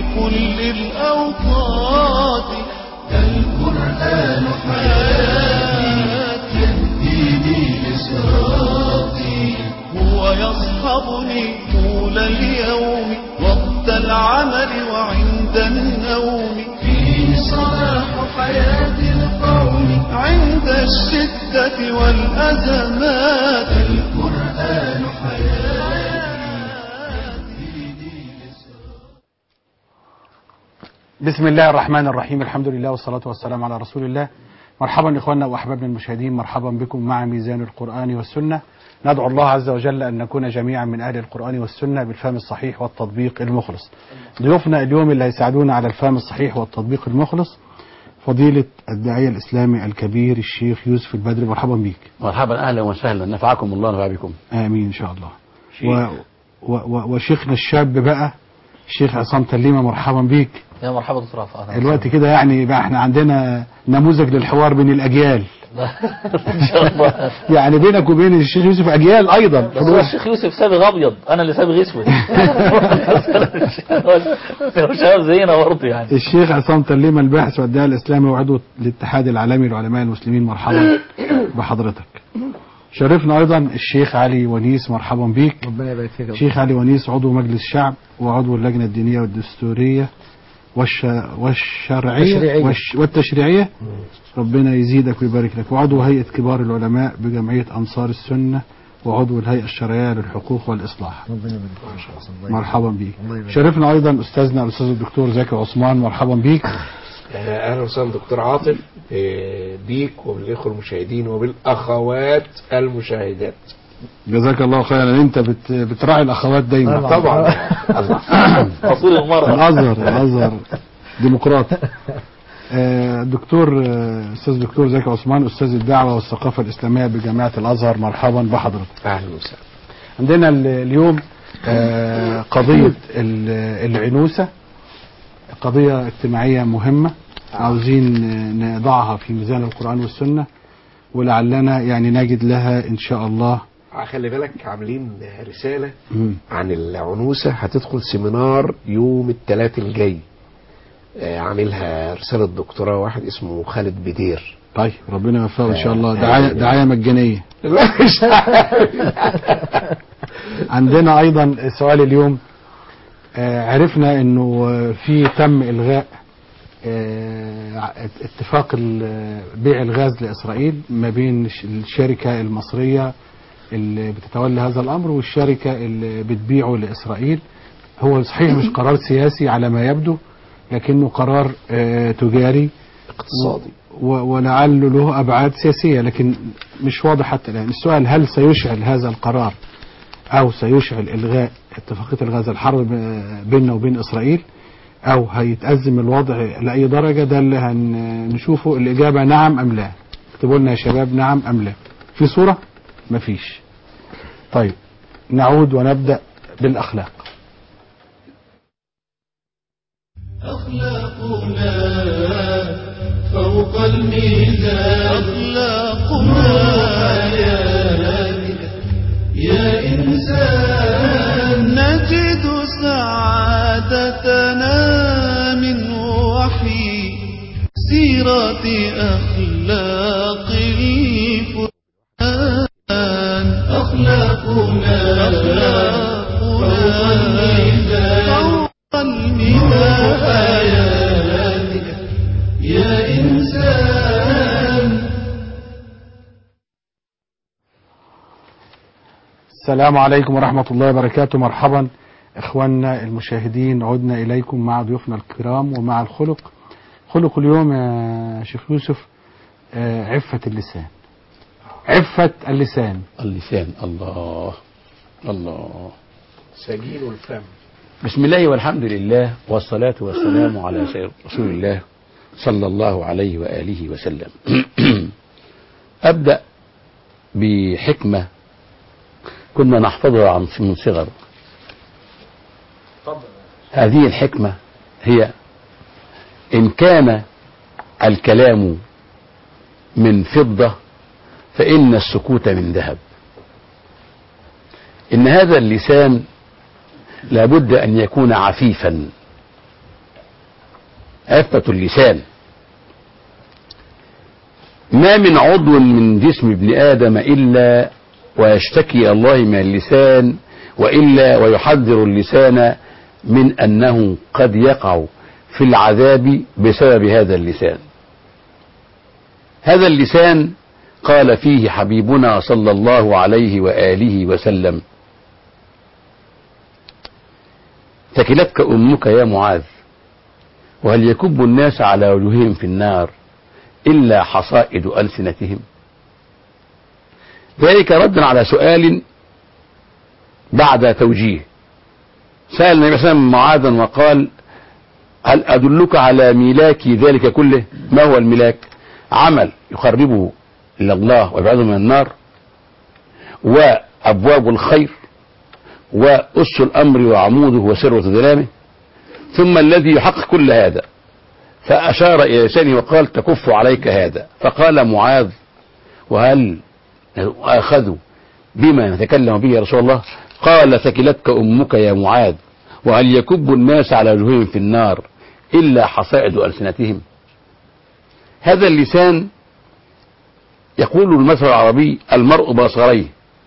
كل الأوقات القرآن حياتي يهديني لصراطي هو يصحبني طول اليوم وقت العمل وعند النوم فيه صلاح حياة القوم عند الشدة والأزمات القرآن بسم الله الرحمن الرحيم الحمد لله والصلاة والسلام على رسول الله مرحبا إخواننا وأحبابنا المشاهدين مرحبا بكم مع ميزان القرآن والسنة ندعو الله عز وجل أن نكون جميعا من أهل القرآن والسنة بالفهم الصحيح والتطبيق المخلص ضيوفنا اليوم اللي هيساعدونا على الفهم الصحيح والتطبيق المخلص فضيلة الداعية الإسلامي الكبير الشيخ يوسف البدري مرحبا بك مرحبا اهلا وسهلا نفعكم الله ونفع بكم آمين إن شاء الله و و و وشيخنا الشاب بقى الشيخ عصام تليمة مرحبا بيك يا مرحبا دكتور عفو اهلا الوقت كده يعني بقى احنا عندنا نموذج للحوار بين الأجيال ان شاء الله يعني بينك وبين الشيخ يوسف أجيال أيضا بس هو الشيخ يوسف سابغ ابيض انا اللي سابغ اسود هو شباب زينا برضه يعني الشيخ عصام تليمة الباحث والداعي الإسلامي وعضو الاتحاد العالمي لعلماء المسلمين مرحبا بحضرتك شرفنا أيضا الشيخ علي ونيس مرحبا بيك ربنا يبارك فيك يا الشيخ علي ونيس عضو مجلس الشعب وعضو اللجنة الدينية والدستورية والش... والشرعية والتشريعية. والش... والتشريعية ربنا يزيدك ويبارك لك وعضو هيئة كبار العلماء بجمعية أنصار السنة وعضو الهيئة الشرعية للحقوق والإصلاح ربنا يبارك فيك ان شاء الله الله يبارك. مرحبا بيك الله يبارك. شرفنا أيضا أستاذنا الأستاذ الدكتور زكي عثمان مرحبا بيك اهلا وسهلا دكتور عاطف آه، بيك وبالاخوه المشاهدين وبالاخوات المشاهدات جزاك الله خيرا أنت بت... بتراعي الأخوات دايما طبعا اصول المرأة الازهر الازهر ديمقراطي آه، دكتور آه، استاذ دكتور زكي عثمان استاذ الدعوه والثقافه الاسلاميه بجامعه الازهر مرحبا بحضرتك اهلا وسهلا عندنا ال- اليوم آه، قضيه ال- العنوسه قضيه اجتماعيه مهمه عاوزين آه، نضعها في ميزان القران والسنه ولعلنا يعني نجد لها ان شاء الله خلي بالك عاملين رساله مم. عن العنوسه هتدخل سيمينار يوم الثلاث الجاي آه، عاملها رساله دكتوراه واحد اسمه خالد بدير طيب ربنا يوفقه ان شاء الله دعايه دعايه مجانيه لا مش عندنا ايضا سؤال اليوم آه، عرفنا انه آه، في تم الغاء آه، اتفاق ال- بيع الغاز لاسرائيل ما بين الش- الشركه المصريه اللي بتتولى هذا الامر والشركه اللي بتبيعه لاسرائيل هو صحيح مش قرار سياسي على ما يبدو لكنه قرار آه، تجاري اقتصادي و- ولعله له ابعاد سياسيه لكن مش واضح حتى الان السؤال هل سيشعل هذا القرار او سيشعل الغاء اتفاقيه الغاز الحرب ب- بيننا وبين اسرائيل او هيتازم الوضع لاي درجه ده اللي هنشوفه الاجابه نعم ام لا اكتبوا لنا يا شباب نعم ام لا في صوره مفيش طيب نعود ونبدا بالاخلاق أخلاقنا فوق الميزان أخلاقنا حياتك يا إنسان نجد سعادتنا من وحي سيرة أخلاق الفرقان أخلاقنا فوق الميزان فوق الميزان حياتك يا إنسان السلام عليكم ورحمة الله وبركاته مرحبا إخواننا المشاهدين عدنا إليكم مع ضيوفنا الكرام ومع الخلق خلق اليوم يا شيخ يوسف آه، عفة اللسان عفة اللسان اللسان الله الله سجين الفم بسم الله والحمد لله والصلاة والسلام على سيد رسول الله صلى الله عليه وآله وسلم أبدأ بحكمة كنا نحفظها عن من صغر هذه الحكمة هي إن كان الكلام من فضة فإن السكوت من ذهب إن هذا اللسان لابد أن يكون عفيفا عفة اللسان ما من عضو من جسم ابن آدم إلا ويشتكي إلى الله من اللسان وإلا ويحذر اللسان من أنه قد يقع في العذاب بسبب هذا اللسان هذا اللسان قال فيه حبيبنا صلى الله عليه وآله وسلم ثكلتك أمك يا معاذ وهل يكب الناس على وجوههم في النار إلا حصائد ألسنتهم ذلك ردا على سؤال بعد توجيه سأل النبي صلى الله عليه وسلم معاذا وقال هل أدلك على ميلاك ذلك كله ما هو الملاك عمل يقربه إلى الله ويبعده من النار وأبواب الخير وأس الأمر وعموده وسر ظلامه ثم الذي يحقق كل هذا فأشار إلى لسانه وقال تكف عليك هذا فقال معاذ وهل أخذوا بما نتكلم به يا رسول الله قال ثكلتك أمك يا معاذ وهل يكب الناس على وجوههم في النار إلا حصائد ألسنتهم هذا اللسان يقول المثل العربي المرء بصريه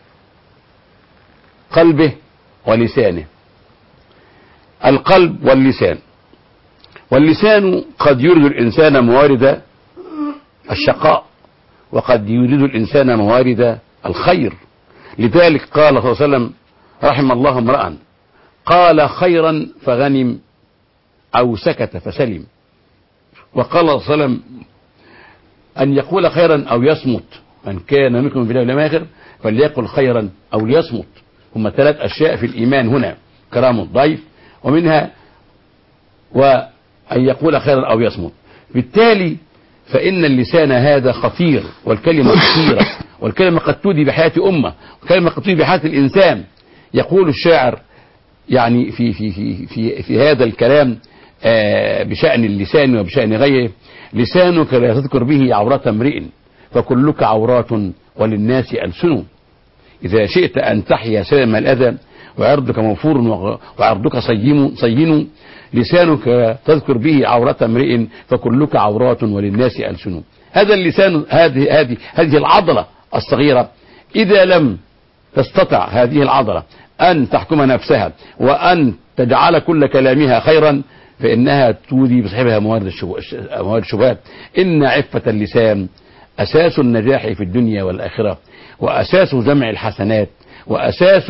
قلبه ولسانه القلب واللسان واللسان قد يورد الإنسان موارد الشقاء وقد يورد الإنسان موارد الخير لذلك قال صلى الله عليه وسلم رحم الله امرأ قال خيرا فغنم أو سكت فسلم وقال صلى الله عليه وسلم أن يقول خيرا أو يصمت من كان منكم بالله لما آخر فليقل خيرا أو ليصمت هم ثلاث أشياء في الإيمان هنا كرام الضيف ومنها وأن يقول خيرا أو يصمت بالتالي فإن اللسان هذا خطير والكلمة خطيرة والكلمة قد تودي بحياة أمة والكلمة قد تودي بحياة الإنسان يقول الشاعر يعني في في في في, في هذا الكلام آه بشأن اللسان وبشأن غيره لسانك لا تذكر به عورة امرئ فكلك عورات وللناس ألسن إذا شئت أن تحيا سلم الأذى وعرضك موفور وعرضك صين صين لسانك تذكر به عورة امرئ فكلك عورات وللناس ألسن هذا اللسان هذه هذه هذه العضلة الصغيرة إذا لم تستطع هذه العضلة أن تحكم نفسها وأن تجعل كل كلامها خيرا فإنها تودي بصاحبها موارد موارد الشبهات إن عفة اللسان أساس النجاح في الدنيا والآخرة وأساس جمع الحسنات وأساس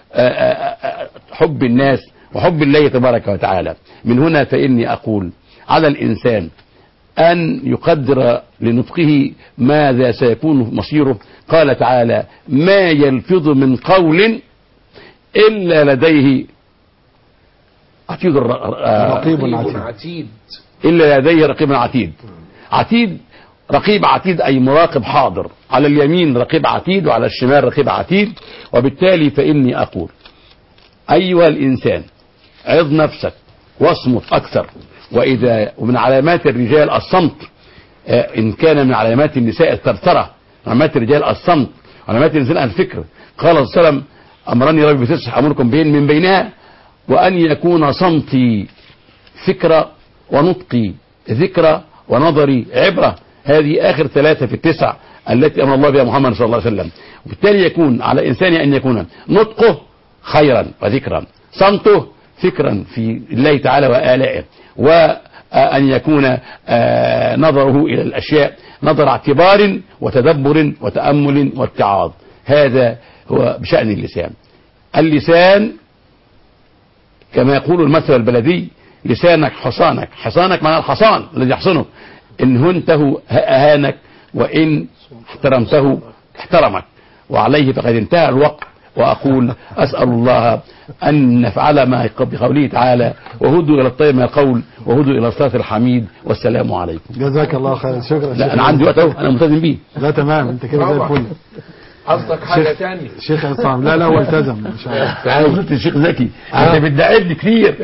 حب الناس وحب الله تبارك وتعالى من هنا فإني أقول على الإنسان أن يقدر لنطقه ماذا سيكون مصيره قال تعالى ما يلفظ من قول إلا لديه عتيد رقيب عتيد عتيد إلا لديه رقيب عتيد عتيد رقيب عتيد أي مراقب حاضر على اليمين رقيب عتيد وعلى الشمال رقيب عتيد وبالتالي فإني أقول أيها الإنسان عظ نفسك واصمت أكثر وإذا ومن علامات الرجال الصمت إن كان من علامات النساء الترترة علامات الرجال الصمت علامات النساء الفكر قال صلى الله عليه وسلم أمرني ربي بتسع أمركم بين من بينها وأن يكون صمتي فكرة ونطقي ذكرى ونظري عبرة هذه آخر ثلاثة في التسع التي أمر الله بها محمد صلى الله عليه وسلم وبالتالي يكون على الإنسان أن يكون نطقه خيرا وذكرا صمته فكرا في الله تعالى وآلائه وأن يكون نظره إلى الأشياء نظر اعتبار وتدبر وتأمل واتعاظ هذا هو بشأن اللسان اللسان كما يقول المثل البلدي لسانك حصانك حصانك معنى الحصان الذي يحصنه إن هنته أهانك وإن احترمته احترمك وعليه فقد انتهى الوقت وأقول أسأل الله أن نفعل ما بقوله تعالى وهدوا إلى الطيب من القول وهدوا إلى الصراط الحميد والسلام عليكم جزاك الله خيرا شكرا لا أنا عندي وقت أهو أنا ملتزم بيه لا تمام انت كده زي الفل قصدك حاجة تانية شيخ عصام لا لا هو التزم ان شاء الله أنا قلت الشيخ زكي أنت بتدعبني كتير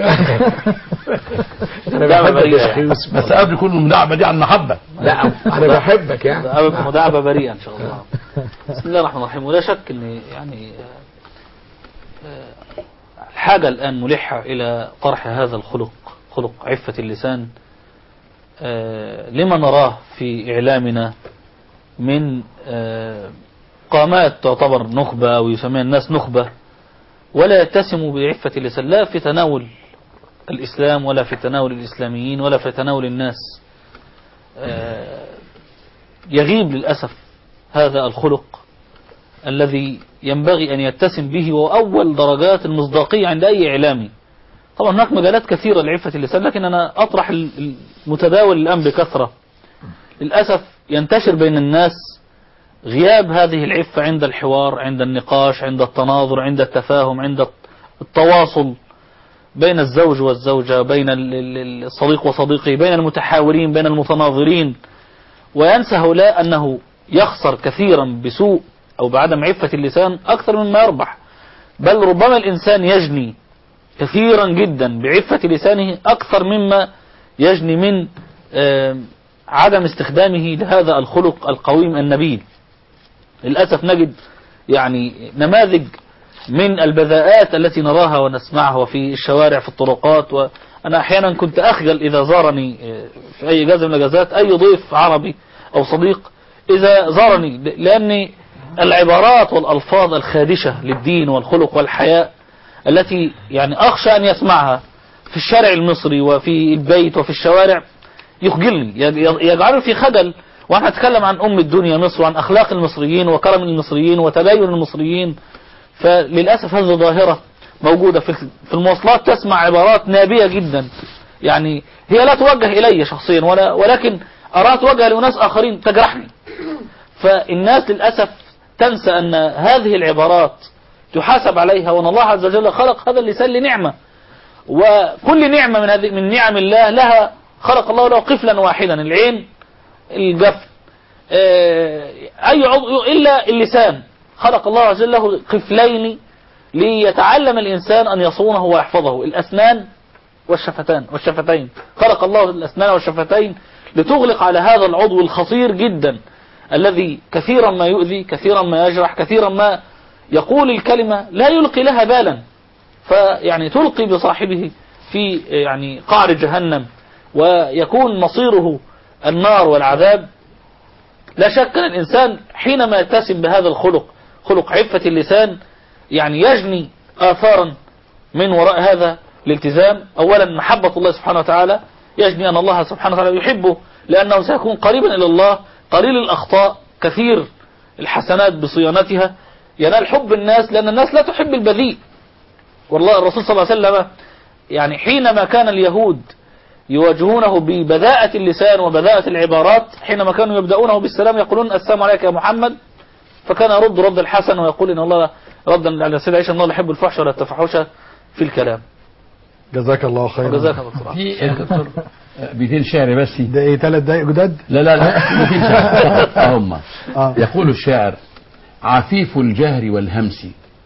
أنا دعوة بحبك بريئة يا يعني. أخي بس قبل كل المداعبة دي عن محبة لا أنا بحبك يعني أبقى مداعبة بريئة إن شاء الله بسم الله الرحمن الرحيم ولا شك أن يعني آه، آه، الحاجة الآن ملحة إلى طرح هذا الخلق خلق عفة اللسان آه، لما نراه في إعلامنا من آه، قامات تعتبر نخبة أو يسميها الناس نخبة ولا يتسم بعفة اللسان لا في تناول الإسلام ولا في تناول الإسلاميين ولا في تناول الناس آه، يغيب للأسف هذا الخلق الذي ينبغي أن يتسم به وأول درجات المصداقية عند أي إعلامي طبعا هناك مجالات كثيرة لعفة اللسان لكن أنا أطرح ال- المتداول الآن بكثرة للأسف ينتشر بين الناس غياب هذه العفة عند الحوار عند النقاش عند التناظر عند التفاهم عند التواصل بين الزوج والزوجة بين ال- ال- الصديق وصديقه بين المتحاورين بين المتناظرين وينسى هؤلاء أنه يخسر كثيرا بسوء أو بعدم عفة اللسان أكثر مما يربح بل ربما الإنسان يجني كثيرا جدا بعفة لسانه أكثر مما يجني من آم، عدم استخدامه لهذا الخلق القويم النبيل للأسف نجد يعني نماذج من البذاءات التي نراها ونسمعها في الشوارع في الطرقات وأنا أحيانا كنت أخجل إذا زارني آه، في أي جازة من الأجازات أي ضيف عربي أو صديق إذا زارني لأن العبارات والألفاظ الخادشة للدين والخلق والحياء التي يعني أخشى أن يسمعها في الشارع المصري وفي البيت وفي الشوارع يخجلني يجعلني في خجل وأنا أتكلم عن أم الدنيا مصر وعن أخلاق المصريين وكرم المصريين وتدين المصريين فللأسف هذه ظاهرة موجودة في في المواصلات تسمع عبارات نابية جدا يعني هي لا توجه إلي شخصيا ولا ولكن أراها توجه لأناس آخرين تجرحني فالناس للأسف تنسى أن هذه العبارات تحاسب عليها وأن الله عز وجل خلق هذا اللسان لنعمة وكل نعمة من هذه من نعم الله لها خلق الله له قفلا واحدا العين الجفن آه، أي عضو إلا اللسان خلق الله عز وجل له قفلين ليتعلم الإنسان أن يصونه ويحفظه الأسنان والشفتان والشفتين خلق الله الأسنان والشفتين لتغلق على هذا العضو الخطير جدا الذي كثيرا ما يؤذي كثيرا ما يجرح كثيرا ما يقول الكلمة لا يلقي لها بالا فيعني تلقي بصاحبه في يعني قعر جهنم ويكون مصيره النار والعذاب لا شك أن الإنسان حينما يتسم بهذا الخلق خلق عفة اللسان يعني يجني آثارا من وراء هذا الالتزام أولا محبة الله سبحانه وتعالى يجني أن الله سبحانه وتعالى يحبه لأنه سيكون قريبا إلى الله قليل الأخطاء كثير الحسنات بصيانتها ينال حب الناس لأن الناس لا تحب البذيء والله الرسول صلى الله عليه وسلم يعني حينما كان اليهود يواجهونه ببذاءة اللسان وبذاءة العبارات حينما كانوا يبدأونه بالسلام يقولون السلام عليك يا محمد فكان يرد رد الحسن ويقول إن الله ردا على سيد عائشة إن الله لا يحب الفحش ولا التفحش في الكلام جزاك الله خيرا وجزاك الله خيرا في يا دكتور بيتين شعر بس ده ايه ثلاث دقايق جداد لا لا لا بيتين شعر هم آه. يقول الشاعر عفيف الجهر والهمس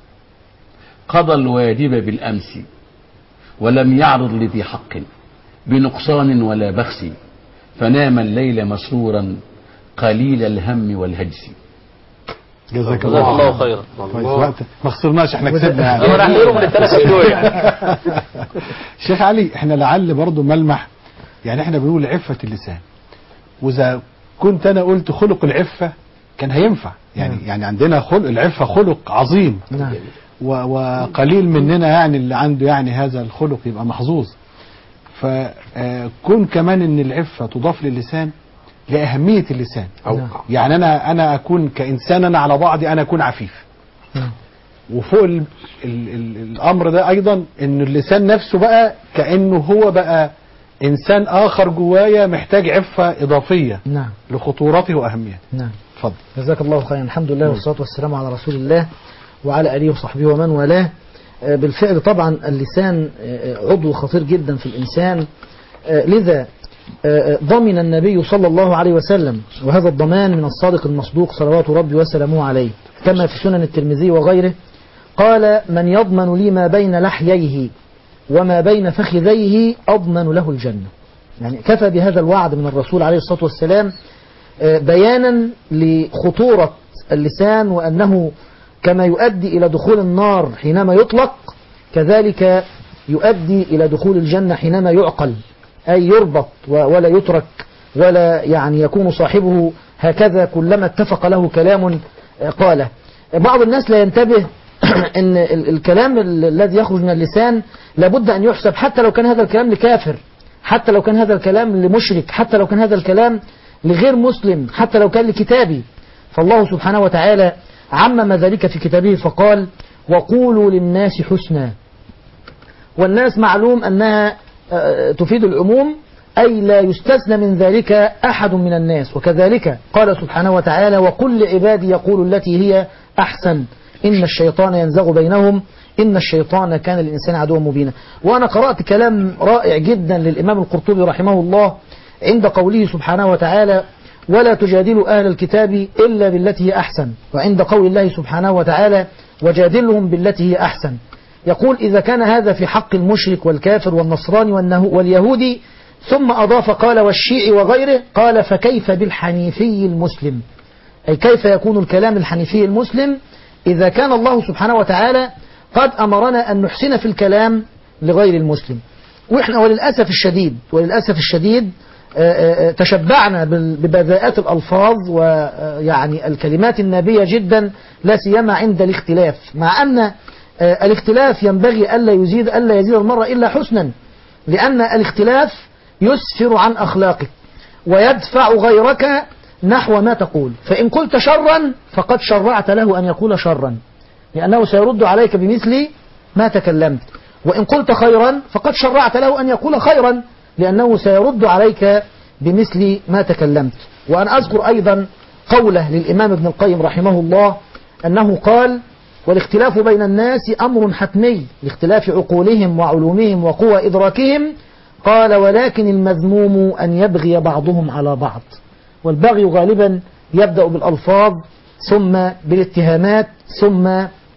قضى الواجب بالأمس ولم يعرض لذي حق بنقصان ولا بخس فنام الليل مسرورا قليل الهم والهجس جزاك جزاك الله خيرا كويس وقت ما خسرناش احنا كسبنا أنا يعني راح من الثلاثة بتوعي يعني شيخ علي احنا لعل برضو ملمح يعني احنا بنقول عفة اللسان واذا كنت انا قلت خلق العفة كان هينفع يعني يعني عندنا خلق العفة خلق عظيم نعم و- وقليل مننا يعني اللي عنده يعني هذا الخلق يبقى محظوظ فكون كمان ان العفة تضاف للسان لأهمية اللسان أو نعم. يعني انا انا اكون كانسان انا على بعضي انا اكون عفيف نعم. وفوق ال ال ال الامر ده ايضا ان اللسان نفسه بقى كانه هو بقى انسان اخر جوايا محتاج عفه اضافيه نعم لخطورته واهميته نعم اتفضل جزاك الله خيرا الحمد لله والصلاة والسلام على رسول الله وعلى آله وصحبه ومن والاه آه، بالفعل طبعا اللسان آه، عضو خطير جدا في الإنسان آه، لذا آه، ضمن النبي صلى الله عليه وسلم وهذا الضمان من الصادق المصدوق صلوات ربي وسلامه عليه كما في سنن الترمذي وغيره قال من يضمن لي ما بين لحييه وما بين فخذيه أضمن له الجنة يعني كفى بهذا الوعد من الرسول عليه الصلاة والسلام آه، بيانا لخطورة اللسان وأنه كما يؤدي إلى دخول النار حينما يطلق كذلك يؤدي إلى دخول الجنة حينما يعقل أي يربط و- ولا يترك ولا يعني يكون صاحبه هكذا كلما اتفق له كلام آه، قاله بعض الناس لا ينتبه ان ال- الكلام ال- الذي يخرج من اللسان لابد ان يحسب حتى لو كان هذا الكلام لكافر حتى لو كان هذا الكلام لمشرك حتى لو كان هذا الكلام لغير مسلم حتى لو كان لكتابي فالله سبحانه وتعالى عمم ذلك في كتابه فقال وقولوا للناس حسنا والناس معلوم أنها آه، تفيد العموم أي لا يستثنى من ذلك أحد من الناس وكذلك قال سبحانه وتعالى وقل لعبادي يقول التي هي أحسن إن الشيطان ينزغ بينهم إن الشيطان كان للإنسان عدوا مبينا وأنا قرأت كلام رائع جدا للإمام القرطبي رحمه الله عند قوله سبحانه وتعالى ولا تجادلوا أهل الكتاب إلا بالتي هي أحسن وعند قول الله سبحانه وتعالى وجادلهم بالتي هي أحسن يقول إذا كان هذا في حق المشرك والكافر والنصراني والنهو- واليهودي ثم أضاف قال والشيعي وغيره قال فكيف بالحنيفي المسلم أي كيف يكون الكلام الحنيفي المسلم إذا كان الله سبحانه وتعالى قد أمرنا أن نحسن في الكلام لغير المسلم وإحنا وللأسف الشديد وللأسف الشديد آه، آه، آه، تشبعنا بال- ببذاءات الألفاظ ويعني الكلمات النابية جدا لا سيما عند الاختلاف مع أن آه، الاختلاف ينبغي ألا يزيد ألا يزيد المرء إلا حسنا لأن الاختلاف يسفر عن أخلاقك ويدفع غيرك نحو ما تقول فإن قلت شرا فقد شرعت له أن يقول شرا لأنه سيرد عليك بمثل ما تكلمت وإن قلت خيرا فقد شرعت له أن يقول خيرا لأنه سيرد عليك بمثل ما تكلمت وأن أذكر أيضا قوله للإمام ابن القيم رحمه الله أنه قال والاختلاف بين الناس أمر حتمي لاختلاف عقولهم وعلومهم وقوى إدراكهم قال ولكن المذموم أن يبغي بعضهم على بعض والبغي غالبا يبدأ بالألفاظ ثم بالاتهامات ثم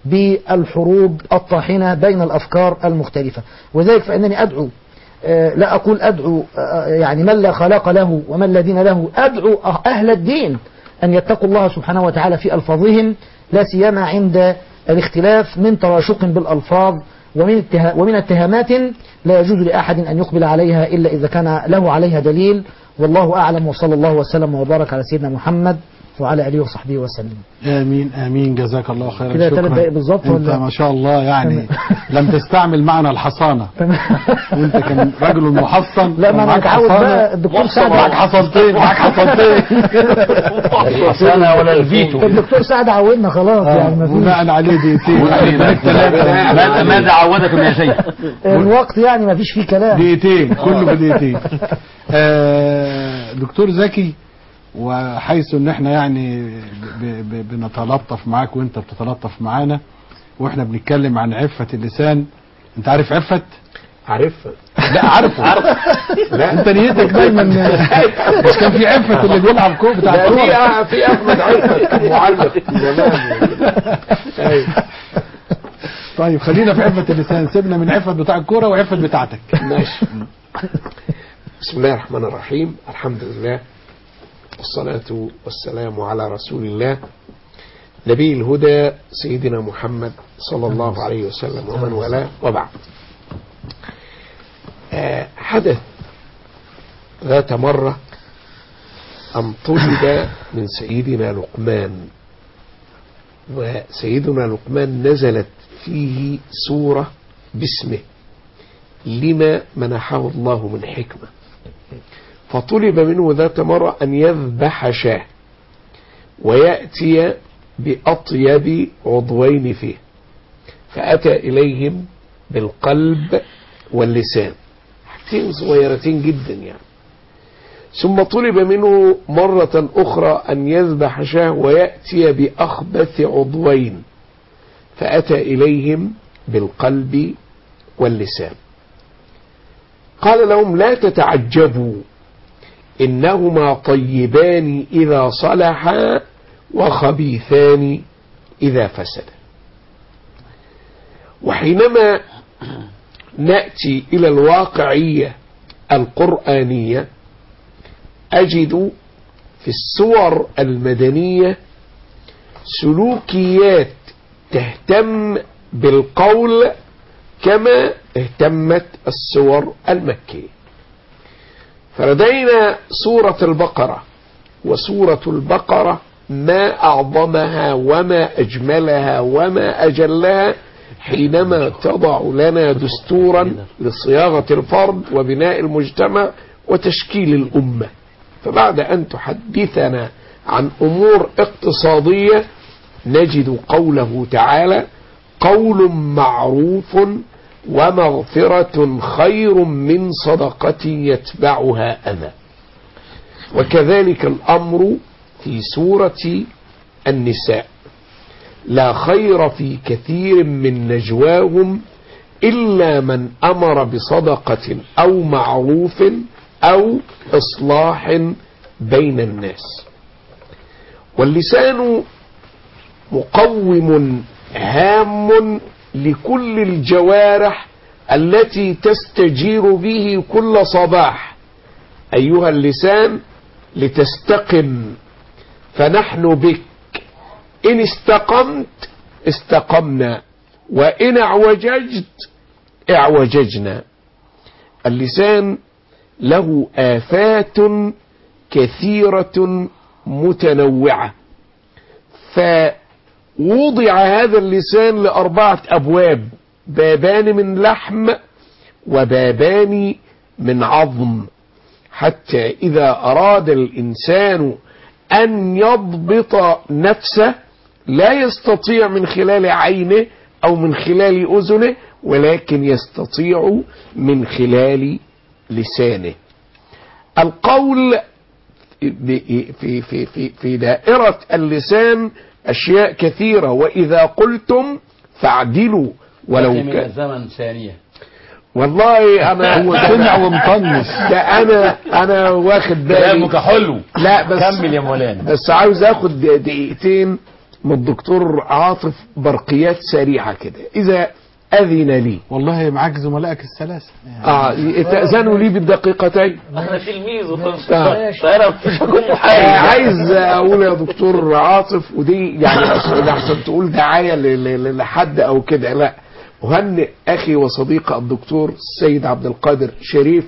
بالحروب الطاحنة بين الأفكار المختلفة وذلك فإنني أدعو آه، لا أقول أدعو آه، يعني من لا خلاق له ومن لا دين له أدعو أهل الدين أن يتقوا الله سبحانه وتعالى في ألفاظهم لا سيما عند الاختلاف من تراشق بالألفاظ ومن اتها ومن اتهامات لا يجوز لأحد أن يقبل عليها إلا إذا كان له عليها دليل والله أعلم وصلى الله وسلم وبارك على سيدنا محمد وعلى آله وصحبه وسلم امين امين جزاك الله خيرا كده شكرا تلات دقايق بالظبط انت ولا؟ ما شاء الله يعني لم تستعمل معنا الحصانه وانت كان رجل محصن لا ما انا ومعاك متعود حصانة. بقى الدكتور سعد معاك حصنتين معاك حصنتين الحصانة ولا الفيتو الدكتور سعد عودنا خلاص يعني ما فيش بناء عليه دقيقتين ماذا ماذا عودكم يا شيخ الوقت يعني ما فيش فيه كلام دقيقتين كله في دقيقتين آه، دكتور زكي وحيث ان احنا يعني ب- ب- بنتلطف معاك وانت بتتلطف معانا واحنا بنتكلم عن عفة اللسان انت عارف عفة؟ عارفها لا عارفه لا انت نيتك دايما مش كان في عفة اللي بيلعب كوره بتاع لا الكوره في في احمد عفت معلق زمان أيوة. طيب خلينا في عفة اللسان سيبنا من عفة بتاع الكوره وعفة بتاعتك ماشي بسم الله الرحمن الرحيم الحمد لله والصلاة والسلام على رسول الله نبي الهدى سيدنا محمد صلى الله عليه وسلم ومن والاه وبعد آه، حدث ذات مرة أن طلب من سيدنا لقمان وسيدنا لقمان نزلت فيه سورة باسمه لما منحه الله من حكمة فطلب منه ذات مرة أن يذبح شاه ويأتي بأطيب عضوين فيه فأتى إليهم بالقلب واللسان حاجتين صغيرتين جدا يعني ثم طلب منه مرة أخرى أن يذبح شاه ويأتي بأخبث عضوين فأتى إليهم بالقلب واللسان قال لهم لا تتعجبوا إنهما طيبان إذا صلحا وخبيثان إذا فسدا وحينما نأتي إلى الواقعية القرآنية أجد في السور المدنية سلوكيات تهتم بالقول كما اهتمت السور المكية فلدينا سورة البقرة وسورة البقرة ما أعظمها وما أجملها وما أجلها حينما تضع لنا دستورا لصياغة الفرد وبناء المجتمع وتشكيل الأمة فبعد أن تحدثنا عن أمور اقتصادية نجد قوله تعالى قول معروف ومغفرة خير من صدقة يتبعها أذى وكذلك الأمر في سورة النساء لا خير في كثير من نجواهم إلا من أمر بصدقة أو معروف أو إصلاح بين الناس واللسان مقوم هام لكل الجوارح التي تستجير به كل صباح أيها اللسان لتستقم فنحن بك إن استقمت استقمنا وإن اعوججت اعوججنا اللسان له آفات كثيرة متنوعة فوضع هذا اللسان لأربعة أبواب بابان من لحم وبابان من عظم حتى إذا أراد الإنسان أن يضبط نفسه لا يستطيع من خلال عينه أو من خلال أذنه ولكن يستطيع من خلال لسانه القول في في في في دائرة اللسان أشياء كثيرة وإذا قلتم فاعدلوا ولو من كان الزمن ثانية والله أنا هو سمع ومطنش ده أنا أنا واخد بالي كلامك حلو لا بس كمل يا مولانا بس عاوز اخد دقيقتين من الدكتور عاطف برقيات سريعة كده إذا أذن لي والله معاك زملائك الثلاثة يعني آه تأذنوا لي بالدقيقتين انا تلميذ آه. فانا مش هكون آه محامي عايز أقول يا دكتور عاطف ودي يعني أصل أحسن تقول دعاية ل- ل- لحد أو كده لا أهنئ أخي وصديقي الدكتور السيد عبد القادر شريف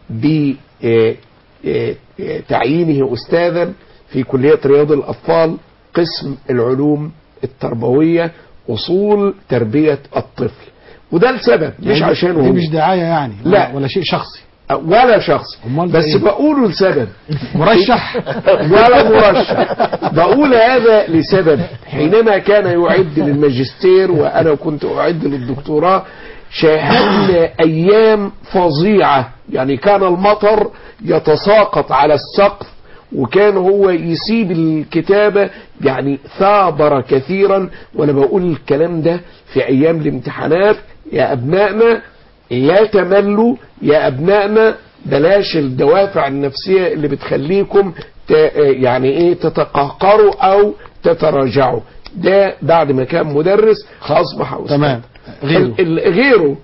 بتعيينه أستاذا في كلية رياض الأطفال قسم العلوم التربوية أصول تربية الطفل وده السبب مش يعني عشان دي هو مش دعاية يعني لا. ولا شيء شخصي ولا شخص أمال ده بس إيه؟ بقوله لسبب مرشح ولا مرشح بقول هذا لسبب حينما كان يعد للماجستير وأنا كنت أعد للدكتوراه شاهدنا أيام فظيعة يعني كان المطر يتساقط على السقف وكان هو يسيب الكتابة يعني ثابر كثيرا وأنا بقول الكلام ده في أيام الامتحانات يا أبنائنا لا تملوا يا أبنائنا بلاش الدوافع النفسية اللي بتخليكم ت... يعني ايه تتقهقروا او تتراجعوا ده بعد ما كان مدرس اصبح أستاذ. تمام غيره ال- ال- غيره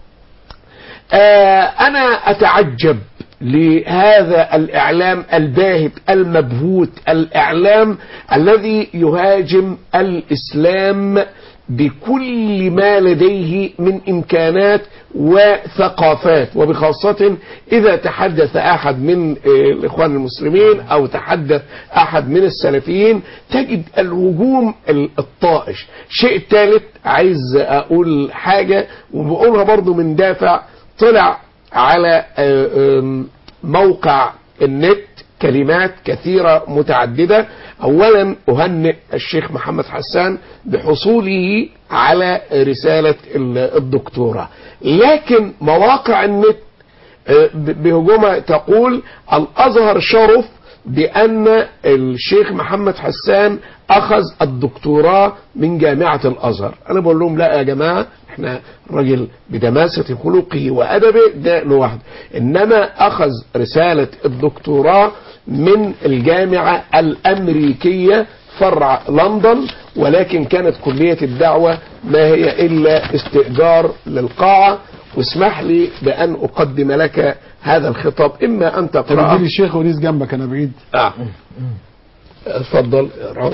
آه انا اتعجب لهذا الاعلام الباهت المبهوت الاعلام الذي يهاجم الاسلام بكل ما لديه من امكانات وثقافات وبخاصة اذا تحدث احد من آه، الاخوان المسلمين او تحدث احد من السلفيين تجد الهجوم ال- الطائش شيء ثالث عايز اقول حاجة وبقولها برضو من دافع طلع على آه، آم، موقع النت كلمات كثيرة متعددة أولا أهنئ الشيخ محمد حسان بحصوله على رسالة ال- الدكتوراه لكن مواقع النت آه، ب- بهجومها تقول الأزهر شرف بأن الشيخ محمد حسان أخذ الدكتوراه من جامعة الأزهر أنا بقول لهم لا يا جماعة احنا راجل بدماسة خلقه وأدبه ده لوحده إنما أخذ رسالة الدكتوراه من الجامعة الأمريكية فرع لندن ولكن كانت كلية الدعوة ما هي إلا استئجار للقاعة واسمح لي بأن أقدم لك هذا الخطاب إما أن طب تقرأه اديني الشيخ ونيس جنبك انا بعيد آه. اتفضل اقرأ.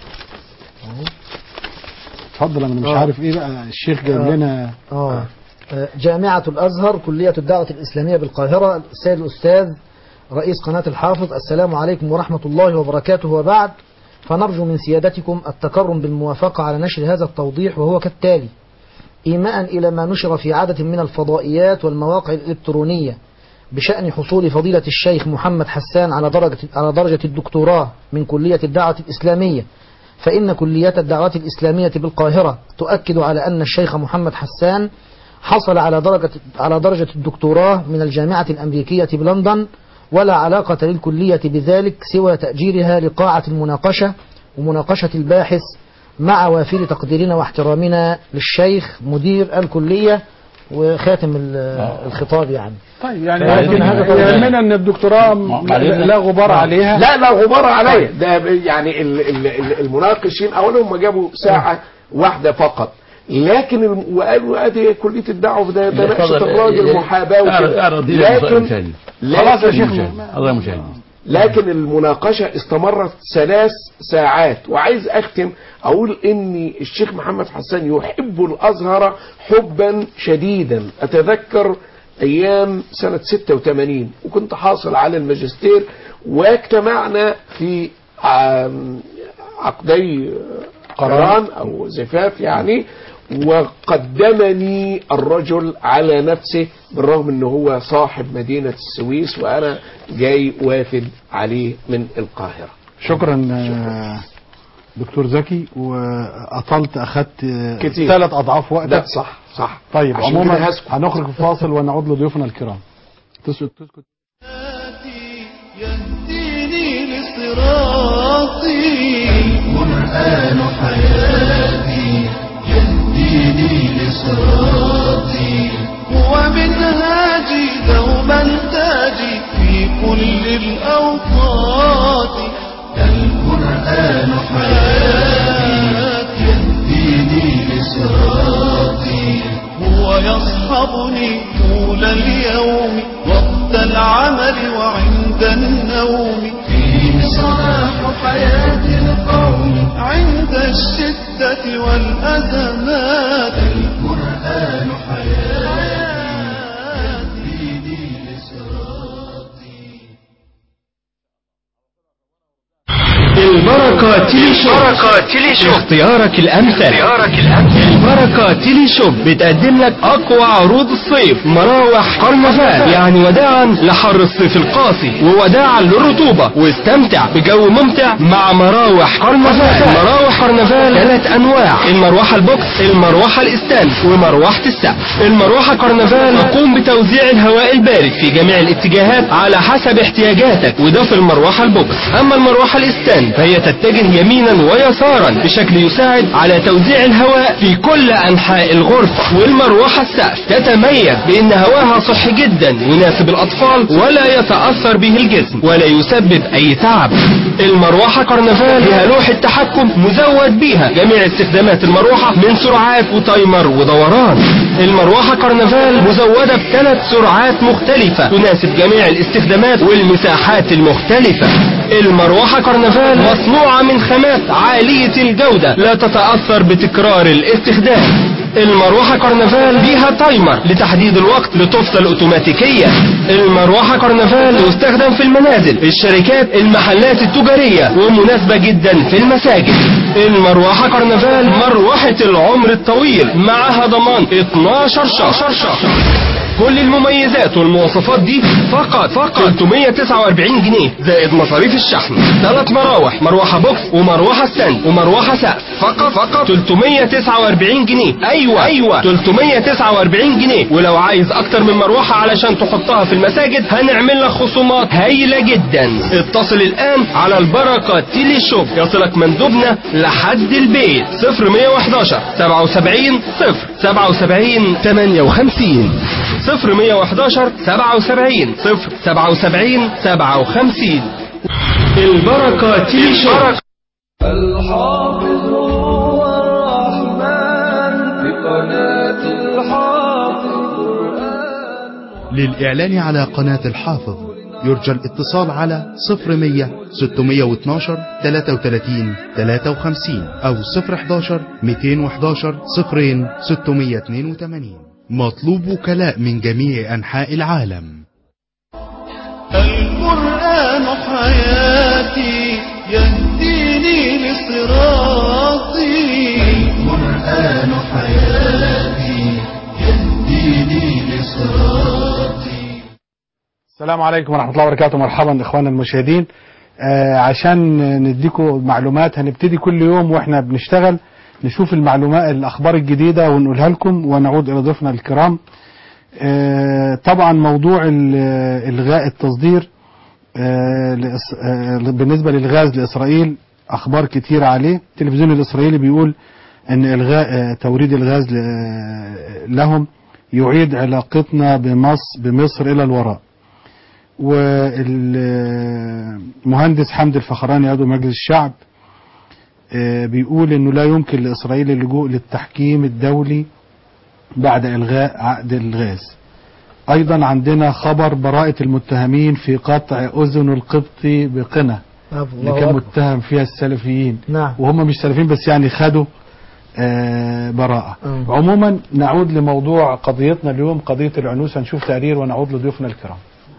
اتفضل انا مش آه. عارف ايه بقى الشيخ جايب آه. لنا آه. آه، جامعة الأزهر كلية الدعوة الإسلامية بالقاهرة السيد الأستاذ رئيس قناة الحافظ السلام عليكم ورحمة الله وبركاته وبعد فنرجو من سيادتكم التكرم بالموافقة على نشر هذا التوضيح وهو كالتالي إيماء إلى ما نشر في عدد من الفضائيات والمواقع الإلكترونية بشأن حصول فضيلة الشيخ محمد حسان على درجة, على درجة الدكتوراه من كلية الدعوة الإسلامية فإن كليات الدعوات الإسلامية بالقاهرة تؤكد على أن الشيخ محمد حسان حصل على درجة, على درجة الدكتوراه من الجامعة الأمريكية بلندن ولا علاقة للكلية بذلك سوى تأجيرها لقاعة المناقشة ومناقشة الباحث مع وافر تقديرنا واحترامنا للشيخ مدير الكلية وخاتم ال- الخطاب يعني طيب يعني بعدين لكن هذا طبعاً. يهمنا ان الدكتوراه بعدين- لا غبار عليها لا لا غبار عليا ده ب- يعني ال- ال- ال- المناقشين اولا هم جابوا ساعه واحده فقط لكن الم- وقالوا ادي كليه الدعوه ده ده نقشه اتفضل. الراجل محاباه اعرض وكده اعرض دي لكن للمشاهدين خلاص يا شيخ الله يا مشاهدين لكن المناقشة استمرت ثلاث ساعات وعايز أختم أقول إن الشيخ محمد حسان يحب الأزهر حبا شديدا أتذكر أيام سنة 86 وكنت حاصل على الماجستير واجتمعنا في عام- عقدي قران أو زفاف يعني وقدمني الرجل على نفسه بالرغم انه هو صاحب مدينة السويس وانا جاي وافد عليه من القاهرة شكرا آه، دكتور زكي واطلت اخذت كتير. ثلاث اضعاف لا وقتك صح صح طيب عشان عموما كده هسكت. هنخرج في فاصل ونعود لضيوفنا الكرام تسكت تسكت يهديني لصراطي القرآن حياتي يهديني لصراطي هو منهاجي دوما تاجي في كل الأوقات القرآن حياتي يهديني لصراطي هو يصحبني طول اليوم وقت العمل وعند النوم فيه صلاح حياة القوم عند الشدة والأزمات القرآن حياتي يهديني لصراطي البركة تيلي شوب بركة تيلي شوب اختيارك الأمثل اختيارك الأمثل البركة تيلي شوب بتقدم لك أقوى عروض الصيف مراوح كرنفال يعني وداعا لحر الصيف القاسي ووداعا للرطوبة واستمتع بجو ممتع مع مراوح كرنفال مراوح كرنفال ثلاث أنواع المروحة البوكس المروحة الإستان ومروحة السقف المروحة كرنفال تقوم بتوزيع الهواء البارد في جميع الاتجاهات على حسب احتياجاتك وده في المروحة البوكس أما المروحة الإستان فهي تتجه يمينا ويسارا بشكل يساعد على توزيع الهواء في كل أنحاء الغرفة والمروحة السقف تتميز بأن هواها صحي جدا يناسب الأطفال ولا يتأثر به الجسم ولا يسبب أي تعب المروحة كرنفال فيها لوحة تحكم مزود بيها جميع استخدامات المروحة من سرعات وتايمر ودوران المروحة كرنفال مزودة بثلاث سرعات مختلفة تناسب جميع الاستخدامات والمساحات المختلفة المروحة كرنفال مصنوعة من خامات عالية الجودة لا تتأثر بتكرار الاستخدام المروحة كرنفال بيها تايمر لتحديد الوقت لتفصل اوتوماتيكيا المروحة كرنفال تستخدم في المنازل الشركات المحلات التجارية ومناسبة جدا في المساجد المروحة كرنفال مروحة العمر الطويل معها ضمان 12 شهر كل المميزات والمواصفات دي فقط فقط 349 جنيه زائد مصاريف الشحن ثلاث مراوح مروحة بوكس ومروحة ستاند ومروحة سقف فقط فقط 349 جنيه ايوه ايوه 349 جنيه ولو عايز اكتر من مروحة علشان تحطها في المساجد هنعمل لك خصومات هايلة جدا اتصل الان على البركة تيلي شوب يصلك مندوبنا لحد البيت 0111 77 0 77 58 0111 77 0 77 57 البركة تيلي شوب الحافظ هو الرحمن بقناة الحافظ قرآن للإعلان على قناة الحافظ يرجى الاتصال على 0100 612 33 53 أو 011 211 0 682 مطلوب وكلاء من جميع أنحاء العالم القرآن القرآن حياتي يهديني لصراطي القرآن حياتي يهديني لصراطي السلام عليكم ورحمة الله وبركاته مرحبا إخوانا المشاهدين آه عشان نديكم معلومات هنبتدي كل يوم وإحنا بنشتغل نشوف المعلومات الأخبار الجديدة ونقولها لكم ونعود إلى ضيوفنا الكرام آه طبعا موضوع ال- إلغاء التصدير آه لإس- آه بالنسبة للغاز لإسرائيل أخبار كتير عليه التلفزيون الإسرائيلي بيقول أن إلغاء آه توريد الغاز ل- لهم يعيد علاقتنا بمصر بمصر إلى الوراء والمهندس حمد الفخراني عضو مجلس الشعب آه، بيقول انه لا يمكن لاسرائيل اللجوء للتحكيم الدولي بعد الغاء عقد الغاز ايضا عندنا خبر براءة المتهمين في قطع اذن القبطي بقنا الله اللي كان أكبر. متهم فيها السلفيين نعم وهم مش سلفيين بس يعني خدوا آه، براءة آه. عموما نعود لموضوع قضيتنا اليوم قضية العنوسة نشوف تقرير ونعود لضيوفنا الكرام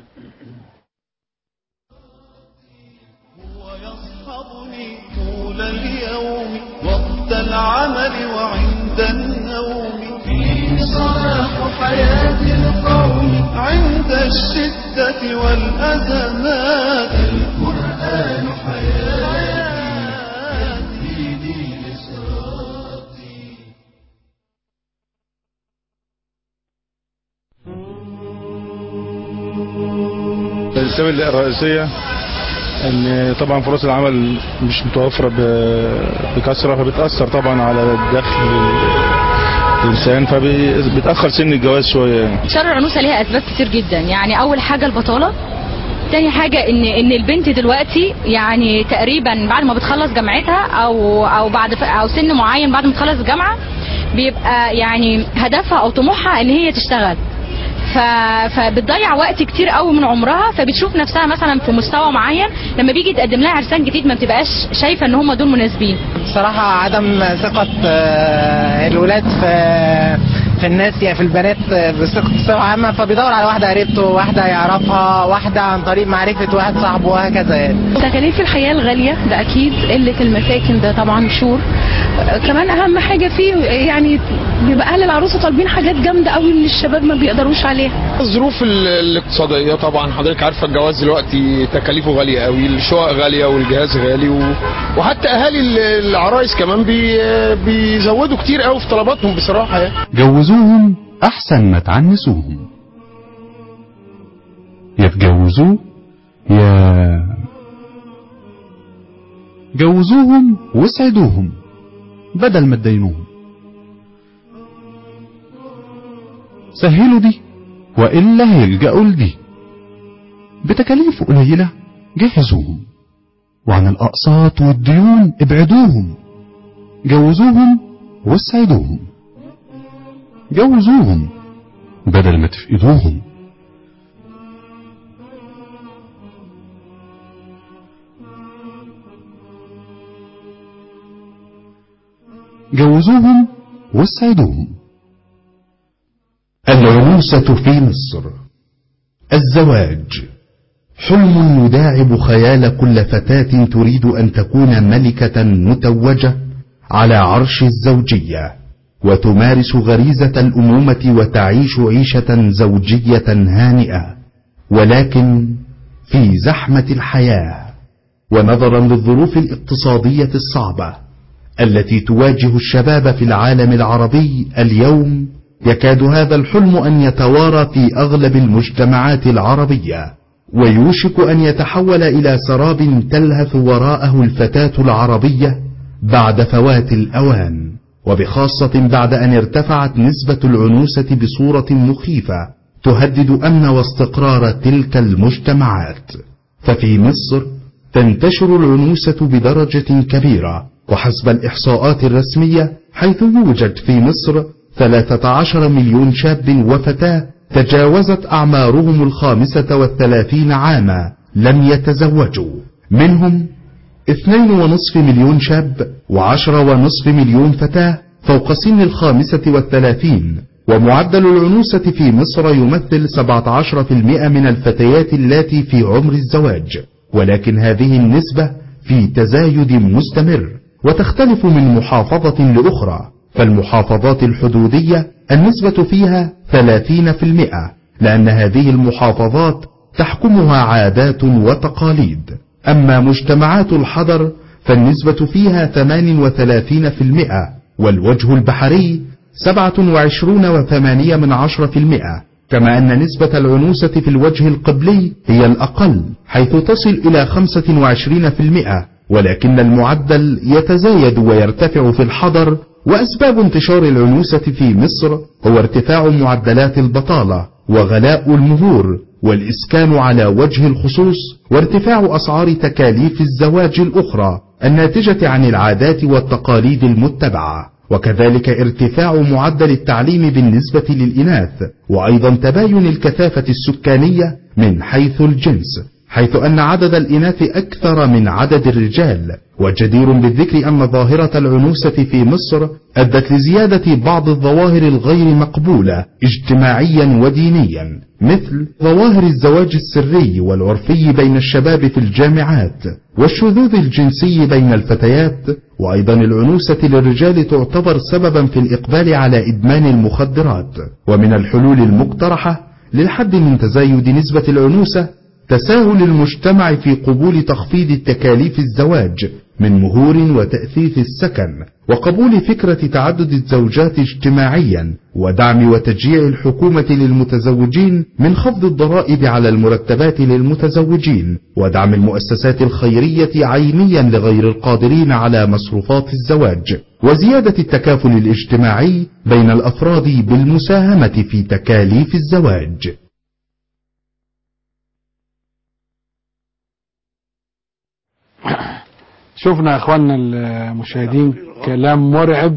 ويصحبني طول اليوم وقت العمل وعند النوم فيه صلاح حياة القوم عند الشدة والأزمات القرآن حياتي يهديني لصراطي السبب الرئيسية ان طبعا فرص العمل مش متوفرة ب- بكثرة فبتأثر طبعا على الدخل الإنسان فبتأخر سن الجواز شوية يعني. شر العنوسه ليها اسباب كتير جدا يعني اول حاجه البطاله تاني حاجة ان ان البنت دلوقتي يعني تقريبا بعد ما بتخلص جامعتها او او بعد ف- او سن معين بعد ما تخلص الجامعة بيبقى يعني هدفها او طموحها ان هي تشتغل ف... فبتضيع وقت كتير قوي من عمرها فبتشوف نفسها مثلا في مستوى معين لما بيجي يتقدم لها عرسان جديد ما بتبقاش شايفه ان هم دول مناسبين بصراحة عدم ثقة آه، الولاد في في الناس يعني في البنات آه، بثقة بصفة عامة فبيدور على واحدة قريبته واحدة يعرفها واحدة عن طريق معرفة واحد صاحبه وهكذا يعني تكاليف الحياة الغالية ده أكيد قلة المساكن ده طبعا شور آه، كمان أهم حاجة فيه يعني بيبقى أهل العروسة طالبين حاجات جامدة قوي من الشباب ما بيقدروش عليها الظروف ال- الاقتصادية طبعا حضرتك عارفة الجواز دلوقتي تكاليفه غالية قوي الشقق غالية والجهاز غالي و... وحتى أهالي ال- العرايس كمان بي... بيزودوا كتير قوي في طلباتهم بصراحة يعني جوزوهم أحسن ما تعنسوهم يا تجوزوه يا جوزوهم واسعدوهم بدل ما تدينوهم سهلوا دي وإلا هيلجأوا لدي بتكاليف قليلة جهزوهم وعن الأقساط والديون ابعدوهم جوزوهم واسعدوهم جوزوهم بدل ما تفقدوهم جوزوهم واسعدوهم العنوسة في مصر الزواج حلم يداعب خيال كل فتاة تريد أن تكون ملكة متوجة على عرش الزوجية وتمارس غريزة الأمومة وتعيش عيشة زوجية هانئة ولكن في زحمة الحياة ونظرا للظروف الاقتصادية الصعبة التي تواجه الشباب في العالم العربي اليوم يكاد هذا الحلم أن يتوارى في أغلب المجتمعات العربية ويوشك أن يتحول إلى سراب تلهث وراءه الفتاة العربية بعد فوات الأوان وبخاصة بعد أن ارتفعت نسبة العنوسة بصورة مخيفة تهدد أمن واستقرار تلك المجتمعات ففي مصر تنتشر العنوسة بدرجة كبيرة وحسب الإحصاءات الرسمية حيث يوجد في مصر 13 مليون شاب وفتاة تجاوزت أعمارهم الخامسة والثلاثين عاما لم يتزوجوا منهم اثنين ونصف مليون شاب وعشرة ونصف مليون فتاة فوق سن الخامسة والثلاثين ومعدل العنوسة في مصر يمثل 17% من الفتيات اللاتي في عمر الزواج ولكن هذه النسبة في تزايد مستمر وتختلف من محافظة لأخرى فالمحافظات الحدودية النسبة فيها 30% لأن هذه المحافظات تحكمها عادات وتقاليد أما مجتمعات الحضر فالنسبة فيها 38% والوجه البحري 27 وثمانية من عشرة في المئة كما أن نسبة العنوسة في الوجه القبلي هي الأقل حيث تصل إلى 25 في المئة ولكن المعدل يتزايد ويرتفع في الحضر وأسباب انتشار العنوسة في مصر هو ارتفاع معدلات البطالة وغلاء المهور والإسكان على وجه الخصوص وارتفاع أسعار تكاليف الزواج الأخرى الناتجة عن العادات والتقاليد المتبعة وكذلك ارتفاع معدل التعليم بالنسبة للإناث وأيضا تباين الكثافة السكانية من حيث الجنس حيث أن عدد الإناث أكثر من عدد الرجال وجدير بالذكر أن ظاهرة العنوسة في مصر أدت لزيادة بعض الظواهر الغير مقبولة اجتماعيا ودينيا مثل ظواهر الزواج السري والعرفي بين الشباب في الجامعات والشذوذ الجنسي بين الفتيات وأيضا العنوسة للرجال تعتبر سببا في الإقبال على إدمان المخدرات ومن الحلول المقترحة للحد من تزايد نسبة العنوسة تساهل المجتمع في قبول تخفيض التكاليف الزواج من مهور وتأثيث السكن وقبول فكرة تعدد الزوجات اجتماعيا ودعم وتشجيع الحكومة للمتزوجين من خفض الضرائب على المرتبات للمتزوجين ودعم المؤسسات الخيرية عينيا لغير القادرين على مصروفات الزواج وزيادة التكافل الاجتماعي بين الأفراد بالمساهمة في تكاليف الزواج شفنا يا اخواننا المشاهدين كلام مرعب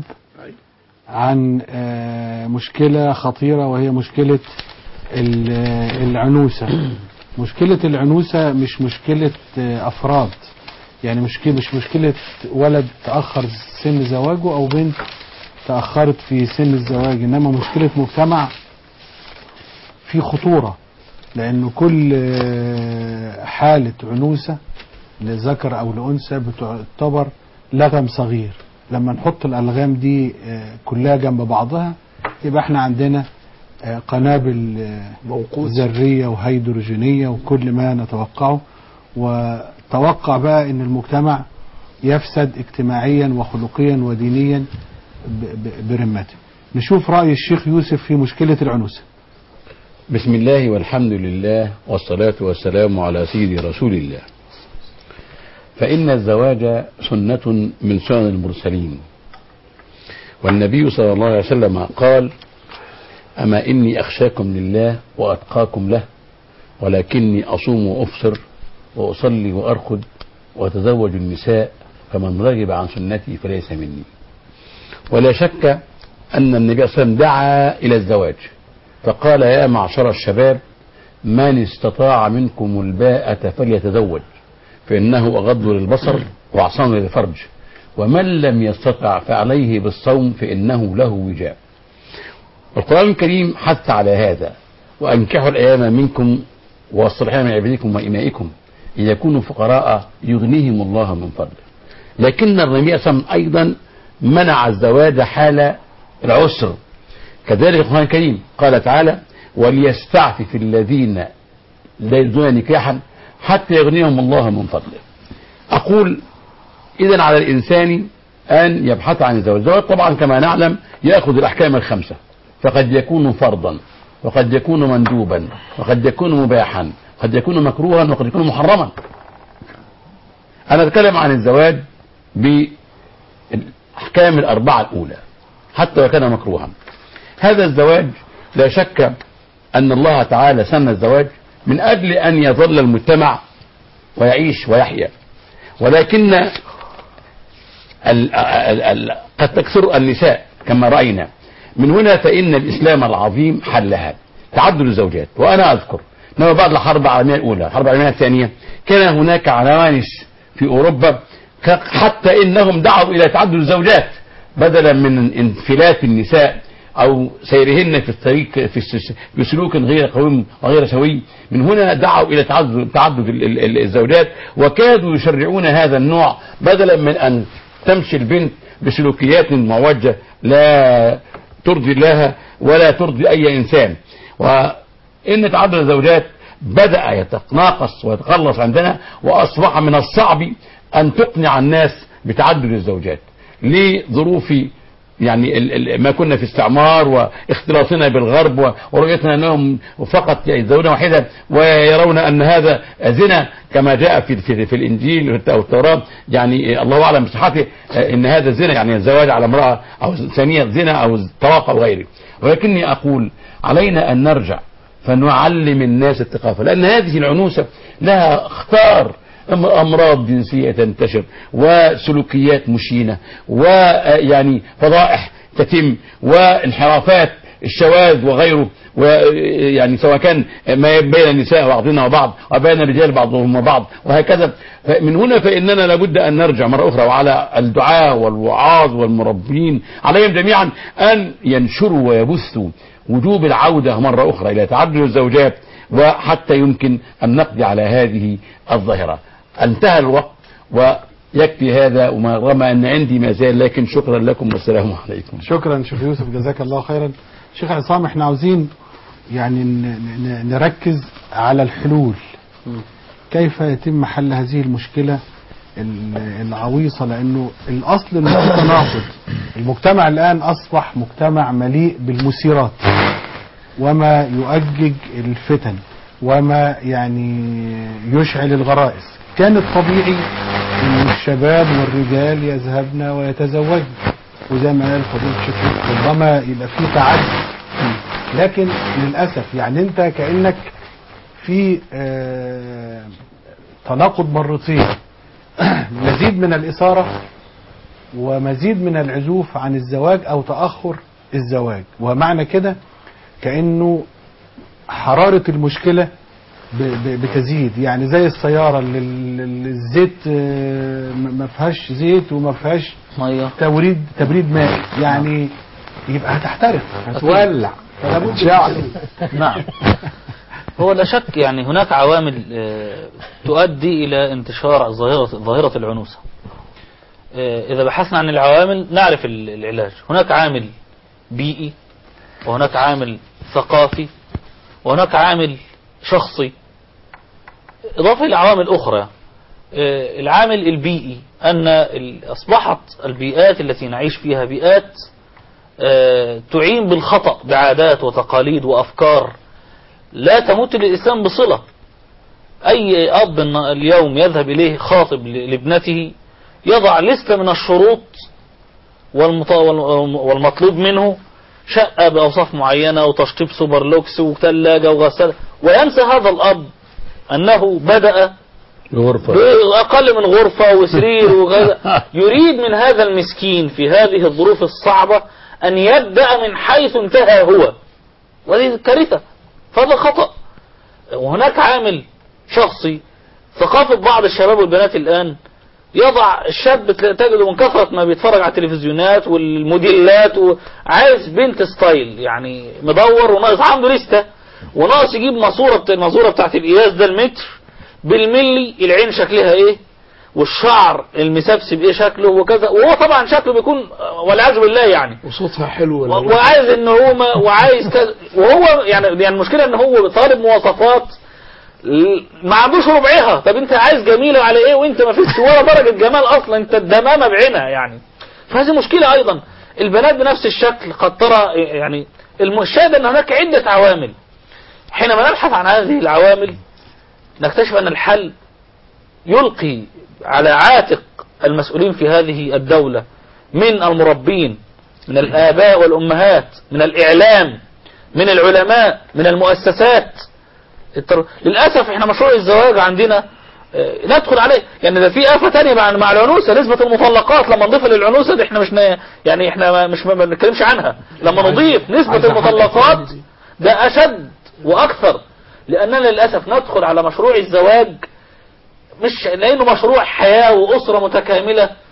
عن آه، مشكلة خطيرة وهي مشكلة ال- العنوسة مشكلة العنوسة مش مشكلة آه، أفراد يعني مشكلة مش مشكلة ولد تأخر سن زواجه أو بنت تأخرت في سن الزواج إنما مشكلة مجتمع في خطورة لأنه كل آه، حالة عنوسة لذكر أو لأنثى بتعتبر لغم صغير لما نحط الألغام دي آه، كلها جنب بعضها يبقى احنا عندنا آه، قنابل آه، ذرية وهيدروجينية وكل ما نتوقعه وتوقع بقى ان المجتمع يفسد اجتماعيا وخلقيا ودينيا ب- ب- برمته نشوف رأي الشيخ يوسف في مشكلة العنوسة بسم الله والحمد لله والصلاة والسلام على سيد رسول الله فإن الزواج سنة من سنن المرسلين والنبي صلى الله عليه وسلم قال أما إني أخشاكم لله وأتقاكم له ولكني أصوم وأفطر وأصلي وأرقد وأتزوج النساء فمن رغب عن سنتي فليس مني ولا شك أن النبي صلى الله عليه وسلم دعا إلى الزواج فقال يا معشر الشباب من استطاع منكم الباءة فليتزوج فإنه أغض للبصر وأعصم للفرج ومن لم يستطع فعليه بالصوم فإنه له وجاء القرآن الكريم حث على هذا وأنكحوا الأيام منكم والصالحين من عبادكم وإمائكم إن يكونوا فقراء يغنيهم الله من فضله لكن النبي صلى الله عليه وسلم أيضا منع الزواج حال العسر كذلك القرآن الكريم قال تعالى وليستعفف الذين لا يجدون نكاحا حتى يغنيهم الله من فضله أقول إذا على الإنسان أن يبحث عن الزواج الزواج طبعا كما نعلم يأخذ الأحكام الخمسة فقد يكون فرضا وقد يكون مندوبا وقد يكون مباحا قد يكون مكروها وقد يكون محرما أنا أتكلم عن الزواج بالأحكام الأربعة الأولى حتى وكان مكروها هذا الزواج لا شك أن الله تعالى سن الزواج من أجل أن يظل المجتمع ويعيش ويحيا ولكن ال ال ال قد تكثر النساء كما رأينا من هنا فإن الإسلام العظيم حلها تعدد الزوجات وأنا أذكر أنه بعد الحرب العالمية الأولى الحرب العالمية الثانية كان هناك عنوانش في أوروبا حتى إنهم دعوا إلى تعدد الزوجات بدلا من انفلات النساء أو سيرهن في الطريق في الس- في سلوك غير قويم وغير سوي من هنا دعوا إلى تعدد, تعدد ال- ال- ال- الزوجات وكادوا يشرعون هذا النوع بدلا من أن تمشي البنت بسلوكيات معوجة لا ترضي الله ولا ترضي أي إنسان وإن تعدد الزوجات بدأ يتناقص ويتقلص عندنا وأصبح من الصعب أن تقنع الناس بتعدد الزوجات لظروف يعني ال- ال- ما كنا في استعمار واختلاطنا بالغرب و- ورؤيتنا انهم فقط يتزوجون واحده ويرون ان هذا زنا كما جاء في في, في الانجيل او التوراه يعني الله اعلم بصحته ان هذا زنا يعني الزواج على امراه او ثانيه زنا او طلاق او غيره ولكني اقول علينا ان نرجع فنعلم الناس الثقافه لان هذه العنوسه لها اختار أم- امراض جنسيه تنتشر وسلوكيات مشينه ويعني فضائح تتم وانحرافات الشواذ وغيره ويعني سواء كان ما بين النساء بعضنا وبعض وبين الرجال بعضهم وبعض وهكذا من هنا فإننا لابد أن نرجع مرة أخرى وعلى الدعاة والوعاظ والمربين عليهم جميعا أن ينشروا ويبثوا وجوب العودة مرة أخرى إلى تعدد الزوجات وحتى يمكن أن نقضي على هذه الظاهرة انتهى الوقت ويكفي هذا وما رغم أن عندي ما زال لكن شكرا لكم والسلام عليكم شكرا شيخ يوسف جزاك الله خيرا شيخ عصام احنا عاوزين يعني ن- ن- نركز على الحلول كيف يتم حل هذه المشكلة ال- العويصة لأنه الأصل أنه في تناقض المجتمع الآن أصبح مجتمع مليء بالمثيرات وما يؤجج الفتن وما يعني يشعل الغرائز كان الطبيعي أن الشباب والرجال يذهبن ويتزوجن وزي ما قال فضيلة الشيخ يوسف، ربما يبقى في تعدي لكن للأسف يعني أنت كأنك في آه، تناقض مرتين مزيد من الإثارة ومزيد من العزوف عن الزواج أو تأخر الزواج ومعنى كده كأنه حرارة المشكلة ب- ب- بتزيد يعني زي السيارة اللي ال- ال- الزيت آه، م- ما فيهاش زيت وما فيهاش ميه توريد تبريد مائي يعني يبقى هتحترق هتولع فلا بد شعل. نعم هو لا شك يعني هناك عوامل آه، تؤدي إلى انتشار ظاهرة ظاهرة العنوسة آه، إذا بحثنا عن العوامل نعرف ال- العلاج هناك عامل بيئي وهناك عامل ثقافي وهناك عامل شخصي إضافة إلى عوامل أخرى آه، العامل البيئي أن ال- أصبحت البيئات التي نعيش فيها بيئات آه، تعين بالخطأ بعادات وتقاليد وأفكار لا تمت للإسلام بصلة أي أب الن- اليوم يذهب إليه خاطب ل- لابنته يضع لستة من الشروط والمط- وال- والمطلوب منه شقة بأوصاف معينة وتشطيب سوبر لوكس وثلاجة وغسالة وينسى هذا الأب أنه بدأ غرفة بأقل من غرفة وسرير وغير يريد من هذا المسكين في هذه الظروف الصعبة أن يبدأ من حيث انتهى هو وهذه كارثة فهذا خطأ وهناك عامل شخصي ثقافة بعض الشباب والبنات الآن يضع الشاب تلاقي- تجده من كثرة ما بيتفرج على التلفزيونات والموديلات وعايز بنت ستايل يعني مدور وناقص عنده لستة وناقص يجيب ماسورة بتاع الماسورة بتاعت القياس ده المتر بالملي العين شكلها ايه والشعر المسبسب ايه شكله وكذا وهو طبعا شكله بيكون والعياذ بالله يعني وصوتها حلو ولا و- وعايز ان هو ما وعايز كذا وهو يعني يعني المشكله ان هو طالب مواصفات ل- ما عندوش ربعها طب انت عايز جميله على ايه وانت ما فيش ولا درجه جمال اصلا انت الدمامه بعينها يعني فهذه مشكله ايضا البنات بنفس الشكل قد ترى يعني المشاهد ان هناك عده عوامل حينما نبحث عن هذه العوامل نكتشف ان الحل يلقي على عاتق المسؤولين في هذه الدولة من المربين من الآباء والأمهات من الإعلام من العلماء من المؤسسات التر... للأسف احنا مشروع الزواج عندنا آه، ندخل عليه يعني ده في آفة تانية مع مع العنوسة نسبة المطلقات لما نضيف للعنوسة دي احنا مش ن... يعني احنا ما- مش ما بنتكلمش عنها لما نضيف نسبة عايز أحقق المطلقات الفائدة دي. ده أشد وأكثر لأننا للأسف ندخل على مشروع الزواج مش لأنه مشروع حياة وأسرة متكاملة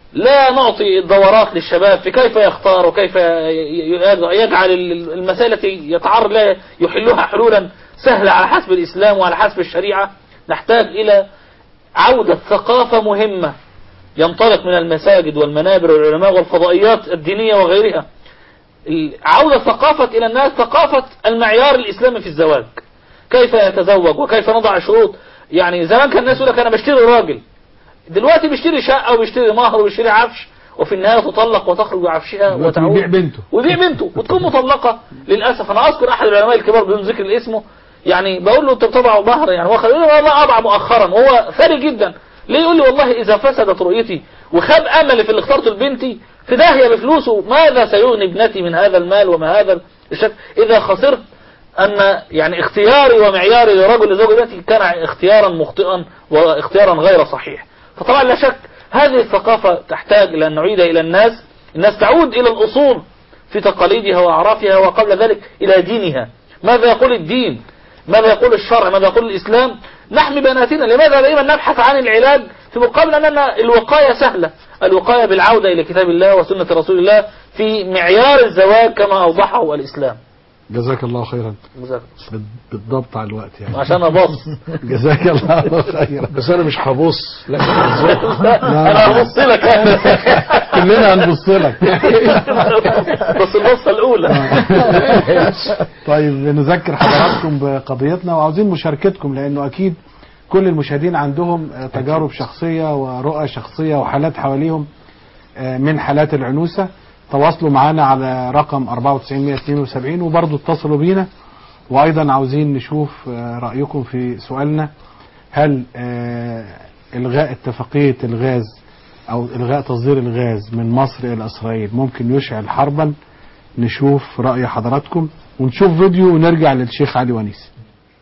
لا نعطي الدورات للشباب في كيف يختار وكيف ي- ي- يجعل ال- المسائل التي يتعرض لها يحلها حلولا سهلة على حسب الإسلام وعلى حسب الشريعة نحتاج إلى عودة ثقافة مهمة ينطلق من المساجد والمنابر والعلماء والفضائيات الدينية وغيرها ال- عودة ثقافة إلى الناس ثقافة المعيار الإسلامي في الزواج كيف يتزوج وكيف نضع شروط يعني زمان كان الناس يقول لك أنا بشتري راجل دلوقتي بيشتري شقة وبيشتري مهر وبيشتري عفش وفي النهاية تطلق وتخرج بعفشها دلوقتي وتعود بيبيع بنته ويبيع بنته وتكون مطلقة للأسف أنا أذكر أحد العلماء الكبار بدون ذكر اسمه يعني بقول له أنت بتضع مهر يعني هو خ- يقول لي والله أضع مؤخرا وهو ثري جدا ليه يقول لي والله إذا فسدت رؤيتي وخاب أملي في اللي اخترته لبنتي في داهية بفلوسه ماذا سيغني ابنتي من هذا المال وما هذا الشك إذا خسرت أن يعني اختياري ومعياري لرجل لزوج ابنتي كان اختيارا مخطئا واختيارا غير صحيح فطبعا لا شك هذه الثقافة تحتاج إلى أن نعيدها إلى الناس الناس تعود إلى الأصول في تقاليدها وأعرافها وقبل ذلك إلى دينها ماذا يقول الدين ماذا يقول الشرع ماذا يقول الإسلام نحمي بناتنا لماذا دائما نبحث عن العلاج في مقابل أننا الوقاية سهلة الوقاية بالعودة إلى كتاب الله وسنة رسول الله في معيار الزواج كما أوضحه الإسلام جزاك الله خيرا جزاك بال- بالضبط على الوقت يعني عشان أبص جزاك الله خيرا بس انا مش هبص لكن أنا هبص لك كلنا هنبص لك بس البصة الأولى طيب نذكر حضراتكم بقضيتنا وعاوزين مشاركتكم لانه اكيد كل المشاهدين عندهم آه، تجارب شخصية ورؤى شخصية وحالات حواليهم آه، من حالات العنوسة تواصلوا معنا على رقم 94172 وبرضه اتصلوا بينا وايضا عاوزين نشوف آه، رأيكم في سؤالنا هل آه، الغاء اتفاقية الغاز او الغاء تصدير الغاز من مصر الى اسرائيل ممكن يشعل حربا نشوف رأي حضراتكم ونشوف فيديو ونرجع للشيخ علي ونيس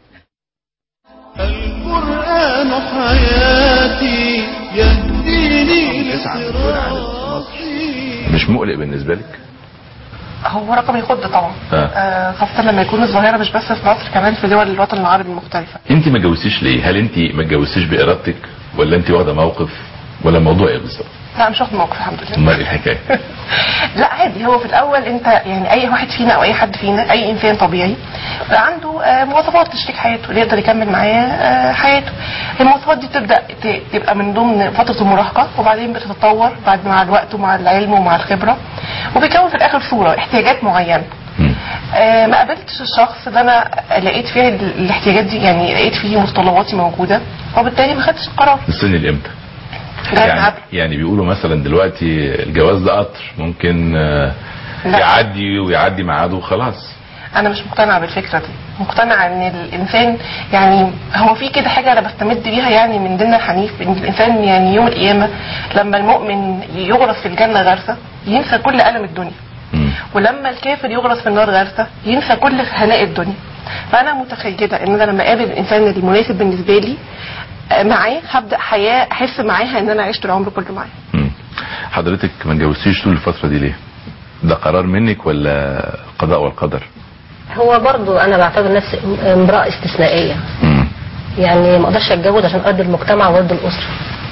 القرآن حياتي يهديني لصراطي مش مقلق بالنسبة لك هو رقم يخض طبعا آه. آه، خاصة لما يكون الظاهرة مش بس في مصر كمان في دول الوطن العربي المختلفة انت ما اتجوزتيش ليه هل انت ما اتجوزتيش بارادتك ولا انت واخده موقف ولا الموضوع ايه بالظبط لا مش واخد موقف الحمد لله امال ايه الحكايه لا عادي هو في الاول انت يعني اي واحد فينا او اي حد فينا اي انسان طبيعي بقى عنده آه، مواصفات تشريك حياته اللي يقدر يكمل معاه آه، حياته المواصفات دي بتبدا ت- تبقى من ضمن فتره المراهقه وبعدين بتتطور بعد مع الوقت ومع العلم ومع الخبره وبيكون في الاخر صوره احتياجات معينه آه، ما قابلتش الشخص اللي انا لقيت فيه ال- الاحتياجات دي يعني لقيت فيه متطلباتي موجوده وبالتالي ما خدتش القرار السن الامتى لغاية يعني, قبل. يعني بيقولوا مثلا دلوقتي الجواز ده قطر ممكن آه، لا. يعدي ويعدي ميعاده وخلاص انا مش مقتنعه بالفكره دي مقتنعه ان الانسان يعني هو في كده حاجه انا بستمد بيها يعني من ديننا الحنيف ان الانسان يعني يوم القيامه لما المؤمن يغرس في الجنه غرسه ينسى كل الم الدنيا ولما الكافر يغرس في النار غرسه ينسى كل هناء الدنيا فانا متخيله ان انا لما اقابل الانسان المناسب بالنسبه لي آه، معاه هبدا حياه احس معاها ان انا عشت العمر كله معاه حضرتك ما اتجوزتيش طول الفتره دي ليه ده قرار منك ولا القضاء والقدر هو برضو انا بعتبر نفسي امرأة استثنائية يعني ما اقدرش اتجوز عشان ارضي المجتمع وارضي الاسرة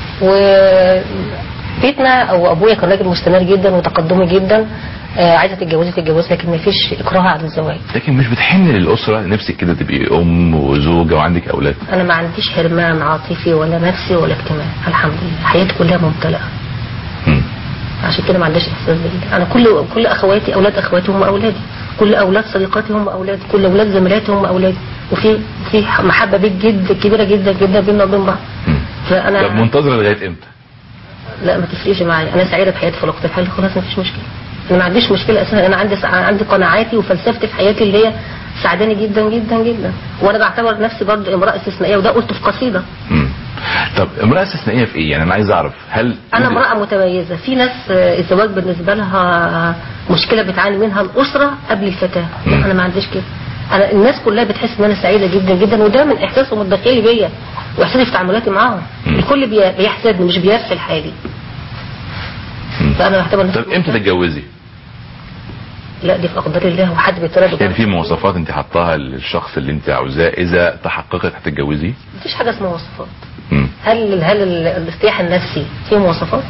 وبيتنا او ابويا كان راجل مستمر جدا وتقدمي جدا آه، عايزه تتجوزي تتجوزي لكن ما فيش اكراه على الزواج لكن مش بتحن للاسره نفسك كده تبقي ام وزوجه وعندك اولاد انا ما عنديش حرمان عاطفي ولا نفسي ولا اجتماعي الحمد لله حياتي كلها ممتلئه عشان كده ما عنديش احساس بالله انا كل كل اخواتي اولاد اخواتي هم اولادي كل اولاد صديقاتي هم اولادي كل اولاد زميلاتي هم اولادي وفي في محبه بيت جد كبيره جدا جدا بيننا وبين بعض طب فانا منتظره لغايه امتى لا ما تفرقش معايا انا سعيده بحياتي في الوقت الحالي خلاص ما فيش مشكله انا ما عنديش مشكله اساسا انا عندي عندي قناعاتي وفلسفتي في حياتي اللي هي سعداني جدا جدا جدا وانا بعتبر نفسي برضه امراه استثنائيه وده قلته في قصيده طب امراه استثنائيه في ايه يعني انا عايز اعرف هل انا امراه متميزه في ناس آه، الزواج بالنسبه لها مشكله بتعاني منها الاسره قبل الفتاه لا انا ما عنديش كده انا الناس كلها بتحس ان انا سعيده جدا جدا وده من احساسهم الداخلي بيا واحساسي في تعاملاتي معاهم الكل بي- بيحسدني مش بيرسل حالي فانا بعتبر نفسي طب امتى تتجوزي لا دي في اقدار الله وحد بيتولد يعني في مواصفات انت حطاها للشخص اللي انت عاوزاه اذا تحققت هتتجوزيه مفيش حاجه اسمها مواصفات هل هل ال- الارتياح النفسي فيه مواصفات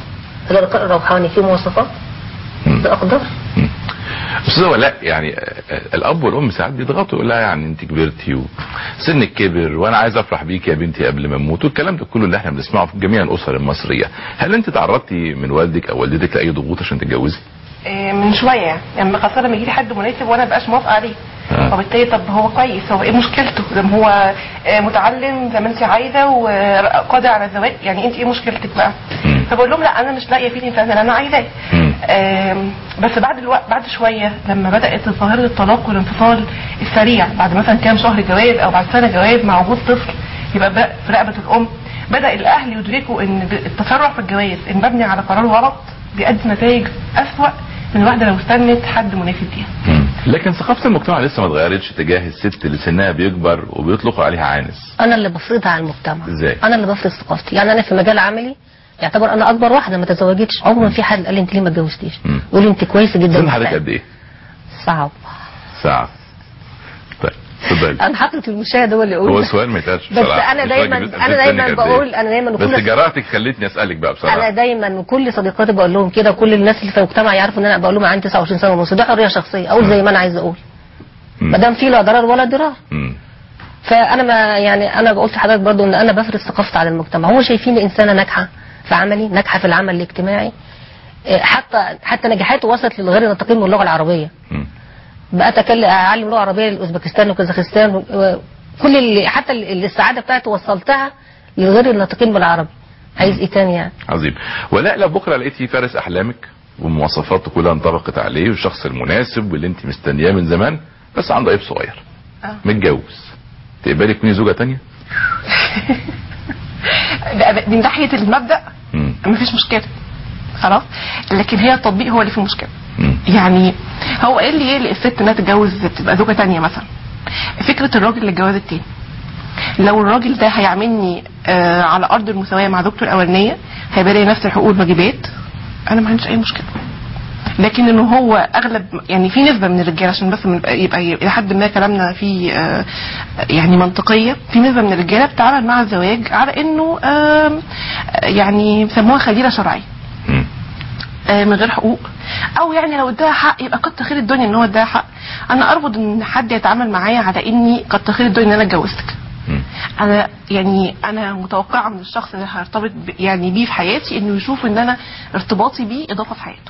هل اللقاء الروحاني فيه مواصفات بأقدار استاذ ولاء يعني آه، آه، الاب والام ساعات بيضغطوا يقول لها يعني انت كبرتي وسنك كبر وانا عايز افرح بيك يا بنتي قبل ما اموت والكلام ده كله اللي احنا بنسمعه في جميع الاسر المصريه هل انت تعرضتي من والدك او والدتك لاي ضغوط عشان تتجوزي آه، من شويه يعني خاصه لما يجي لي حد مناسب وانا مبقاش موافقه عليه فبالتالي طب هو كويس هو ايه مشكلته لما هو آه، متعلم زي ما انت عايزه وقادر على الزواج يعني انت ايه مشكلتك بقى فبقول لهم لا انا مش لاقيه فيه الانسان اللي انا عايزاه آم، بس بعد الوقت بعد شويه لما بدات ظاهره الطلاق والانفصال السريع بعد مثلا كام شهر جواز او بعد سنه جواز مع وجود طفل يبقى بقى في رقبه الام بدا الاهل يدركوا ان التسرع في الجواز المبني على قرار غلط بيؤدي نتائج اسوأ من الواحده لو استنت حد مناسب ليها لكن ثقافه المجتمع لسه ما اتغيرتش تجاه الست اللي سنها بيكبر وبيطلقوا عليها عانس انا اللي بفرضها على المجتمع ازاي انا اللي بفرض ثقافتي يعني انا في مجال عملي يعتبر انا اكبر واحده ما تزوجتش عمر ما في حد قال لي انت ليه ما اتجوزتيش يقول لي انت كويسه جدا سن حضرتك قد ايه صعب ساعه طيب اتفضلي انا حاطط المشاهد هو اللي يقول هو السؤال ما يتقالش بس بصراحة. انا مش دايما راجل بيسأل انا سنك دايما قد إيه. بقول انا دايما بس وكل جرأتك خلتني اسالك بقى انا بصراحه دايما وكل صديقاتي بقول لهم كده وكل الناس اللي في المجتمع يعرفوا ان انا بقول لهم عندي 29 سنه ونص ده حريه شخصيه اقول زي ما انا عايزه اقول ما دام في لا ضرر ولا ضرار فانا ما يعني انا قلت لحضرتك برضو ان انا بفرض ثقافتي على المجتمع هم شايفيني انسانه ناجحه في عملي ناجحه في العمل الاجتماعي إيه، حتى حتى نجاحاتي وصلت للغير الناطقين من اللغه العربيه بقى اتكلم اعلم لغه عربيه لاوزبكستان وكازاخستان و- كل اللي حتى ال- السعاده بتاعتي وصلتها للغير الناطقين بالعربي عايز ايه تاني يعني عظيم ولا لو بكره لقيتي فارس احلامك ومواصفاته كلها انطبقت عليه والشخص المناسب واللي انت مستنياه من زمان بس عنده عيب صغير آه. متجوز تقبلي تكوني زوجه تانية ده- ده- من ناحيه المبدا مفيش مشكله خلاص لكن هي التطبيق هو اللي فيه مشكله يعني هو ايه اللي ايه الست انها تتجوز تبقى زوجه تانية مثلا فكره الراجل للجواز التاني لو الراجل ده هيعاملني آه على ارض المساواه مع زوجته الاولانيه هيبقى لي نفس الحقوق والواجبات انا ما عنديش اي مشكله لكن انه هو اغلب يعني في نسبه من الرجال عشان بس من يبقى الى حد ما كلامنا فيه آه، يعني منطقيه في نسبه من الرجاله بتتعامل مع الزواج على انه آم، يعني بيسموها خليله شرعيه آه، من غير حقوق او يعني لو اداها حق يبقى كتر خير الدنيا ان هو اداها حق انا ارفض ان حد يتعامل معايا على اني كتر خير الدنيا ان انا اتجوزتك انا يعني انا متوقعه من الشخص اللي هرتبط ب- يعني بيه في حياتي انه يشوف ان انا ارتباطي بيه اضافه في حياته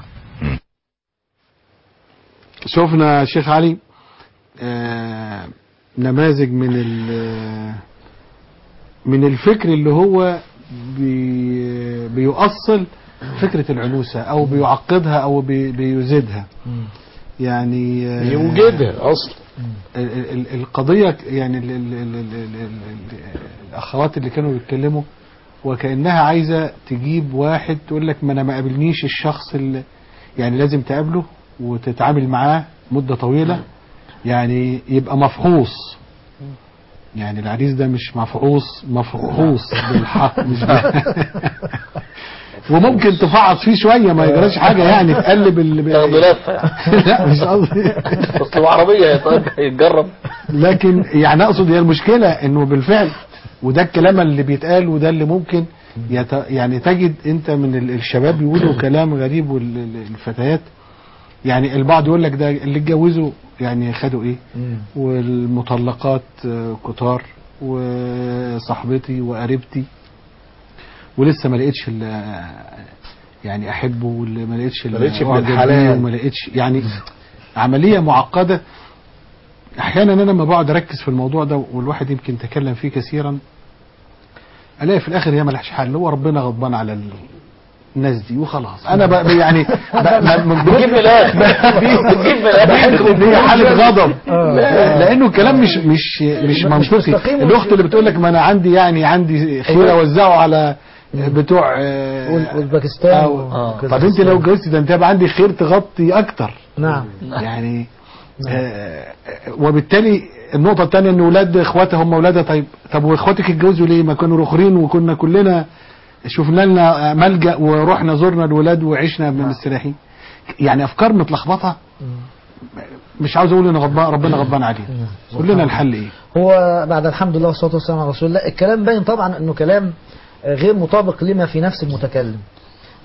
شفنا يا شيخ علي آه، نماذج من ال- من الفكر اللي هو بي بيؤصل فكرة العنوسة أو بيعقدها أو بي بيزيدها يعني آه، بيوجدها أصلا ال- ال- ال- القضية يعني ال- ال- ال- ال- ال- ال- الأخوات اللي كانوا بيتكلموا وكأنها عايزة تجيب واحد تقول لك ما أنا ما قابلنيش الشخص اللي يعني لازم تقابله وتتعامل معاه مدة طويلة يعني يبقى مفحوص يعني العريس ده مش مفحوص مفحوص بالحق مش ب... وممكن تفعص فيه شويه ما يجراش حاجه يعني تقلب اللي تفضيلات لا مش قصدي اصل هو عربيه يا طيب يتجرب لكن يعني اقصد هي المشكله انه بالفعل وده الكلام اللي بيتقال وده اللي ممكن يت... يعني تجد انت من ال- الشباب يقولوا كلام غريب والفتيات يعني البعض يقول لك ده اللي اتجوزوا يعني خدوا ايه والمطلقات آه، كتار وصاحبتي وقريبتي ولسه ما لقيتش ال- يعني احبه واللي ما لقيتش ما لقيتش ابن أعجب بيه الحلال. وما لقيتش يعني عمليه معقده احيانا انا لما بقعد اركز في الموضوع ده والواحد يمكن تكلم فيه كثيرا الاقي في الاخر هي ملهاش حل هو ربنا غضبان على ال- الناس دي وخلاص انا ب... يعني ب... ب... من بتجيب من الآخر. بتجيب من الآخر. بحس ان هي حاله غضب آه. لانه الكلام مش مش مش منطقي الاخت اللي بتقول لك ما انا عندي يعني عندي خير اوزعه على بتوع آه، اوزبكستان أو- وكازاخستان. طب انت لو اتجوزتي ده انت هيبقى عندي خير تغطي اكتر نعم يعني آه، وبالتالي النقطة الثانية ان ولاد اخواتها هم ولادها طيب طب واخواتك اتجوزوا ليه ما كانوا رخرين وكنا كلنا شفنا لنا ملجأ ورحنا زرنا الولاد وعشنا مستريحين يعني افكار متلخبطة مش عاوز اقول ان غضبان ربنا غضبان علينا قول لنا الحل ايه هو بعد الحمد لله والصلاة والسلام على رسول الله الكلام باين طبعا انه كلام آه، غير مطابق لما في نفس المتكلم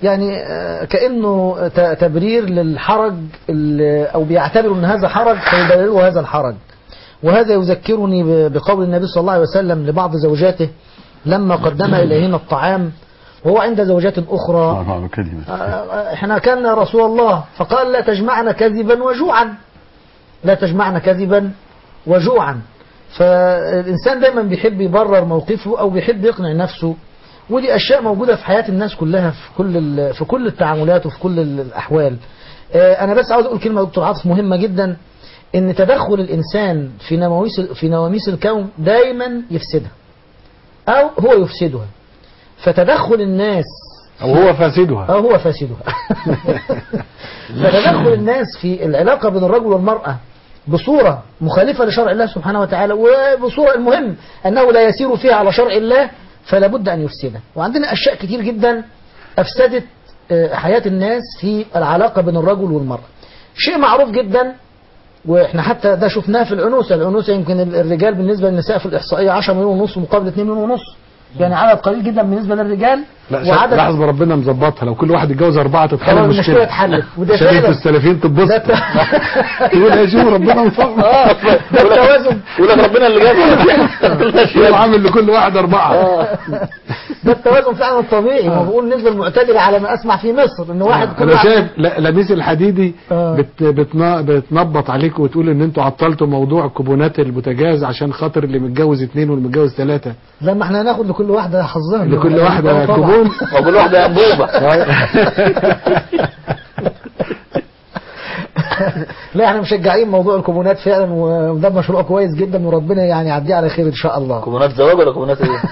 يعني آه، كأنه ت- تبرير للحرج ال- أو بيعتبروا أن هذا حرج فيبرروا هذا الحرج وهذا يذكرني ب- بقول النبي صلى الله عليه وسلم لبعض زوجاته لما قدم إليهن الطعام وهو عند زوجات أخرى آه، آه، احنا كان يا رسول الله فقال لا تجمعنا كذبا وجوعا لا تجمعنا كذبا وجوعا فالإنسان دايما بيحب يبرر موقفه أو بيحب يقنع نفسه ودي أشياء موجودة في حياة الناس كلها في كل ال- في كل التعاملات وفي كل ال- الأحوال آه، أنا بس عاوز أقول كلمة يا دكتور عاطف مهمة جدا إن تدخل الإنسان في نواميس في نواميس الكون دايما يفسدها أو هو يفسدها فتدخل الناس أو هو فاسدها أو هو فاسدها فتدخل الناس في العلاقة بين الرجل والمرأة بصورة مخالفة لشرع الله سبحانه وتعالى وبصورة المهم أنه لا يسير فيها على شرع الله فلا بد أن يفسدها وعندنا أشياء كتير جدا أفسدت آه، حياة الناس في العلاقة بين الرجل والمرأة شيء معروف جدا واحنا حتى ده شفناه في العنوسة العنوسة يمكن الرجال بالنسبة للنساء في الإحصائية 10 مليون ونص مقابل 2 مليون ونص يعني عدد قليل جدا بالنسبة للرجال لا شا- لاحظ ربنا مظبطها لو كل واحد يتجوز أربعة تتحل خلاص المشكلة المشكلة اتحلت وده شريط فعلا السلفين تتبسط تقول يا شوف ربنا مصمم اه ده التوازن يقول لك ربنا اللي جاب هو عامل لكل واحد أربعة ده التوازن فعلا الطبيعي ما بقول النسبة المعتدلة على ما أسمع في مصر إن واحد كل انا واحد- شايف لا- لبيس الحديدي بت بتنا- بتنبط عليك وتقول ان انتوا عطلتوا موضوع كوبونات البوتاجاز عشان خاطر اللي متجوز اتنين واللي متجوز ثلاثة لما احنا هناخد لكل واحدة حظها لكل واحدة طبعاً. كوبون وكل واحدة أنبوبة لا احنا مشجعين موضوع الكوبونات فعلا وده مشروع كويس جدا وربنا يعني يعديه على خير ان شاء الله كوبونات زواج ولا كوبونات ايه؟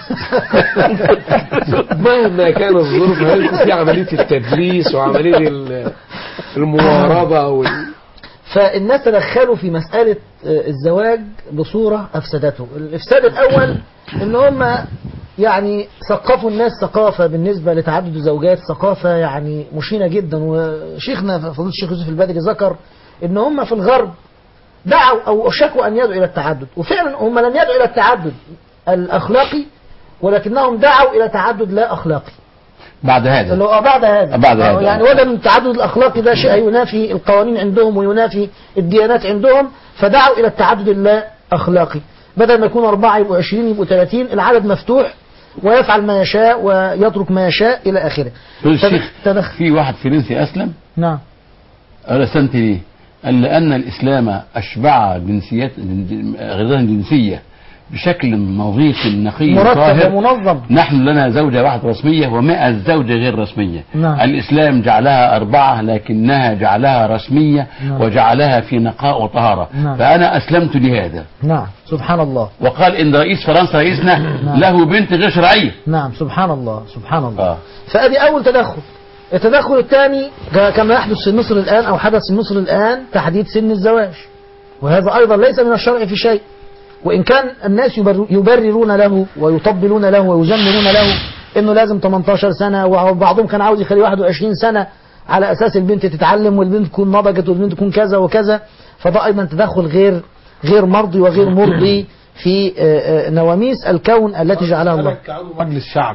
مهما كانت الظروف هل في عملية التدليس وعملية ال- المواربة وال... فالناس تدخلوا في مسألة آه، الزواج بصورة أفسدته الإفساد الأول إن هم يعني ثقفوا الناس ثقافة بالنسبة لتعدد الزوجات ثقافة يعني مشينة جدا وشيخنا فضيلة الشيخ يوسف البدري ذكر إن هم في الغرب دعوا أو شكوا أن يدعوا إلى التعدد وفعلا هم لم يدعوا إلى التعدد الأخلاقي ولكنهم دعوا إلى تعدد لا أخلاقي بعد هذا اللي هو بعد هذا بعد آه، هذا. يعني وجد ان التعدد الاخلاقي ده شيء ينافي القوانين عندهم وينافي الديانات عندهم فدعوا الى التعدد اللا اخلاقي بدل ما يكون أربعة يبقوا 20 يبقوا 30 العدد مفتوح ويفعل ما يشاء ويترك ما يشاء إلى آخره الشيخ تدخل في واحد فرنسي أسلم نعم رسمت ليه قال لأن الإسلام أشبع جنسيات غذاء جنسية بشكل نظيف نقي مرتب طاهر ومنظم نحن لنا زوجة واحدة رسمية ومئة زوجة غير رسمية نعم. الإسلام جعلها أربعة لكنها جعلها رسمية نعم. وجعلها في نقاء وطهارة نعم. فأنا أسلمت لهذا نعم سبحان الله وقال إن رئيس فرنسا رئيسنا له بنت غير شرعية نعم سبحان الله سبحان الله آه. فادي اول تدخل التدخل الثاني ك- كما يحدث في مصر الان او حدث في مصر الان تحديد سن الزواج وهذا ايضا ليس من الشرع في شيء وان كان الناس يبر- يبررون له ويطبلون له ويزمرون له انه لازم 18 سنه وبعضهم كان عاوز يخليه 21 سنه على اساس البنت تتعلم والبنت تكون نضجت والبنت تكون كذا وكذا فده ايضا تدخل غير غير مرضي وغير مرضي في آه، آه، نواميس الكون التي جعلها الله مجلس شعب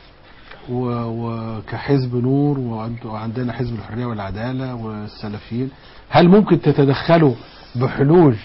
و- وكحزب نور وأنتوا وعندنا حزب الحرية والعدالة والسلفيين هل ممكن تتدخلوا بحلول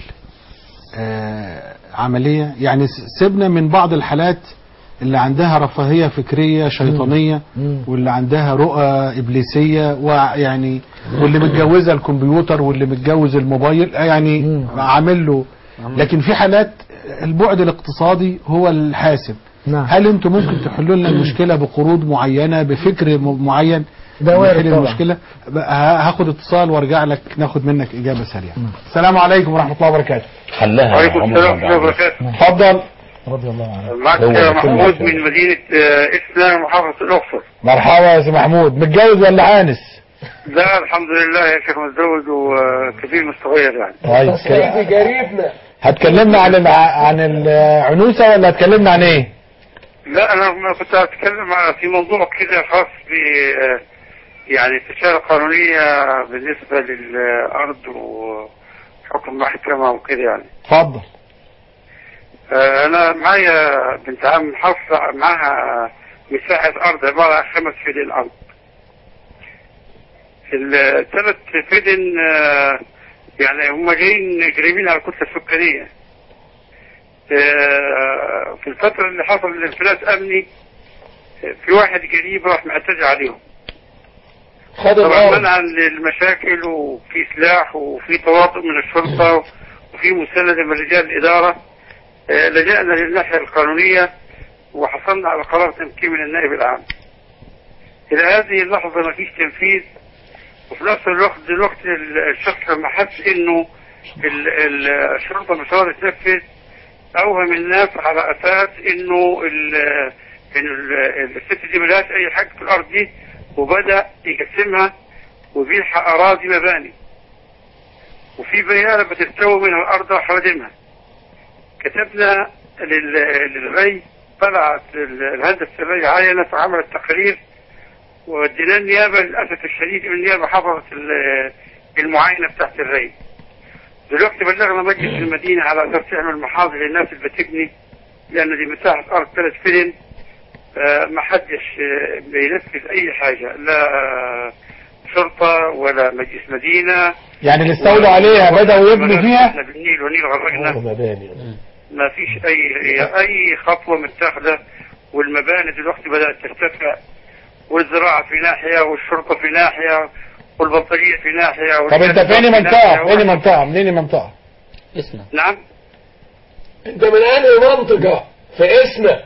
آه، عملية يعني س- سيبنا من بعض الحالات اللي عندها رفاهية فكرية شيطانية واللي عندها رؤى إبليسية ويعني واللي متجوزة الكمبيوتر واللي متجوز الموبايل يعني عامل له لكن في حالات البعد الاقتصادي هو الحاسم نعم. هل انتم ممكن تحلوا لنا المشكله بقروض معينه بفكر م- معين ده وارد نحل طبعا. المشكله بقى ه- هاخد اتصال وارجع لك ناخد منك اجابه سريعه السلام عليكم ورحمه الله وبركاته حلها وعليكم السلام ورحمة الله وبركاته اتفضل رضي الله عنه معك هو ده محمود كله. من مدينة آه، إسنا محافظة الأقصر مرحبا يا سي محمود متجوز ولا عانس لا الحمد لله يا شيخ متزوج وكبير مستغير يعني طيب كده. جريبنا هتكلمنا عن الع... عن العنوسه ولا هتكلمنا عن ايه لا أنا ما كنت أتكلم على- في موضوع كده خاص ب آه، يعني استشارة قانونية بالنسبة للأرض وحكم محكمة وكده يعني اتفضل آه، أنا معايا بنت عم محافظة معاها مساحة أرض عبارة عن خمس فدان أرض الثلاث فدن آه، يعني هم جايين قريبين على الكتله السكانيه آه، في الفتره اللي حصل الانفلات امني آه، في واحد قريب راح معتدي عليهم خد طبعا الأرض منعا للمشاكل وفي سلاح وفي تواطؤ من الشرطه وفي مسانده من رجال الاداره آه، لجأنا للناحيه القانونيه وحصلنا على قرار تمكين من النائب العام. الى هذه اللحظه ما فيش تنفيذ وفي نفس الوقت دلوقتي ال- الشخص لما حس انه ال- ال- الشرطه مش راضيه تنفذ اوهم الناس على اساس انه ال- ان ال- الست دي ملهاش اي حاجه في الارض دي وبدا يقسمها ويبيع اراضي مباني وفي بيانه بتستوي منها الارض وحوادمها كتبنا لل- للري طلعت ال- الهندسه الري عينت وعملت تقرير ودينا النيابه للاسف الشديد ان النيابه حفظت ال- المعاينه بتاعت الري دلوقتي بلغنا مجلس المدينه على اساس يعمل محاضر للناس اللي بتبني لان دي مساحه ارض ثلاث فدن آه، ما حدش آه، بينفذ اي حاجه لا آه، شرطه ولا مجلس مدينه يعني اللي استولوا عليها بدأوا يبنوا فيها احنا بالنيل ونيل غرقنا مباني ما فيش اي اي خطوه متاخده والمباني دلوقتي بدات ترتفع والزراعه في ناحيه والشرطه في ناحيه والبطاريه في ناحيه طب انت والجامعة فين في منطقة ناحية فين منطقة منين منطقة اسمع نعم انت من انهي منطقة في اسنا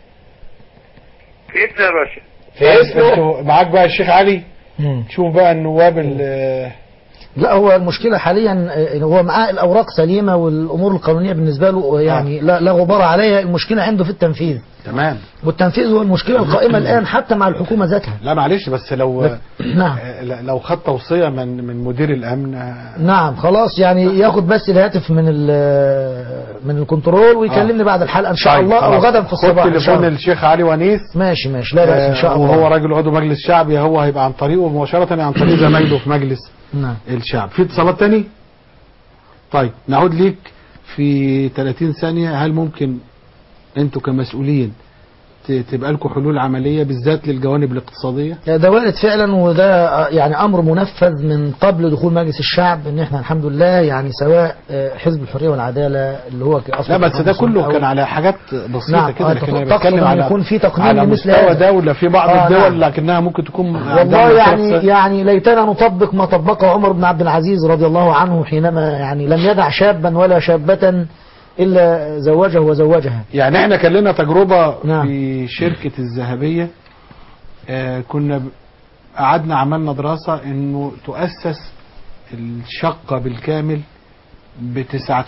في اسنا يا باشا في اسنا انتوا معاك بقى الشيخ علي شوف بقى النواب ال- لا هو المشكلة حاليا آه، هو معاه الأوراق سليمة والأمور القانونية بالنسبة له يعني لا, لا غبار عليها المشكلة عنده في التنفيذ تمام والتنفيذ هو المشكلة القائمة الآن حتى مع الحكومة ذاتها لا معلش بس لو نعم آه، لو خد توصية من من مدير الأمن آه، نعم خلاص يعني ياخد بس الهاتف من ال- من الكنترول ويكلمني بعد الحلقة إن شاء طيب، الله أو خلاص. غدا في الصباح خد إن شاء تليفون الله الشيخ علي ونيس ماشي ماشي لا بأس إن شاء آه، الله وهو راجل عضو مجلس شعبي هو هيبقى عن طريقه مباشرة عن طريق زمايله في مجلس نعم الشعب في اتصالات تاني طيب نعود ليك في 30 ثانية هل ممكن انتوا كمسؤولين ت- تبقى لكم حلول عملية بالذات للجوانب الاقتصادية ده وارد فعلا وده آه، يعني امر منفذ من قبل دخول مجلس الشعب ان احنا الحمد لله يعني سواء آه، حزب الحريه والعداله اللي هو اصلا لا بس ده كله أو- كان على حاجات بسيطة نعم، كده آه، لكن انا تقصد بتكلم أن على يكون في تقنين على لمثل مستوى هذا. دولة في بعض آه، الدول نعم. لكنها ممكن تكون والله عندها يعني فرصة. يعني ليتنا نطبق ما طبقه عمر بن عبد العزيز رضي الله عنه حينما يعني لم يدع شابا ولا شابة الا زوجه وزوجها يعني احنا كان لنا تجربة نعم. في شركة الذهبية آه كنا ب- قعدنا عملنا دراسة انه تؤسس الشقة بالكامل ب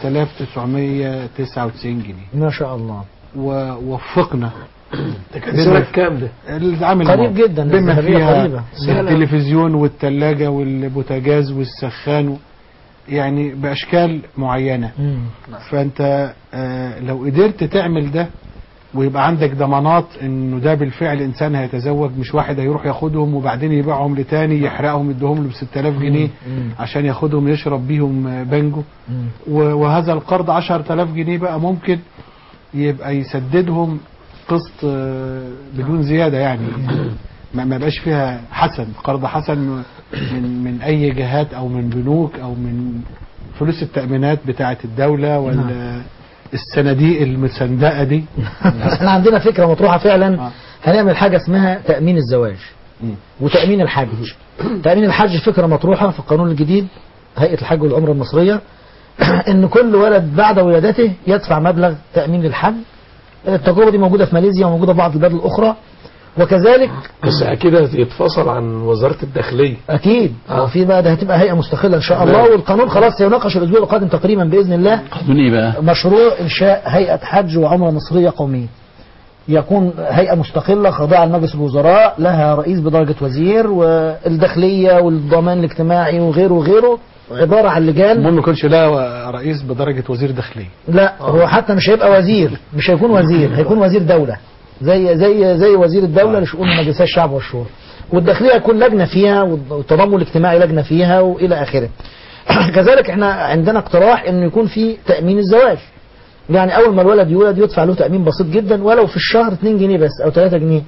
9999 جنيه ما شاء الله ووفقنا ده كان سنة كام ده؟ العام قريب الماضي. جدا، بما الذهبية فيها قريبة. التلفزيون والثلاجة والبوتاجاز والسخان يعني بأشكال معينة مم. فانت آه، لو قدرت تعمل ده ويبقى عندك ضمانات انه ده بالفعل انسان هيتزوج مش واحد هيروح ياخدهم وبعدين يبيعهم لتاني يحرقهم يديهم له ب 6000 جنيه مم. عشان ياخدهم يشرب بيهم آه، بانجو مم. و- وهذا القرض 10000 جنيه بقى ممكن يبقى يسددهم قسط آه، بدون زيادة يعني ما ما بقاش فيها حسن قرض حسن من من اي جهات او من بنوك او من فلوس التأمينات بتاعة الدولة ولا الصناديق المسندقة دي بس احنا عندنا فكرة مطروحة فعلا هنعمل حاجة اسمها تأمين الزواج مم. وتأمين الحج تأمين الحج فكرة مطروحة في القانون الجديد هيئة الحج والعمرة المصرية ان كل ولد بعد ولادته يدفع مبلغ تأمين للحج التجربة دي موجودة في ماليزيا وموجودة في بعض البلاد الأخرى وكذلك بس اكيد هيتفصل عن وزارة الداخلية أكيد آه. في بقى ده هتبقى هيئة مستقلة إن شاء الله والقانون خلاص سيناقش الأسبوع القادم تقريبا بإذن الله قانون ايه بقى؟ مشروع إنشاء هيئة حج وعمرة مصرية قومية يكون هيئة مستقلة خاضعة لمجلس الوزراء لها رئيس بدرجة وزير والداخلية والضمان الاجتماعي وغيره وغيره عبارة عن لجان المهم ما يكونش لها رئيس بدرجة وزير داخلية لا هو حتى مش هيبقى وزير مش هيكون وزير هيكون وزير دولة زي زي زي وزير الدولة لشؤون مجلسي الشعب والشورى والداخلية هيكون لجنة فيها والتضامن الاجتماعي لجنة فيها وإلى آخره كذلك احنا عندنا اقتراح انه يكون في تأمين الزواج يعني اول ما الولد يولد يدفع له تأمين بسيط جدا ولو في الشهر 2 جنيه بس او 3 جنيه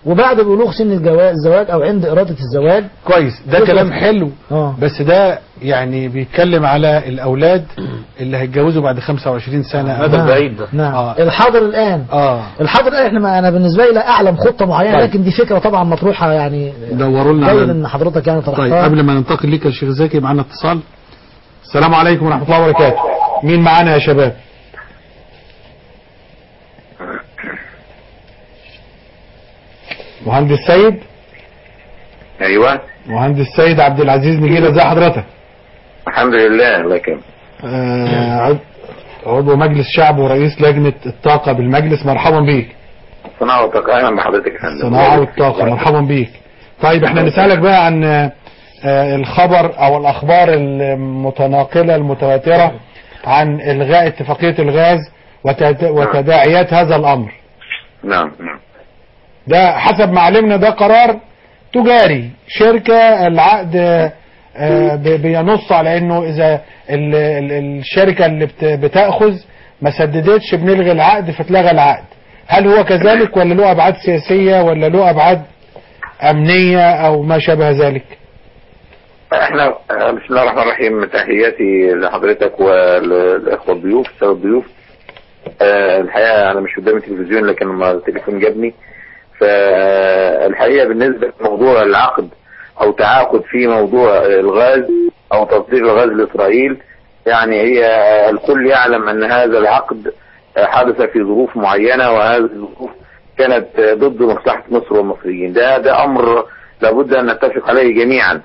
وبعد بلوغ سن الجواز الزواج او عند اراده الزواج كويس ده يطلق- كلام حلو اه بس ده يعني بيتكلم على الاولاد اللي هيتجوزوا بعد 25 سنه هذا البعيد ده. نعم الحاضر الان اه الحاضر الان احنا ما انا بالنسبه لي لا اعلم خطه معينه طيب. لكن دي فكره طبعا مطروحه يعني دوروا لنا باين على- ان حضرتك يعني طيب طرحتها قبل ما ننتقل ليك يا شيخ زكي معانا اتصال السلام عليكم ورحمه الله وبركاته مين معانا يا شباب مهندس سيد ايوه مهندس سيد عبد العزيز نجيل ازي حضرتك الحمد لله الله يكرمك آه عضو- عضو مجلس شعب ورئيس لجنه الطاقه بالمجلس مرحبا بيك صناعة وطاقة اهلا بحضرتك يا فندم الصناعه والطاقه مرحبا بيك طيب احنا نسالك بقى عن آه، آه، الخبر او الاخبار المتناقله المتواتره عن الغاء اتفاقيه الغاز وتد- وتداعيات هذا الامر نعم نعم ده حسب ما علمنا ده قرار تجاري شركة العقد آه، ب- بينص على انه اذا ال- ال- الشركة اللي بت- بتأخذ ما سددتش بنلغي العقد فتلغى العقد هل هو كذلك ولا له ابعاد سياسية ولا له ابعاد امنية او ما شابه ذلك احنا آه، بسم الله الرحمن الرحيم تحياتي لحضرتك والاخوة الضيوف السادة الضيوف آه، الحقيقة انا مش قدامي تلفزيون لكن لما التليفون جابني فالحقيقة بالنسبة لموضوع العقد او تعاقد في موضوع الغاز او تصدير الغاز لاسرائيل يعني هي الكل يعلم ان هذا العقد حدث في ظروف معينة وهذه الظروف كانت ضد مصلحة مصر والمصريين ده ده امر لابد ان نتفق عليه جميعا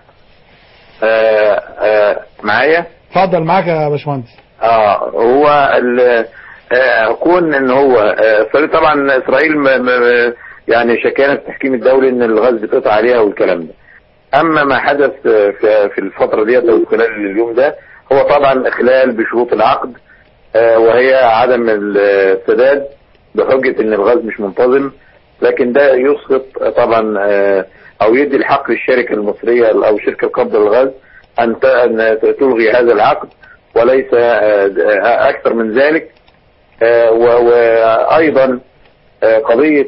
آه، آه، معايا اتفضل معاك يا باشمهندس اه هو ال- آه، كون ان هو آه، إسرائيل طبعا اسرائيل م- م- يعني شكانة التحكيم الدولي ان الغاز بيتقطع عليها والكلام ده اما ما حدث آه، في في الفترة ديت او خلال اليوم ده هو طبعا اخلال بشروط العقد آه، وهي عدم السداد بحجة ان الغاز مش منتظم لكن ده يسقط آه، طبعا آه، او يدي الحق للشركة المصرية او شركة قبض الغاز ان ت- أن تلغي هذا العقد وليس آه، آه، اكثر من ذلك آه، و- وايضا آه، قضية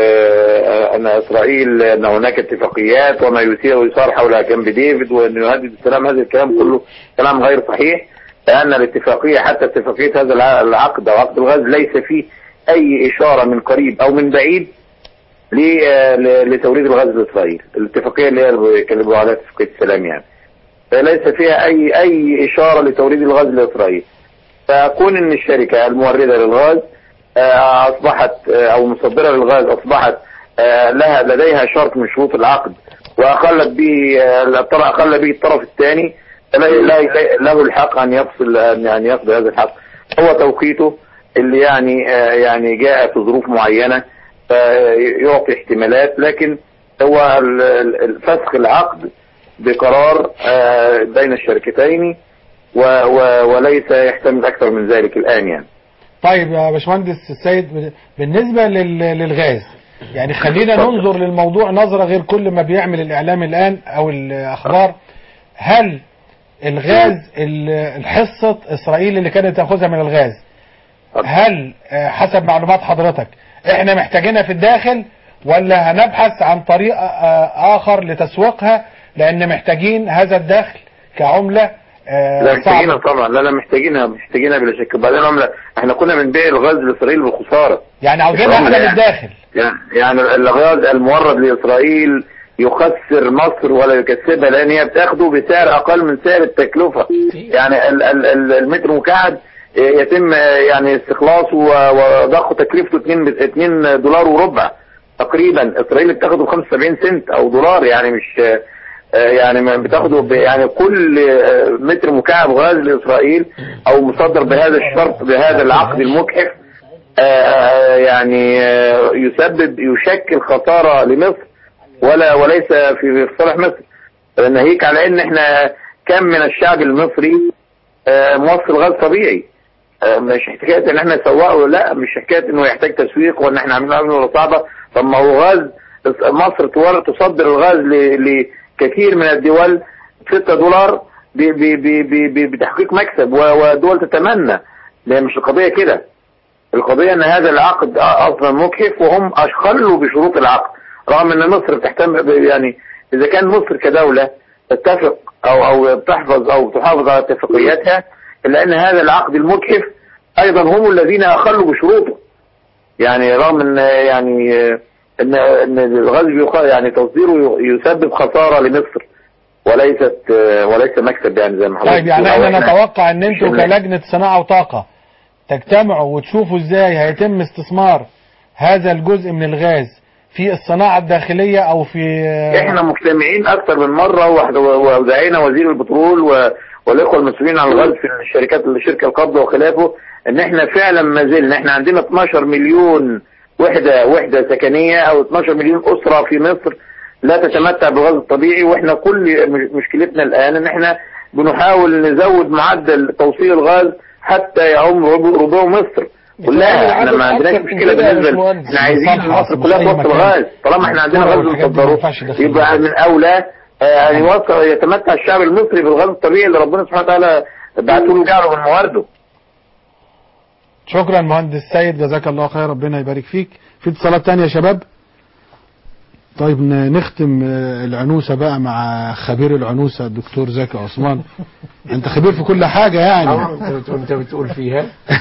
آه، ان اسرائيل ان هناك اتفاقيات وما يثير ويصار حول كامب ديفيد وانه يهدد السلام هذا الكلام كله كلام غير صحيح لان الاتفاقية حتى اتفاقية هذا الع- العقد او عقد الغاز ليس فيه اي اشارة من قريب او من بعيد ل- آه، ل- لتوريد الغاز لاسرائيل الاتفاقية اللي هي اللي بيتكلموا عليها اتفاقية السلام يعني فليس فيها اي اي اشارة لتوريد الغاز لاسرائيل فكون ان الشركة الموردة للغاز آه، اصبحت آه، او مصدرة للغاز اصبحت آه، لها لديها شرط من شروط العقد واقلت به آه، الطرف اقل به الطرف الثاني فلا- لا- لا- له الحق ان يفصل ان أن يقضي هذا الحق هو توقيته اللي يعني آه، يعني جاء في ظروف معينة فيعطي احتمالات لكن هو ال- ال- ال- فسخ العقد بقرار آه، بين الشركتين و و وليس يحتمل اكثر من ذلك الان يعني طيب يا باشمهندس السيد بالنسبة لل- للغاز يعني خلينا ننظر للموضوع نظرة غير كل ما بيعمل الإعلام الآن أو الأخبار هل الغاز ال- الحصة إسرائيل اللي كانت تأخذها من الغاز هل آه، حسب معلومات حضرتك احنا محتاجينها في الداخل ولا هنبحث عن طريق آه، آخر لتسويقها لأن محتاجين هذا الدخل كعملة آه، لا صعبة محتاجينها طبعا لا لا محتاجينها محتاجينها بلا شك بعدين عملة احنا كنا بنبيع الغاز لاسرائيل بخساره يعني عاوزينها مش احنا عملة من يعني. الداخل يعني- يعني الغاز المورد لاسرائيل يخسر مصر ولا يكسبها لان هي بتاخده بسعر اقل من سعر التكلفه يعني ال- ال- ال- المتر مكعب يتم يعني استخلاصه و- وضخ تكلفته 2 2 دولار وربع تقريبا اسرائيل بتاخده ب 75 سنت او دولار يعني مش آه، يعني ما بتاخده ب- يعني كل آه، متر مكعب غاز لاسرائيل او مصدر بهذا الشرط بهذا العقد المجحف آه، يعني آه، يسبب يشكل خسارة لمصر ولا وليس في في صالح مصر ناهيك على ان احنا كم من الشعب المصري آه، موصل غاز طبيعي آه، مش حكاية ان احنا نسوقه لا مش حكاية انه يحتاج تسويق وان احنا عاملين عاملين ولا صعبة طب ما هو غاز مصر تور- تصدر الغاز ل- لكثير من الدول 6 دولار ب- ب- ب- ب- ب- بتحقيق مكسب و- ودول تتمنى لا مش القضية كده القضية ان هذا العقد اصلا مجحف وهم اشخلوا بشروط العقد رغم ان مصر بتهتم ب- يعني اذا كان مصر كدولة تتفق او او بتحفظ او تحافظ على اتفاقياتها الا ان هذا العقد المجحف ايضا هم الذين اخلوا بشروطه يعني رغم ان يعني ان ان الغاز بيخ- يعني تصديره يسبب خسارة لمصر وليست وليس مكسب يعني زي ما حضرتك طيب يعني بتقول. أو احنا نتوقع ان انتوا مش إن- كلجنة صناعة وطاقة تجتمعوا وتشوفوا ازاي هيتم استثمار هذا الجزء من الغاز في الصناعة الداخلية او في احنا مجتمعين اكثر من مرة وحد- ودعينا وزير البترول و- والاخوة المسؤولين عن الغاز في الشركات الشركة القابضة وخلافه ان احنا فعلا ما زلنا احنا عندنا 12 مليون وحدة وحدة سكنية او 12 مليون اسرة في مصر لا تتمتع بالغاز الطبيعي واحنا كل مش- مشكلتنا الان ان احنا بنحاول نزود معدل توصيل الغاز حتى يعم ربع ربع مصر كلها احنا ما عندناش مشكله بالنسبه احنا عايزين مصر كلها توصل غاز طالما احنا عندنا غاز بنصدره يبقى من اولى آه، يوصل يتمتع الشعب المصري بالغاز الطبيعي اللي ربنا سبحانه وتعالى بعته له جعله من موارده شكرا مهندس سيد جزاك الله خير ربنا يبارك فيك في اتصالات تانية يا شباب طيب ن- نختم آه، العنوسة بقى مع خبير العنوسة الدكتور زكي عثمان انت خبير في كل حاجة يعني طبعا انت بتقول انت بتقول فيها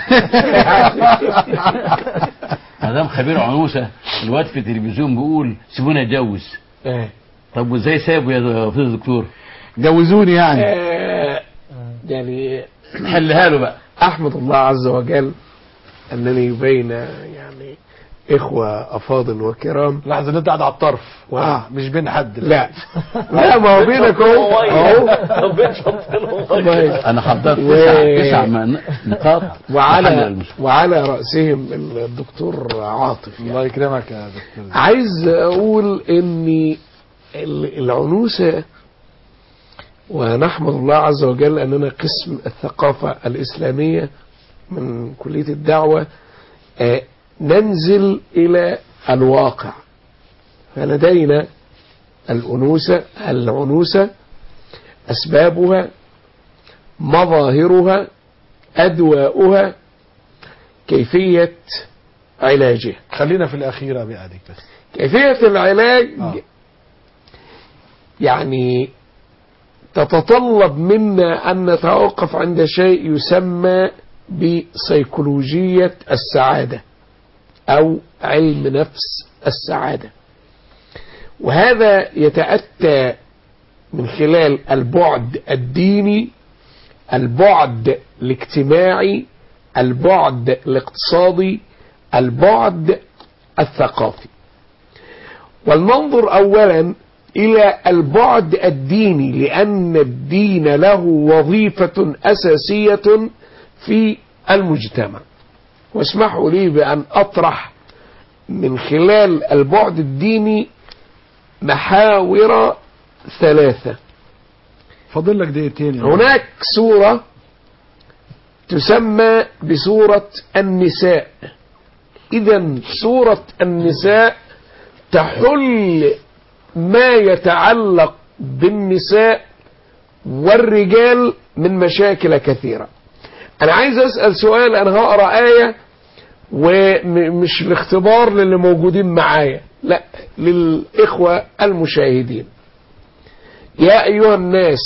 ما دام خبير عنوسه الواد في التلفزيون بيقول سيبوني اتجوز ايه طب وازاي سابه يا فضل الدكتور جوزوني يعني آه، يعني حلها له بقى احمد الله عز وجل انني بين يعني اخوة افاضل وكرام لحظة ان انت قاعد على الطرف اه مش بين حد لا لا ما هو بينك اهو اهو والله. انا حضرت و- تسع تسع من- نقاط محل وعلى المشكلة. وعلى رأسهم الدكتور عاطف الله يكرمك يا دكتور عايز اقول ان ال- العنوسة ونحمد الله عز وجل اننا قسم الثقافة الاسلامية من كلية الدعوة آه، ننزل الى الواقع فلدينا الأنوثة العنوسة أسبابها مظاهرها أدواؤها كيفية علاجها خلينا في الأخيرة بقى دي بس كيفية العلاج يعني تتطلب منا أن نتوقف عند شيء يسمى بسيكولوجية السعادة أو علم نفس السعادة وهذا يتأتى من خلال البعد الديني البعد الاجتماعي البعد الاقتصادي البعد الثقافي ولننظر اولا الى البعد الديني لان الدين له وظيفة اساسية في المجتمع واسمحوا لي بان اطرح من خلال البعد الديني محاور ثلاثة فاضل لك دقيقتين يا هناك سورة تسمى بسورة النساء إذا سورة النساء تحل ما يتعلق بالنساء والرجال من مشاكل كثيرة أنا عايز أسأل سؤال أنا هقرأ آية ومش الاختبار للي موجودين معايا لا للإخوة المشاهدين يا أيها الناس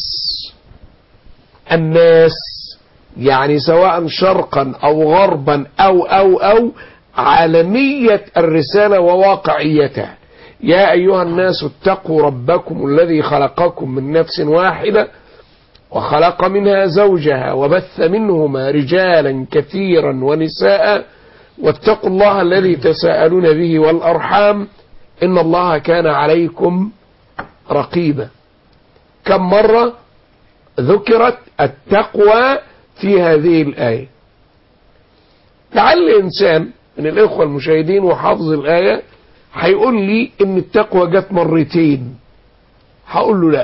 الناس يعني سواء شرقا أو غربا أو أو أو عالمية الرسالة وواقعيتها يا أيها الناس اتقوا ربكم الذي خلقكم من نفس واحدة وخلق منها زوجها وبث منهما رجالا كثيرا ونساء واتقوا الله الذي تساءلون به والأرحام إن الله كان عليكم رقيبا كم مرة ذكرت التقوى في هذه الآية لعل إنسان من الإخوة المشاهدين وحافظ الآية هيقول لي إن التقوى جت مرتين هقول له لا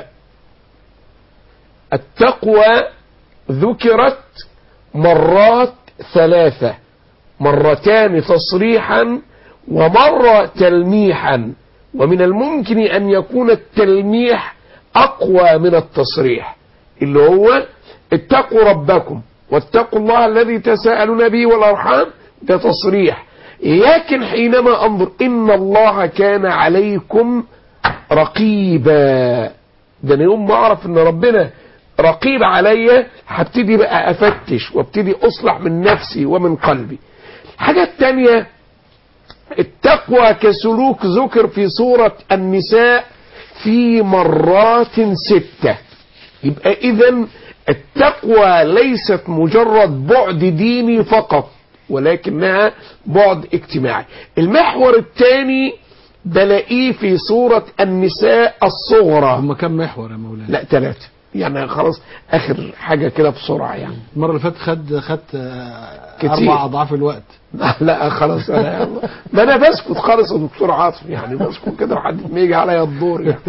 التقوى ذكرت مرات ثلاثة مرتان تصريحا ومرة تلميحا ومن الممكن أن يكون التلميح أقوى من التصريح اللي هو اتقوا ربكم واتقوا الله الذي تساءلون به والأرحام ده تصريح لكن حينما انظر ان الله كان عليكم رقيبا ده انا يوم ما اعرف ان ربنا رقيب عليا هبتدي بقى افتش وابتدي اصلح من نفسي ومن قلبي الحاجة التانية التقوى كسلوك ذكر في سورة النساء في مرات ستة يبقى اذا التقوى ليست مجرد بعد ديني فقط ولكنها بعد اجتماعي المحور الثاني بلاقيه في سورة النساء الصغرى هم كم محور يا مولانا لا ثلاثة يعني خلاص اخر حاجة كده بسرعة يعني المرة اللي فاتت خد خد آه، كتير. أربع أضعاف الوقت لا خلاص انا ما انا بسكت خالص يا دكتور عاطف يعني بسكت كده لحد ما يجي عليا الدور يعني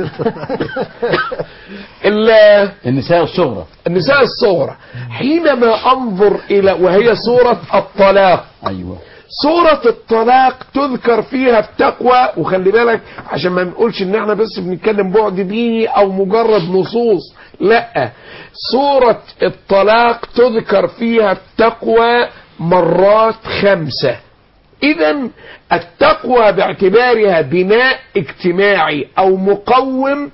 ال- النساء الصغرى النساء الصغرى حينما انظر الى وهي سورة الطلاق ايوه سورة الطلاق تذكر فيها التقوى وخلي بالك عشان ما نقولش ان احنا بس بنتكلم بعد ديني او مجرد نصوص لا سورة الطلاق تذكر فيها التقوى مرات خمسة اذا التقوى باعتبارها بناء اجتماعي او مقوم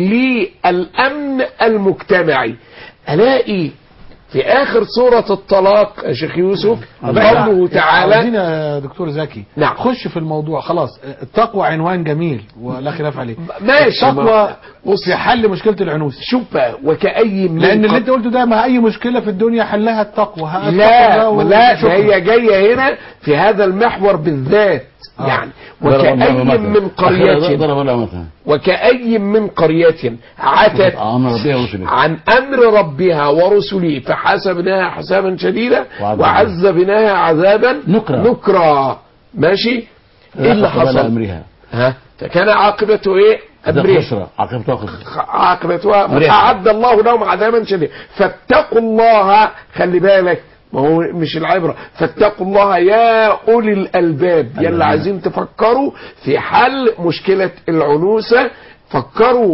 للامن المجتمعي الاقي في اخر سورة الطلاق يا شيخ يوسف قوله تعالى عاوزين يا دكتور زكي نعم. خش في الموضوع خلاص التقوى عنوان جميل ولا خلاف عليه ماشي التقوى في حل مشكلة العنوس شوف بقى وكأي من لأن اللي قب- أنت قلته ده ما أي مشكلة في الدنيا حلها التقوى ها، التقوى لا ده و- لا وشكرا. ده هي جاية هنا في هذا المحور بالذات آه. يعني ضرب وكأي الله مثلا. من قرية ضرب الله مثلا وكأي من قرية عتت امر ربها ورسله عن أمر ربها ورسله فحسبناها حسابا شديدا وعذبناها. وعذبناها عذابا نكرا. نكرا ماشي ايه اللي فأقبل حصل امرها ها فكان عاقبته ايه ده أمرها خسرة عاقبتها خسرة عاقبتها مريحة. أعد الله لهم عذابا شديدا فاتقوا الله خلي بالك ما هو مش العبرة فاتقوا الله يا أولي الألباب يلا عايزين تفكروا في حل مشكلة العنوسة فكروا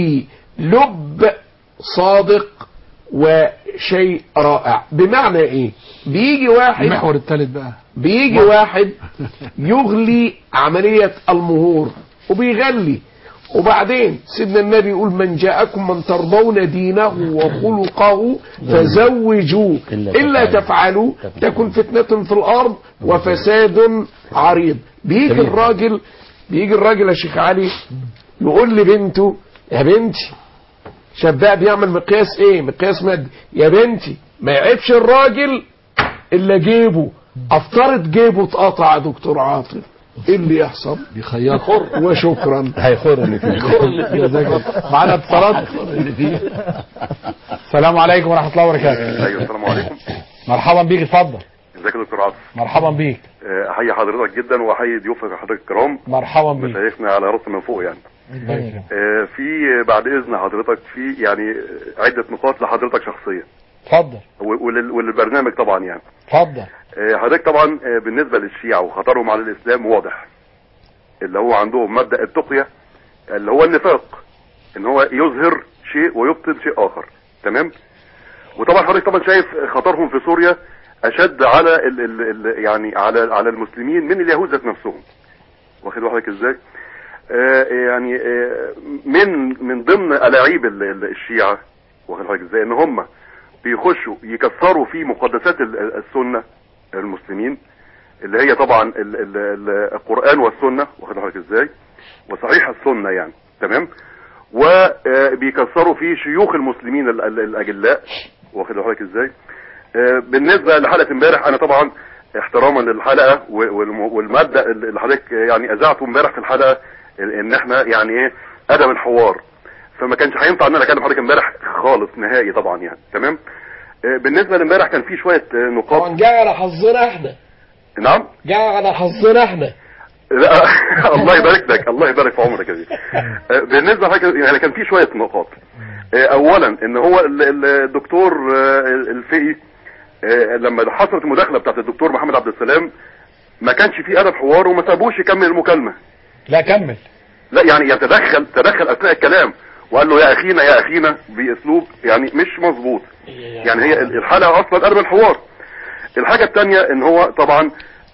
بلب صادق وشيء رائع بمعنى ايه بيجي واحد المحور الثالث بقى بيجي واحد يغلي عملية المهور وبيغلي وبعدين سيدنا النبي يقول من جاءكم من ترضون دينه وخلقه فزوجوه إلا تفعلوا تكن فتنة في الأرض وفساد عريض بيجي الراجل بيجي الراجل يا شيخ علي يقول لبنته يا بنتي شباب بيعمل مقياس ايه مقياس مادي يا بنتي ما يعيبش الراجل الا جيبه افترض جيبه اتقطع يا دكتور عاطف ايه اللي يحصل بيخيط وشكرا هيخر اللي فيه معانا اتصالات السلام عليكم ورحمة الله وبركاته ايوه السلام عليكم مرحبا بيك اتفضل ازيك يا دكتور عاطف مرحبا بيك آه، احيي حضرتك جدا واحيي ضيوفك حضرتك الكرام مرحبا بيك مشايخنا على راس من فوق يعني آه، في بعد اذن حضرتك في يعني آه، عده نقاط لحضرتك شخصيا اتفضل و- ولل- وللبرنامج طبعا يعني اتفضل آه، حضرتك طبعا آه، بالنسبه للشيعه وخطرهم على الاسلام واضح اللي هو عندهم مبدا التقيه اللي هو النفاق ان هو يظهر شيء ويبطل شيء اخر تمام وطبعا حضرتك طبعا شايف خطرهم في سوريا اشد على ال ال ال يعني على على المسلمين من اليهود ذات نفسهم واخد بالك ازاي آه يعني آه من من ضمن الاعيب ال- ال- الشيعه واخد بالك ازاي ان هم بيخشوا يكسروا في مقدسات ال- ال- السنه المسلمين اللي هي طبعا ال ال ال القران والسنه واخد بالك ازاي وصحيح السنه يعني تمام وبيكسروا في شيوخ المسلمين ال- ال- الاجلاء واخد بالك ازاي آه، بالنسبه لحلقه امبارح انا طبعا احتراما للحلقه و- والم- والمبدا اللي حضرتك يعني اذاعته امبارح في الحلقه ان احنا يعني ايه ادب الحوار فما كانش هينفع ان انا اكلم حضرتك امبارح خالص نهائي طبعا يعني تمام آه، بالنسبه لامبارح كان في شويه آه، نقاط طبعا جاء على حظنا احنا نعم جاء على حظنا احنا لا الله يبارك لك الله يبارك في عمرك يا سيدي آه، بالنسبه لحضرتك يعني كان في شويه نقاط آه، اولا ان هو ال- ال- الدكتور آه، الفقي آه، لما حصلت المداخله بتاعت الدكتور محمد عبد السلام ما كانش في ادب حوار وما سابوش يكمل المكالمه لا كمل لا يعني يتدخل تدخل اثناء الكلام وقال له يا اخينا يا اخينا باسلوب يعني مش مظبوط يعني هي الحلقه اصلا ادب الحوار الحاجه الثانيه ان هو طبعا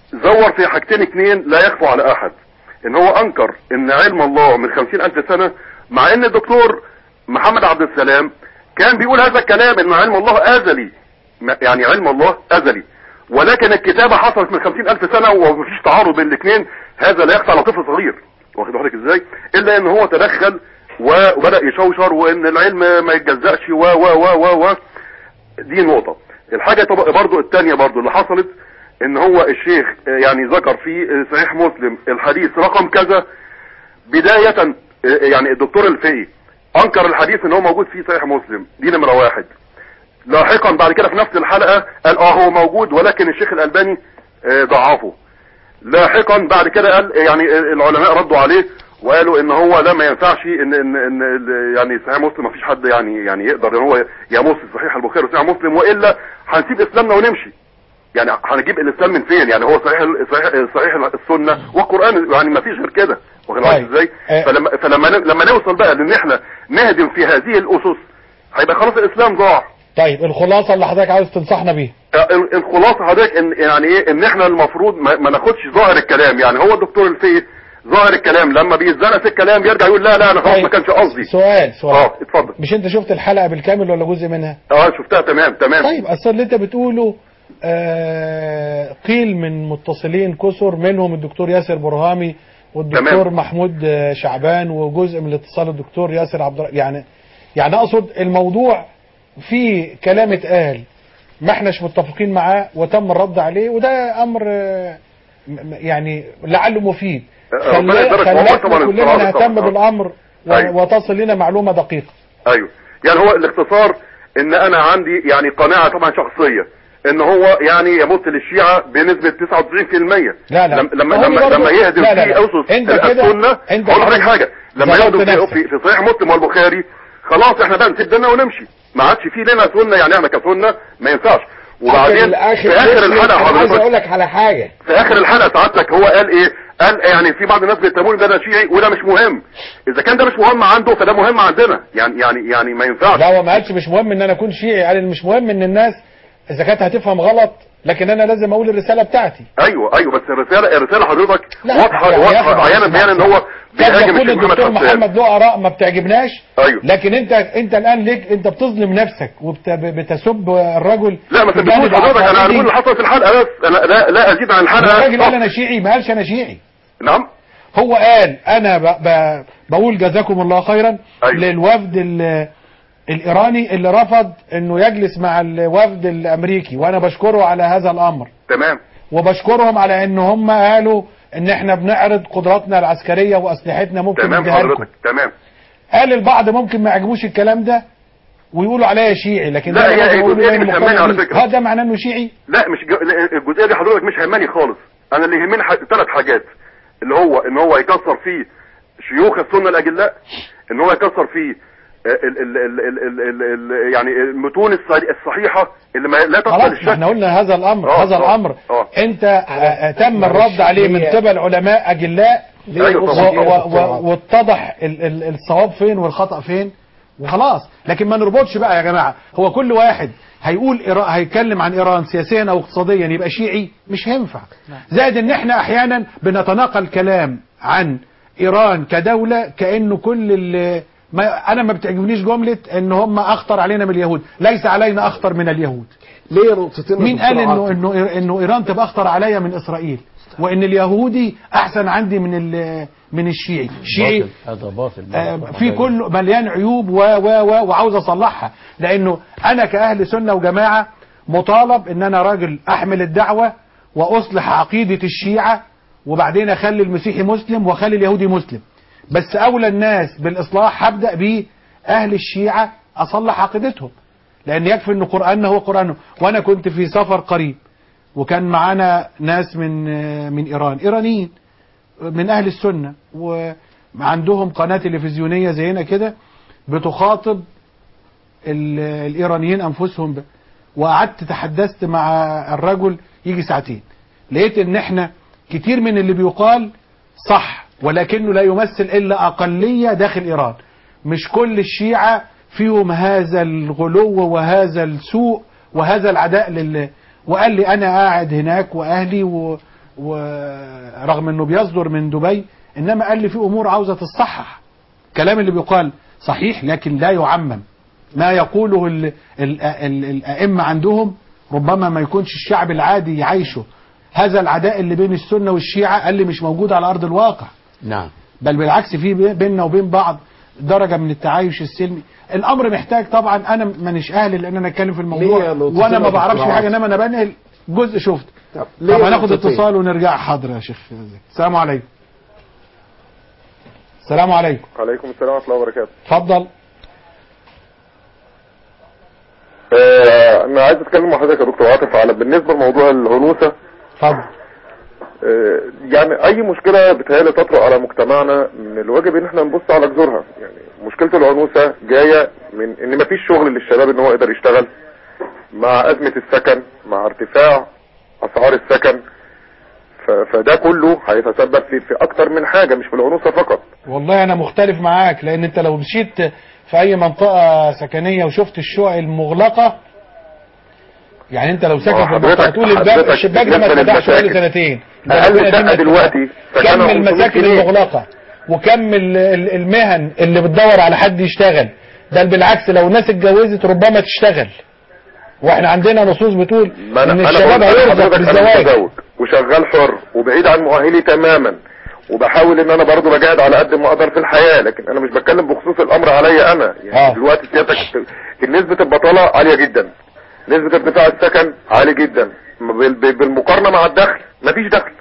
زور في حاجتين اتنين لا يخفوا على احد ان هو انكر ان علم الله من خمسين الف سنة مع ان الدكتور محمد عبد السلام كان بيقول هذا الكلام ان علم الله ازلي ما- يعني علم الله ازلي ولكن الكتابة حصلت من خمسين الف سنة ومفيش تعارض بين الاثنين هذا لا يخفى على طفل صغير واخد بالك ازاي الا ان هو تدخل و- وبدأ يشوشر وان العلم ما يتجزأش و و و و و دي نقطة الحاجة طب- برضو التانية برضو اللي حصلت ان هو الشيخ آه، يعني ذكر في آه، صحيح مسلم الحديث رقم كذا بداية آه، يعني الدكتور الفقي انكر الحديث ان هو موجود في صحيح مسلم دي نمرة واحد لاحقا بعد كده في نفس الحلقة قال اه هو موجود ولكن الشيخ الالباني آه، ضعفه لاحقا بعد كده قال يعني العلماء ردوا عليه وقالوا ان هو لا ما ينفعش ان ان ان ال- يعني صحيح مسلم ما فيش حد يعني يعني يقدر ان هو يمس صحيح البخاري وصحيح مسلم والا هنسيب اسلامنا ونمشي يعني هنجيب الاسلام من فين يعني هو صحيح صحيح صحيح السنه والقران يعني ما فيش غير كده واخد بالك طيب. ازاي آه. فلما فلما ن- لما نوصل بقى لان احنا نهدم في هذه الاسس هيبقى خلاص الاسلام ضاع طيب الخلاصة اللي حضرتك عاوز تنصحنا بيها ال- الخلاصه حضرتك ان يعني ايه ان احنا المفروض ما, ما ناخدش ظاهر الكلام يعني هو الدكتور الفقي ظاهر الكلام لما بيتزنق في الكلام يرجع يقول لا لا انا خلاص ما كانش قصدي سؤال سؤال اه اتفضل مش انت شفت الحلقة بالكامل ولا جزء منها اه شفتها تمام تمام طيب اصل اللي انت بتقوله آه قيل من متصلين كسر منهم الدكتور ياسر برهامي والدكتور تمام. محمود آه، شعبان وجزء من الاتصال الدكتور ياسر عبد الر- يعني يعني اقصد الموضوع في كلام اتقال ما احناش متفقين معاه وتم الرد عليه وده امر آه، م- م- يعني لعله مفيد آه، ربنا خلا- يبارك. هو خلتنا طبعا كلنا الصراحة نهتم طبعا. بالامر و- أيوة. وتصل لنا معلومه دقيقه ايوه يعني هو الاختصار ان انا عندي يعني قناعه طبعا شخصيه ان هو يعني يمت للشيعه بنسبه 99% لا لا لما لما هو لما, برضه- لما يهدم لا لا في لا. اسس انت كده السنه انت اقول كده لحضرتك حاجه لما ظبطت يهدم في, نفسك. في, في صحيح مسلم والبخاري خلاص احنا بقى نسيب ديننا ونمشي ما عادش في لنا سنه يعني احنا كسنه ما ينفعش وبعدين في اخر الحلقه انا عايز حضرتك اقول لك على حاجه في اخر الحلقه سعادتك هو قال ايه قال يعني في بعض الناس بيتهموني ده انا شيعي وده مش مهم اذا كان ده مش مهم عنده فده مهم عندنا يعني يعني يعني ما ينفعش لا هو ما قالش مش مهم ان انا اكون شيعي قال إن مش مهم ان الناس اذا كانت هتفهم غلط لكن انا لازم اقول الرساله بتاعتي ايوه ايوه بس الرساله الرساله حضرتك لا، واضحه يعني واضحه ياخد- عيانا بيانا ان هو قد بيهاجم يكون الشيخ محمد الدكتور حسان محمد له اراء ما بتعجبناش ايوه لكن انت انت الان ليك انت بتظلم نفسك وبتسب الرجل لا ما في جانب تثبتوش حضرتك انا عقائدي. هنقول اللي حصل في الحلقه بس انا لا لا ازيد عن الحلقه الراجل قال انا شيعي ما قالش انا شيعي نعم هو قال انا ب... ب... بقول جزاكم الله خيرا أيوة. للوفد ال... الايراني اللي رفض انه يجلس مع الوفد الامريكي وانا بشكره على هذا الامر تمام وبشكرهم على ان هم قالوا ان احنا بنعرض قدراتنا العسكريه واسلحتنا ممكن تمام نديها لكم حضرتك تمام قال البعض ممكن ما يعجبوش الكلام ده ويقولوا عليا شيعي لكن لا، ده هي لازم أقوله الجزئية لأنه دي مش مقتنع هماني على بيه. فكرة. هو ده معناه انه شيعي لا مش جو... لا، الجزئيه دي حضرتك مش هماني خالص انا اللي يهمني ح... ثلاث حاجات اللي هو ان هو يكسر فيه شيوخ السنه الاجلاء ان هو يكسر فيه ال ال ال ال ال ال ال يعني المتون الص- الصحيحه اللي ما لا تقبل خلاص الشك ما احنا قلنا هذا الامر آه، هذا آه، الامر آه. انت آه، تم الرد عليه من قبل علماء اجلاء أيوة و- طبعا. و- و- واتضح ال- ال- الصواب فين والخطا فين وخلاص لكن ما نربطش بقى يا جماعه هو كل واحد هيقول إيران هيتكلم عن ايران سياسيا او اقتصاديا يبقى شيعي مش هينفع زائد ان احنا احيانا بنتناقل كلام عن ايران كدوله كانه كل ال- ما انا ما بتعجبنيش جمله ان هم اخطر علينا من اليهود ليس علينا اخطر من اليهود ليه نقطتين مين يا قال دكتور انه عاطف؟ انه انه ايران تبقى اخطر عليا من اسرائيل وان اليهودي احسن عندي من ال- من الشيعي الشيعي باطل. هذا باطل آه، في كله مليان عيوب و و و وعاوز اصلحها لانه انا كاهل سنه وجماعه مطالب ان انا راجل احمل الدعوه واصلح عقيده الشيعه وبعدين اخلي المسيحي مسلم واخلي اليهودي مسلم بس اولى الناس بالاصلاح هبدا بيه اهل الشيعه اصلح عقيدتهم لان يكفي ان قراننا هو قرانه وانا كنت في سفر قريب وكان معانا ناس من من ايران ايرانيين من اهل السنه وعندهم قناه تلفزيونيه زينا كده بتخاطب ال- الايرانيين انفسهم ب- وقعدت تحدثت مع الرجل يجي ساعتين لقيت ان احنا كتير من اللي بيقال صح ولكنه لا يمثل الا اقليه داخل ايران مش كل الشيعه فيهم هذا الغلو وهذا السوء وهذا العداء لله وقال لي انا قاعد هناك واهلي و... ورغم انه بيصدر من دبي انما قال لي في امور عاوزه تصحح الكلام اللي بيقال صحيح لكن لا يعمم ما يقوله ال ال ال الائمه عندهم ربما ما يكونش الشعب العادي يعيشه هذا العداء اللي بين السنه والشيعه قال لي مش موجود على ارض الواقع نعم بل بالعكس في بي- بيننا وبين بعض درجه من التعايش السلمي الامر محتاج طبعا انا مانيش اهل لان انا اتكلم في الموضوع ليه نقطتين وانا ما يا بعرفش دكتور في حاجه عاطف؟ انما انا بنقل جزء شفت طب طب هناخد نقطتين؟ اتصال ونرجع حاضر يا شيخ السلام عليكم السلام عليكم عليكم السلام ورحمة الله وبركاته اتفضل آه أنا عايز أتكلم مع حضرتك يا دكتور عاطف على بالنسبة لموضوع العنوسة اتفضل آه يعني أي مشكلة بتهيألي تطرأ على مجتمعنا من الواجب إن احنا نبص على جذورها يعني مشكلة العنوسة جاية من إن مفيش شغل للشباب إن هو يقدر يشتغل مع أزمة السكن مع ارتفاع أسعار السكن ف- فده كله هيتسبب في, في أكتر من حاجة مش في العنوسة فقط والله انا مختلف معاك لان انت لو مشيت في اي منطقه سكنيه وشفت الشقق المغلقه يعني انت لو ساكن في حضرتك- المنطقه تقول الباب حضرتك الشباك ده ما بالنسبة اتفتحش بقالي للمساكن. سنتين أقل ربنا شقة يديمنا دلوقتي كم سكنها 500 المساكن جنيه. المغلقه وكم ال- ال- المهن اللي بتدور على حد يشتغل ده بالعكس لو ناس اتجوزت ربما تشتغل واحنا عندنا نصوص بتقول ما ان انا الشباب انا بقول هيرزق لحضرتك انا بالزواج متزوج وشغال حر وبعيد عن مؤهلي تماما وبحاول ان انا برضو بجاهد على قد ما اقدر في الحياة لكن انا مش بتكلم بخصوص الامر عليا انا يعني آه. دلوقتي سيادتك نسبة البطالة عالية جدا نسبة ارتفاع السكن عالي جدا بال- بال- بالمقارنة مع الدخل مفيش دخل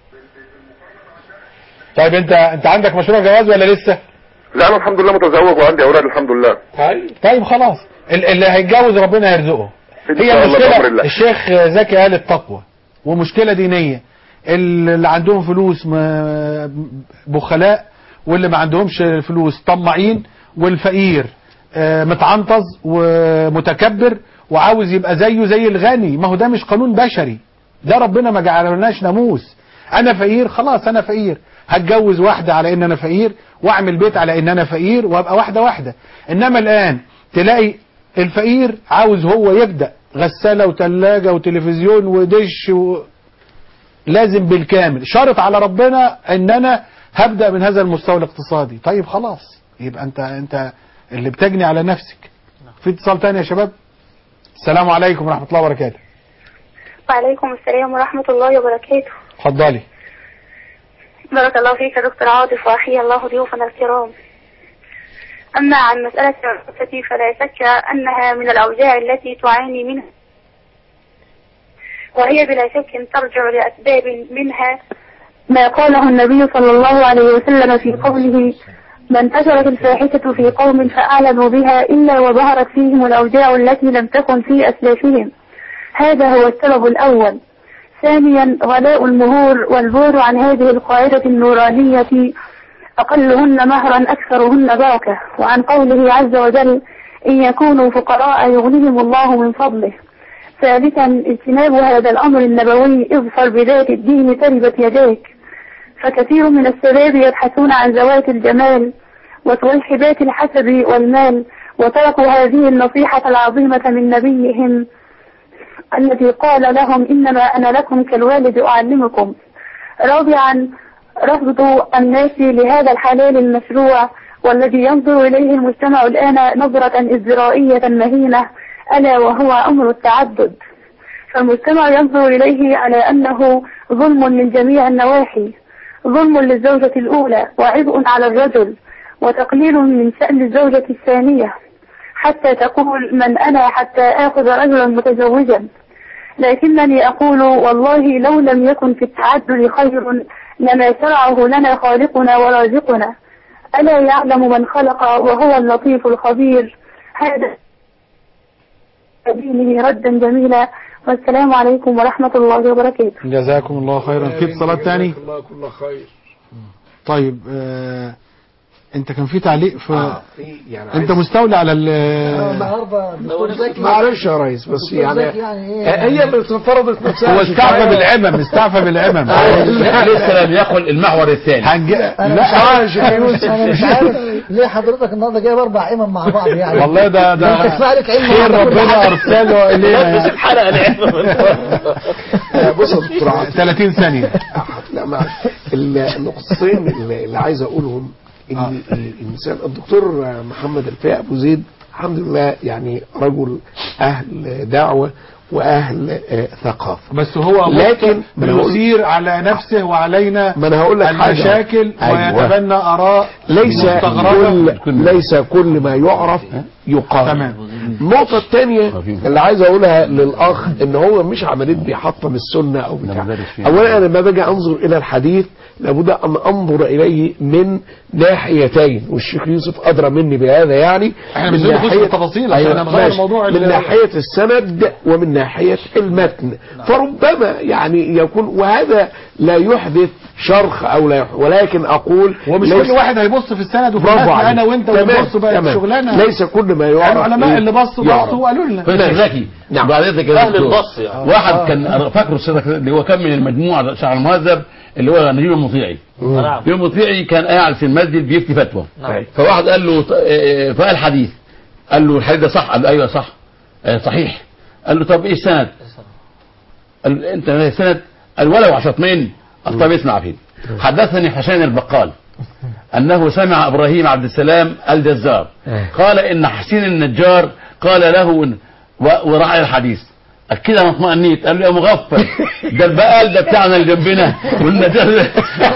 طيب انت انت عندك مشروع جواز ولا لسه لا انا الحمد لله متزوج وعندي اولاد الحمد لله طيب خلاص ال- اللي هيتجوز ربنا يرزقه إن هي شاء الله بأمر مشكلة الله. الشيخ زكي قال التقوى ومشكلة دينية اللي عندهم فلوس م- بخلاء واللي ما عندهمش فلوس طماعين والفقير آه، متعنطز ومتكبر وعاوز يبقى زيه زي الغني ما هو ده مش قانون بشري ده ربنا ما جعلناش ناموس انا فقير خلاص انا فقير هتجوز واحدة على ان انا فقير واعمل بيت على ان انا فقير وابقى واحدة واحدة انما الان تلاقي الفقير عاوز هو يبدأ غسالة وتلاجة وتلفزيون ودش و... لازم بالكامل شرط على ربنا ان انا هبدأ من هذا المستوى الاقتصادي طيب خلاص يبقى انت انت اللي بتجني على نفسك في اتصال تاني يا شباب السلام عليكم ورحمة الله وبركاته وعليكم السلام ورحمة الله وبركاته اتفضلي بارك الله فيك يا دكتور عاطف وأحيي الله ضيوفنا الكرام أما عن مسألة الرخصة فلا شك أنها من الأوجاع التي تعاني منها وهي بلا شك ترجع لأسباب منها ما قاله النبي صلى الله عليه وسلم في قوله ما انتشرت الفاحشة في قوم فأعلنوا بها إلا وظهرت فيهم الأوجاع التي لم تكن في أسلافهم هذا هو السبب الأول ثانيا غلاء المهور والبعد عن هذه القاعدة النورانية أقلهن مهرا أكثرهن بركة وعن قوله عز وجل إن يكونوا فقراء يغنيهم الله من فضله ثالثا اجتناب هذا الأمر النبوي اظفر بذات الدين تربت يداك فكثير من الشباب يبحثون عن ذوات الجمال وتوحدات الحسب والمال وتركوا هذه النصيحة العظيمة من نبيهم الذي قال لهم إنما أنا لكم كالوالد أعلمكم رابعا رفض الناس لهذا الحلال المشروع والذي ينظر إليه المجتمع الآن نظرة إزرائية مهينة ألا وهو أمر التعدد فالمجتمع ينظر إليه على أنه ظلم من جميع النواحي ظلم للزوجة الأولى وعبء على الرجل وتقليل من شأن الزوجة الثانية حتى تقول من أنا حتى آخذ رجلا متزوجا لكنني أقول والله لو لم يكن في التعدد خير لما شرعه لنا خالقنا ورازقنا ألا يعلم من خلق وهو اللطيف الخبير هذا دينه ردا جميلا والسلام عليكم ورحمة الله وبركاته جزاكم الله خيرا في اتصالات تاني الله كل خير طيب آه انت كان في تعليق ف آه، في- يعني انت عايز- مستولي على ال النهارده الدكتور زكي معلش يا ريس بس دكتور يعني زكي يعني ايه آه، هي اللي فرضت نفسها هو عشان استعفى شوية. بالعمم استعفى بالعمم لسه لم يقل المحور الثاني هنج... انا لا مش عارف انا مش عارف ليه حضرتك النهارده جايب اربع امم مع بعض يعني والله ده ده انت كفايه عليك علم خير على كل ربنا حاجة. ارسله الينا يعني. الحلقه آه، بص يا دكتور عاطف 30 ثانيه لا ما النقطتين اللي اللي عايز اقولهم ان الانسان الدكتور محمد الفاء ابو زيد الحمد لله يعني رجل اهل دعوه واهل آه، ثقافه بس هو لكن ما أنا هقول- يثير على نفسه وعلينا ما انا هقول لك حاجه المشاكل أيوة. ويتبنى اراء ليس مستغربة. كل ليس كل ما يعرف يقال تمام. النقطة الثانية اللي عايز اقولها للاخ ان هو مش عملية بيحطم السنة او بتاع اولا انا لما باجي انظر الى الحديث لابد ان انظر اليه من ناحيتين والشيخ يوسف ادرى مني بهذا يعني احنا من مش هنخش في ناحية- التفاصيل عشان أيوة، أنا مغير ماشي. الموضوع من اللي- ناحية السند ومن ناحية المتن فربما يعني يكون وهذا لا يحدث شرخ او لا يحدث ولكن اقول ومش ليس- كل واحد هيبص في السند وفي برافو المتن عليك. انا وانت تمام، ونبص بقى تمام. شغلانه ليس كل ما يعرف العلماء إيه؟ اللي بصوا يعرف. بصوا وقالوا لنا فيش ذكي نعم. بعد ذلك أهل البص يعني. واحد آه. كان فاكره السيدة اللي هو كان من المجموعة شعر المهذب اللي هو نجيب المطيعي نعم. نجيب المطيعي كان قاعد في المسجد بيفتي فتوى نعم. فواحد قال له ط- آه، فقال حديث قال له الحديث ده صح قال له ايوه صح آه، صحيح قال له طب ايه السند قال له انت ما السند قال ولو عشرتين قال طب اسمع فين حدثني حسين البقال انه سمع ابراهيم عبد السلام الجزار قال ان حسين النجار قال له إن- و- وراعي الحديث قال كده انا اطمئنيت قال له يا مغفل ده البقال ده بتاعنا اللي جنبنا والنجار ده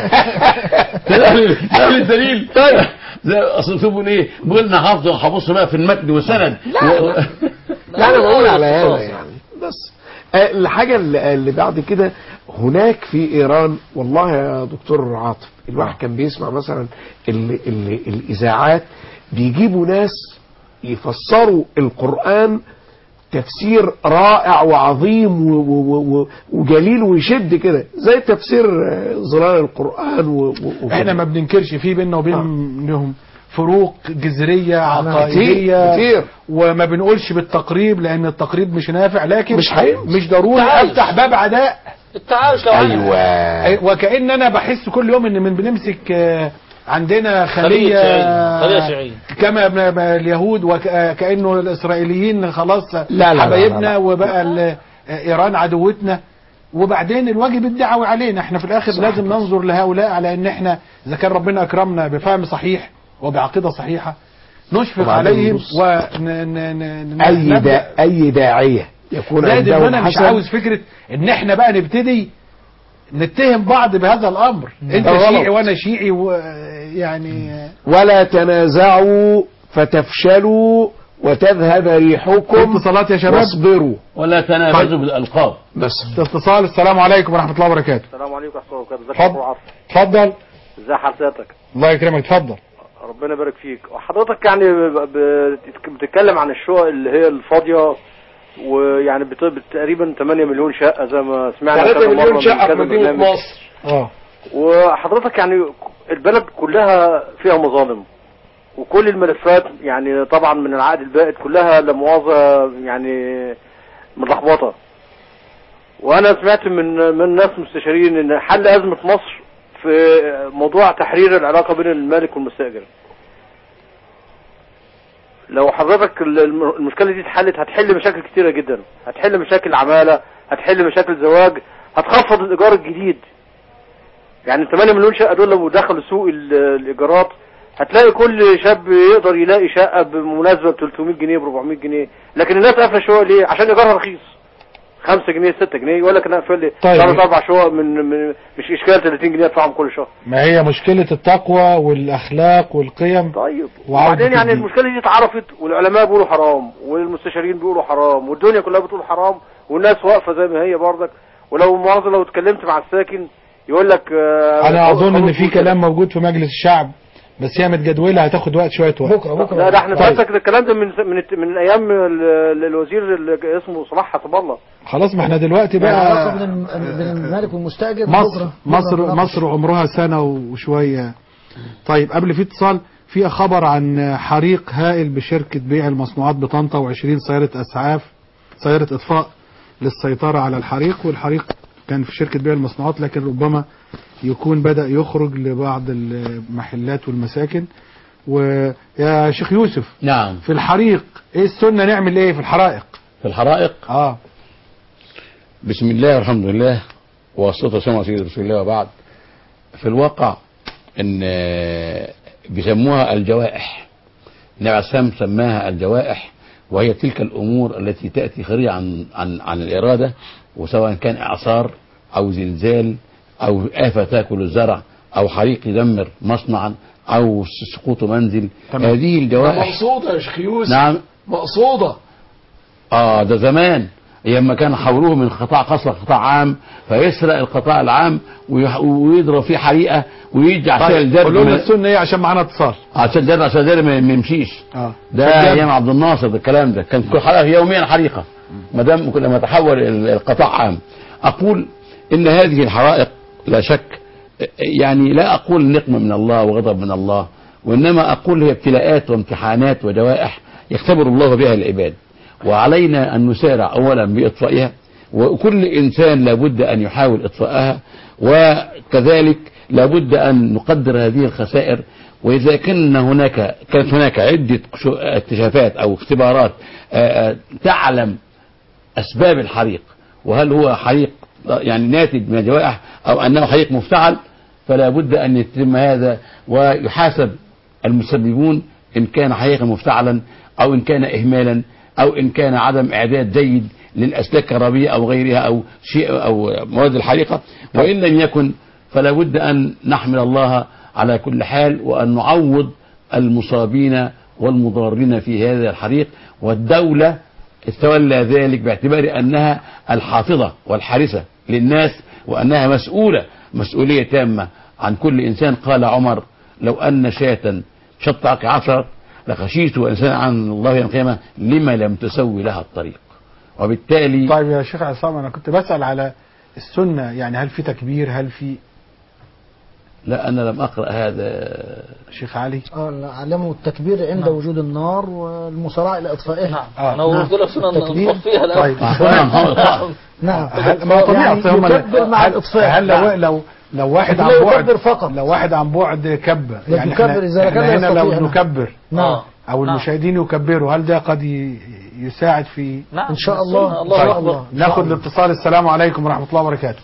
ده ده الدليل زي اصل شوفوا ليه بيقول لنا حافظ هبص بقى في المتن والسند و- لا انا بقول على هذا يعني بس آه، الحاجة اللي اللي بعد كده هناك في ايران والله يا دكتور عاطف الواحد كان بيسمع مثلا ال ال الاذاعات بيجيبوا ناس يفسروا القرآن تفسير رائع وعظيم و- و- و- وجليل ويشد كده زي تفسير آه، ظلال القرآن و- و- وكده. احنا ما بننكرش في بيننا وبينهم فروق جذرية عقائدية كتير. وما بنقولش بالتقريب لان التقريب مش نافع لكن مش هينفع. مش ضروري تعايش. افتح باب عداء التعايش لو ايوه وكأن انا بحس كل يوم ان من بنمسك آه، عندنا خلية خلية شيعية. خلية شيعية. كما ب- ب- اليهود وكأنه الإسرائيليين خلاص لا، لا، لا، حبايبنا لا. وبقى ال- إيران عدوتنا وبعدين الواجب الدعوي علينا احنا في الآخر صح. لازم ننظر لهؤلاء على ان احنا إذا كان ربنا أكرمنا بفهم صحيح وبعقيدة صحيحة نشفق وبعدين عليهم نبص. ون اي دا اي داعية يكون زائد ان عنده انا مش حسن عاوز فكرة ان احنا بقى نبتدي نتهم بعض بهذا الامر انت ده غلط. شيعي وانا شيعي ويعني ولا تنازعوا فتفشلوا وتذهب ريحكم اتصالات يا شباب واصبروا ولا تنابزوا بالالقاب بس اتصال السلام عليكم ورحمة الله وبركاته السلام عليكم ورحمة الله وبركاته ازيك اتفضل. يا ابو عاصم اتفضل ازي حضرتك الله يكرمك اتفضل ربنا يبارك فيك وحضرتك يعني ب- ب- بتتكلم عن الشقق اللي هي الفاضية ويعني بت- بت- تقريبا 8 مليون شقة زي ما سمعنا 3 كذا مرة مليون من شقة في كذا مدينة برنامج. مصر اه وحضرتك يعني البلد كلها فيها مظالم وكل الملفات يعني طبعا من العقد البائد كلها لا مؤاخذة يعني ملخبطة وانا سمعت من من ناس مستشارين ان حل ازمة مصر في موضوع تحرير العلاقة بين المالك والمستأجر لو حضرتك ال- الم- المشكلة دي اتحلت هتحل مشاكل كتيرة جدا هتحل مشاكل عمالة هتحل مشاكل زواج هتخفض الإيجار الجديد يعني 8 مليون شقة دول لو دخلوا سوق ال- الإيجارات هتلاقي كل شاب يقدر يلاقي شقة بمناسبة ب 300 جنيه ب 400 جنيه لكن الناس قافلة شقق ليه؟ عشان إيجارها رخيص 5 جنيه 6 جنيه يقول لك انا اقفل لي طيب. ثلاث اربع شقق من, من مش اشكال 30 جنيه ادفعهم كل شهر ما هي مشكلة التقوى والأخلاق والقيم طيب وعودة وبعدين يعني الدين. المشكله دي اتعرفت والعلماء بيقولوا حرام والمستشارين بيقولوا حرام والدنيا كلها بتقول حرام والناس واقفه زي ما هي برضك ولو مؤاخذه لو اتكلمت مع الساكن يقول لك آه، أنا أظن إن خلاص في كلام موجود في مجلس الشعب بس هي متجدولة هتاخد وقت شوية وقت بكره بكره لا ده احنا طيب. فاتك الكلام ده من من من ايام ال- ال- الوزير اللي اسمه صلاح حسب الله خلاص ما احنا دلوقتي العلاقه بقى بين الم- بين المالك والمستاجر مصر بكرة- مصر بكرة مصر عمرها سنة وشوية طيب قبل في اتصال في خبر عن حريق هائل بشركة بيع المصنوعات بطنطا وعشرين سيارة أسعاف سيارة إطفاء للسيطرة على الحريق والحريق كان في شركة بيع المصنوعات لكن ربما يكون بدأ يخرج لبعض المحلات والمساكن ويا شيخ يوسف نعم في الحريق ايه السنة نعمل ايه في الحرائق في الحرائق اه بسم الله والحمد لله والصلاة والسلام على سيدنا رسول الله وبعد في الواقع ان آه، بيسموها الجوائح النبي عليه السلام سماها الجوائح وهي تلك الامور التي تاتي خارجه عن عن عن الاراده وسواء كان اعصار او زلزال او افه تاكل الزرع او حريق يدمر مصنعا او سقوط منزل تمام. هذه الجوائح مقصودة يا شيخ يوسف نعم مقصودة اه ده زمان ايام ما كان حولوه من قطاع خاص لقطاع عام فيسرق القطاع العام ويح- ويضرب فيه حريقه ويجي عشان طيب الجرد قولوا لنا ما- السنة ايه عشان معانا اتصال عشان الجرد عشان الجرد ما ما يمشيش اه ده عشان الجرد. ايام عبد الناصر ده الكلام ده كان كل حلقه يوميا حريقه ما دام كل ما تحول ال- القطاع عام اقول ان هذه الحرائق لا شك يعني لا اقول نقمه من الله وغضب من الله وانما اقول هي ابتلاءات وامتحانات وجوائح يختبر الله بها العباد وعلينا ان نسارع اولا باطفائها وكل انسان لابد ان يحاول اطفائها وكذلك لابد ان نقدر هذه الخسائر واذا كان هناك كانت هناك عده شو- اكتشافات او اختبارات آه، آه، تعلم اسباب الحريق وهل هو حريق يعني ناتج من الجوائح او انه حريق مفتعل فلا بد ان يتم هذا ويحاسب المسببون ان كان حريقا مفتعلا او ان كان اهمالا او ان كان عدم اعداد جيد للاسلاك الكهربائيه او غيرها او شيء او مواد الحريقه وان لم يكن فلا بد ان نحمل الله على كل حال وان نعوض المصابين والمضارين في هذا الحريق والدوله تولى ذلك باعتبار انها الحافظه والحارسه للناس وانها مسؤوله مسؤوليه تامه عن كل انسان قال عمر لو ان شاة شطعك عشر لخشيت انسان عن الله يوم القيامه لما لم تسوي لها الطريق وبالتالي طيب يا شيخ عصام انا كنت بسأل على السنة يعني هل في تكبير هل في لا انا لم اقرا هذا شيخ علي اه علموا التكبير عند وجود النار والمسارعة إلى إطفائها نعم أنا قلت لك سنة التكبير. نطفيها الآن. طيب نعم. نعم هل ما طبيعي يعني أصل هم يكبر مع هل- الإطفاء هل لو نعم. لو لو واحد لا عن بعد يكبر فقط. لو واحد عن بعد كبر لا يعني يكبر احنا, إذا كان احنا هنا لو يستطيع. نكبر نعم. او نعم. المشاهدين يكبروا هل ده قد ي- يساعد في نعم إن شاء الله الله إن شاء أكبر. الله إن شاء ناخد الله. الاتصال السلام عليكم ورحمة الله وبركاته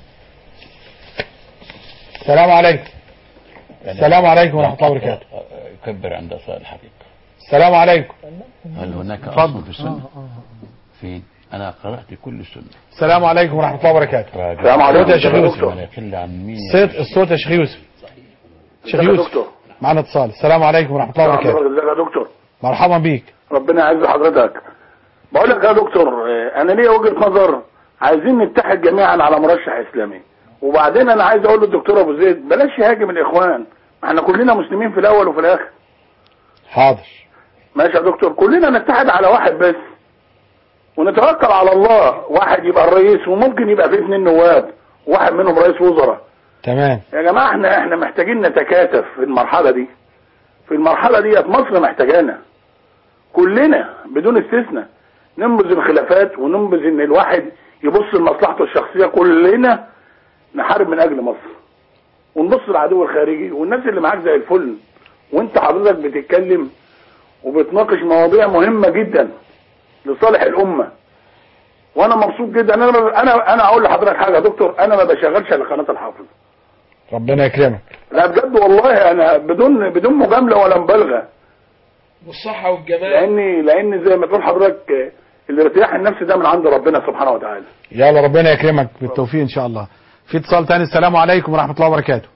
السلام عليكم السلام عليكم ورحمة الله وبركاته يكبر عند اصل الحريق السلام عليكم هل هناك اتفضل. اصل في السنه فين انا قرات كل السنه السلام عليكم ورحمة الله وبركاته السلام عليكم. صوت يا شيخ يوسف. ولا يقل عن 100 صوت الصوت يا شيخ يوسف شيخ ازيك يا يوسف دكتور معنا اتصال السلام عليكم ورحمة الله وبركاته ازيك يا دكتور مرحبا بيك ربنا يعز حضرتك بقول لك يا دكتور آه، انا ليا وجهه نظر عايزين نتحد جميعا على مرشح اسلامي وبعدين انا عايز اقول للدكتور ابو زيد بلاش يهاجم الاخوان احنا كلنا مسلمين في الاول وفي الاخر حاضر ماشي يا دكتور كلنا نتحد على واحد بس ونتوكل على الله واحد يبقى الرئيس وممكن يبقى فيه اثنين نواب واحد منهم رئيس وزراء تمام يا جماعه احنا احنا محتاجين نتكاتف في المرحله دي في المرحله ديت مصر محتاجانا كلنا بدون استثناء ننبذ الخلافات وننبذ ان الواحد يبص لمصلحته الشخصيه كلنا نحارب من اجل مصر ونبص للعدو الخارجي والناس اللي معاك زي الفل وانت حضرتك بتتكلم وبتناقش مواضيع مهمه جدا لصالح الامه وانا مبسوط جدا انا انا انا اقول لحضرتك حاجه يا دكتور انا ما بشغلش الا قناه الحافظ ربنا يكرمك لا بجد والله انا بدون بدون مجامله ولا مبالغه والصحة والجمال لاني لان زي ما تقول حضرتك آه، الارتياح النفسي ده من عند ربنا سبحانه وتعالى يلا ربنا يكرمك بالتوفيق ان شاء الله في اتصال تاني السلام عليكم ورحمة الله وبركاته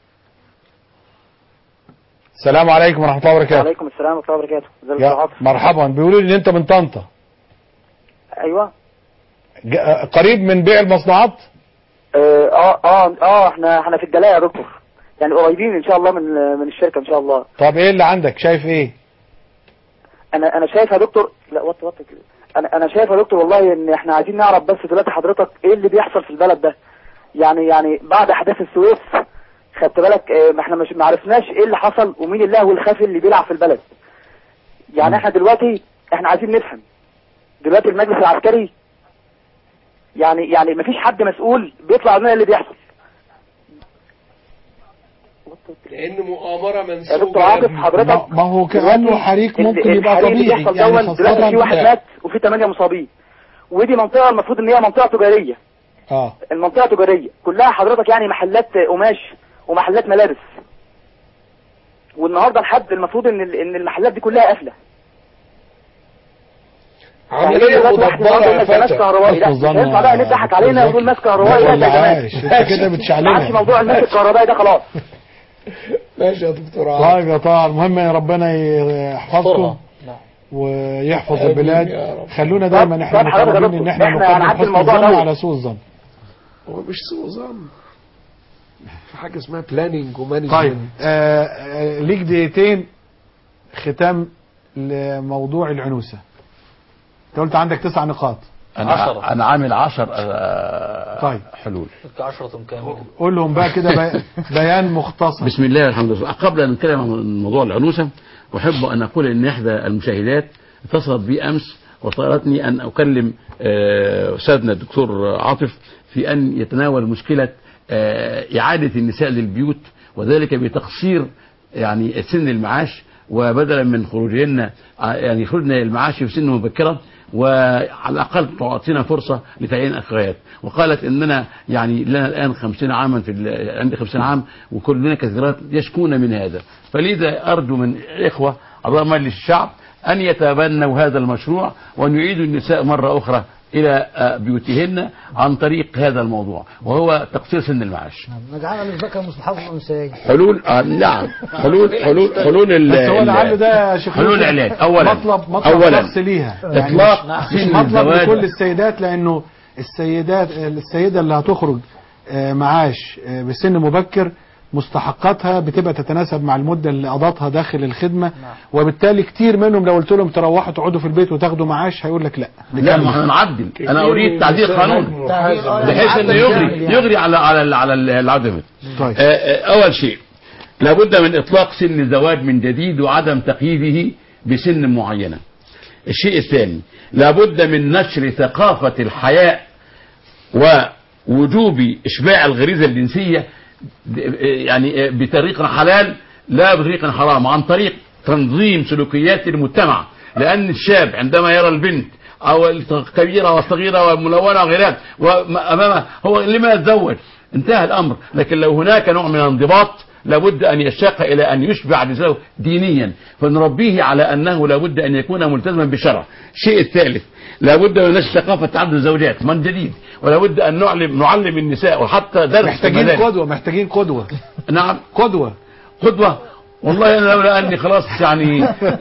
السلام عليكم ورحمة الله وبركاته وعليكم السلام ورحمة الله وبركاته ازيك يا يا عاطف مرحبا بيقولوا لي ان انت من طنطا ايوه ج- آه، قريب من بيع المصنوعات اه اه اه, آه احنا احنا في الجلاء يا دكتور يعني قريبين ان شاء الله من من الشركة ان شاء الله طب ايه اللي عندك شايف ايه انا انا شايف يا دكتور لا وطي وطي كده انا انا شايف يا دكتور والله ان احنا عايزين نعرف بس دلوقتي حضرتك ايه اللي بيحصل في البلد ده يعني يعني بعد احداث السويس خدت بالك آه، ما احنا مش ما عرفناش ايه اللي حصل ومين اللهو الخفي اللي بيلعب في البلد يعني احنا دلوقتي احنا عايزين نفهم دلوقتي المجلس العسكري يعني يعني ما فيش حد مسؤول بيطلع لنا اللي بيحصل لان مؤامره يا منسوبه دكتور عاطف حضرتك ما هو كأنه دلوقتي حريق ال- ممكن يبقى الحريق اللي طبيعي بيحصل يعني دون خاصة دلوقتي في واحد لا. مات وفي ثمانية مصابين ودي منطقة المفروض ان هي منطقة تجارية اه المنطقة تجارية كلها حضرتك يعني محلات قماش ومحلات ملابس والنهارده لحد المفروض ان ال- ان المحلات دي كلها قافلة عمليه دلوقتي واحد مدبره النهارده يا يقول لك ده ماس فتى كهربائي لا مش هينفع بقى نضحك علينا ونقول ماس كهربائي لا ده عايش جمال انت كده ما بتشعلنا عادش موضوع الماس الكهربائي ده خلاص ماشي يا دكتور عاطف طيب يا طاهر المهم يا ربنا يحفظكم ويحفظ آمين البلاد يا رب. خلونا دايما احنا طب حضرتك يا مطالبين ان دكتور، احنا احنا نقدم هنعدي حسن الموضوع الظن ده. على سوء الظن هو مش سوء ظن في حاجه اسمها بلاننج ومانجمنت طيب آه آه، ليك دقيقتين ختام لموضوع العنوسة انت قلت عندك تسع نقاط انا انا عامل 10 طيب. حلول عشرة كاملة قول لهم بقى كده بي- بيان مختصر بسم الله الحمد لله قبل ان نتكلم عن موضوع العنوسه احب ان اقول ان احدى المشاهدات اتصلت بي امس وطالتني ان اكلم آه، استاذنا الدكتور عاطف في ان يتناول مشكله آه، اعاده النساء للبيوت وذلك بتقصير يعني سن المعاش وبدلا من خروجهن ع- يعني خرجنا المعاش في سن مبكره وعلى الاقل تعطينا فرصه لتعيين اخوات وقالت اننا يعني لنا الان خمسين عاما في ال- عندي خمسين عام وكلنا كثيرات يشكون من هذا فلذا ارجو من الاخوه اعضاء مجلس الشعب ان يتبنوا هذا المشروع وان يعيدوا النساء مره اخرى الى آه، بيوتهن عن طريق هذا الموضوع وهو تقصير سن المعاش نجعلها للذكر مثل حظ الانثيين حلول آه نعم حلول حلول حلول ال- بس هو ال- لعله ده يا شيخ حلول يوسف العلاج اولا مطلب مطلب اولا شخص ليها يعني اطلاق مش, مش سن مطلب الزواج لكل السيدات لانه السيدات السيده اللي هتخرج آه، معاش آه، بسن مبكر مستحقاتها بتبقى تتناسب مع المده اللي قضتها داخل الخدمه وبالتالي كتير منهم لو قلت لهم تروحوا تقعدوا في البيت وتاخدوا معاش هيقول لك لا لا ما احنا نعدل انا اريد تعديل قانون بحيث انه يغري يغري على على على العدم طيب. آه، آه، اول شيء لابد من اطلاق سن الزواج من جديد وعدم تقييده بسن معينه الشيء الثاني لابد من نشر ثقافه الحياء ووجوب اشباع الغريزه الجنسيه يعني بطريقه حلال لا بطريقه حرام عن طريق تنظيم سلوكيات المجتمع لان الشاب عندما يرى البنت او الكبيره والصغيره والملونه وغيرها وامامه هو لما يتزوج انتهى الامر لكن لو هناك نوع من الانضباط لابد ان يشتاق الى ان يشبع نساءه دينيا فنربيه على انه لابد ان يكون ملتزما بالشرع الشيء الثالث لابد من نشر ثقافه تعدد الزوجات من جديد ولابد ان نعلم نعلم النساء وحتى درس محتاجين المدارس. قدوه محتاجين قدوه نعم قدوه قدوه والله انا لولا اني خلاص يعني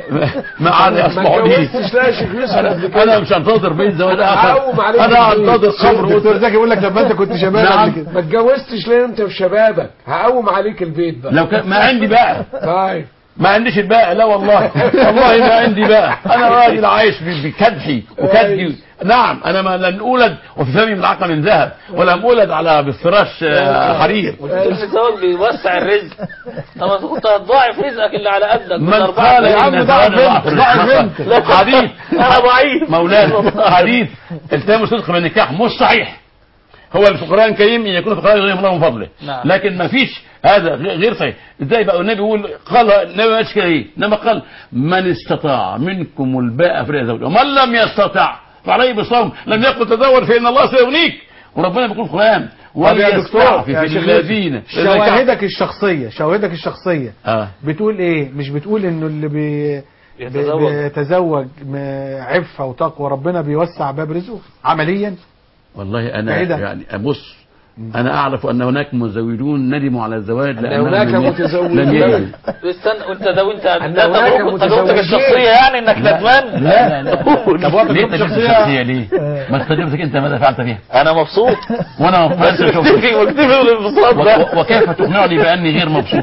ما عاد ما اسمعوا لي اتجوزتش لا يا شيخ يوسف قبل انا كده. انا مش هنتظر بيت زواج اخر هقوم عليك انا البيت. هنتظر قبر الدكتور زكي يقول لك طب ما انت كنت شباب نعم. قبل كده ما اتجوزتش ليه انت في شبابك هقوم عليك البيت بقى لو كان ما عندي بقى طيب ما عنديش الباقي لا والله والله ما عندي بقى انا راجل عايش ب- بكدحي وكدي نعم انا ما لن اولد وفي فمي ملعقه من ذهب ولم اولد على بالفراش آه، حرير الزواج بيوسع الرزق طب انت كنت هتضاعف رزقك اللي على قدك من قال ان الزواج ضعف الرزق؟ حديث انا ضعيف مولانا حديث التزام صدق من النكاح مش صحيح هو الفقراء الكريم ان يكون فقراء يغنيهم الله من فضله نعم. لكن ما فيش هذا غ- غير صحيح ازاي بقى النبي يقول قال النبي ما قالش كده ايه انما قال من استطاع منكم الباء فليتزوج ومن لم يستطع فعليه بالصوم لم يقل تزوج فان الله سيغنيك وربنا بيقول في القران طب يا دكتور وليستعفف يا شيخ الذين يوسف، شواهدك الشخصيه شواهدك الشخصيه اه بتقول ايه مش بتقول انه اللي بي بيتزوج. بيتزوج م- عفه وتقوى ربنا بيوسع باب رزقه عمليا والله انا بعيدا. يعني بص انا اعرف ان هناك متزوجون ندموا على الزواج لانهم هناك لم- متزوجون. لم يجدوا استنى وانت ده وانت أن ده هناك تجربة- تجربتك متزوجين. الشخصية يعني انك ندمان لا لا لا طب وقت ليه تجربة تجربتك شخصية؟ الشخصية ليه؟ ما تجربتك انت ماذا فعلت فيها؟ انا مبسوط وانا مبسوط مكتفي مكتفي بالانبساط و- ده و- وكيف تقنعني باني غير مبسوط؟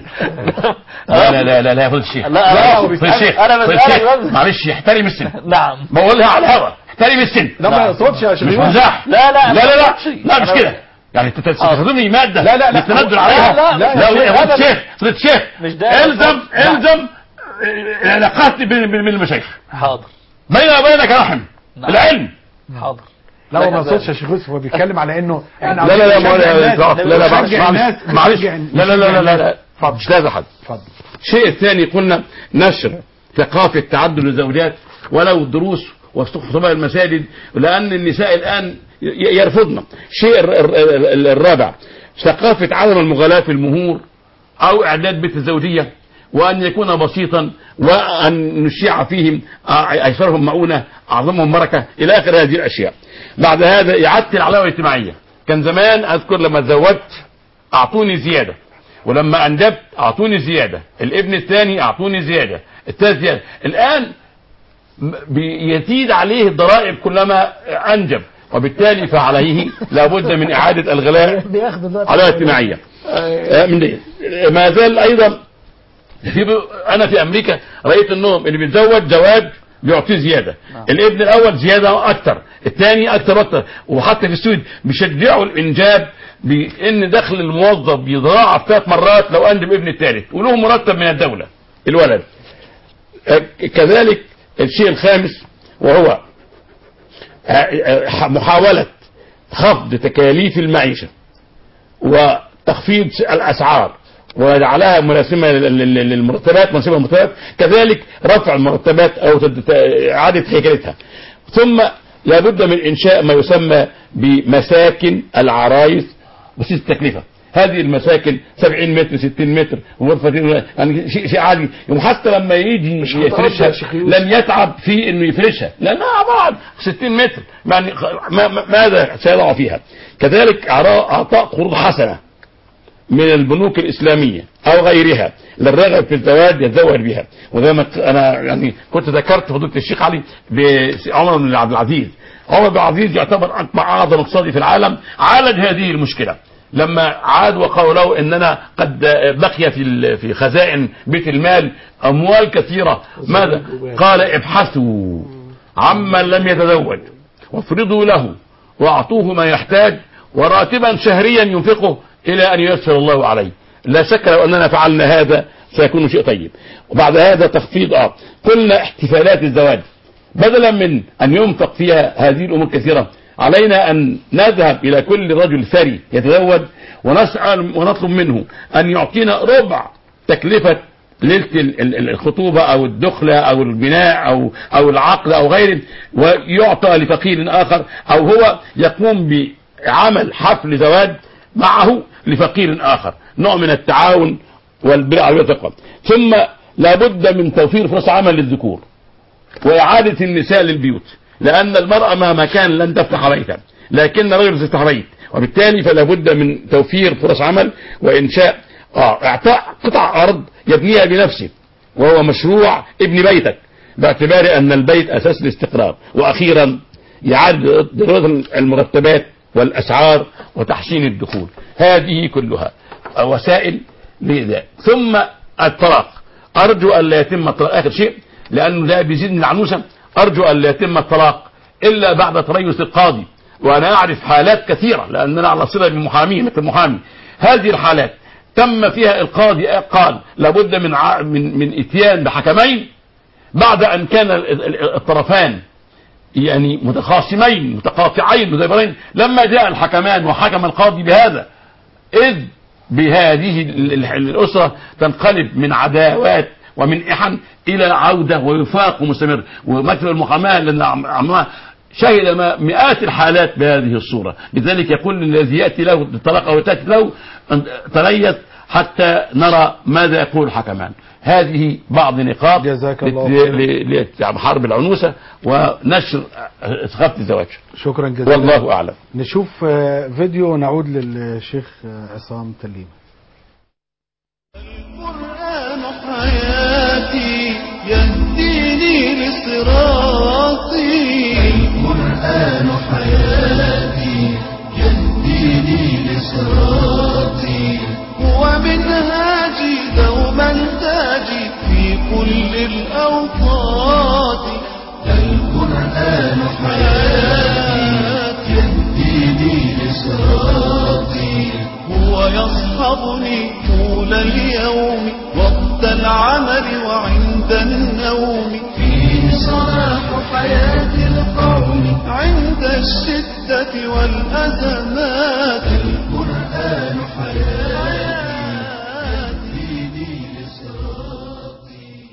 لا لا لا لا لا يا فضل الشيخ لا، لا، هو فضل بيسألك. الشيخ أنا فضل بسألك الشيخ. بس. معلش احترم السن نعم بقولها على الهوا احترم السن لا ما يقصدش يا شيخ مش يوسف. مزاح لا لا لا لا لا مش- لا مش أنا- كده يعني انت تستخدمني ماده لا، لا، لا. للتندل لا، عليها لا، لا، لا مش يا أبداً. فضيلة الشيخ فضيلة الشيخ مش ده الزم نعم. الزم العلاقات بين بين بين المشايخ حاضر بيني وبينك رحم نعم. العلم حاضر لا هو ما يقصدش يا شيخ يوسف هو بيتكلم على انه احنا لا لا لا ما عاوزين لا نشجع لا الناس- لا لا نشجع معلش الناس- معلش نشجع- لا لا لا لا لا نشجع لا مش لازم حد اتفضل الشيء الثاني قلنا نشر ثقافة تعدد الزوجات ولو دروس وخطباء المساجد لأن النساء الآن ي- يرفضن الشيء الر- الر- الر- الرابع ثقافة عدم المغالاة في المهور أو إعداد بيت الزوجية وأن يكون بسيطا وأن نشيع فيهم أيسرهم مؤونة أعظمهم بركة إلى آخر هذه الأشياء بعد هذا إعادة العلاوة الاجتماعية كان زمان أذكر لما تزوجت أعطوني زيادة ولما أنجبت أعطوني زيادة الابن الثاني أعطوني زيادة الثالث زيادة الآن م- بيزيد عليه الضرائب كلما أنجب وبالتالي فعليه لابد من إعادة الغلاء بياخدوا دلوقتي على اجتماعية آه، من دي ما زال أيضا في ب... أنا في أمريكا رأيت أنهم اللي بيتزوج زواج بيعطيه زيادة الابن الأول زيادة أكتر الثاني أكتر أكتر وحتى في السويد بيشجعوا الإنجاب بأن دخل الموظف بيضاعف ثلاث مرات لو أنجب ابن الثالث وله مرتب من الدولة الولد آه، كذلك الشيء الخامس وهو آه، آه، محاولة خفض تكاليف المعيشة وتخفيض الأسعار وجعلها مناسبة لل- لل- للمرتبات مناسبة للمرتبات كذلك رفع المرتبات أو تد- ت- إعادة هيكلتها ثم لابد من إنشاء ما يسمى بمساكن العرايس بسيط التكلفة هذه المساكن 70 متر 60 متر غرفة يعني شيء شيء عادي وحتى لما يجي يفرشها يا شيخ يوسف. لن يتعب في انه يفرشها لانها عباره عن 60 متر يعني خ- ما ما- ماذا سيضع فيها كذلك إعراء- اعطاء قروض حسنه من البنوك الإسلامية أو غيرها للرغب في الزواج يتزوج بها وزي ما ك- أنا يعني كنت ذكرت فضيلة الشيخ علي بعمر بن عبد العزيز عمر بن عبد العزيز يعتبر أكبر أعظم اقتصادي في العالم عالج هذه المشكلة لما عاد وقالوا له اننا قد بقي في ال- في خزائن بيت المال اموال كثيره ماذا قال ابحثوا عمن لم يتزوج وافرضوا له واعطوه ما يحتاج وراتبا شهريا ينفقه الى ان ييسر الله عليه لا شك لو اننا فعلنا هذا سيكون شيء طيب وبعد هذا تخفيض اه قلنا احتفالات الزواج بدلا من ان ينفق فيها هذه الامور كثيره علينا ان نذهب الى كل رجل ثري يتزوج ونسال ونطلب منه ان يعطينا ربع تكلفه ليله ال- ال- الخطوبه او الدخله او البناء او او العقد او غيره ويعطى لفقير اخر او هو يقوم بعمل حفل زواج معه لفقير اخر نوع من التعاون والبر والتقوى ثم لابد من توفير فرص عمل للذكور وإعادة النساء للبيوت لأن المرأة مهما كان لن تفتح بيتا لكن رجل تفتح بيت وبالتالي فلا بد من توفير فرص عمل وإنشاء آه إعطاء قطع أرض يبنيها بنفسه وهو مشروع ابن بيتك باعتبار أن البيت أساس الاستقرار وأخيرا إعادة دراسة المرتبات والأسعار وتحسين الدخول هذه كلها وسائل لذا ثم الطلاق أرجو أن لا يتم الطلاق آخر شيء لأنه ده بيزيد من العنوسة أرجو أن لا يتم الطلاق إلا بعد تريث القاضي وأنا أعرف حالات كثيرة لأننا على صلة بالمحامين مثل المحامي هذه الحالات تم فيها القاضي قال لابد من ع... من من اتيان بحكمين بعد أن كان ال- ال- الطرفان يعني متخاصمين متقاطعين متدابرين لما جاء الحكمان وحكم القاضي بهذا إذ بهذه ال- ال- الأسرة تنقلب من عداوات ومن إحن إلى عودة ووفاق مستمر ومكتب المحاماة اللي عم- عملها شهد ما- مئات الحالات بهذه الصورة لذلك يقول الذي يأتي له الطلاق أو تأتي له أن تريث حتى نرى ماذا يقول الحكمان هذه بعض نقاط جزاك الله لت- خيرا. ل- ل- يعني حرب العنوسة ونشر ثقافة الزواج شكرا جزيلا والله أعلم نشوف آه، فيديو ونعود للشيخ آه، عصام تليم القرآن حياتي يهديني لصراطي القرآن حياتي يهديني لصراطي هو منهاجي دوما تاجي في كل الأوقات القرآن حياتي يهديني لصراطي ويصحبني طول اليوم وقت العمل وعند النوم فيه صلاح حياة القوم عند الشدة والأزمات القرآن حياتي يهديني لصراطي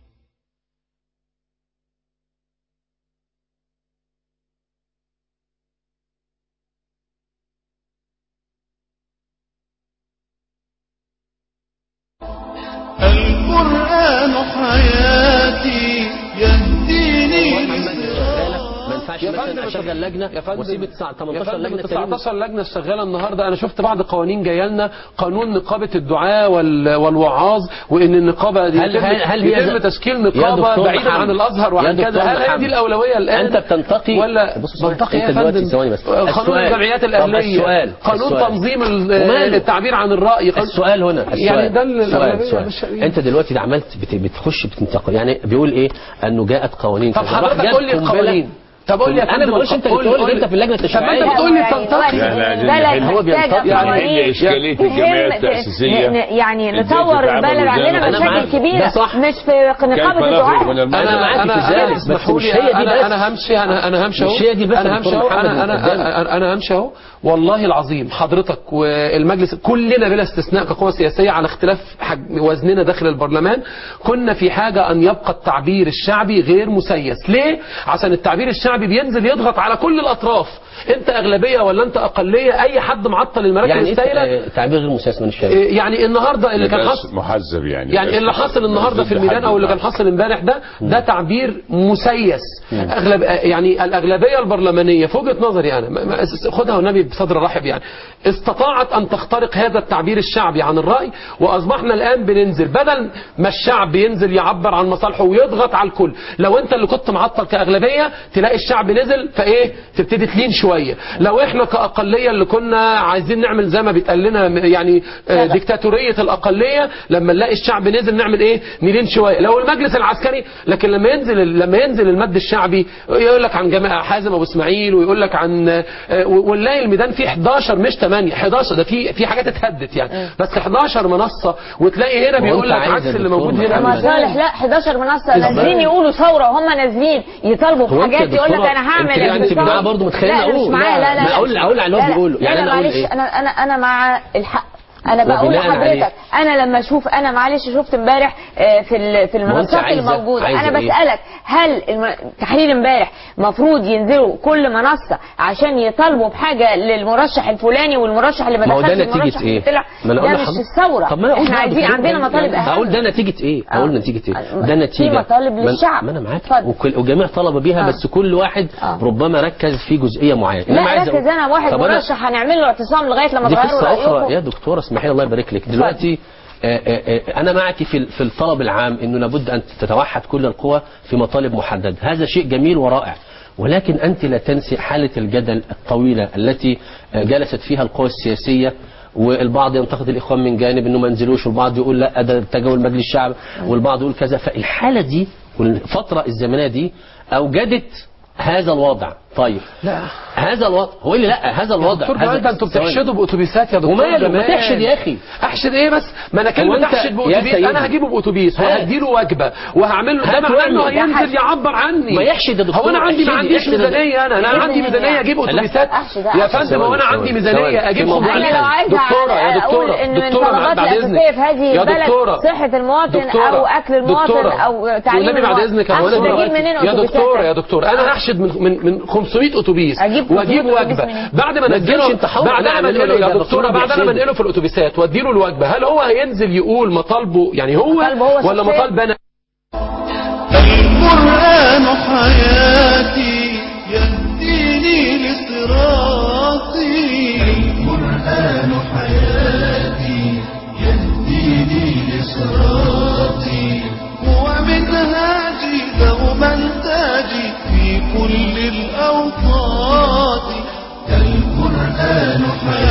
القرآن حياتي يهديني ما ينفعش مثلا اشغل لجنه واسيب 18 لجنه 19 لجنه شغاله النهارده انا شفت بعض قوانين جايه لنا قانون نقابه الدعاء وال- والوعاظ وان النقابه دي هل- يتم, هل- هل هي يتم ز- تشكيل يا نقابه دكتور بعيدا محمد. عن الازهر يا وعن دكتور كذا هل هي محمد. دي الاولويه الان انت بتنتقي ولا بص بنتقي يا انت دلوقتي فندم ثواني بس قانون السؤال. الجمعيات طب الاهليه السؤال قانون السؤال. تنظيم ال- وماله؟ التعبير عن الراي قانون- السؤال هنا يعني السؤال. ده ال- السؤال. الاولويه السؤال. مش انت دلوقتي ده عملت بت- بتخش بتنتقد يعني بيقول ايه انه جاءت قوانين طب كذا. راح حضرتك جاب قول لي قنبلة. القوانين طب قول لي يا انا فندم ما بقولش انت قول- بتقول قول- انت في اللجنه طب ما التشريعيه انت بتقول لي يعني بتنتقي بلد هو محتاجة بينتقي قوانين إشكالية تهم- الجمعيات ت- التأسيسية ن- ن- يعني إزاي نطور تتعامل البلد قدام عندنا الناس؟ مشاكل ده كبيرة صح. مش في نقابة الدعاء انا معاك انا في ذلك اسمحوا بس مش لي هي دي انا بس انا همشي انا انا همشي اهو مش هي دي بس انا يا همشي دكتور اهو محمد انا انا قدامك. انا, أنا همشي اهو والله العظيم حضرتك والمجلس كلنا بلا استثناء كقوى سياسيه على اختلاف حجم وزننا داخل البرلمان كنا في حاجه ان يبقى التعبير الشعبي غير مسيس ليه عشان التعبير الشعبي بينزل يضغط على كل الاطراف انت اغلبيه ولا انت اقليه اي حد معطل المراكز يعني ايه السائله آه، تعبير غير مسيس من الشارع إيه يعني النهارده اللي كان يبقاش حصل محذب يعني يعني اللي حصل النهارده في الميدان او اللي كان حصل امبارح ده ده تعبير مسيس اغلب يعني الاغلبيه البرلمانيه في وجهه نظري انا ما- ما- خدها والنبي بصدر رحب يعني استطاعت ان تخترق هذا التعبير الشعبي عن الراي واصبحنا الان بننزل بدل ما الشعب ينزل يعبر عن مصالحه ويضغط على الكل لو انت اللي كنت معطل كاغلبيه تلاقي الشعب نزل فايه تبتدي تلين شويه لو احنا كاقليه اللي كنا عايزين نعمل زي ما بيتقال لنا يعني آه، ديكتاتوريه الاقليه لما نلاقي الشعب نزل نعمل ايه نلين شويه لو المجلس العسكري لكن لما ينزل لما ينزل المد الشعبي يقول لك عن جماعه حازم ابو اسماعيل ويقول لك عن آه، ونلاقي الميدان فيه 11 مش 8 11 ده في في حاجات اتهدت يعني بس 11 منصه وتلاقي هنا ما هو بيقول أنت لك عايز عكس يا اللي دكتور موجود هنا ما صالح لا 11 منصة إزاي؟ نازلين يقولوا ثورة وهم نازلين يطالبوا هو أنت يا بحاجات يقول لك دكتورة، انا هعمل أنت يعني اعتصام. معاه برضه متخيلة لا أنا مش أقول. معاه لا لا ما لا أقول- أقول على اللي هو لا، لا. بيقوله. يعني لا أنا لا أقول معلش إيه؟ انا انا انا مع الحق انا بقول وبناء عليه. لحضرتك انا لما اشوف انا معلش شفت امبارح آه، في ال- في ما هو أنت المنصات عايزة- الموجوده عايزة انا إيه؟ بسالك هل الم- تحرير امبارح مفروض ينزلوا كل منصه عشان يطالبوا بحاجه للمرشح الفلاني والمرشح اللي ما ما هو ده دخلش نتيجة المرشح اللي ايه؟ طلع ما أنا أقول ده مش لحضرتك- الثوره طب ما أنا أقول احنا بقى عايزين دكتور، عندنا مطالب يعني أقول اهم ده نتيجة إيه؟ أقول نتيجة إيه؟ ده في نتيجة مطالب ما- للشعب ما أنا معاك وكل وجميع طلب بيها آه. بس كل واحد ربما ركز في جزئية معينة لا عايز ركز أقول- انا واحد طب أنا- مرشح هنعمل له اعتصام لغايه لما دي تغيروا قصة أخرى رايكم يا دكتورة اسمحي لي الله يبارك لك دلوقتي آه، آه، آه، أنا معك في في الطلب العام إنه لابد أن تتوحد كل القوى في مطالب محددة هذا شيء جميل ورائع ولكن أنت لا تنسي حالة الجدل الطويلة التي آه، جلست فيها القوى السياسية والبعض ينتقد الاخوان من جانب انه ما نزلوش والبعض يقول لا ده تجاوز مجلس الشعب والبعض يقول كذا فالحاله دي والفتره الزمنيه دي اوجدت هذا الوضع طيب لا هذا الوضع هو اللي لا هذا الوضع دكتور هذا جمال ده انتوا ثواني. بتحشدوا باتوبيسات يا دكتور وماله ما جمال. تحشد يا اخي احشد ايه بس ما انا هو كلمه أنت احشد يا باتوبيس سيدي. انا هجيبه باتوبيس هات. وهديله وجبه وهعمل له ده هات معناه انه واعمل. هينزل يعبر عني ما يحشد يا دكتور، هو انا عندي ما احشد- عنديش احشد- ميزانيه انا انا بإذن عندي الله. ميزانيه اجيب لا. اتوبيسات أحشد- يا أحشد. فندم هو انا ثواني، عندي ثواني. ميزانيه اجيب في موضوع انا لو خبراء عايزه دكتوره يا اقول دكتوره ان من دكتوره طلبات بعد الاساسيه اذنك في هذه يا البلد دكتورة. صحه المواطن دكتورة. او اكل المواطن دكتورة. او تعليم والنبي بعد المواطن. اذنك احشد أولا اجيب منين يا أتوبيسات؟ دكتور يا دكتور انا هحشد من من من 500 اتوبيس أجيب واجيب 500 أتوبيس وجبه منين؟ بعد ما ما تجيبش انزله انت حاول. بعد أنا ما أعمل له انقله إيه؟ يا ده دكتوره دكتور بعد ما بيحسدني. انقله في الاتوبيسات واديله الوجبه هل هو هينزل يقول مطالبه يعني هو مطالبه هو ولا شخصياً؟ مطالب انا القرآن حياتي يهديني لصراطي القرآن حياتي يهديني لصراطي هو منهاجي دوما تاجي في كل الأوقات القرآن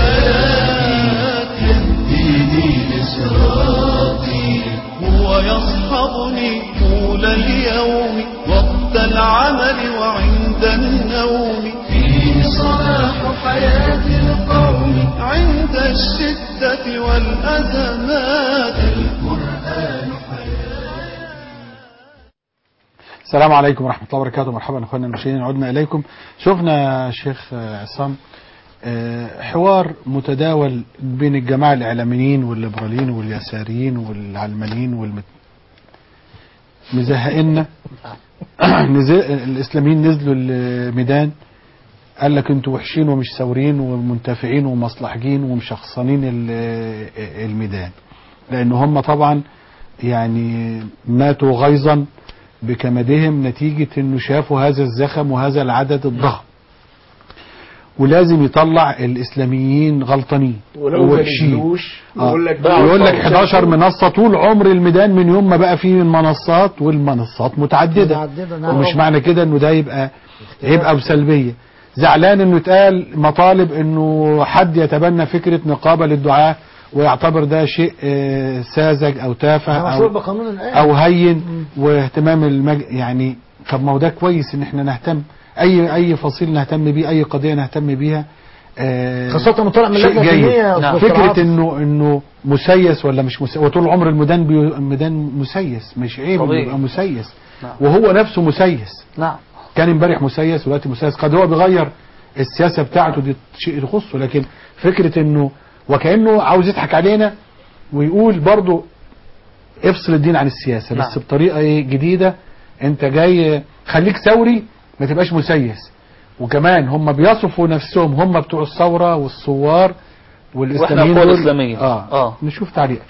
حياتي يهديني لصراطي هو يصحبني طول اليوم وقت العمل وعند النوم فيه صلاح حياة القوم يومي عند الشدة والأزمات القرآن السلام عليكم ورحمة الله وبركاته مرحبا أخواننا المشاهدين عدنا إليكم شفنا يا شيخ آه، عصام آه، حوار متداول بين الجماعة الإعلاميين والليبراليين واليساريين والعلمانيين والمت... مزهقنا نزل... الإسلاميين نزلوا الميدان قال لك انتوا وحشين ومش ثوريين ومنتفعين ومصلحجين ومشخصنين ال- الميدان لأن هم طبعا يعني ماتوا غيظا بكمدهم نتيجة انه شافوا هذا الزخم وهذا العدد الضخم ولازم يطلع الاسلاميين غلطانين ولو ما ووحشين. نزلوش آه. يقول لك يقول لك 11 منصة طول عمر الميدان من يوم ما بقى فيه منصات والمنصات متعددة متعددة، نعم. ومش معنى كده انه ده يبقى يبقى بسلبية زعلان انه اتقال مطالب انه حد يتبنى فكرة نقابة للدعاة ويعتبر ده شيء آه، ساذج او تافه ده مشروع او بقانون الآن او هين واهتمام المج... يعني طب ما هو ده كويس ان احنا نهتم اي اي فصيل نهتم بيه اي قضيه نهتم بيها آه خاصة لما طلع من شيء اللجنة جيد. الفنية يا أستاذ فكره عاطف. انه انه مسيس ولا مش مسيس وطول عمر الميدان بي... الميدان مسيس مش عيب انه طبيعي. يبقى مسيس نعم. وهو نفسه مسيس نعم كان امبارح مسيس ودلوقتي مسيس قد هو بيغير السياسه بتاعته دي شيء يخصه لكن فكره انه وكانه عاوز يضحك علينا ويقول برضه افصل الدين عن السياسه بس نعم. بطريقه ايه جديده انت جاي خليك ثوري ما تبقاش مسيس وكمان هم بيصفوا نفسهم هم بتوع الثوره والثوار والاسلاميين القوى دول- الإسلامية. اه, آه. نشوف تعليقك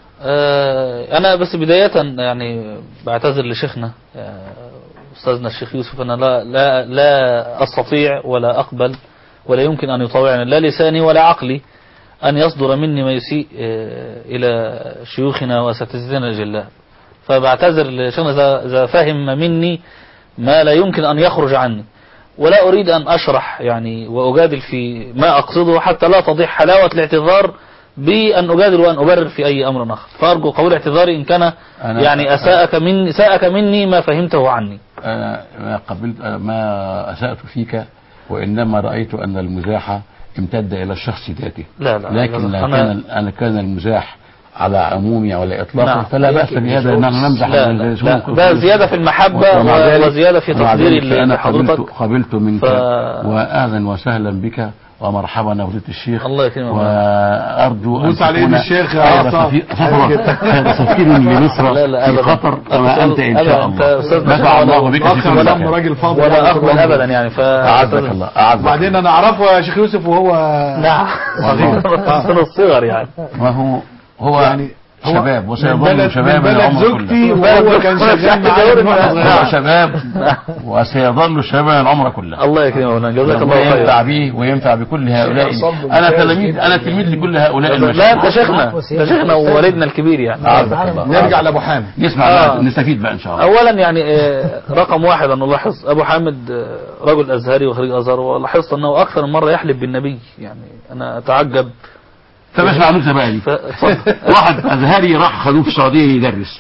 آه، أنا بس بداية يعني بعتذر لشيخنا آه، أستاذنا الشيخ يوسف أنا لا, لا, لا أستطيع ولا أقبل ولا يمكن أن يطاوعني لا لساني ولا عقلي أن يصدر مني ما يسيء آه، إلى شيوخنا وأساتذتنا الجلاء فبعتذر لشيخنا إذا- إذا فهم مني ما لا يمكن أن يخرج عني ولا أريد أن أشرح يعني وأجادل في ما أقصده حتى لا تضيع حلاوة الاعتذار بأن أجادل وأن أبرر في أي أمر آخر فأرجو قول اعتذاري إن كان أنا- يعني أساءك مني ساءك مني ما فهمته عني أنا ما قبلت ما أسأت فيك وإنما رأيت أن المزاح امتد إلى الشخص ذاته لا لا لكن لا أنا- كان أنا كان المزاح على عمومي ولا إطلاقه نعم. فلا بأس بهذا أن نمزح لا من لا, الزيتون لا كل- ده زيادة في المحبة ومع و- ذلك- وزيادة في ومع تقديري ذلك أنا قبلت, لحضرتك قبلت منك ف- وأهلا وسهلا بك ومرحبا يا فضيلة الشيخ الله يكرمك. وأرجو أن بوس على إيد تكون الشيخ يا خير عصام. سفير- سفرة- خير سفير لمصر لا لا في أبدا. قطر كما أبدا. أنت إن أبدا. شاء أنت الله أستاذنا نفع ولا- الله بك في أخ كل ودم مكان. راجل فاضل ولا يعني أقبل طول عمره. أبدا يعني ف أعزك الله أعزك وبعدين انا اعرفه يا شيخ يوسف وهو نعم صغير من الصغر يعني وهو هو يعني هو شباب من وسيظل بلد- شباب من بلد العمر زوجتي كله وهو كان شغال معايا من واحنا هو صغيرين. شباب وسيظل شبابا العمر كله الله يكرمك مولانا جزاك الله ربنا ينفع خير به وينفع بكل هؤلاء شيخ عصام انا ممتاز تلميذ جدا. انا تلميذ لكل هؤلاء لا انت المشايخ شيخنا انت شيخنا ووالدنا الكبير يعني أعزك الله نرجع لابو حامد نسمع آه. بقى نستفيد بقى ان شاء الله اولا يعني آه، رقم واحد ان نلاحظ ابو حامد آه، رجل ازهري وخريج ازهر ولاحظت انه اكثر من مره يحلف بالنبي يعني انا اتعجب طب اسمع نكته بقى دي ف- اتفضل. واحد ازهري راح خدوه في السعوديه يدرس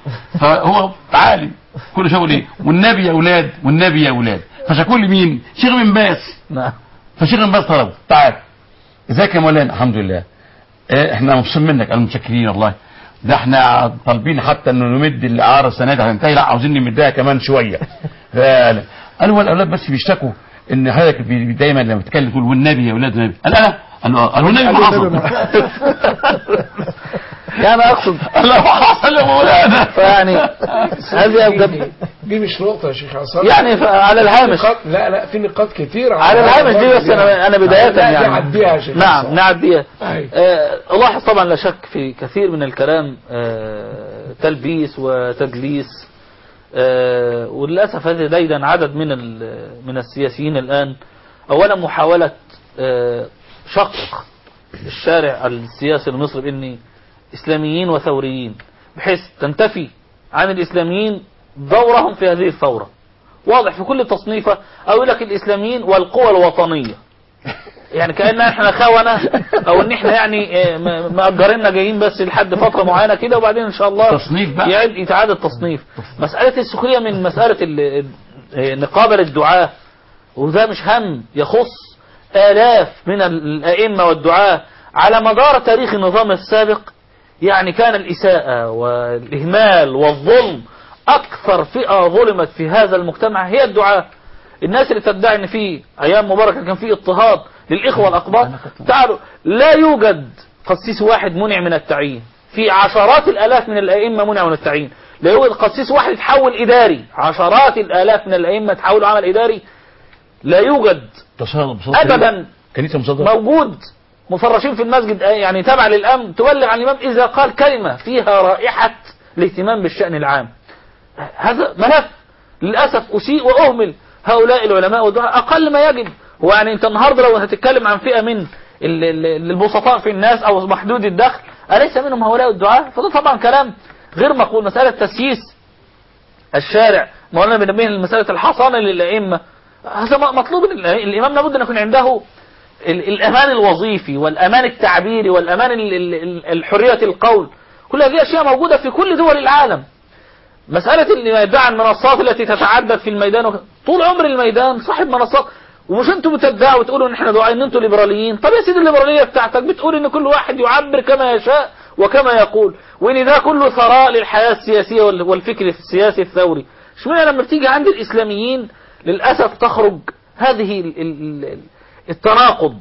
فهو عالم كل شيء يقول ايه والنبي يا اولاد والنبي يا اولاد فشكوا لي مين شيخ بن باز نعم فشيخ بن باز طلبه تعال ازيك يا مولانا الحمد لله إيه احنا مبسوطين منك قالوا متشكرين والله ده احنا طالبين حتى انه نمد الاعاره السنه دي هتنتهي لا عاوزين نمدها كمان شويه قال قالوا الاولاد بس بيشتكوا ان حضرتك بي- دايما لما تتكلم تقول والنبي يا اولاد والنبي قال انا قال اه قال والنبي ما حصل يعني انا اقصد قال له ما حصل يا مولانا فيعني هذه بجد دي مش نقطة يا شيخ عصام يعني ف- على الهامش نقاط لا لا في نقاط كتير على الهامش دي بس انا انا بدايه لا، يعني نعديها يا شيخ نعم عصام. نعديها أيوة. آه، الاحظ طبعا لا شك في كثير من الكلام آه، تلبيس وتدليس آه، وللاسف هذا ديدا عدد من ال- من السياسيين الان اولا محاوله آه، شق الشارع السياسي المصري باني اسلاميين وثوريين بحيث تنتفي عن الاسلاميين دورهم في هذه الثوره واضح في كل تصنيفه او يقول لك الاسلاميين والقوى الوطنيه يعني كأن احنا خونة او ان احنا يعني آه، م- مأجريننا جايين بس لحد فترة معينة كده وبعدين ان شاء الله تصنيف بقى. يعيد يتعاد التصنيف مسألة السخرية من مسألة ال- آه، نقابة للدعاة وده مش هم يخص آلاف من الأئمة والدعاة على مدار تاريخ النظام السابق يعني كان الإساءة والإهمال والظلم أكثر فئة ظلمت في هذا المجتمع هي الدعاة الناس اللي تدعي ان في ايام مباركه كان في اضطهاد للاخوه الاقباط تعالوا لا يوجد قسيس واحد منع من التعيين في عشرات الالاف من الائمه منع من التعيين لا يوجد قسيس واحد يتحول اداري عشرات الالاف من الائمه تحولوا عمل اداري لا يوجد ابدا كنيسه مصدره موجود مفرشين في المسجد يعني تابع للامن تبلغ عن الامام اذا قال كلمه فيها رائحه الاهتمام بالشان العام هذا ملف للاسف اسيء واهمل هؤلاء العلماء والدعاء اقل ما يجب هو يعني انت النهارده لو هتتكلم عن فئه من ال- ال- البسطاء في الناس او محدود الدخل اليس منهم هؤلاء الدعاء فده طبعا كلام غير مقبول مساله تسييس الشارع مولانا بنبه مساله الحصانه للائمه هذا م- مطلوب ال- الامام لابد ان يكون عنده ال- الامان الوظيفي والامان التعبيري والامان ال- ال- ال- الحريه القول كل هذه اشياء موجوده في كل دول العالم مسألة اللي يدعي المنصات التي تتعدد في الميدان وك... طول عمر الميدان صاحب منصات ومش انتوا بتدعوا وتقولوا ان احنا دعاء ان انتوا ليبراليين طب يا سيدي الليبرالية بتاعتك بتقول ان كل واحد يعبر كما يشاء وكما يقول وان ده كله ثراء للحياة السياسية وال- والفكر السياسي الثوري اشمعنى لما بتيجي عند الاسلاميين للأسف تخرج هذه ال- ال- ال- التناقض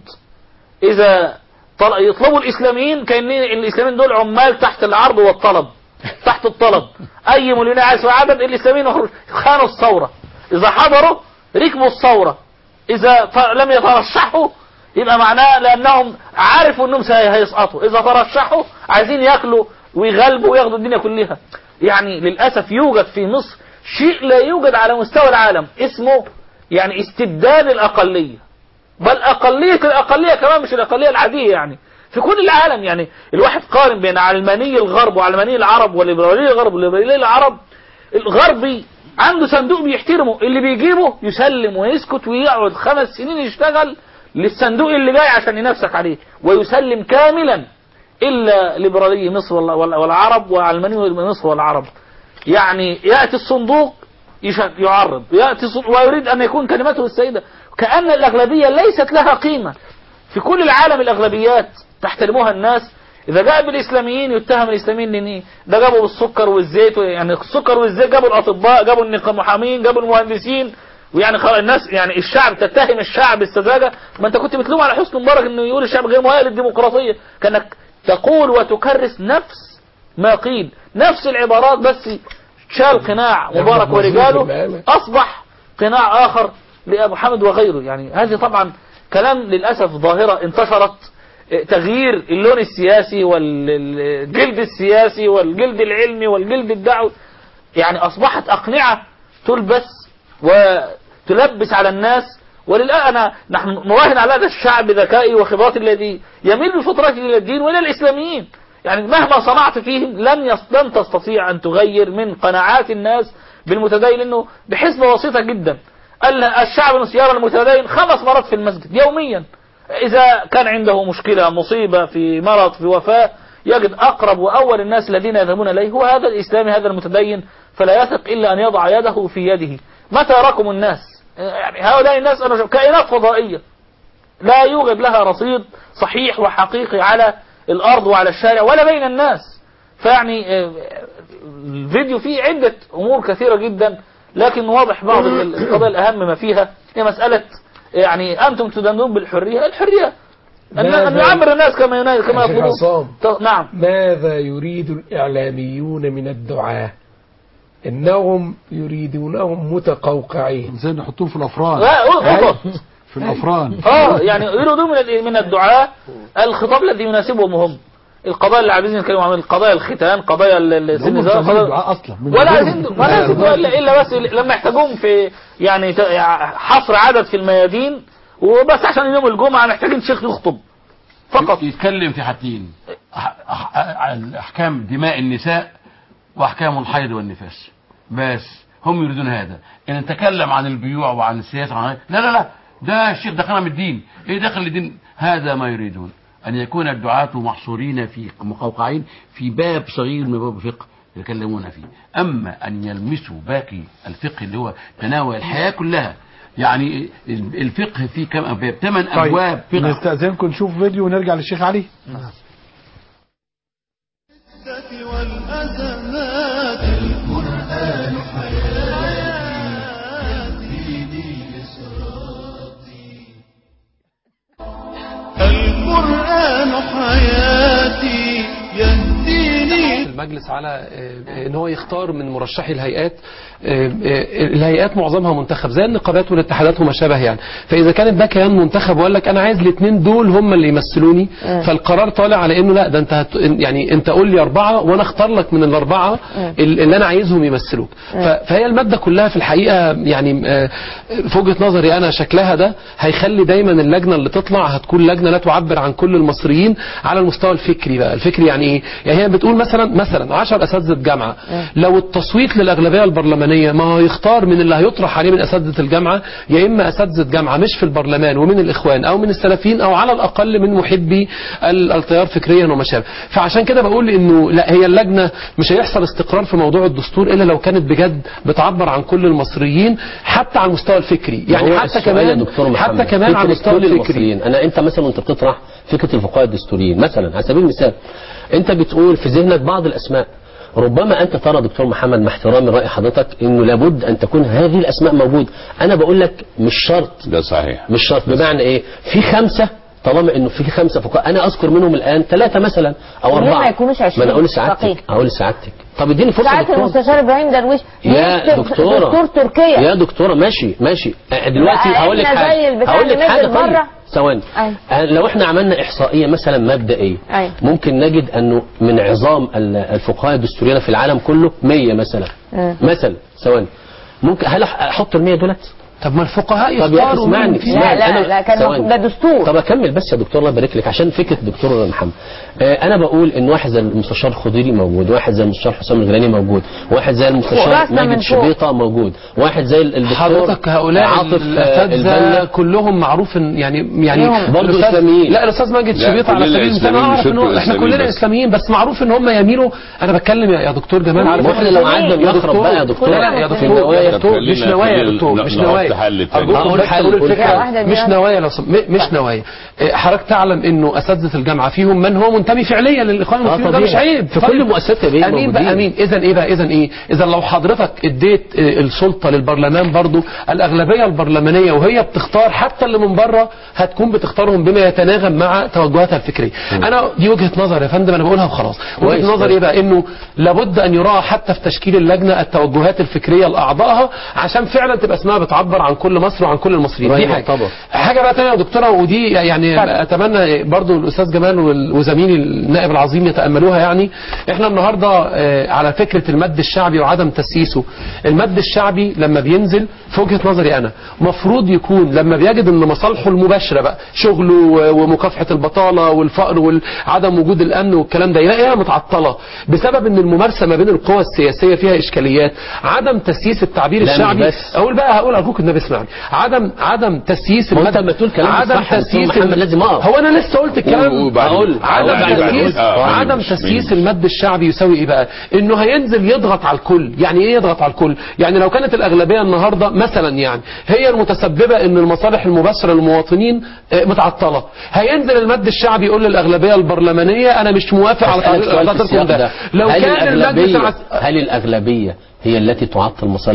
اذا طل- يطلبوا الاسلاميين كان الاسلاميين دول عمال تحت العرض والطلب تحت الطلب اي مليونير عايز عدد الاسلاميين يخرج خانوا الثوره اذا حضروا ركبوا الثوره اذا ط- لم يترشحوا يبقى معناه لانهم عارفوا انهم سي- هيسقطوا اذا ترشحوا عايزين ياكلوا ويغلبوا وياخدوا الدنيا كلها يعني للاسف يوجد في مصر شيء لا يوجد على مستوى العالم اسمه يعني استبداد الاقليه بل أقلية الأقلية كمان مش الأقلية العادية يعني في كل العالم يعني الواحد قارن بين علماني الغرب وعلماني العرب والليبرالي الغرب والليبرالي العرب الغربي عنده صندوق بيحترمه اللي بيجيبه يسلم ويسكت ويقعد خمس سنين يشتغل للصندوق اللي جاي عشان ينافسك عليه ويسلم كاملا إلا ليبرالي مصر وال- وال- والعرب وعلماني مصر والعرب يعني يأتي الصندوق يش- يعرض يأتي الصندوق ويريد أن يكون كلمته السيدة كأن الأغلبية ليست لها قيمة في كل العالم الأغلبيات تحترمها الناس إذا جاء بالإسلاميين يتهم الإسلاميين إن إيه؟ ده جابوا بالسكر والزيت يعني السكر والزيت جابوا الأطباء جابوا المحامين جابوا المهندسين ويعني خلاص الناس يعني الشعب تتهم الشعب بالسذاجة ما أنت كنت بتلوم على حسن مبارك إنه يقول الشعب غير مهيئ للديمقراطية كأنك تقول وتكرس نفس ما قيل نفس العبارات بس شال قناع مبارك ورجاله أصبح قناع آخر لأبو حامد وغيره يعني هذه طبعا كلام للأسف ظاهرة انتشرت اه، تغيير اللون السياسي والجلد السياسي والجلد العلمي والجلد الدعوي يعني أصبحت أقنعة تلبس وتلبس على الناس وللآن أنا نحن نراهن على هذا الشعب ذكائي وخبرات الذي يميل بفطرته إلى الدين وإلى الإسلاميين يعني مهما صنعت فيهم لن يس... لن تستطيع أن تغير من قناعات الناس بالمتدين لأنه بحسبة بسيطة جدا قال الشعب يرى المتدين خمس مرات في المسجد يوميا إذا كان عنده مشكلة مصيبة في مرض في وفاة يجد أقرب وأول الناس الذين يذهبون إليه هو هذا الإسلامي هذا المتدين فلا يثق إلا أن يضع يده في يده متى يراكم الناس يعني هؤلاء الناس أنا شوف كائنات فضائية لا يوجد لها رصيد صحيح وحقيقي على الأرض وعلى الشارع ولا بين الناس فيعني آه، الفيديو فيه عدة أمور كثيرة جدا لكن واضح بعض القضايا الأهم ما فيها هي مسألة يعني أنتم تدندون بالحرية الحرية أن ماذا- أن يعبر الناس كما ينا- كما يا شيخ يطلبون عصام ط- نعم ماذا يريد الإعلاميون من الدعاة إنهم يريدونهم متقوقعين زي نحطوهم في الأفران لا قطط في الأفران اه يعني يريدون من ال- من الدعاة الخطاب الذي يناسبهم هم القضايا اللي عايزين يتكلموا عن القضايا الختان قضايا ال- ال- سن هم الزواج مش عايزين قضايا- دعاء أصلا من ولا غيرهم. عايزين ولا عايزين دعاء الا الا بس لما يحتاجوهم في يعني ت- حصر عدد في الميادين وبس عشان يوم الجمعة محتاجين شيخ يخطب فقط يتكلم في حاجتين أح- أح- عن احكام دماء النساء واحكام الحيض والنفاس بس هم يريدون هذا ان نتكلم عن البيوع وعن السياسه وعن لا لا لا ده الشيخ دخلنا من الدين ايه دخل الدين هذا ما يريدون ان يكون الدعاة محصورين في مقوقعين في باب صغير من باب الفقه يتكلمون فيه اما ان يلمسوا باقي الفقه اللي هو تناول الحياه كلها يعني الفقه فيه كم ابواب ثمان طيب ابواب فقه نستأذنكم نشوف فيديو ونرجع للشيخ علي والأزمات القرآن القرآن حياتي يهديني المجلس على آه، ان هو يختار من مرشحي الهيئات آه، آه، الهيئات معظمها منتخب زي النقابات والاتحادات وما شابه يعني فاذا كانت ده كيان منتخب وقال لك انا عايز الاثنين دول هم اللي يمثلوني فالقرار طالع على انه لا ده انت هت يعني انت قول لي اربعه وانا اختار لك من الاربعه ال- اللي انا عايزهم يمثلوك ف- فهي الماده كلها في الحقيقه يعني آه، في وجهه نظري انا شكلها ده هيخلي دايما اللجنه اللي تطلع هتكون لجنه لا تعبر عن كل المصريين على المستوى الفكري بقى الفكري يعني ايه يعني هي بتقول مثلا مثلا 10 اساتذه جامعه لو التصويت للاغلبيه البرلمانيه ما هو يختار من اللي هيطرح عليه من اساتذه الجامعه يا اما اساتذه جامعه مش في البرلمان ومن الاخوان او من السلفيين او على الاقل من محبي ال- التيار فكريا وما شابه فعشان كده بقول انه لا هي اللجنه مش هيحصل استقرار في موضوع الدستور الا لو كانت بجد بتعبر عن كل المصريين حتى على المستوى الفكري يعني هو حتى السؤال كمان يا دكتور محمد حتى كمان على فكرة المستوى كل الفكري المصريين انا انت مثلا وانت بتطرح فكره الفقهاء الدستوريين مثلا على سبيل المثال انت بتقول في ذهنك بعض الاسماء ربما انت ترى دكتور محمد مع احترامي راي حضرتك انه لابد ان تكون هذه الاسماء موجوده انا بقول لك مش شرط ده صحيح مش شرط بمعنى ايه في خمسه طالما انه في خمسه فقهاء انا اذكر منهم الان ثلاثه مثلا او وليه اربعه ما يكونوش ما 20 انا اقول فقيه؟ لسعادتك اقول لسعادتك طب اديني فرصه ساعات دكتور. المستشار ابراهيم درويش يا بيكتب دكتورة دستور تركيا يا دكتورة ماشي ماشي أه، دلوقتي لا، هقول لك إحنا زي حاجة البتاع هقول لك اللي حاجة نزل طيب مرة. ثواني أيوة. أه، لو احنا عملنا احصائية مثلا مبدئية أيوة. ممكن نجد انه من عظام ال- الفقهاء الدستوريين في العالم كله 100 مثلا مم. مثلا ثواني ممكن هل أح- احط ال 100 دولت طب ما الفقهاء طب يا يختاروا اسمعني مين فيهم. اسمعني لا، لا، أنا لا، كان ثواني. المفروض ده دستور. طب اكمل بس يا دكتور الله يبارك لك عشان فكره دكتور محمد آه انا بقول ان واحد زي المستشار الخضيري موجود واحد زي المستشار حسام الغيلاني موجود واحد زي المستشار راسنا من ماجد فوق. شبيطه موجود واحد زي الدكتور حضرتك هؤلاء عاطف آه، الاساتذه البنا كلهم معروف ان يعني يعني ليهم. برضه الأستاذ- اسلاميين لا الاستاذ ماجد لا، شبيطه على كلنا سبيل المثال إسلاميين، انا اعرف مش انه انتوا احنا إسلاميين كلنا بس. اسلاميين بس معروف ان هم يميلوا انا بتكلم يا يا دكتور جمال على واحنا لو قعدنا نخرب بقى يا دكتور لا لا يا في دكتور النوايا يا دكتور مش خلينا- نوايا يا خلينا دكتور مش نحط نوايا حل تاني. أرجوكم هقول بس حل، تقولوا قول الفكرة. حل. واحدة مش زيادة. نوايا لو سم... م- مش نوايا إيه، حضرتك تعلم انه اساتذه الجامعه فيهم من هو منتمي فعليا للاخوان آه، المسلمين ده طبيعي. مش عيب في كل مؤسسات يا بيه امين موجودين. بقى امين اذا ايه بقى اذا ايه اذا لو حضرتك اديت آه، السلطه للبرلمان برضو الاغلبيه البرلمانيه وهي بتختار حتى اللي من بره هتكون بتختارهم بما يتناغم مع توجهاتها الفكريه انا دي وجهه نظر يا فندم انا بقولها وخلاص كويس، وجهه نظر كويس. ايه بقى انه لابد ان يراعى حتى في تشكيل اللجنه التوجهات الفكريه لاعضائها عشان فعلا تبقى اسمها بتعبر عن كل مصر وعن كل المصريين رأي دي حاجه معتبر. حاجه بقى تانية يا دكتوره ودي يعني اتمنى برضو الاستاذ جمال وال- وزميلي النائب العظيم يتاملوها يعني احنا النهارده آه، على فكره المد الشعبي وعدم تسييسه المد الشعبي لما بينزل في وجهه نظري انا مفروض يكون لما بيجد ان مصالحه المباشره بقى شغله و- ومكافحه البطاله والفقر وعدم وجود الامن والكلام ده يلاقيها متعطله بسبب ان الممارسه ما بين القوى السياسيه فيها اشكاليات عدم تسييس التعبير لا، مش الشعبي بس. اقول بقى هقول ارجوك النبي اسمعني عدم عدم تسييس ما المد انت لما تقول كلام عدم صح يا دكتور تسييس محمد لازم اقف. هو انا لسه قلت الكلام وبعدين- اقول عدم وبعدين- تسييس آه، عدم مش- تسييس مش- المد الشعبي يساوي ايه بقى انه هينزل يضغط على الكل يعني ايه يضغط على الكل يعني لو كانت الاغلبيه النهارده مثلا يعني هي المتسببه ان المصالح المباشره للمواطنين آه، متعطله هينزل المد الشعبي يقول للاغلبيه البرلمانيه انا مش موافق على أسألك سؤال في تعطيلكم السياق ده ده لو هل كان المد الأغلبية بتاع هل الأغلبية هي التي تعطل مصالح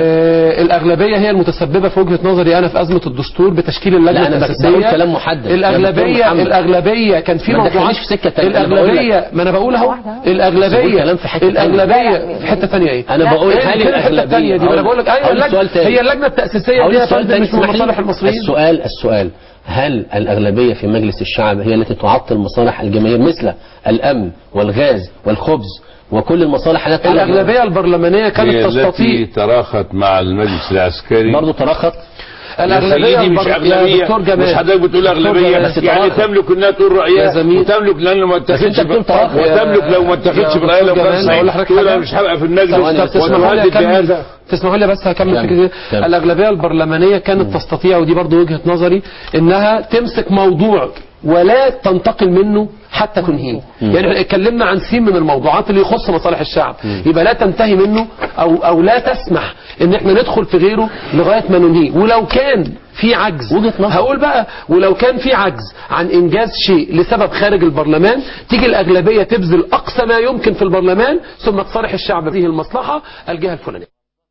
آه الأغلبية هي المتسببة في وجهة نظري أنا في أزمة الدستور بتشكيل اللجنة لا، أنا بس التأسيسية بقول كلام محدد. يا دكتور الأغلبية محمد. الأغلبية كان في ما موضوعات تدخلنيش في سكة تانية. أنا بقول لك. الأغلبية ما أنا بقول أهو بقول الأغلبية كلام في حتة تانية. الأغلبية في حتة ثانية إيه؟ أنا بقول إيه هل فين الحتة الأغلبية الثانية دي ما أنا بقول لك أيوه هقول اللجنة سؤال تاني. هي اللجنة التأسيسية هقول دي يا سؤال فندم تاني مش من اسمح لي. مصالح المصريين السؤال السؤال هل الأغلبية في مجلس الشعب هي التي تعطل مصالح الجماهير مثل الأمن والغاز والخبز وكل المصالح التي الأغلبية البرلمانية كانت هي تستطيع التي تراخت مع المجلس العسكري برضه ترخت الأغلبية يا سيدي مش البر- يا أغلبية دكتور جمال. مش حضرتك بتقول دكتور أغلبية جمال. بس يعني تملك إنها تقول يا رأيها زميل. وتملك لأنه ما بس أنت اتخذش بتقول ترخ- وتملك لو ما يا اتخذش دكتور برأيها لو جمال، كان أقول لحضرتك تقول حاجة؟ أنا مش هبقى في ثواني، المجلس تسمحوا لي ونهدد أكمل بهذا تسمحوا لي بس هكمل كمل. فكرة كمل. الأغلبية البرلمانية كانت تستطيع ودي برضو وجهة نظري إنها تمسك موضوع ولا تنتقل منه حتى تنهيه يعني احنا اتكلمنا عن سين من الموضوعات اللي يخص مصالح الشعب يبقى لا تنتهي منه او او لا تسمح ان احنا ندخل في غيره لغايه ما ننهيه ولو كان في عجز هقول بقى ولو كان في عجز عن انجاز شيء لسبب خارج البرلمان تيجي الاغلبيه تبذل اقصى ما يمكن في البرلمان ثم تصارح الشعب به المصلحه الجهه الفلانيه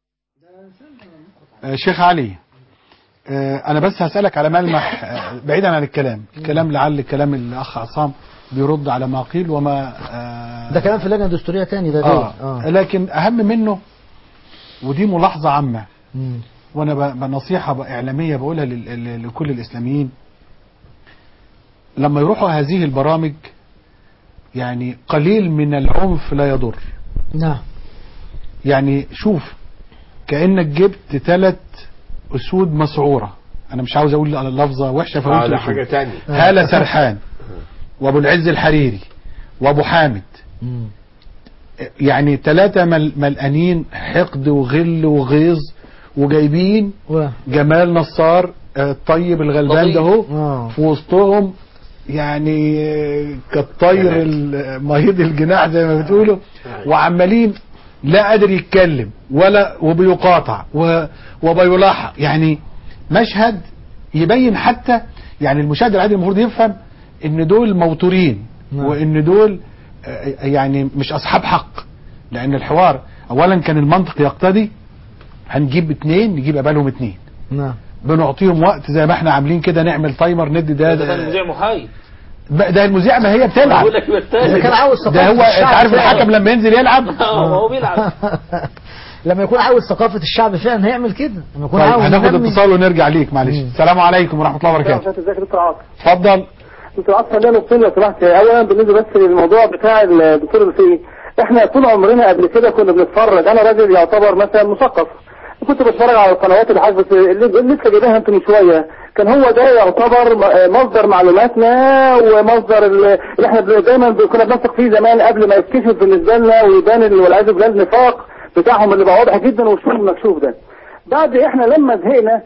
آه، شيخ علي آه، انا بس هسألك على ملمح آه، بعيدا عن الكلام الكلام لعل الكلام الاخ عصام بيرد على ما قيل وما آه، ده كلام في اللجنه الدستوريه تاني ده آه. آه. لكن اهم منه ودي ملاحظة عامة مم. وانا ب- بنصيحة ب- اعلامية بقولها لل- لل- لكل الاسلاميين لما يروحوا هذه البرامج يعني قليل من العنف لا يضر نعم يعني شوف كأنك جبت ثلاث أسود مسعورة أنا مش عاوز أقول على لفظة وحشة فقلت آه، ده أسود. حاجة تانية. هالة سرحان وأبو العز الحريري وأبو حامد يعني ثلاثة مل ملقانين حقد وغل وغيظ وجايبين جمال نصار آه، الطيب الغلبان ده اهو في وسطهم يعني آه، كالطير ال- مهيض الجناح زي ما بتقولوا وعمالين لا قادر يتكلم ولا وبيقاطع و- وبيلاحق يعني مشهد يبين حتى يعني المشاهد العادي المفروض يفهم ان دول موتورين وان دول آه، يعني مش اصحاب حق لان الحوار اولا كان المنطق يقتضي هنجيب اتنين نجيب قبلهم اتنين نعم بنعطيهم وقت زي ما احنا عاملين كده نعمل تايمر ندي ده, ده كان ده, مذيع محايد ده المذيع ما هي بتلعب بقول لك بالتالي. إذا كان عاوز ده ثقافة هو انت الشعب عارف فعلا. الحكم لما ينزل يلعب اه هو بيلعب لما يكون عاوز ثقافة الشعب فعلا هيعمل كده لما يكون طيب عاوز هناخد ينمي- اتصال ونرجع ليك معلش السلام عليكم ورحمه الله وبركاته ازيك يا دكتور عاطف اتفضل دكتور عاطف خلينا نقول لو سمحت اولا بالنسبه بس للموضوع بتاع الدكتور الفقي احنا طول عمرنا قبل كده كنا بنتفرج انا راجل يعتبر مثلا مثقف كنت بتفرج على القنوات اللي حاسس اللي اللي لسه جايباها انت من شويه كان هو ده يعتبر م- مصدر معلوماتنا ومصدر ال- اللي احنا بن- دايما ب- كنا بنثق فيه زمان قبل ما يتكشف بالنسبه لنا ويبان ال- والعياذ بالله النفاق بتاعهم اللي بقى واضح جدا والشغل المكشوف ده بعد احنا لما زهقنا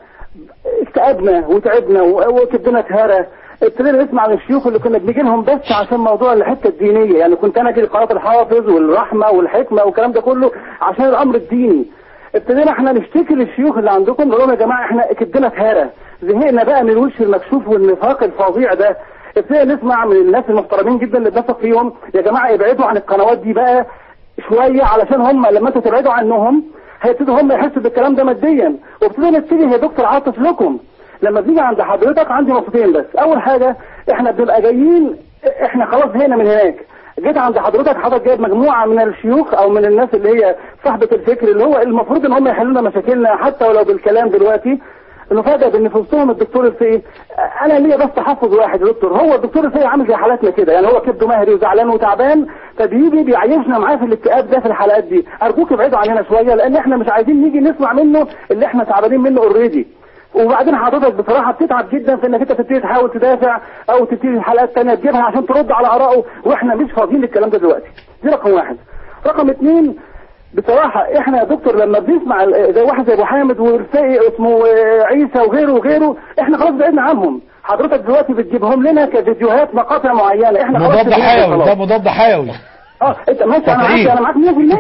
اكتئبنا وتعبنا و- وكبدنا اتهرى ابتدينا نسمع عن الشيوخ اللي كنا بنيجي لهم بس عشان موضوع الحته الدينيه يعني كنت انا اجي لقناه الحافظ والرحمه والحكمه والكلام ده كله عشان الامر الديني ابتدينا احنا نشتكي للشيوخ اللي عندكم نقول لهم يا جماعه احنا كبدنا اتهرى زهقنا بقى من الوش المكشوف والنفاق الفظيع ده ابتدينا نسمع من الناس المحترمين جدا اللي بنثق فيهم يا جماعه ابعدوا عن القنوات دي بقى شويه علشان هم لما انتوا تبعدوا عنهم هيبتدوا هم يحسوا بالكلام ده ماديا وابتدينا نتجه يا دكتور عاطف لكم لما بنيجي عند حضرتك عندي نقطتين بس اول حاجه احنا بنبقى جايين احنا خلاص هنا من هناك جيت عند حضرتك حضرتك جايب مجموعه من الشيوخ او من الناس اللي هي صاحبه الفكر اللي هو المفروض ان هم يحلوا لنا مشاكلنا حتى ولو بالكلام دلوقتي نفاجئ بان في وسطهم الدكتور الفقي انا ليا بس تحفظ واحد يا دكتور هو الدكتور الفقي عامل زي حالاتنا كده يعني هو كبده مهري وزعلان وتعبان فبيجي بيعيشنا معاه في الاكتئاب ده في الحلقات دي ارجوك ابعدوا عننا شويه لان احنا مش عايزين نيجي نسمع منه اللي احنا تعبانين منه اوريدي وبعدين حضرتك بصراحه بتتعب جدا في انك انت تبتدي تحاول تدافع او تبتدي حلقات تانية تجيبها عشان ترد على ارائه واحنا مش فاضيين للكلام ده دلوقتي دي رقم واحد رقم اتنين بصراحة احنا يا دكتور لما بنسمع ال- زي واحد زي ابو حامد ورفاقي اسمه آه، عيسى وغيره وغيره احنا خلاص بعدنا عنهم حضرتك دلوقتي بتجيبهم لنا كفيديوهات مقاطع معينة احنا خلاص مضاد زهقنا حيوي خلاص. ده مضاد حيوي اه انت ماشي انا تطعيم. معاك انا معاك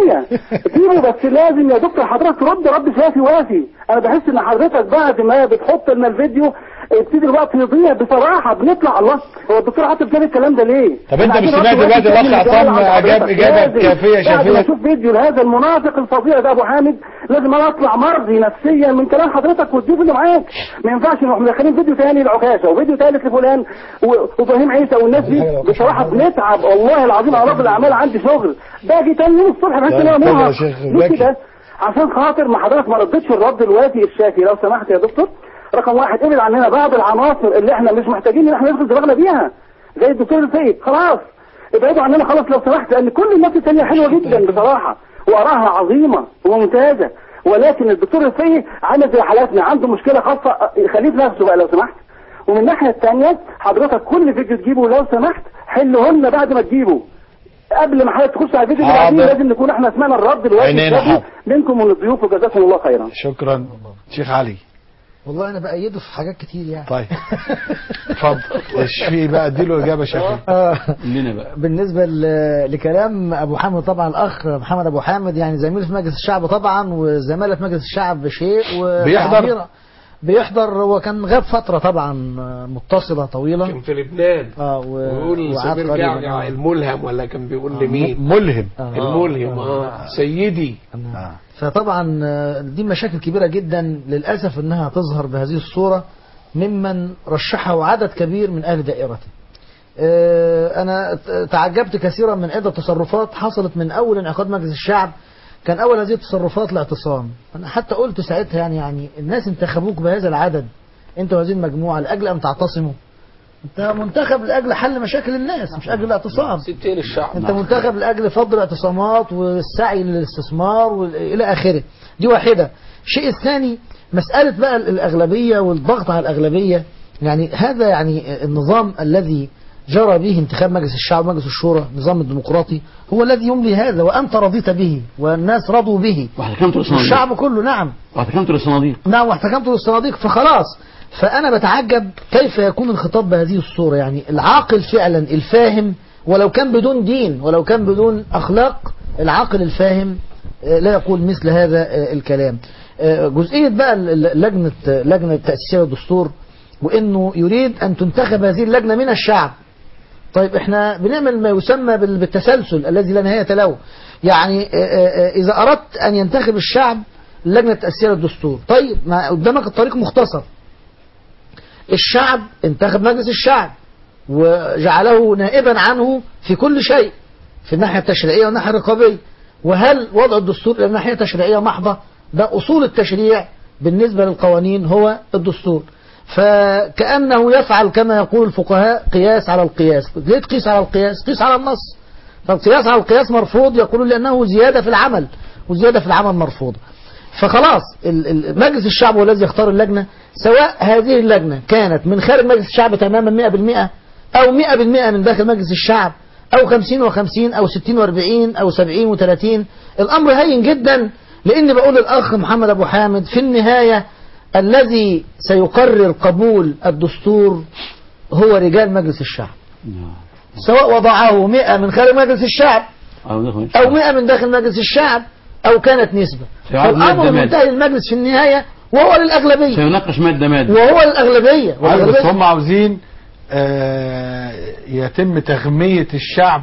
100% جيبه بس لازم يا دكتور حضرتك ترد رد شافي وافي انا بحس ان حضرتك بعد ما بتحط لنا الفيديو ابتدي الوقت يضيع بصراحه بنطلع الله هو الدكتور عاطف جاب الكلام ده ليه؟ طب انت احنا مش عايزين سمعت رد دلوقتي واحد الاخ كامل عصام عند اجاب حضرتك. اجابه لازم. كافيه بعد ما شافيه اشوف فيديو لهذا المنافق الفظيع ده ابو حامد لازم انا اطلع مرضي نفسيا من كلام حضرتك والضيوف اللي معاك ما ينفعش نروح مدخلين فيديو تاني لعكاشه وفيديو ثالث لفلان و- وابراهيم عيسى والناس دي بصراحه بنتعب والله العظيم على رب الاعمال عندي شغل باجي تاني يوم الصبح بحس ان انا طيب، اتفضل يا مرهق شيخ ليه زكي. كده عشان خاطر ما حضرتك ما ردتش الرد الوافي الشافي لو سمحت يا دكتور رقم واحد ابعد عننا بعض العناصر اللي احنا مش محتاجين ان احنا ندخل دماغنا بيها زي الدكتور الفقي خلاص ابعدوا عننا خلاص لو سمحت لان كل الناس التانية حلوه جدا بصراحه وارائها عظيمه وممتازه ولكن الدكتور الفقي عامل زي حالاتنا عنده مشكله خاصه خليه في نفسه بقى لو سمحت ومن الناحيه الثانيه حضرتك كل فيديو تجيبه لو سمحت حله لنا بعد ما تجيبه قبل ما حضرتك تخش على الفيديو اللي حاضر. بعديه لازم نكون احنا سمعنا الرد الواجب عينينا الشافي حاضر. منكم ومن الضيوف وجزاكم الله خيرا شكرا شيخ علي والله انا بايده في حاجات كتير يعني طيب اتفضل اشفي بقى اديله اجابه شافيه آه. لنا بقى بالنسبة ل- لكلام أبو حامد طبعا الأخ محمد أبو حامد يعني زميل في مجلس الشعب طبعا وزمالة في مجلس الشعب شيء بيحضر؟ وتعبير- بيحضر هو كان غاب فترة طبعا متصلة طويلة كان في لبنان اه و... ويقول وعاد سمير قريبا. جعجع آه. الملهم ولا كان بيقول لمين ملهم الملهم اه سيدي فطبعا آه، دي مشاكل كبيرة جدا للأسف أنها تظهر بهذه الصورة ممن رشحه عدد كبير من أهل دائرته آه، أنا ت- تعجبت كثيرا من عدة تصرفات حصلت من أول انعقاد مجلس الشعب كان أول هذه التصرفات الاعتصام أنا حتى قلت ساعتها يعني يعني الناس انتخبوك بهذا العدد أنت وهذه المجموعة لأجل أن تعتصموا أنت منتخب لأجل حل مشاكل الناس مش أجل الاعتصام ستين الشعب انت منتخب لاجل فضل الاعتصامات والسعي للاستثمار والى اخره دي واحده الشيء الثاني مساله بقى الاغلبيه والضغط على الاغلبيه يعني هذا يعني النظام الذي جرى به انتخاب مجلس الشعب ومجلس الشورى النظام الديمقراطي هو الذي يملي هذا وانت رضيت به والناس رضوا به واحتكمت للصناديق الشعب كله نعم واحتكمت للصناديق نعم واحتكمت للصناديق فخلاص فأنا بتعجب كيف يكون الخطاب بهذه الصورة يعني العاقل فعلا الفاهم ولو كان بدون دين ولو كان بدون أخلاق العاقل الفاهم آه، لا يقول مثل هذا آه، الكلام آه، جزئية بقى ال- ال- لجنة لجنة تأسيسية للدستور وإنه يريد أن تنتخب هذه اللجنة من الشعب طيب احنا بنعمل ما يسمى بال- بالتسلسل الذي لا نهاية له يعني آه، آه، آه، إذا أردت أن ينتخب الشعب لجنة تأسيسية للدستور طيب ما قدامك الطريق مختصر الشعب انتخب مجلس الشعب وجعله نائبا عنه في كل شيء في الناحية التشريعية والناحية الرقابية وهل وضع الدستور إلى ناحية تشريعية محضة ده أصول التشريع بالنسبة للقوانين هو الدستور فكأنه يفعل كما يقول الفقهاء قياس على القياس ليه تقيس على القياس قيس على النص فالقياس على القياس مرفوض يقولون لأنه زيادة في العمل وزيادة في العمل مرفوضة فخلاص ال- ال- مجلس الشعب هو الذي يختار اللجنة سواء هذه اللجنة كانت من خارج مجلس الشعب تماما 100% أو 100% من داخل مجلس الشعب أو 50 و50 أو 60 و40 أو 70 و30 الأمر هين جدا لأن بقول للأخ محمد أبو حامد في النهاية الذي سيقرر قبول الدستور هو رجال مجلس الشعب سواء وضعه 100 من خارج مجلس الشعب أو دخل أو 100 من داخل مجلس الشعب أو كانت نسبة سيعاد فالأمر مادة مادة. منتهي المجلس في النهاية وهو للأغلبية سيناقش مادة مادة وهو للأغلبية عايز بس والأغلبية هم عاوزين آه، يتم تغمية الشعب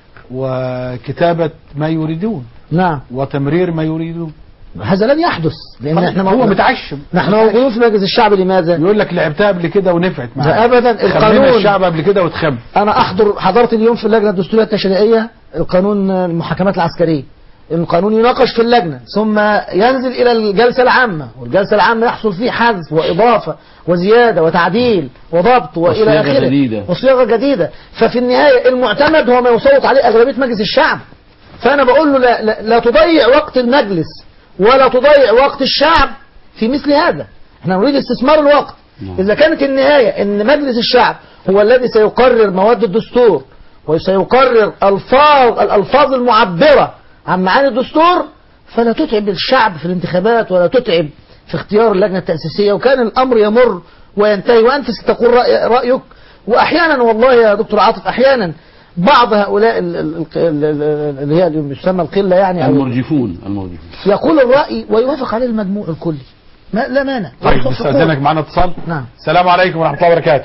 وكتابة ما يريدون نعم وتمرير ما يريدون هذا لن يحدث لأن احنا هو موجود- متعشم نحن موجودين في مجلس الشعب لماذا؟ يقول لك لعبتها قبل كده ونفعت ده معاك أبدا خلينا القانون الشعب قبل كده وتخم أنا أحضر حضرت اليوم في اللجنة الدستورية التشريعية القانون المحاكمات العسكرية القانون يناقش في اللجنة ثم ينزل إلى الجلسة العامة والجلسة العامة يحصل فيه حذف وإضافة وزيادة وتعديل وضبط وإلى وصياغة آخره جديدة. وصياغة جديدة ففي النهاية المعتمد هو ما يصوت عليه أغلبية مجلس الشعب فأنا بقول له لا, لا, لا تضيع وقت المجلس ولا تضيع وقت الشعب في مثل هذا احنا نريد استثمار الوقت إذا كانت النهاية أن مجلس الشعب هو الذي سيقرر مواد الدستور وسيقرر ألفاظ الألفاظ المعبرة عن معاني الدستور فلا تتعب الشعب في الانتخابات ولا تتعب في اختيار اللجنة التأسيسية وكان الأمر يمر وينتهي وأنت ستقول رأي رأيك وأحيانا والله يا دكتور عاطف أحيانا بعض هؤلاء ال- ال- ال- ال- اللي هي اللي يسمى القلة يعني أو المرجفون المرجفون يقول الرأي ويوافق عليه المجموع الكلي ما لا مانع طيب يوافقون. نستأذنك معنا اتصال نعم السلام عليكم ورحمة الله وبركاته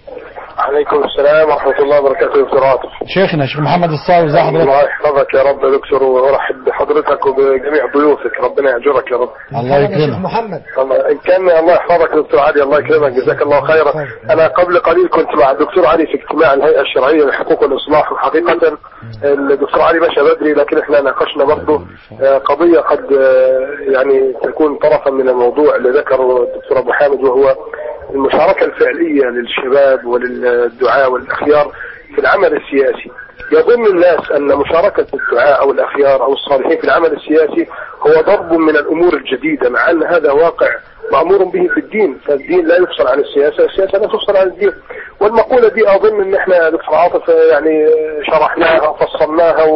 عليكم السلام ورحمة الله وبركاته دكتور عاطف شيخنا شيخ محمد الصاوي ازي حضرتك الله يحفظك يا رب يا دكتور وارحب بحضرتك وبجميع ضيوفك ربنا يأجرك يا رب الله يكرمك محمد الله إن كان الله يحفظك يا دكتور علي الله يكرمك جزاك الله خيرا أنا قبل قليل كنت مع الدكتور علي في اجتماع الهيئة الشرعية لحقوق الإصلاح وحقيقة الدكتور علي مشى بدري لكن احنا ناقشنا برضه آه، قضية قد آه، يعني تكون طرفا من الموضوع اللي ذكره الدكتور أبو حامد وهو المشاركة الفعلية للشباب وللدعاء والأخيار في العمل السياسي يظن الناس أن مشاركة الدعاء أو الأخيار أو الصالحين في العمل السياسي هو ضرب من الأمور الجديدة مع أن هذا واقع مأمور به في الدين فالدين لا يفصل عن السياسة السياسة لا تفصل عن الدين والمقولة دي أظن أن احنا دكتور عاطف يعني شرحناها وفصلناها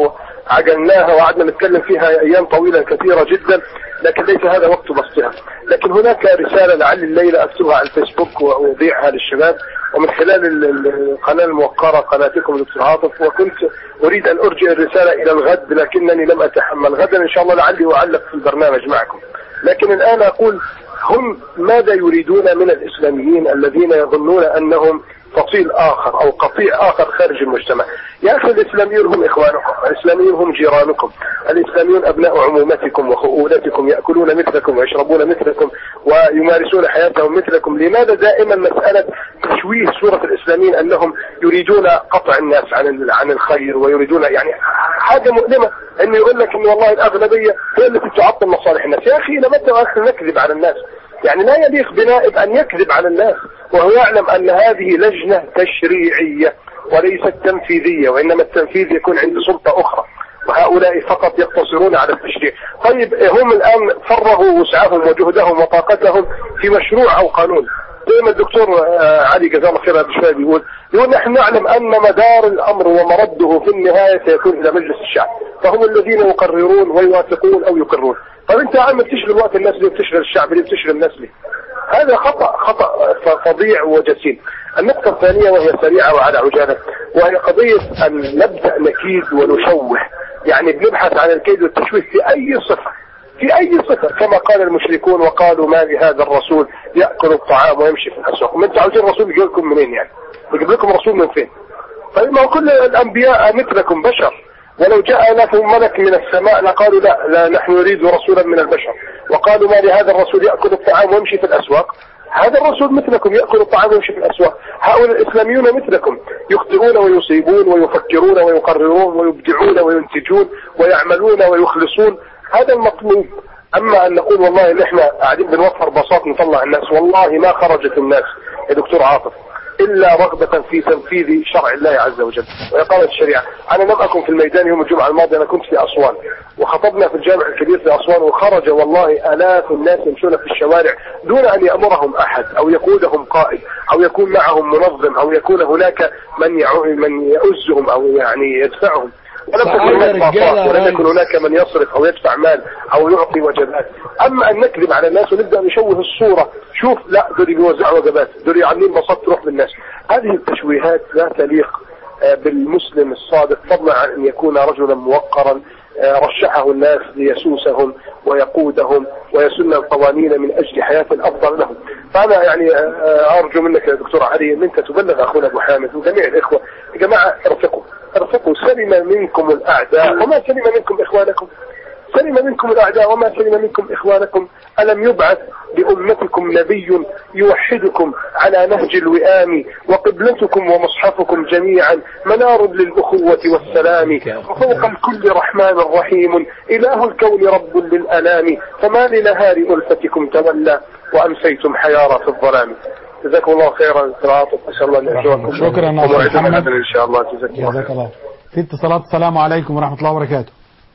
عجلناها وقعدنا نتكلم فيها ايام طويله كثيره جدا لكن ليس هذا وقت بسطها لكن هناك رساله لعل الليله اكتبها على الفيسبوك واذيعها للشباب ومن خلال ال- ال- القناه الموقره قناتكم دكتور عاطف وكنت اريد ان ارجع الرساله الى الغد لكنني لم اتحمل غدا ان شاء الله لعلي اعلق في البرنامج معكم لكن الان اقول هم ماذا يريدون من الاسلاميين الذين يظنون انهم فصيل اخر او قطيع اخر خارج المجتمع يا اخي الاسلاميون هم اخوانكم الاسلاميون هم جيرانكم الاسلاميون ابناء عمومتكم وخؤولتكم ياكلون مثلكم ويشربون مثلكم ويمارسون حياتهم مثلكم لماذا دائما مساله تشويه صوره الاسلاميين انهم يريدون قطع الناس عن ال- عن الخير ويريدون يعني حاجه مؤلمه انه يقول لك ان والله الاغلبيه هي التي تعطل مصالح الناس يا اخي الى متى واخر نكذب على الناس يعني لا يليق بنائب ان يكذب على الناس وهو يعلم ان هذه لجنه تشريعيه وليست تنفيذيه وانما التنفيذ يكون عند سلطه اخرى وهؤلاء فقط يقتصرون على التشريع طيب هم الان فرغوا وسعهم وجهدهم وطاقتهم في مشروع او قانون زي ما الدكتور آه، علي جزاه الله خير قبل شويه بيقول يقول نحن نعلم ان مدار الامر ومرده في النهايه سيكون الى مجلس الشعب فهم الذين يقررون ويوافقون او يقرون طب انت يا عم بتشغل وقت الناس ليه بتشغل الشعب ليه بتشغل الناس ليه هذا خطا خطا ف- فظيع وجسيم النقطه الثانيه وهي سريعه وعلى عجاله وهي قضيه ان نبدا نكيد ونشوه يعني بنبحث عن الكيد والتشويه في اي صفه في اي صفة كما قال المشركون وقالوا ما لهذا الرسول يأكل الطعام ويمشي في الأسواق ما انتوا عاوزين رسول يجي لكم منين يعني يجيب لكم رسول من فين طيب ما هو كل الأنبياء مثلكم بشر ولو جاء لهم ملك من السماء لقالوا لا, لا نحن نريد رسولا من البشر وقالوا ما لهذا الرسول يأكل الطعام ويمشي في الأسواق هذا الرسول مثلكم يأكل الطعام ويمشي في الأسواق هؤلاء الإسلاميون مثلكم يخطئون ويصيبون ويفكرون ويقررون ويبدعون وينتجون ويعملون ويخلصون هذا المطلوب اما ان نقول والله ان احنا قاعدين بنوفر بساط نطلع الناس والله ما خرجت الناس يا دكتور عاطف الا رغبة في تنفيذ شرع الله عز وجل واقامة الشريعة انا لم اكن في الميدان يوم الجمعة الماضية انا كنت في اسوان وخطبنا في الجامع الكبير في اسوان وخرج والله الاف الناس يمشون في الشوارع دون ان يامرهم احد او يقودهم قائد او يكون معهم منظم او يكون هناك من يعو من يؤزهم او يعني يدفعهم ولم تكن سعادة هناك رجالة مطاف ولم يا يكن ريس. هناك من يصرف او يدفع مال او يعطي وجبات اما ان نكذب على الناس ونبدا نشوه الصوره شوف لا دول بيوزعوا وجبات دول عاملين بساط تروح للناس هذه التشويهات لا تليق آه، بالمسلم الصادق فضلا عن ان يكون رجلا موقرا آه، رشحه الناس ليسوسهم ويقودهم ويسن القوانين من اجل حياه افضل لهم فانا يعني آه، آه، ارجو منك يا دكتور علي ان انت تبلغ اخونا ابو حامد وجميع الاخوه يا جماعه ارفقوا ارفقوا سلم منكم الاعداء وما سلم منكم اخوانكم سلم منكم الاعداء وما سلم منكم اخوانكم الم يبعث لامتكم نبي يوحدكم على نهج الوئام وقبلتكم ومصحفكم جميعا منار للاخوه والسلام وفوق الكل رحمن رحيم اله الكون رب للانام فما لنهار الفتكم تولى وامسيتم حيارى في الظلام جزاكم الله خيرا دكتور عاطف اسال الله ان يرجوكم شكرا يا وموعدنا محمد. غدا ان شاء الله جزاكم الله خيرا جزاك الله في اتصالات السلام عليكم ورحمة الله وبركاته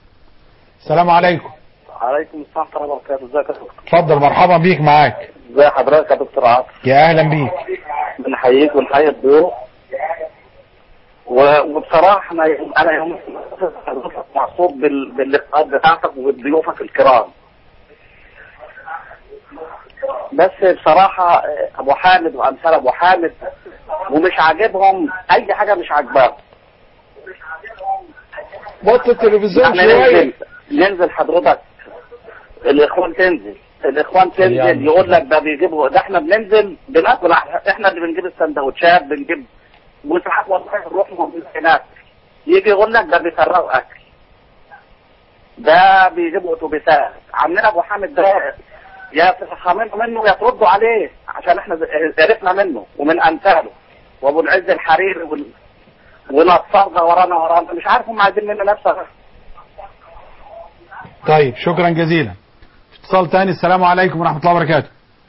السلام عليكم عليكم السلام ورحمة الله وبركاته ازيك يا دكتور اتفضل مرحبا بيك معاك ازي حضرتك يا دكتور عاطف يا اهلا بيك بنحييك ونحيي الضيوف و- وبصراحة أنا أنا يوم حضرتك مبسوط بال- باللقاءات بتاعتك وبضيوفك الكرام بس بصراحة أبو حامد وأمثال أبو حامد ومش عاجبهم أي حاجة مش عاجباهم وطي التلفزيون احنا ننزل ننزل حضرتك الاخوان تنزل الاخوان تنزل يقول لك ده بيجيبوا ده احنا بننزل بناكل احنا اللي بنجيب السندوتشات بنجيب وساعات والله نروح لهم هناك يجي يقول لك ده بيسرقوا اكل ده بيجيبوا اتوبيسات عمنا ابو حامد ده يا تفهموا منه يا تردوا عليه عشان احنا عرفنا منه ومن امثاله وابو العز الحريري وال... ونصار ده ورانا ورانا مش عارف هم عايزين منا نفسها طيب شكرا جزيلا اتصال تاني السلام عليكم ورحمة الله وبركاته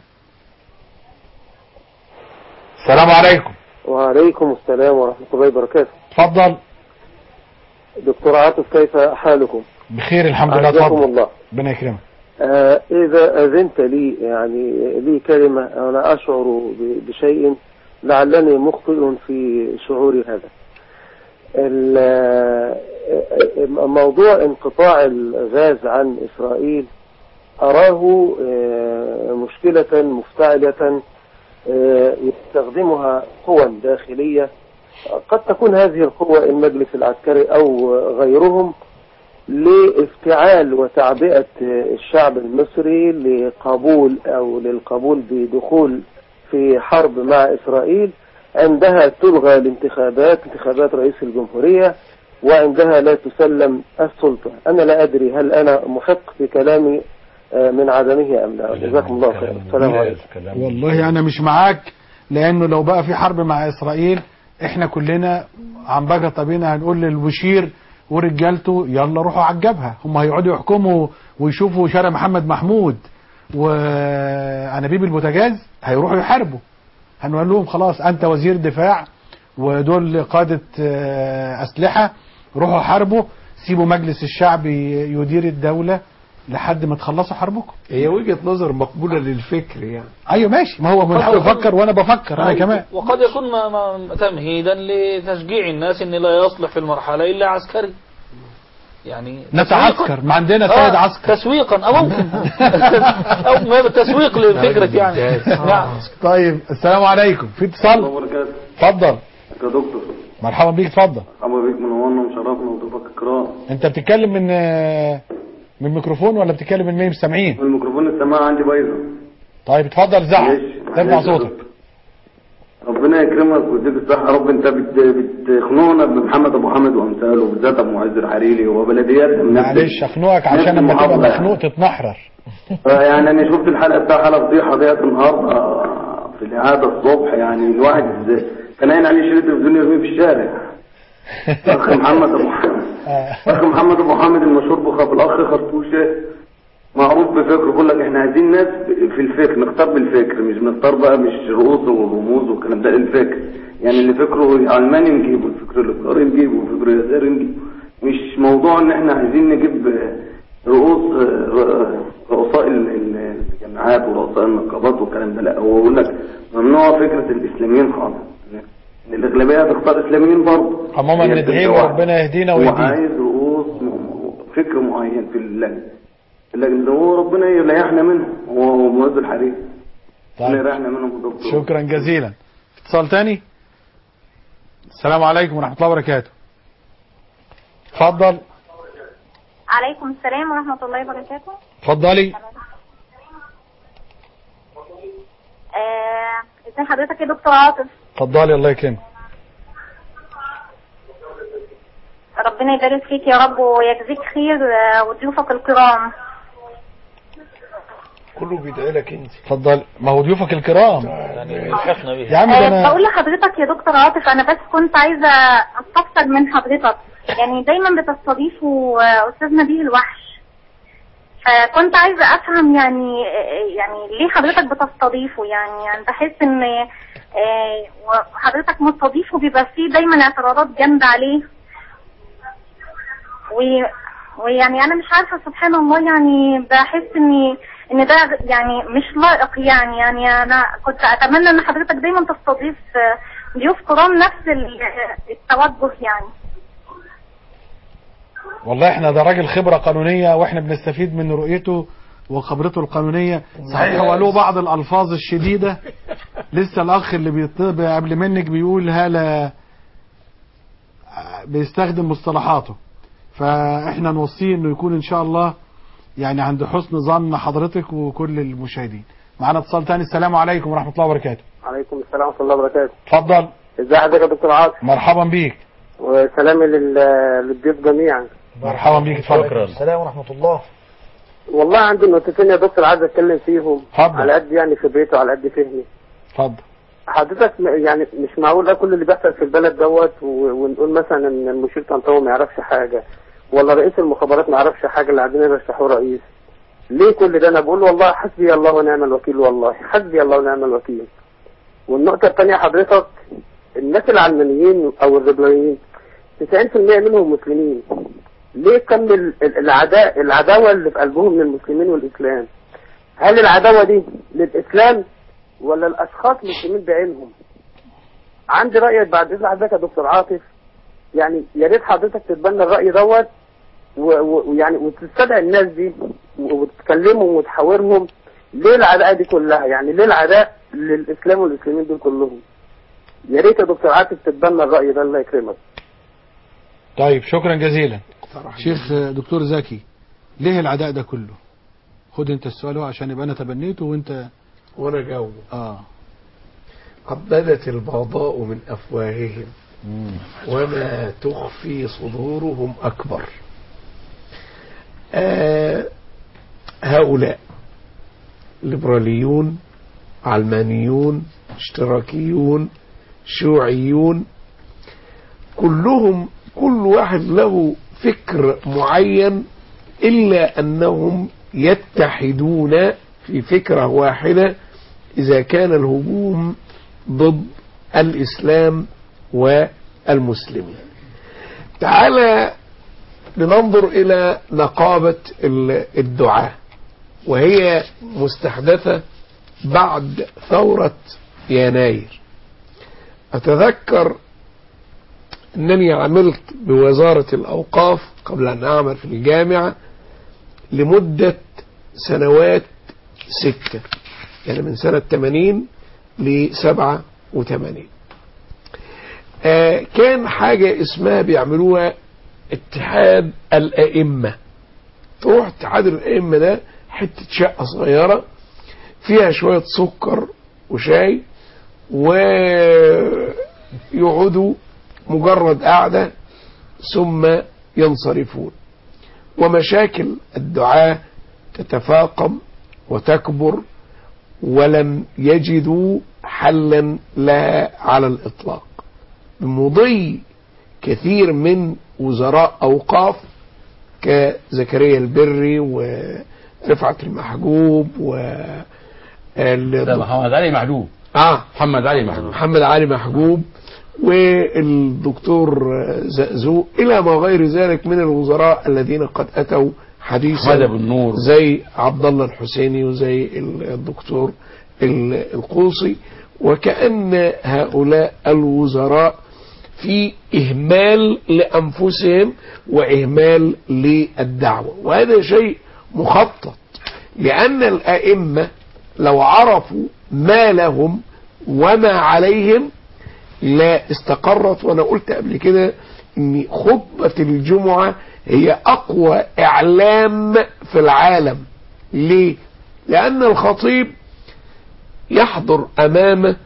السلام عليكم وعليكم السلام ورحمة الله وبركاته اتفضل دكتور عاطف كيف حالكم بخير الحمد لله أعزكم اتفضل الله ربنا يكرمك آه إذا أذنت لي يعني لي كلمة أنا أشعر ب- بشيء لعلني مخطئ في شعوري هذا ال- موضوع انقطاع الغاز عن إسرائيل أراه آه، مشكلة مفتعلة آه، يستخدمها قوى داخلية قد تكون هذه القوى المجلس العسكري أو غيرهم لافتعال وتعبئة الشعب المصري لقبول أو للقبول بدخول في حرب مع إسرائيل عندها تلغى الانتخابات انتخابات رئيس الجمهورية وعندها لا تسلم السلطة أنا لا أدري هل أنا محق بكلامي آه، من عدمه أم لا جزاكم الله خير السلام عليكم والله انا مش معاك لانه لو بقى في حرب مع اسرائيل احنا كلنا عن بقى طبينا هنقول للبشير ورجالته يلا روحوا على الجبهه هم هيقعدوا يحكموا ويشوفوا شارع محمد محمود وانابيب البوتاجاز هيروحوا يحاربوا هنقول لهم خلاص انت وزير دفاع ودول قاده آه، اسلحه روحوا حاربوا سيبوا مجلس الشعب ي- يدير الدوله لحد ما تخلصوا حربكم هي وجهة نظر مقبولة للفكر يعني ايوه ماشي ما هو بنحاول افكر وانا بفكر انا كمان وقد يكون ما ما تمهيدا لتشجيع الناس ان لا يصلح في المرحله الا عسكري يعني نتعسكر ما عندنا آه، سيد عسكر تسويقا او ممكن او ما تسويق لفكره يعني نعم طيب السلام عليكم في اتصال وبركاته اتفضل يا دكتور مرحبا بيك اتفضل مرحبا بيك منورنا ومشرفنا وضيوفك الكرام انت بتتكلم من آه، من ميكروفون ولا بتتكلم من مين مش سامعين الميكروفون السماعه عندي بايظه طيب اتفضل زعق ماشي. ارفع معلش يا صوتك ربنا يكرمك ويديك الصحه يا رب انت بت- بتخنقنا بمحمد ابو حامد وامثاله وبالذات ابو معز الحريري وبلديات من نفس- معلش اخنقك عشان نفس لما تبقى المحافظة مخنوق تتنحرر آه، يعني انا شفت الحلقه بتاع حلقه فضيحه ديت النهارده آه، في الاعاده الصبح يعني الواحد كان عين عليه شريط التلفزيون يرميه في الشارع اخ محمد ابو حامد اخ محمد ابو حامد المشهور بخاف الاخ خرطوشه معروف بفكره بيقول لك احنا عايزين ناس في الفكر نختار بالفكر مش بنختار بقى مش رؤوس ورموز والكلام ده الفكر يعني اللي فكره علماني نجيبه الفكر الايطالي نجيبه الفكر اليساري نجيبه مش موضوع ان احنا عايزين نجيب رؤوس رؤساء ال- ال- الجامعات ورؤساء النقابات والكلام ده لا هو بيقول لك ممنوع فكره الاسلاميين خالص ان الاغلبيه هتختار اسلاميين برضه عموما هي ندعي الفكرة واحدة. وربنا يهدينا هو ويهدينا عايز رؤوس م- فكر معين في اللجنه اللجنه ده هو ربنا يريحنا منهم هو معز الحريق ربنا يريحنا منهم يا دكتور شكرا جزيلا اتصال تاني السلام عليكم ورحمه الله وبركاته اتفضل عليكم السلام ورحمة الله وبركاته اتفضلي آه، ازي حضرتك يا دكتور عاطف اتفضلي الله يكرمك ربنا يبارك فيك يا رب ويجزيك خير آه، وضيوفك الكرام كله بيدعي لك انت اتفضل ما هو ضيوفك الكرام يعني الحقنا به يا عم ده آه، انا بقول لحضرتك يا دكتور عاطف انا بس كنت عايزة استفسر من حضرتك يعني دايما بتستضيفوا آه، استاذ نبيه الوحش فكنت عايزة افهم يعني آه، يعني ليه حضرتك بتستضيفه يعني يعني بحس ان آه، وحضرتك مستضيفه بيبقى فيه دايما اعتراضات جامدة عليه و- ويعني انا مش عارفه سبحان الله يعني بحس ان ان ده يعني مش لائق يعني يعني انا كنت اتمنى ان حضرتك دايما تستضيف آه، ضيوف كرام نفس ال- التوجه يعني والله احنا ده راجل خبرة قانونية واحنا بنستفيد من رؤيته وخبرته القانونية صحيح هو له بعض الألفاظ الشديدة لسه الأخ اللي بيطلب قبل منك بيقول هلا بيستخدم مصطلحاته فاحنا نوصيه انه يكون ان شاء الله يعني عند حسن ظن حضرتك وكل المشاهدين معانا اتصال تاني السلام عليكم ورحمة الله وبركاته عليكم السلام ورحمة الله وبركاته اتفضل ازي حضرتك يا دكتور عاطف مرحبا بيك وسلامي لل- للضيوف جميعا مرحبا بيك اتفضل السلام ورحمة الله والله عندي نقطتين يا دكتور عايز اتكلم فيهم اتفضل. على قد يعني خبرتي وعلى قد فهمي اتفضل حضرتك م- يعني مش معقول ده كل اللي بيحصل في البلد دوت و- ونقول مثلا ان المشير طنطاوي ما يعرفش حاجه ولا رئيس المخابرات ما يعرفش حاجه اللي قاعدين يرشحوه رئيس ليه كل ده انا بقول والله حسبي الله ونعم الوكيل والله حسبي الله ونعم الوكيل والنقطه الثانيه حضرتك الناس العلمانيين او الربلانيين 90% منهم مسلمين ليه كم ال- ال- العداء العداوه اللي في قلبهم من المسلمين والاسلام هل العداوه دي للاسلام ولا الاشخاص مسلمين بعينهم عندي راي بعد اذن حضرتك يا دكتور عاطف يعني يا ريت حضرتك تتبنى الرأي دوت و- و- ويعني وتستدعي الناس دي و- وتكلمهم وتحاورهم ليه العداء دي كلها يعني ليه العداء للإسلام والإسلاميين دول كلهم يا ريت يا دكتور عاطف تتبنى الرأي ده الله يكرمك طيب شكرا جزيلا شيخ دكتور زكي ليه العداء ده كله خد انت السؤال هو عشان يبقى انا تبنيته وانت وانا جاوبه اه قد بدت البغضاء من افواههم وما تخفي صدورهم اكبر آه هؤلاء ليبراليون علمانيون اشتراكيون شيوعيون كلهم كل واحد له فكر معين إلا أنهم يتحدون في فكرة واحدة إذا كان الهجوم ضد الإسلام والمسلمين تعالى لننظر إلى نقابة الدعاة وهي مستحدثة بعد ثورة يناير أتذكر أنني عملت بوزارة الأوقاف قبل أن أعمل في الجامعة لمدة سنوات ستة يعني من سنة 80 ل 87 آه كان حاجة اسمها بيعملوها اتحاد الأئمة تروح اتحاد الأئمة ده حتة شقة صغيرة فيها شوية سكر وشاي ويقعدوا مجرد قعدة ثم ينصرفون ومشاكل الدعاة تتفاقم وتكبر ولم يجدوا حلا لها على الإطلاق بمضي كثير من وزراء أوقاف كزكريا البري ورفعت المحجوب و ده محمد علي محجوب اه محمد علي محجوب محمد علي محجوب والدكتور زقزوق إلى ما غير ذلك من الوزراء الذين قد أتوا حديثا أحمد أبو النور. زي عبد الله الحسيني وزي الدكتور القوصي وكأن هؤلاء الوزراء في إهمال لأنفسهم وإهمال للدعوة وهذا شيء مخطط لأن الأئمة لو عرفوا ما لهم وما عليهم لا استقرت وانا قلت قبل كده ان خطبة الجمعة هي اقوى اعلام في العالم ليه لان الخطيب يحضر امام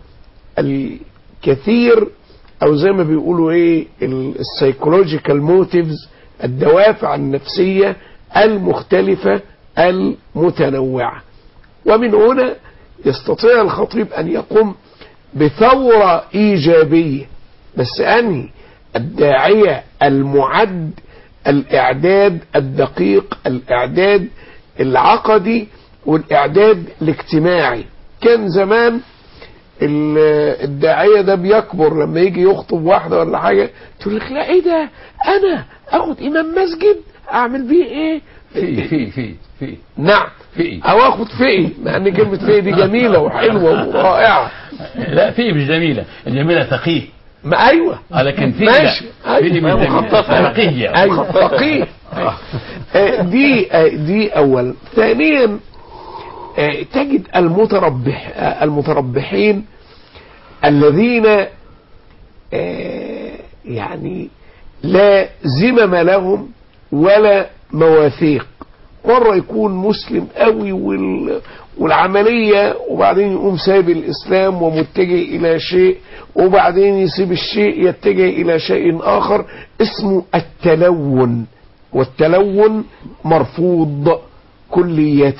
الكثير او زي ما بيقولوا ايه السايكولوجيكال موتيفز الدوافع النفسية المختلفة المتنوعة ومن هنا يستطيع الخطيب ان يقوم بثورة إيجابية بس أنهي الداعية المعد الإعداد الدقيق الإعداد العقدي والإعداد الاجتماعي كان زمان الداعية ده بيكبر لما يجي يخطب واحدة ولا حاجة تقول لك لا ايه ده انا اخد امام مسجد اعمل بيه ايه في في في في نعم في او اخد فقي مع ان كلمة فقي دي جميلة وحلوة ورائعة لا في مش جميلة الجميلة فقيه ما ايوه آه، لكن في ماشي لا في أيوة. مش جميلة فقيه يعني. ايوه فقيه آه، دي آه، دي اولا ثانيا آه، تجد المتربح آه، المتربحين الذين آه، يعني لا زمم لهم ولا مواثيق مرة يكون مسلم قوي وال... والعملية وبعدين يقوم سايب الإسلام ومتجه إلى شيء وبعدين يسيب الشيء يتجه إلى شيء آخر اسمه التلون والتلون مرفوض كلية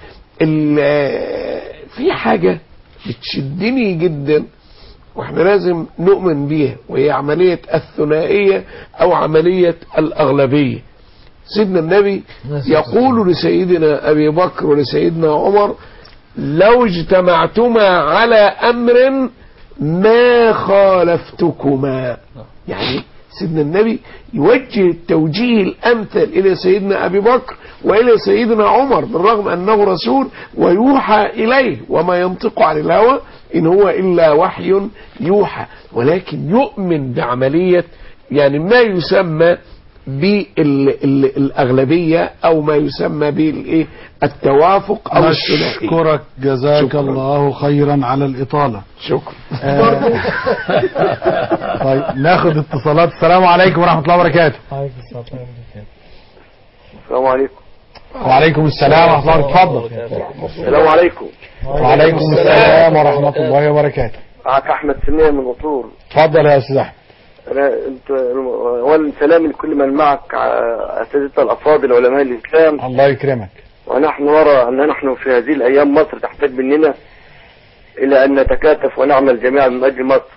ال- في حاجة بتشدني جدا واحنا لازم نؤمن بيها وهي عملية الثنائية او عملية الاغلبية سيدنا النبي يقول لسيدنا ابي بكر ولسيدنا عمر لو اجتمعتما على امر ما خالفتكما يعني سيدنا النبي يوجه التوجيه الامثل الى سيدنا ابي بكر والى سيدنا عمر بالرغم انه رسول ويوحى اليه وما ينطق عن الهوى ان هو الا وحي يوحى ولكن يؤمن بعمليه يعني ما يسمى بالأغلبية أو ما يسمى بالإيه التوافق أو الثنائي نشكرك جزاك شكراً. الله خيرا على الإطالة شكرا آه، طيب ناخد اتصالات السلام عليكم ورحمة الله وبركاته السلام عليكم وعليكم السلام ورحمة الله وبركاته اتفضل السلام عليكم وعليكم السلام ورحمة الله وبركاته معك احمد سمية من الوصول اتفضل يا استاذ احمد انا انت اولا سلامي لكل من معك ع- اساتذتنا الافاضل علماء الاسلام الله يكرمك ونحن نرى ان نحن في هذه الايام مصر تحتاج مننا الى ان نتكاتف ونعمل جميعا من اجل مصر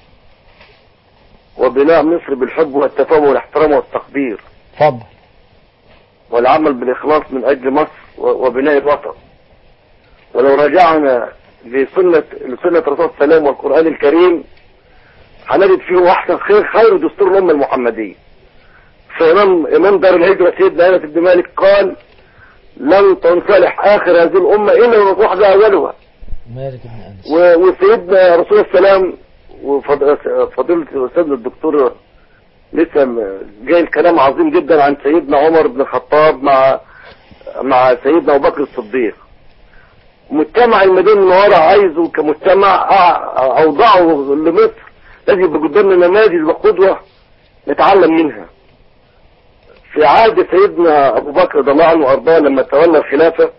وبناء مصر بالحب والتفاهم والاحترام والتقدير اتفضل والعمل بالإخلاص من أجل مصر و- وبناء الوطن ولو رجعنا لسنة لسنة الرسول صلى الله عليه وسلم والقرآن الكريم هنجد فيه أحسن خير خير دستور الأمة المحمدية فإمام إمام دار الهجرة سيدنا أنس بن مالك قال لن تنصلح آخر هذه الأمة إلا ونصلح بها أولها مالك بن أنس و- وسيدنا رسول السلام وفضيلة الأستاذ الدكتور لسه م- جاي الكلام عظيم جدا عن سيدنا عمر بن الخطاب مع مع سيدنا أبو بكر الصديق مجتمع المدينة المنورة عايزه كمجتمع أع- أوضعه لمصر لازم يبقى قدامنا نماذج وقدوة نتعلم منها في عهد سيدنا أبو بكر رضي الله عنه وأرضاه لما تولى الخلافة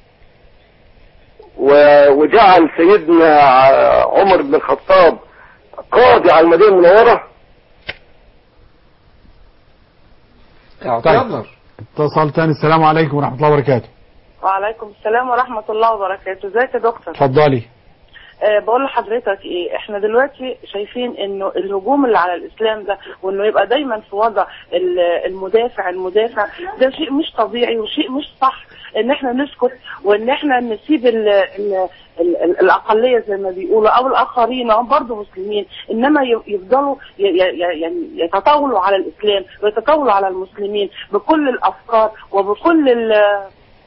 و- وجعل سيدنا ع- عمر بن الخطاب قاضي على المدينة المنورة طيب اتصال تاني السلام عليكم ورحمة الله وبركاته وعليكم السلام ورحمة الله وبركاته ازيك يا دكتور اتفضلي أه بقول لحضرتك ايه احنا دلوقتي شايفين انه الهجوم اللي على الاسلام ده وانه يبقى دايما في وضع ال- المدافع المدافع ده شيء مش طبيعي وشيء مش صح ان احنا نسكت وان احنا نسيب ال ال ال ال الاقليه زي ما بيقولوا او الاخرين هم برضه مسلمين انما ي- يفضلوا ي- ي- ي- يعني يتطاولوا على الاسلام ويتطاولوا على المسلمين بكل الافكار وبكل ال-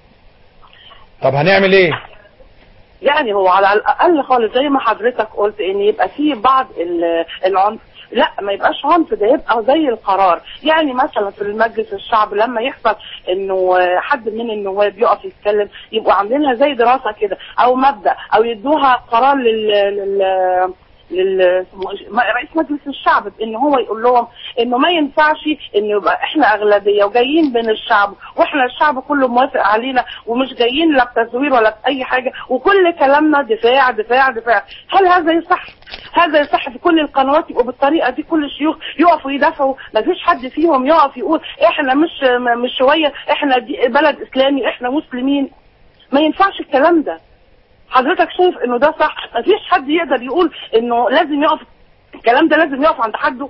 طب هنعمل ايه يعني هو على الاقل خالص زي ما حضرتك قلت ان يبقى في بعض ال- العنف لا ما يبقاش عنف ده يبقى زي القرار يعني مثلا في المجلس الشعب لما يحصل انه حد من النواب يقف يتكلم يبقوا عاملينها زي دراسه كده او مبدا او يدوها قرار لل, لل... لل اسمه إيش؟ م- رئيس مجلس الشعب ان هو يقول لهم انه ما ينفعش انه يبقى احنا اغلبيه وجايين بين الشعب واحنا الشعب كله موافق علينا ومش جايين لا بتزوير ولا باي حاجه وكل كلامنا دفاع دفاع دفاع هل هذا يصح؟ هذا يصح في كل القنوات يبقوا بالطريقه دي كل الشيوخ يقفوا يدافعوا ما فيش حد فيهم يقف يقول احنا مش م- مش شويه احنا دي بلد اسلامي احنا مسلمين ما ينفعش الكلام ده حضرتك شايف انه ده صح ما فيش حد يقدر يقول انه لازم يقف الكلام ده لازم يقف عند حده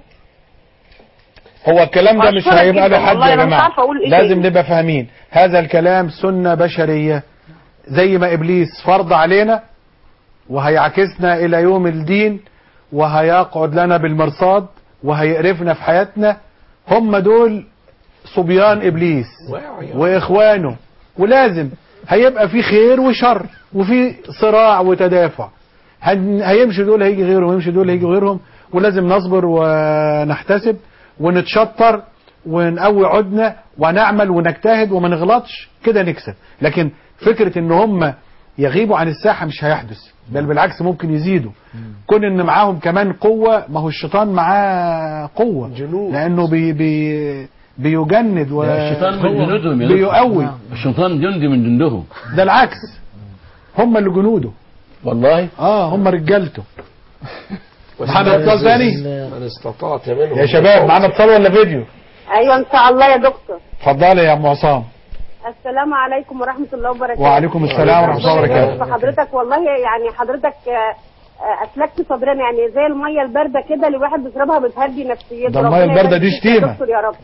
هو الكلام ده مش أشكرك هيبقى جداً له حد والله يا أنا مش جماعه عارفة أقول إيه لازم تاني. نبقى فاهمين هذا الكلام سنة بشرية زي ما إبليس فرض علينا وهيعكسنا إلى يوم الدين وهيقعد لنا بالمرصاد وهيقرفنا في حياتنا هم دول صبيان إبليس وإخوانه ولازم هيبقى في خير وشر وفي صراع وتدافع هن- هيمشي دول هيجي غيرهم ويمشي دول هيجي غيرهم ولازم نصبر ونحتسب ونتشطر ونقوي عدنا ونعمل ونجتهد وما نغلطش كده نكسب لكن فكرة ان هم يغيبوا عن الساحة مش هيحدث بل بالعكس ممكن يزيدوا كون ان معاهم كمان قوة ما هو الشيطان معاه قوة لانه بي بي بيجند و الشيطان من جنودهم يا دكتور. بيقوي الشيطان جندي من جندهم ده العكس هم اللي جنوده والله اه هم رجالته معانا اتصال تاني من استطعت منهم يا شباب معانا اتصال ولا فيديو ايوه ان شاء الله يا دكتور اتفضلي يا ام عصام السلام عليكم ورحمه الله وبركاته وعليكم السلام ورحمة الله وبركاته. حضرتك والله يعني حضرتك آه، آه، اسلكت صدرنا يعني زي الميه البارده كده اللي الواحد بيشربها بتهدي نفسيته ده المية ربنا الباردة يبارك دي فيك يا شتيمة. دكتور يا رب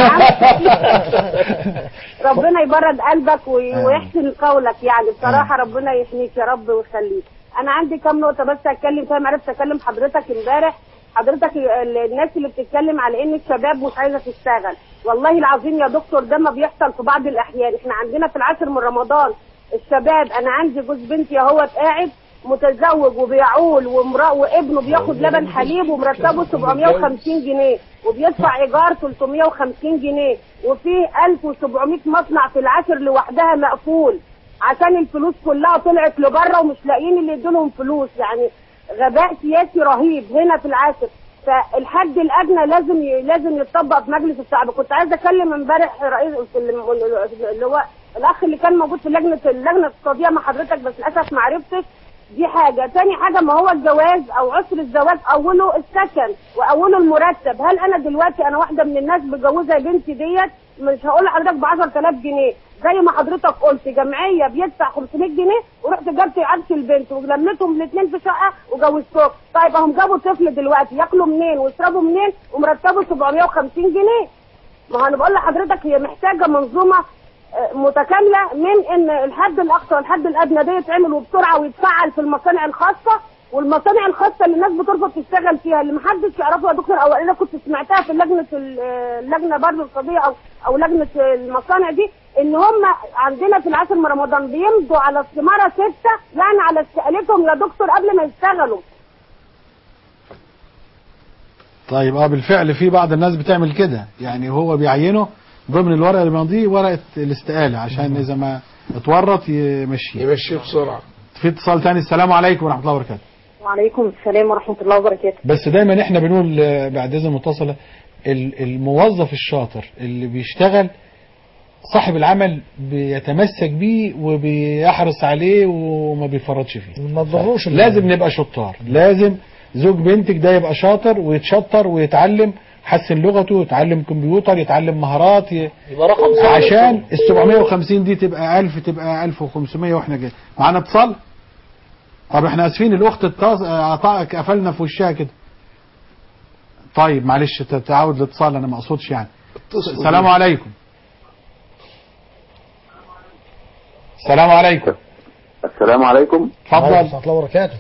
ربنا يبرد قلبك وي- ويحسن قولك يعني بصراحه ربنا يحميك يا رب ويخليك انا عندي كام نقطه بس اتكلم فيها ما عرفتش اكلم حضرتك امبارح حضرتك ال- الناس اللي بتتكلم على ان الشباب مش عايزه تشتغل والله العظيم يا دكتور ده ما بيحصل في بعض الاحيان احنا عندنا في العاشر من رمضان الشباب انا عندي جوز بنتي اهوت قاعد متزوج وبيعول وامرأة وابنه بياخد لبن حليب ومرتبه 750 جنيه وبيدفع ايجار 350 جنيه وفيه 1700 مصنع في العاشر لوحدها مقفول عشان الفلوس كلها طلعت لبره ومش لاقيين اللي يدولهم فلوس يعني غباء سياسي رهيب هنا في العاشر فالحد الادنى لازم ي... لازم يتطبق في مجلس الشعب كنت عايزه اكلم امبارح رئيس اللي هو الاخ اللي كان موجود في لجنه اللجنه الاقتصاديه مع حضرتك بس للاسف ما عرفتش دي حاجة تاني حاجة ما هو الجواز او عسر الزواج اوله السكن واوله المرتب هل انا دلوقتي انا واحدة من الناس بجوزها بنتي ديت مش هقول لحضرتك ب 10000 جنيه زي ما حضرتك قلت جمعية بيدفع 500 جنيه ورحت جبت عدس البنت ولميتهم الاثنين في شقة وجوزتهم طيب هم جابوا طفل دلوقتي ياكلوا منين ويشربوا منين ومرتبه 750 جنيه ما هو انا بقول لحضرتك هي محتاجة منظومة متكامله من ان الحد الاقصى والحد الادنى ده يتعمل وبسرعه ويتفعل في المصانع الخاصه والمصانع الخاصه اللي الناس بترفض تشتغل فيها اللي محدش يعرفه يا دكتور او انا كنت سمعتها في لجنه اللجنه برضه القضيه او او لجنه المصانع دي ان هم عندنا في العاشر من رمضان بيمضوا على استماره سته يعني على استقالتهم يا دكتور قبل ما يشتغلوا طيب اه بالفعل في بعض الناس بتعمل كده يعني هو بيعينه ضمن الورقه اللي بيمضيه ورقه الاستقاله عشان اذا ما اتورط يمشيه يمشيه بسرعه في اتصال تاني السلام عليكم ورحمه الله وبركاته وعليكم السلام ورحمه الله وبركاته بس دايما احنا بنقول آه، بعد اذن متصله ال- الموظف الشاطر اللي بيشتغل صاحب العمل بيتمسك بيه وبيحرص عليه وما بيفرطش فيه ما تضروش لازم نبقى شطار لازم زوج بنتك ده يبقى شاطر ويتشطر ويتعلم حسن لغته يتعلم كمبيوتر يتعلم مهارات ي... يبقى رقم صعب عشان ال 750 دي تبقى 1000 تبقى 1500 واحنا جاي معانا اتصال طب احنا اسفين الاخت اتص- قطع- قفلنا في وشها كده طيب معلش ت- تعود الاتصال انا ما اقصدش يعني السلام عليكم السلام عليكم السلام عليكم اتفضل ورحمه الله وبركاته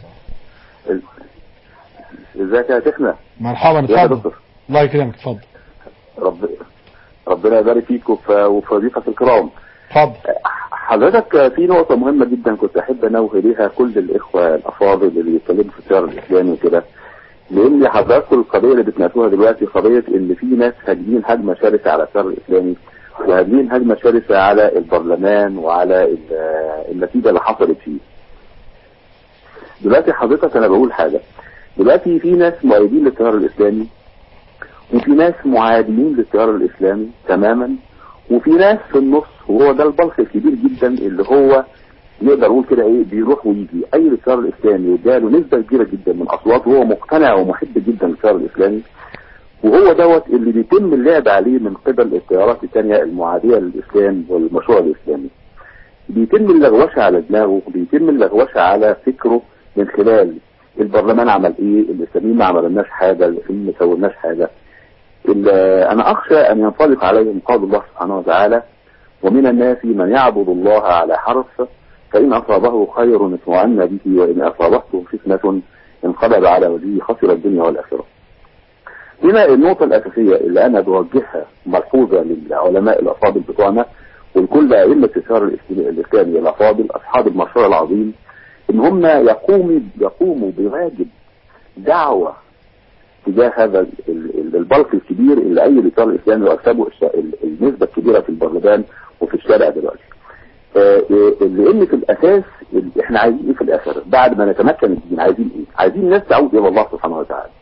ازيك يا شيخنا مرحبا يا اتفضل دكتور الله يكرمك اتفضل رب ربنا يبارك فيك وف- وفي ضيوفك الكرام اتفضل حضرتك في نقطة مهمة جدا كنت أحب أنوه إليها كل الإخوة الأفاضل اللي بيتكلموا في التيار الإسلامي وكده لأن حضراتكم القضية اللي بتناقشوها دلوقتي قضية إن في ناس هاجمين هجمة شرسة على التيار الإسلامي وهاجمين هجمة شرسة على البرلمان وعلى ال- النتيجة اللي حصلت فيه. دلوقتي حضرتك أنا بقول حاجة دلوقتي في ناس مؤيدين للتيار الإسلامي وفي ناس معادين للتيار الإسلامي تماما وفي ناس في النص وهو ده البلخ الكبير جدا اللي هو نقدر نقول كده ايه بيروح ويجي اي التيار الاسلامي واداله نسبه كبيره جدا من اصواته وهو مقتنع ومحب جدا للتيار الاسلامي وهو دوت اللي بيتم اللعب عليه من قبل التيارات الثانيه المعاديه للاسلام والمشروع الاسلامي. بيتم اللغوشه على دماغه بيتم اللغوشه على فكره من خلال البرلمان عمل ايه الاسلاميين ما عملناش حاجه الاسلاميين ما سويناش حاجه ال- انا اخشى ان ينطبق عليهم قول الله سبحانه وتعالى ومن الناس من يعبد الله على حرف فإن أصابه خير اطمأن به وإن أصابته فتنة انقلب على وجهه خسر الدنيا والآخرة. هنا النقطة الأساسية اللي أنا بوجهها ملحوظة للعلماء الأفاضل بتوعنا ولكل أئمة التيار الإسلامي الإسلامي الأفاضل أصحاب المشروع العظيم إن هم يقوموا يقوموا بواجب دعوة تجاه هذا ال- ال- البلق الكبير اللي أي التيار الإسلامي وأكسبه الش- ال- النسبة الكبيرة في البرلمان وفي الشارع دلوقتي. آه، آه، لان في الاساس ال- احنا عايزين ايه في الاخر بعد ما نتمكن من الدين عايزين ايه عايزين الناس تعود الى الله سبحانه وتعالى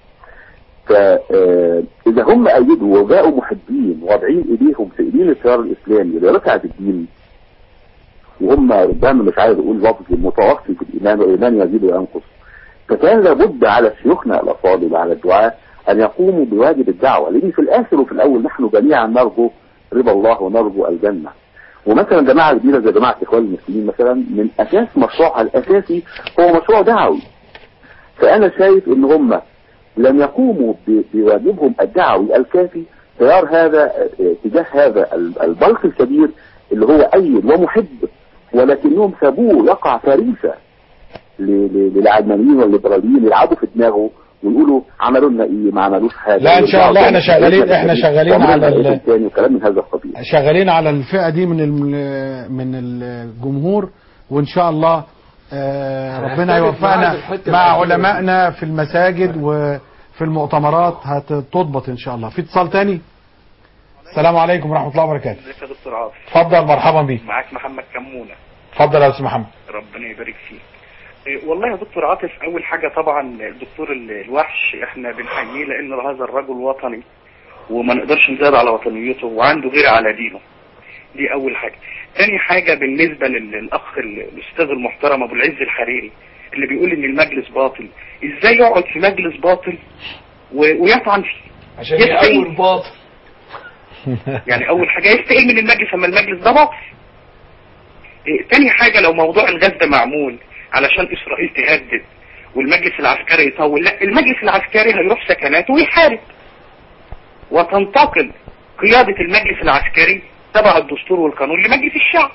فاذا هم ايدوا وبقوا محبين واضعين ايديهم في ايدين التيار الاسلامي لرفعه الدين وهم ربما مش عايز اقول لفظ متوسط الايمان والايمان يزيد وينقص فكان لابد على شيوخنا الافاضل على الدعاء ان يقوموا بواجب الدعوه لان في الاخر وفي الاول نحن جميعا نرجو رضا الله ونرجو الجنه ومثلا جماعه كبيره زي جماعه اخوان المسلمين مثلا من اساس مشروعها الاساسي هو مشروع دعوي فانا شايف ان هم لم يقوموا ب- بواجبهم الدعوي الكافي تيار هذا آه، تجاه هذا ال- البلق الكبير اللي هو ايد ومحب ولكنهم سابوه يقع فريسه ل- ل- للعلمانيين والليبراليين يلعبوا في دماغه ويقولوا عملوا لنا ايه ما عملوش حاجه لا، إن شاء الله إحنا شغالين- إحنا شغالين على ال- الثاني وكلام من هذا القبيل شغالين على الفئة دي من الم- من الجمهور وإن شاء الله آه، أنا ربنا هختلف يوفقنا معاك في الحتة مع الأخيرة دي. علمائنا في المساجد وفي المؤتمرات هتضبط ان شاء الله في اتصال تاني السلام عليكم ورحمه الله وبركاته ازيك يا دكتور عاطف اتفضل مرحبا بيك معاك محمد كمونه اتفضل يا استاذ محمد ربنا يبارك فيك إيه، والله يا دكتور عاطف اول حاجه طبعا الدكتور ال- الوحش احنا بنحييه لان هذا الرجل وطني وما نقدرش نزاد على وطنيته وعنده غير على دينه دي اول حاجه تاني حاجه بالنسبه لل- للاخ ال- الاستاذ المحترم ابو العز الحريري اللي بيقول ان المجلس باطل ازاي يقعد في مجلس باطل و- ويطعن فيه عشان يستقيل. يقوي الباطل يعني اول حاجه يستقيل من المجلس اما المجلس ده باطل إيه، تاني حاجه لو موضوع الغاز ده معمول علشان اسرائيل تهدد والمجلس العسكري يطول لا المجلس العسكري هيروح سكناته ويحارب وتنتقل قياده المجلس العسكري تبع الدستور والقانون لمجلس الشعب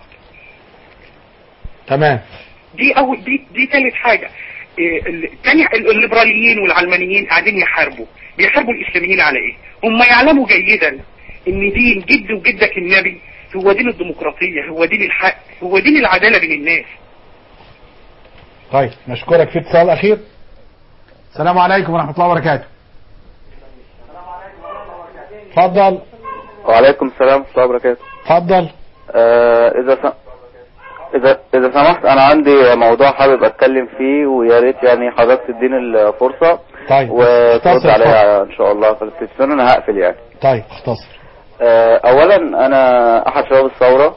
تمام دي اول دي دي ثالث حاجه إيه، ال- تاني ال- الليبراليين والعلمانيين قاعدين يحاربوا بيحاربوا الاسلاميين على ايه هم يعلموا جيدا ان دين جد وجدك النبي هو دين الديمقراطيه هو دين الحق هو دين العداله بين الناس طيب نشكرك في اتصال اخير السلام عليكم ورحمه الله وبركاته اتفضل وعليكم السلام ورحمة الله وبركاته اتفضل آه إذا س... إذا إذا سمحت أنا عندي موضوع حابب أتكلم فيه ويا ريت يعني حضرتك تديني الفرصة طيب وترد اختصر عليها إن شاء الله في التلفزيون أنا هقفل يعني طيب اختصر آه أولا أنا أحد شباب الثورة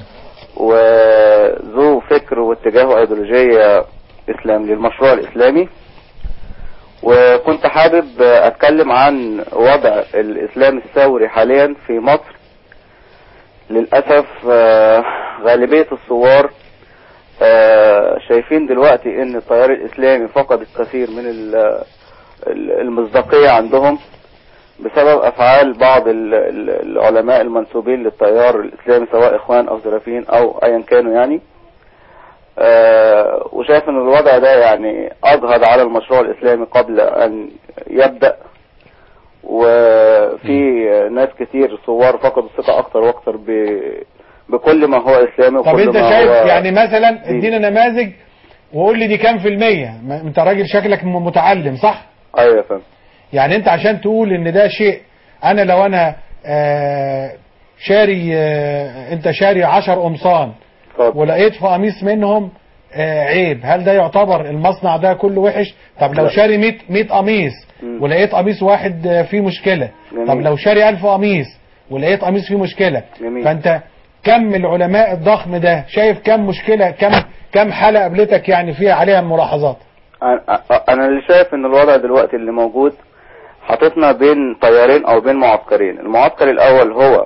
وذو فكر واتجاه وأيديولوجية إسلام للمشروع الإسلامي وكنت حابب أتكلم عن وضع الإسلام الثوري حاليا في مصر للأسف آه، غالبية الثوار آه، شايفين دلوقتي ان التيار الاسلامي فقد الكثير من ال- ال- المصداقية عندهم بسبب افعال بعض ال- ال- العلماء المنسوبين للتيار الاسلامي سواء اخوان او سلفيين او ايا كانوا يعني آه، وشايف ان الوضع ده يعني اجهض على المشروع الاسلامي قبل ان يبدأ وفي ناس كتير ثوار فقدوا الثقة اكتر واكتر ب- بكل ما هو اسلامي طب وكل انت ما شايف هو يعني مثلا ديني. ادينا نماذج وقول لي دي كام في المية ما- انت راجل شكلك م- متعلم صح ايوه يا فندم يعني انت عشان تقول ان ده شيء انا لو انا آه شاري آه انت شاري عشر قمصان ولقيت في قميص منهم آه عيب هل ده يعتبر المصنع ده كله وحش طب لو لا. شاري 100 100 قميص مم. ولقيت قميص واحد آه، فيه مشكلة جميل. طب لو شاري 1000 قميص ولقيت قميص فيه مشكلة جميل. فانت كم العلماء الضخم ده شايف كم مشكلة كم كم حالة قابلتك يعني فيها عليها الملاحظات أنا- انا اللي شايف ان الوضع دلوقتي اللي موجود حاططنا بين تيارين او بين معسكرين المعسكر الاول هو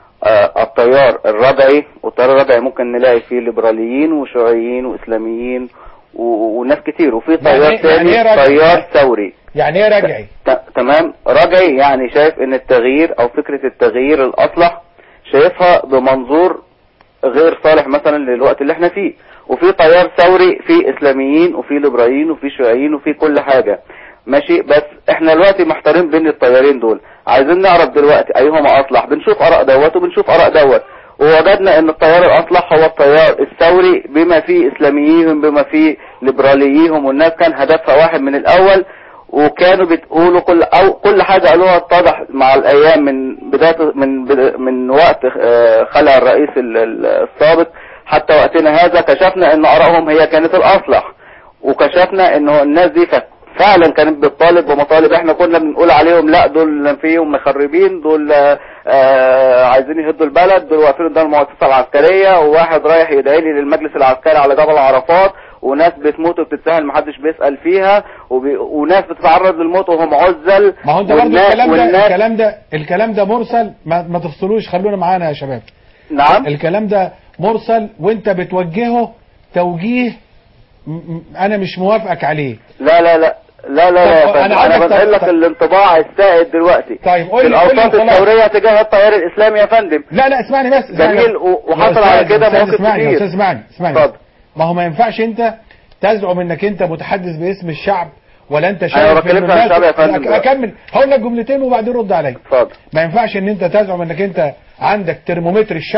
آه، التيار الرجعي والتيار الرجعي ممكن نلاقي فيه ليبراليين وشيوعيين واسلاميين و- وناس كتير وفي تيار يعني- تاني يعني إيه رجعي؟ تيار ثوري يعني ايه رجعي ت- تمام رجعي يعني شايف ان التغيير او فكرة التغيير الاصلح شايفها بمنظور غير صالح مثلا للوقت اللي احنا فيه وفي تيار ثوري في اسلاميين وفي ليبراليين وفي شيوعيين وفي كل حاجة ماشي بس احنا دلوقتي محتارين بين التيارين دول عايزين نعرف دلوقتي ايهما اصلح بنشوف اراء دوت وبنشوف اراء دوت ووجدنا ان التيار الاصلح هو التيار الثوري بما فيه اسلاميين بما فيه ليبراليين والناس كان هدفها واحد من الاول وكانوا بتقولوا كل او كل حاجه قالوها اتضح مع الايام من بدايه من بدا- من وقت آه، خلع الرئيس ال- ال- السابق حتى وقتنا هذا كشفنا ان ارائهم هي كانت الاصلح وكشفنا انه الناس دي ف- فعلا كانت بتطالب بمطالب احنا كنا بنقول عليهم لا دول فيهم مخربين دول آه، آه، عايزين يهدوا البلد دول واقفين قدام المؤسسه العسكريه وواحد رايح يدعي لي للمجلس العسكري على جبل عرفات وناس بتموت وبتتسهل محدش بيسأل فيها وبي... وناس بتتعرض للموت وهم عزل ما هو انت برضه والناس- الكلام ده والناس- الكلام ده الكلام ده مرسل ما, ما تفصلوش خلونا معانا يا شباب نعم الكلام ده مرسل وانت بتوجهه توجيه م- م- انا مش موافقك عليه لا لا لا لا لا, لا طب يا فندم. أنا انا عايزك بنقل طب- لك طب- الانطباع السائد دلوقتي طيب قول في لي قول لي الاوساط خلاص. الثوريه تجاه التيار الاسلامي يا فندم لا لا اسمعني بس اسمعني جميل بس. و- يا وحصل أستاذ- على كده أستاذ مواقف اسمعني يا كتير. استاذ اسمعني اسمعني اتفضل. ما هو ما ينفعش انت تزعم انك انت متحدث باسم الشعب ولا انت أنا شايف ما بتكلمش إنه عن الناس- الشعب يا فندم أك- دلوقتي. اكمل هقول لك جملتين وبعدين رد عليا اتفضل ما ينفعش ان انت تزعم انك انت عندك ترمومتر الشعب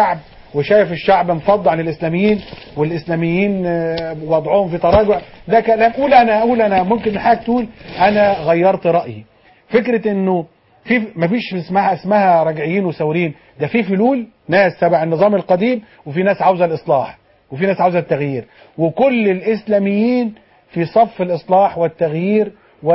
وشايف الشعب انفض عن الاسلاميين والاسلاميين آه، وضعهم في تراجع ده كلام قول انا اقول انا ممكن حضرتك تقول انا غيرت رايي فكره انه في مفيش اسمها اسمها راجعين وثوريين ده في فلول ناس تبع النظام القديم وفي ناس عاوزه الاصلاح وفي ناس عاوزه التغيير وكل الاسلاميين في صف الاصلاح والتغيير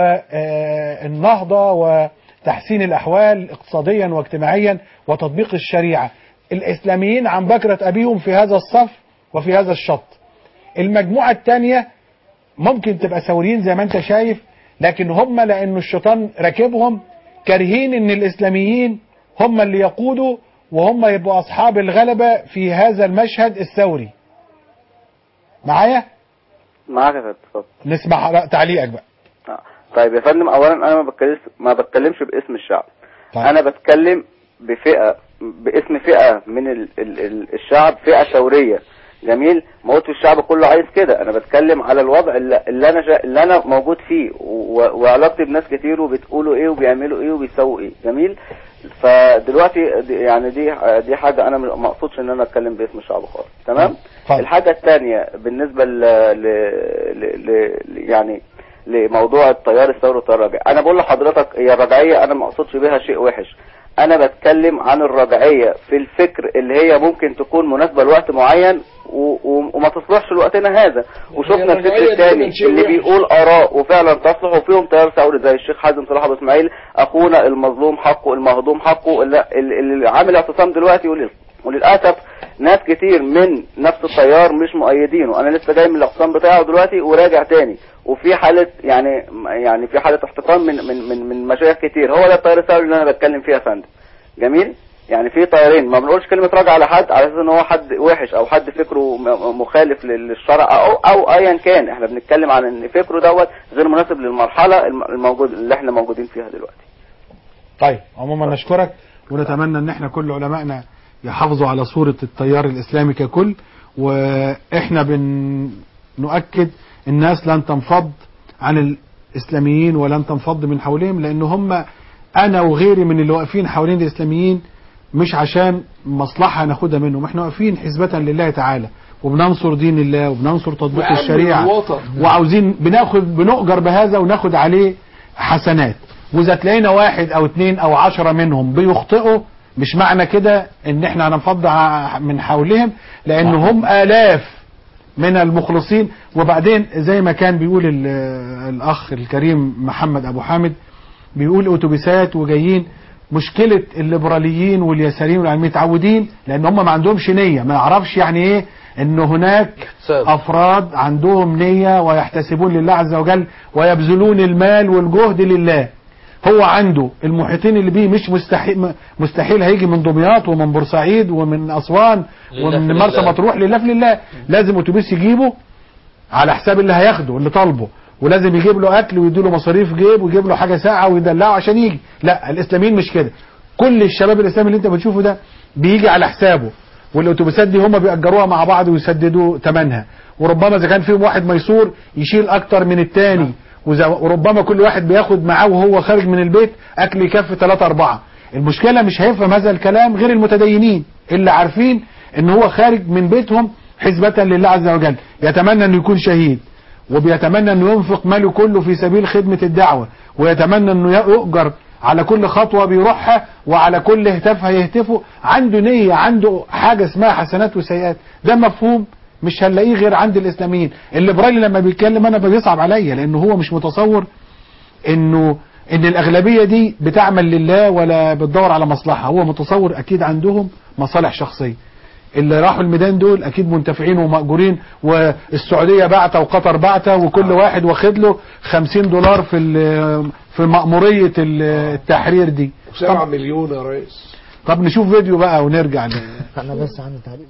والنهضه وتحسين الاحوال اقتصاديا واجتماعيا وتطبيق الشريعه الاسلاميين عن بكره ابيهم في هذا الصف وفي هذا الشط المجموعه الثانيه ممكن تبقى ثوريين زي ما انت شايف لكن هم لانه الشيطان راكبهم كارهين ان الاسلاميين هم اللي يقودوا وهم يبقوا اصحاب الغلبة في هذا المشهد الثوري معايا معاك يا فندم اتفضل نسمع تعليقك بقى آه. طيب يا فندم اولا انا ما بتكلمش ما بتكلمش باسم الشعب طيب. انا بتكلم بفئه باسم فئه من ال ال ال الشعب فئه ثوريه جميل ما قلتش الشعب كله عايز كده انا بتكلم على الوضع اللي اللي انا شا... اللي انا موجود فيه و... وعلاقتي بناس كتير وبتقولوا ايه وبيعملوا ايه وبيسووا ايه جميل فدلوقتي دي- يعني دي دي حاجه انا ما اقصدش ان انا اتكلم باسم الشعب خالص تمام الحاجه الثانيه بالنسبه ل... ل... ل... ل... يعني لموضوع التيار الثوري والتيار الرجعي انا بقول لحضرتك هي الرجعيه انا ما اقصدش بيها شيء وحش انا بتكلم عن الرجعيه في الفكر اللي هي ممكن تكون مناسبه لوقت معين و... و... وما تصلحش لوقتنا هذا وشفنا الفكر الرجعية دي الثاني كمان شيء اللي وحش. بيقول اراء وفعلا تصلح وفيهم تيار ثوري زي الشيخ حازم صلاح ابو اسماعيل اخونا المظلوم حقه المهضوم حقه اللي, اللي عامل اعتصام دلوقتي ولل- وللاسف ناس كتير من نفس التيار مش مؤيدينه انا لسه جاي من الاقسام بتاعه دلوقتي وراجع تاني وفي حاله يعني يعني في حاله احتقان من من من, من مشايخ كتير هو ده التيار الثوري اللي انا بتكلم فيه يا فندم جميل يعني في طيارين ما بنقولش كلمة راجع على حد على اساس ان هو حد وحش او حد فكره م- مخالف لل- للشرع او او ايا كان احنا بنتكلم عن ان فكره دوت غير مناسب للمرحلة الم- الموجود اللي احنا موجودين فيها دلوقتي طيب عموما نشكرك ونتمنى ان احنا كل علمائنا يحافظوا على صورة التيار الاسلامي ككل واحنا بنؤكد الناس لن تنفض عن الاسلاميين ولن تنفض من حولهم لان هم انا وغيري من اللي واقفين حوالين الاسلاميين مش عشان مصلحة ناخدها منهم احنا واقفين حسبة لله تعالى وبننصر دين الله وبننصر تطبيق وأمن الشريعة الوطن. وعاوزين بناخد بنؤجر بهذا وناخد عليه حسنات واذا تلاقينا واحد او اتنين او عشرة منهم بيخطئوا مش معنى كده ان احنا هننفض ع- من حولهم لان هم الاف من المخلصين وبعدين زي ما كان بيقول ال- الاخ الكريم محمد ابو حامد بيقول اتوبيسات وجايين مشكلة الليبراليين واليساريين والعلميين متعودين لان هم ما عندهمش نية ما يعرفش يعني ايه ان هناك افراد عندهم نية ويحتسبون لله عز وجل ويبذلون المال والجهد لله هو عنده المحيطين اللي بيه مش مستحيل مستحيل هيجي من دمياط ومن بورسعيد ومن اسوان لله ومن في مرسى لله. مطروح لله في لله لازم اتوبيس يجيبه على حساب اللي هياخده اللي طالبه ولازم يجيب له اكل ويديله مصاريف جيب ويجيب له حاجه ساعه ويدلعه عشان يجي لا الاسلاميين مش كده كل الشباب الاسلامي اللي انت بتشوفه ده بيجي على حسابه والاتوبيسات دي هم بيأجروها مع بعض ويسددوا ثمنها وربما اذا كان فيهم واحد ميسور يشيل اكتر من التاني وإذا- وربما كل واحد بياخد معاه وهو خارج من البيت اكل يكفي ثلاثة اربعة المشكلة مش هيفهم هذا الكلام غير المتدينين اللي عارفين ان هو خارج من بيتهم حسبة لله عز وجل يتمنى انه يكون شهيد وبيتمنى انه ينفق ماله كله في سبيل خدمة الدعوة ويتمنى انه يؤجر على كل خطوة بيروحها وعلى كل هتاف هيهتفه عنده نية عنده حاجة اسمها حسنات وسيئات ده مفهوم مش هنلاقيه غير عند الاسلاميين الليبرالي لما بيتكلم انا بيصعب عليا لانه هو مش متصور انه ان الاغلبية دي بتعمل لله ولا بتدور على مصلحة هو متصور اكيد عندهم مصالح شخصية اللي راحوا الميدان دول اكيد منتفعين ومأجورين والسعودية بعته وقطر بعته وكل واحد واخد له 50 دولار في ال- في مأمورية ال- التحرير دي 7 مليون يا ريس طب نشوف فيديو بقى ونرجع ل... انا بس عندي تعليق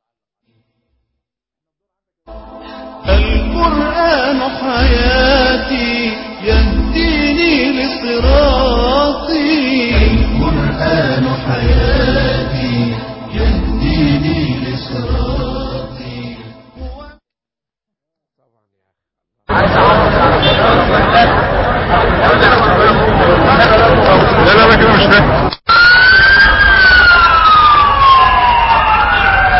القرآن حياتي يهديني لصراطي القرآن حياتي يهديني لصراطي لا لا لا كده مش ده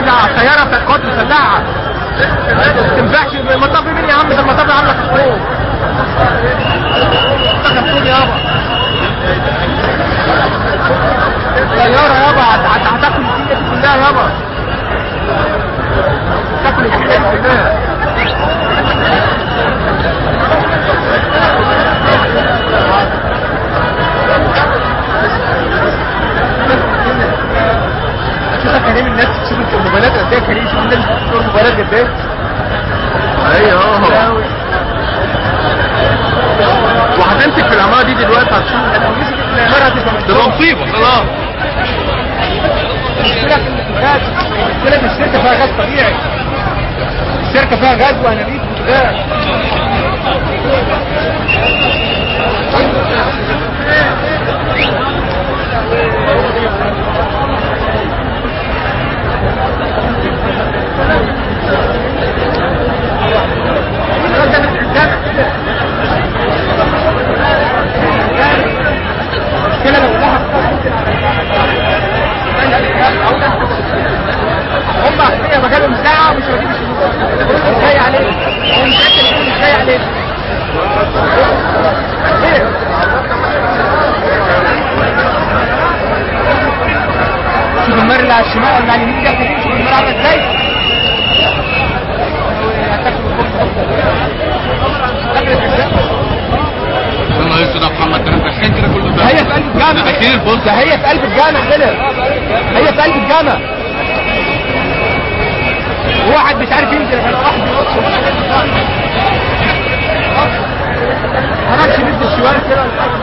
على الطياره بتاعت القوات المسلحه ما تنفعش المطب مين يا عم ده المطب عامله خرطوم خرطوم يابا طياره يابا هت- هت- هتاكل الدنيا دي كلها يابا تاكل الدنيا دي كلها شوف يا كريم الناس تشوف انت الموبايلات قد ايه يا كريم شوف الناس بتشوف الموبايلات قد ايه ايوه وهتمسك في العماره دي دلوقتي هتشوف لو مسكت في العماره هتبقى تبقى مصيبه خلاص المشكله في الغاز المشكله ان الشركه فيها غاز طبيعي الشركه فيها غاز وانابيب وغاز المشكله لو لها هم اغنياء مجالهم ساعة ومش راضيين يشيلوها مش جاي عليك هو مش جاي مش جاي عليك ليه؟ شوف المر اللي على الشمال اللي على اليمين ده كده شوف المر عامله ازاي الله يسعد يا محمد ده انت الحين كده كله ده هي في قلب الجامع ده كتير بص ده هي في قلب الجامع كده هي في قلب الجامع واحد مش عارف ينزل غير واحد بيقص هنمشي ند الشوارع كده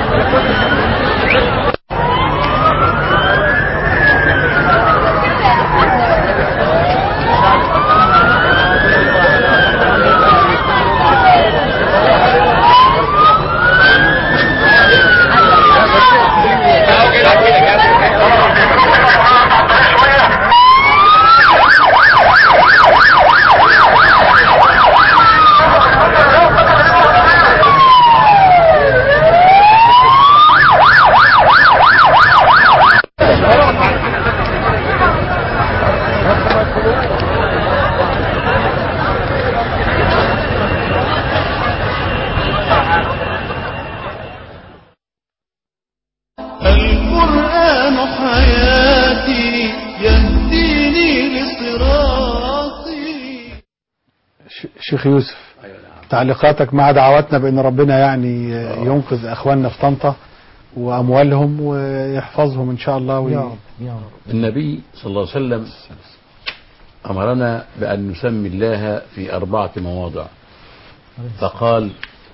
القرآن حياتي يهديني لصراطي ش- شيخ يوسف تعليقاتك مع دعواتنا بأن ربنا يعني ينقذ أخواننا في طنطا وأموالهم ويحفظهم إن شاء الله وي... يا رب يا رب النبي صلى الله عليه وسلم أمرنا بأن نسمي الله في أربعة مواضع فقال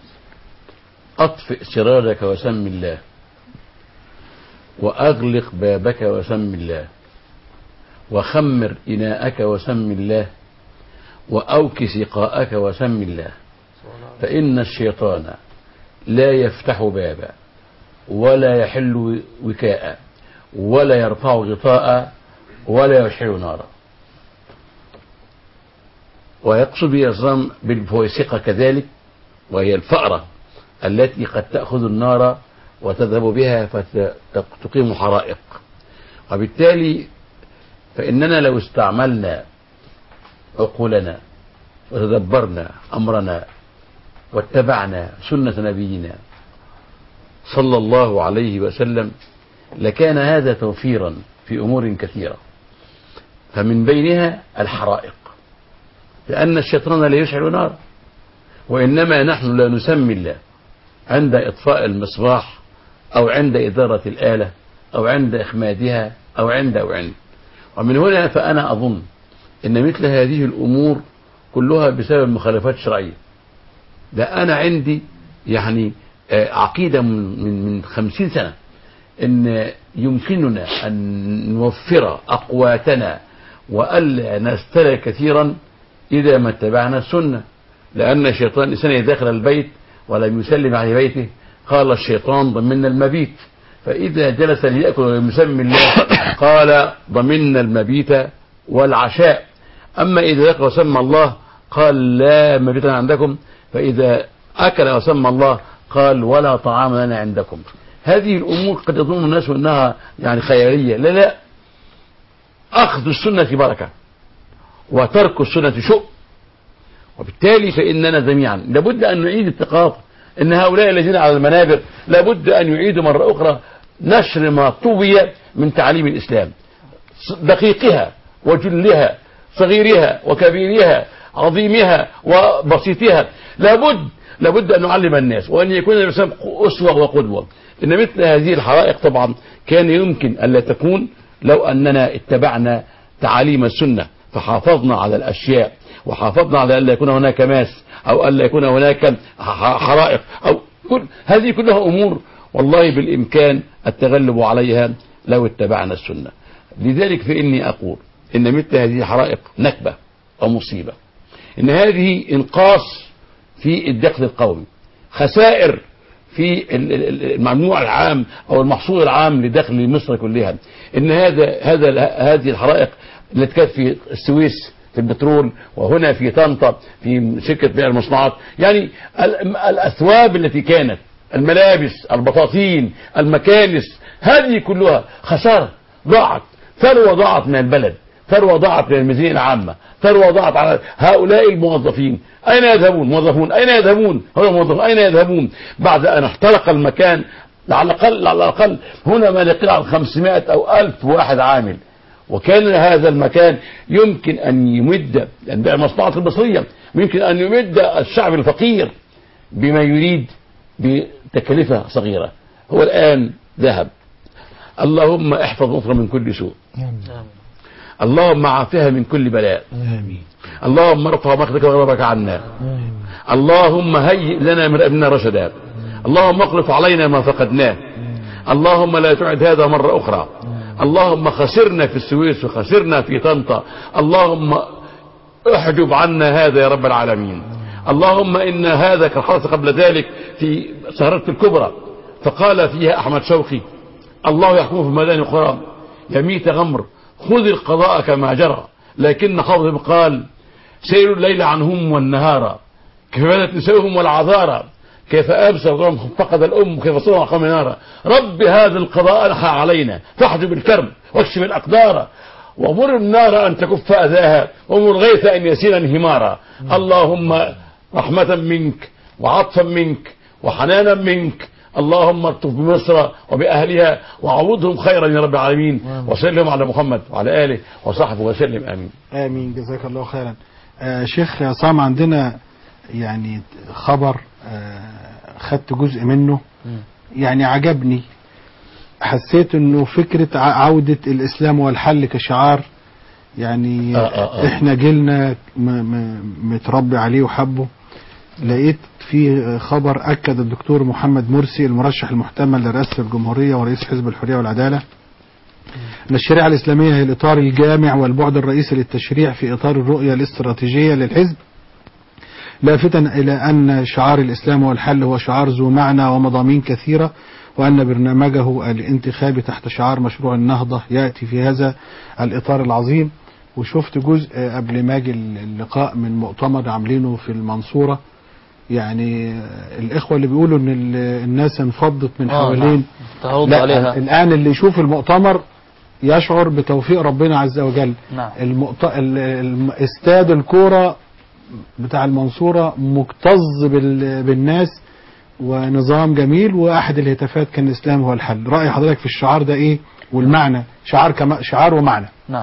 أطفئ سرارك وسم الله وأغلق بابك وسم الله وخمر إناءك وسم الله وأوك سقاءك وسم الله فإن الشيطان لا يفتح بابا ولا يحل وكاء ولا يرفع غطاء ولا يشعل نارا ويقصد يصم بالفويسقة كذلك وهي الفأرة التي قد تأخذ النار وتذهب بها فتقيم حرائق وبالتالي فإننا لو استعملنا عقولنا وتدبرنا أمرنا واتبعنا سنة نبينا صلى الله عليه وسلم لكان هذا توفيرا في أمور كثيرة فمن بينها الحرائق لأن الشيطان لا يشعل نار وإنما نحن لا نسمي الله عند إطفاء المصباح أو عند إدارة الآلة أو عند إخمادها أو عند أو عند ومن هنا فأنا أظن أن مثل هذه الأمور كلها بسبب مخالفات شرعية ده أنا عندي يعني آه، عقيدة من من من خمسين سنة أن يمكننا أن نوفر أقواتنا وألا نسترى كثيرا إذا ما اتبعنا السنة لأن الشيطان الإنسان إذا دخل البيت ولم يسلم على بيته قال الشيطان ضمنا المبيت فإذا جلس ليأكل ولم يسمي الله قال ضمنا المبيت والعشاء أما إذا دخل وسمى الله قال لا مبيت عندكم فإذا أكل وسمى الله قال ولا طعام لنا عندكم هذه الأمور قد يظن الناس أنها يعني خيالية لا لا أخذ السنة بركة وترك السنة شؤم وبالتالي فإننا جميعا لابد أن نعيد الثقافة إن هؤلاء الذين على المنابر لابد أن يعيدوا مرة أخرى نشر ما طوي من تعليم الإسلام دقيقها وجلها صغيرها وكبيرها عظيمها وبسيطها لابد لابد أن نعلم الناس وأن يكون الإسلام أسوة وقدوة إن مثل هذه الحرائق طبعا كان يمكن ألا تكون لو أننا اتبعنا تعاليم السنة فحافظنا على الأشياء وحافظنا على ألا يكون هناك ماس أو ألا يكون هناك حرائق أو كل هذه كلها أمور والله بالإمكان التغلب عليها لو اتبعنا السنة لذلك فإني أقول إن مثل هذه الحرائق نكبة ومصيبة إن هذه إنقاص في الدخل القومي خسائر في الممنوع العام او المحصول العام لدخل مصر كلها ان هذا هذا هذه الحرائق التي كانت في السويس في البترول وهنا في طنطا في شركة بيع المصنوعات يعني الأثواب التي كانت الملابس البطاطين المكانس هذه كلها خسارة ضاعت ثروة ضاعت من البلد ثروة ضاعت من الميزانية العامة ثروة ضاعت على هؤلاء الموظفين أين يذهبون موظفون أين يذهبون هؤلاء الموظفون أين يذهبون بعد أن احترق المكان على الأقل على الأقل هنا ما يقل عن 500 أو 1000 واحد عامل وكان هذا المكان يمكن أن يمد يعني المصنوعات المصرية يمكن أن يمد الشعب الفقير بما يريد بتكلفة صغيرة هو الآن ذهب اللهم احفظ مصر من كل سوء اللهم عافها من كل بلاء آمين اللهم ارفع مقتك وغضبك عنا اللهم هيئ لنا من أمرنا رشدا اللهم اخلف علينا ما فقدناه اللهم لا تعد هذا مرة أخرى اللهم خسرنا في السويس وخسرنا في طنطا اللهم احجب عنا هذا يا رب العالمين اللهم إن هذا كان حدث قبل ذلك في سهرة الكبرى فقال فيها أحمد شوقي الله يحكم في ميدان القرى يميت غمر خذ القضاء كما جرى لكن حافظ قال سيروا الليل عنهم والنهار كيف بدت نسائهم والعذارى كيف أبسى وقام فقد الأم كيف صنع قوم نارا رب هذا القضاء ألحى علينا فاحجب الكرب واكشف الأقدار ومر النار أن تكف أذاها ومر الغيث أن يسيل انهمارا اللهم رحمة منك وعطفا منك وحنانا منك اللهم ارتف بمصر وبأهلها وعوضهم خيرا يا رب العالمين وسلم على محمد وعلى آله وصحبه وسلم آمين آمين جزاك الله خيرا آه شيخ عصام عندنا يعني خبر آه خدت جزء منه يعني عجبني حسيت انه فكرة عودة الاسلام والحل كشعار يعني آه آه آه. احنا جيلنا م- م- متربي عليه وحبه لقيت في خبر اكد الدكتور محمد مرسي المرشح المحتمل لرئاسة الجمهورية ورئيس حزب الحرية والعدالة ان الشريعة الاسلامية هي الاطار الجامع والبعد الرئيسي للتشريع في اطار الرؤية الاستراتيجية للحزب لافتا إلى أن شعار الإسلام والحل هو شعار ذو معنى ومضامين كثيرة وأن برنامجه الانتخابي تحت شعار مشروع النهضة يأتي في هذا الإطار العظيم وشفت جزء قبل ما اجي اللقاء من مؤتمر عاملينه في المنصورة يعني الإخوة اللي بيقولوا إن ال- الناس انفضت من آه، حوالين نعم. تهرب لا عليها. الآن اللي يشوف المؤتمر يشعر بتوفيق ربنا عز وجل نعم. المؤت... ال- الم- استاد الكورة بتاع المنصورة مكتظ بال... بالناس ونظام جميل واحد الهتافات كان الاسلام هو الحل رأي حضرتك في الشعار ده ايه والمعنى شعار كما شعار ومعنى نعم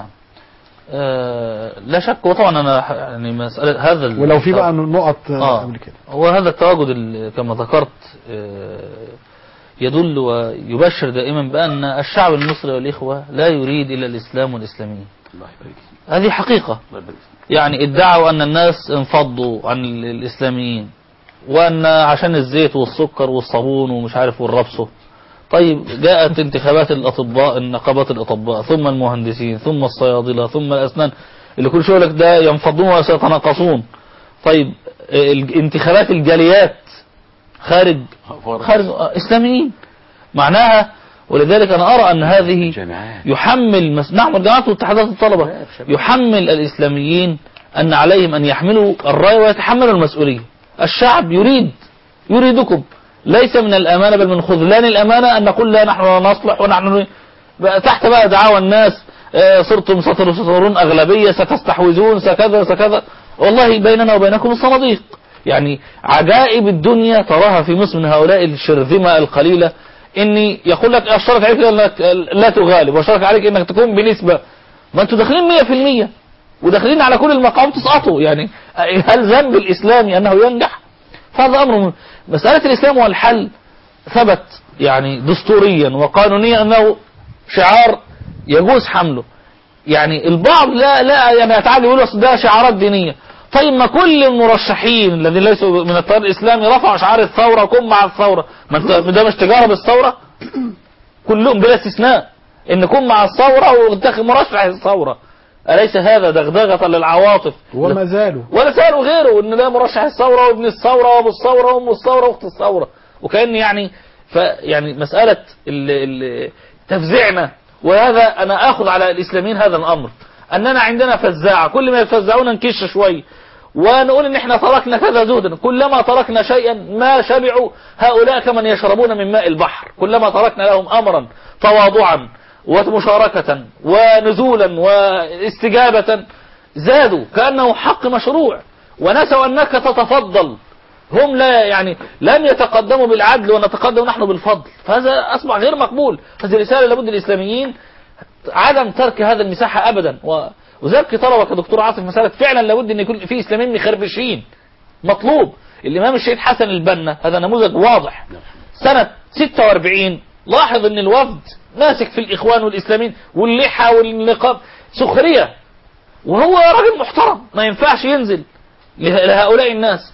آه لا شك وطبعا انا ح- يعني مساله هذا ال- ولو في بقى نقط آه. آه. قبل كده هو هذا التواجد ال- كما ذكرت آه، يدل ويبشر دائما بأن الشعب المصري والإخوة لا يريد إلا الإسلام والإسلاميين الله يبارك فيك هذه حقيقة الله يبارك فيك يعني ادعوا أن الناس انفضوا عن ال- الإسلاميين وأن عشان الزيت والسكر والصابون ومش عارف والربصه طيب جاءت انتخابات الأطباء النقابات الأطباء ثم المهندسين ثم الصيادلة ثم الأسنان اللي كل شغلك ده ينفضون وسيتناقصون طيب الانتخابات الجاليات خارج خارج إسلاميين معناها ولذلك أنا أرى أن هذه يحمل مس... نعم الجامعات واتحادات الطلبة يحمل الإسلاميين أن عليهم أن يحملوا الراية ويتحملوا المسؤولية الشعب يريد يريدكم ليس من الأمانة بل من خذلان الأمانة أن نقول لا نحن لا نصلح ونحن بقى تحت بقى دعاوى الناس آه، صرتم سترون أغلبية ستستحوذون سكذا سكذا والله بيننا وبينكم الصناديق يعني عجائب الدنيا تراها في مصر من هؤلاء الشرذمة القليلة اني يقول لك اشترط عليك انك لا تغالب واشترط عليك انك تكون بنسبة ما انتوا داخلين 100% وداخلين على كل المقام تسقطوا يعني هل ذنب الاسلامي انه ينجح فهذا امر مهم. مسألة الاسلام والحل ثبت يعني دستوريا وقانونيا انه شعار يجوز حمله يعني البعض لا لا يعني يتعالى يقول أصل ده شعارات دينية طيب ما كل المرشحين الذين ليسوا من التيار الاسلامي رفعوا شعار الثورة كن مع الثورة ما انت ده مش تجارة بالثورة كلهم بلا استثناء ان كن مع الثورة وتاخد مرشح الثورة أليس هذا دغدغة للعواطف وما زالوا ولا سألوا غيره ان ده مرشح الثورة وابن الثورة وابو الثورة وام الثورة واخت الثورة وكأن يعني ف يعني مسألة ال- ال- تفزعنا وهذا انا اخذ على الاسلاميين هذا الامر اننا عندنا فزاعة كل ما يفزعونا نكش شوي ونقول ان احنا تركنا كذا زهدا كلما تركنا شيئا ما شبعوا هؤلاء كمن يشربون من ماء البحر كلما تركنا لهم امرا تواضعا ومشاركة ونزولا واستجابة زادوا كأنه حق مشروع ونسوا أنك تتفضل هم لا يعني لم يتقدموا بالعدل ونتقدم نحن بالفضل فهذا أصبح غير مقبول هذه رسالة لابد الإسلاميين عدم ترك هذا المساحة أبدا و- وذلك طلبة كدكتور عاصف مسألة فعلا لابد أن يكون في إسلاميين مخربشين مطلوب الإمام الشهيد حسن البنا هذا نموذج واضح سنة 46 لاحظ أن الوفد ماسك في الإخوان والإسلاميين واللحى والنقاب سخرية وهو راجل محترم ما ينفعش ينزل له- لهؤلاء الناس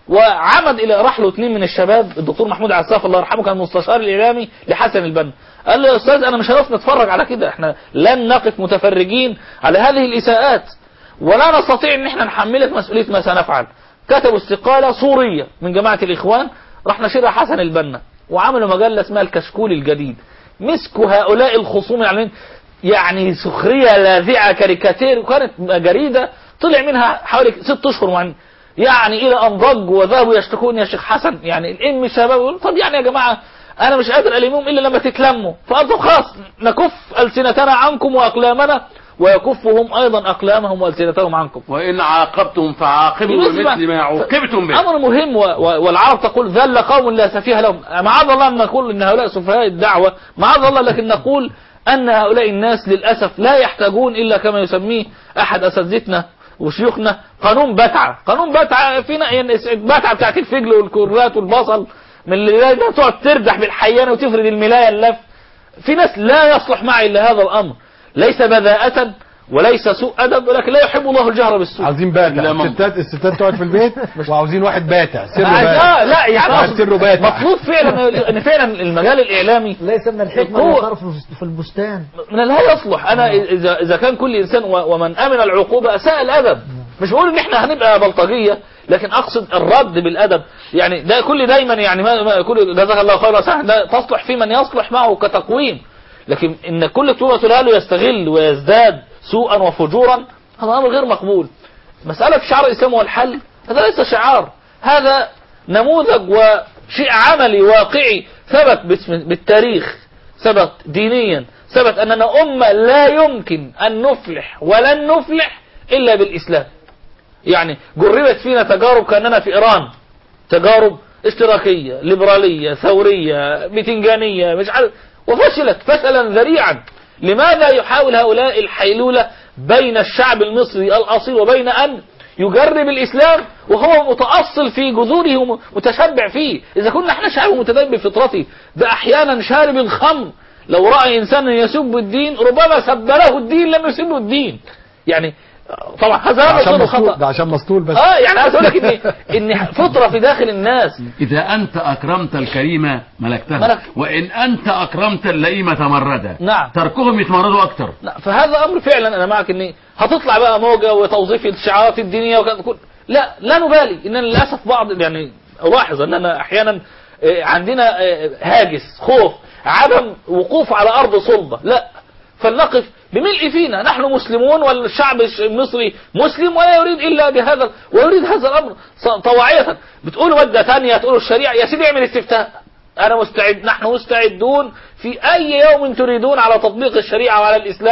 وعمد الى راح له اثنين من الشباب الدكتور محمود عساف الله يرحمه كان مستشار الاعلامي لحسن البنا قال له يا استاذ انا مش هنقف نتفرج على كده احنا لن نقف متفرجين على هذه الاساءات ولا نستطيع ان احنا نحملك مسؤوليه ما سنفعل كتبوا استقاله صوريه من جماعه الاخوان راح نشرها حسن البنا وعملوا مجله اسمها الكشكول الجديد مسكوا هؤلاء الخصوم يعني يعني سخريه لاذعه كاريكاتير وكانت جريده طلع منها حوالي ست اشهر يعني يعني الى ان ضجوا وذهبوا يشتكون يا شيخ حسن يعني الام الشباب يقول طب يعني يا جماعه انا مش قادر المهم الا لما تتلموا فقال طب خلاص نكف السنتنا عنكم واقلامنا ويكفهم ايضا اقلامهم والسنتهم عنكم وإن عاقبتم فعاقبوا بمثل ما عوقبتم به امر مهم و... و... والعرب تقول ذل قوم لا سفيه لهم معاذ الله ان نقول ان هؤلاء سفهاء الدعوه معاذ الله لكن نقول ان هؤلاء الناس للاسف لا يحتاجون الا كما يسميه احد اساتذتنا وشيوخنا قانون بتعه قانون بتعه فينا يعني بتعه بتاعت الفجل والكرات والبصل من اللي ده تقعد تردح بالحيانه وتفرد الملايه اللف في ناس لا يصلح معي الا هذا الامر ليس بذاءة وليس سوء ادب ولكن لا يحب الله الجهر بالسوء عاوزين باتع الستات الستات تقعد في البيت وعاوزين واحد باتع سره باتع آه لا يعني واحد أقصد سره باتع مطلوب فعلا ان فعلا المجال الاعلامي ليس من الحكمة هو- الوقار في- في البستان من لا يصلح انا اذا اذا كان كل انسان و- ومن امن العقوبه اساء الادب مش بقول ان احنا هنبقى بلطجيه لكن اقصد الرد بالادب يعني ده كل دايما يعني ما ما- كل جزاك الله خيرا صح ده تصلح في من يصلح معه كتقويم لكن ان كل كلمه تقولها له يستغل ويزداد سوءا وفجورا هذا امر غير مقبول مساله شعار الاسلام والحل هذا ليس شعار هذا نموذج وشيء عملي واقعي ثبت باسم- بالتاريخ ثبت دينيا ثبت أننا أمة لا يمكن أن نفلح ولن نفلح إلا بالإسلام يعني جربت فينا تجارب كأننا في إيران تجارب اشتراكية ليبرالية ثورية بتنجانية مش عارف وفشلت فشلا ذريعا لماذا يحاول هؤلاء الحيلولة بين الشعب المصري الأصيل وبين أن يجرب الإسلام وهو متأصل في جذوره ومتشبع فيه إذا كنا احنا شعب متدين بفطرته ده أحيانا شارب الخمر لو رأى إنسانا يسب الدين ربما سب له الدين لم يسبه الدين يعني طبعا هذا عشان مصير مسطول خطأ ده عشان مسطول بس اه يعني عايز اقول لك ان ان فطره في داخل الناس إذا أنت أكرمت الكريم ملكتها ملك. وإن أنت أكرمت اللئيم تمردا نعم تركهم يتمردوا أكتر لا فهذا امر فعلا انا معك ان هتطلع بقى موجه وتوظيف الشعارات الدينيه وكذا كل لا لا نبالي ان للاسف بعض يعني الاحظ اننا احيانا آه، عندنا آه، هاجس خوف عدم وقوف على ارض صلبه لا فلنقف بملء فينا نحن مسلمون والشعب المصري مسلم ولا يريد الا بهذا ويريد هذا الامر ص- طواعيه بتقولوا ماده ثانيه تقولوا الشريعه يا سيدي اعمل استفتاء انا مستعد نحن مستعدون في اي يوم تريدون على تطبيق الشريعه وعلى الاسلام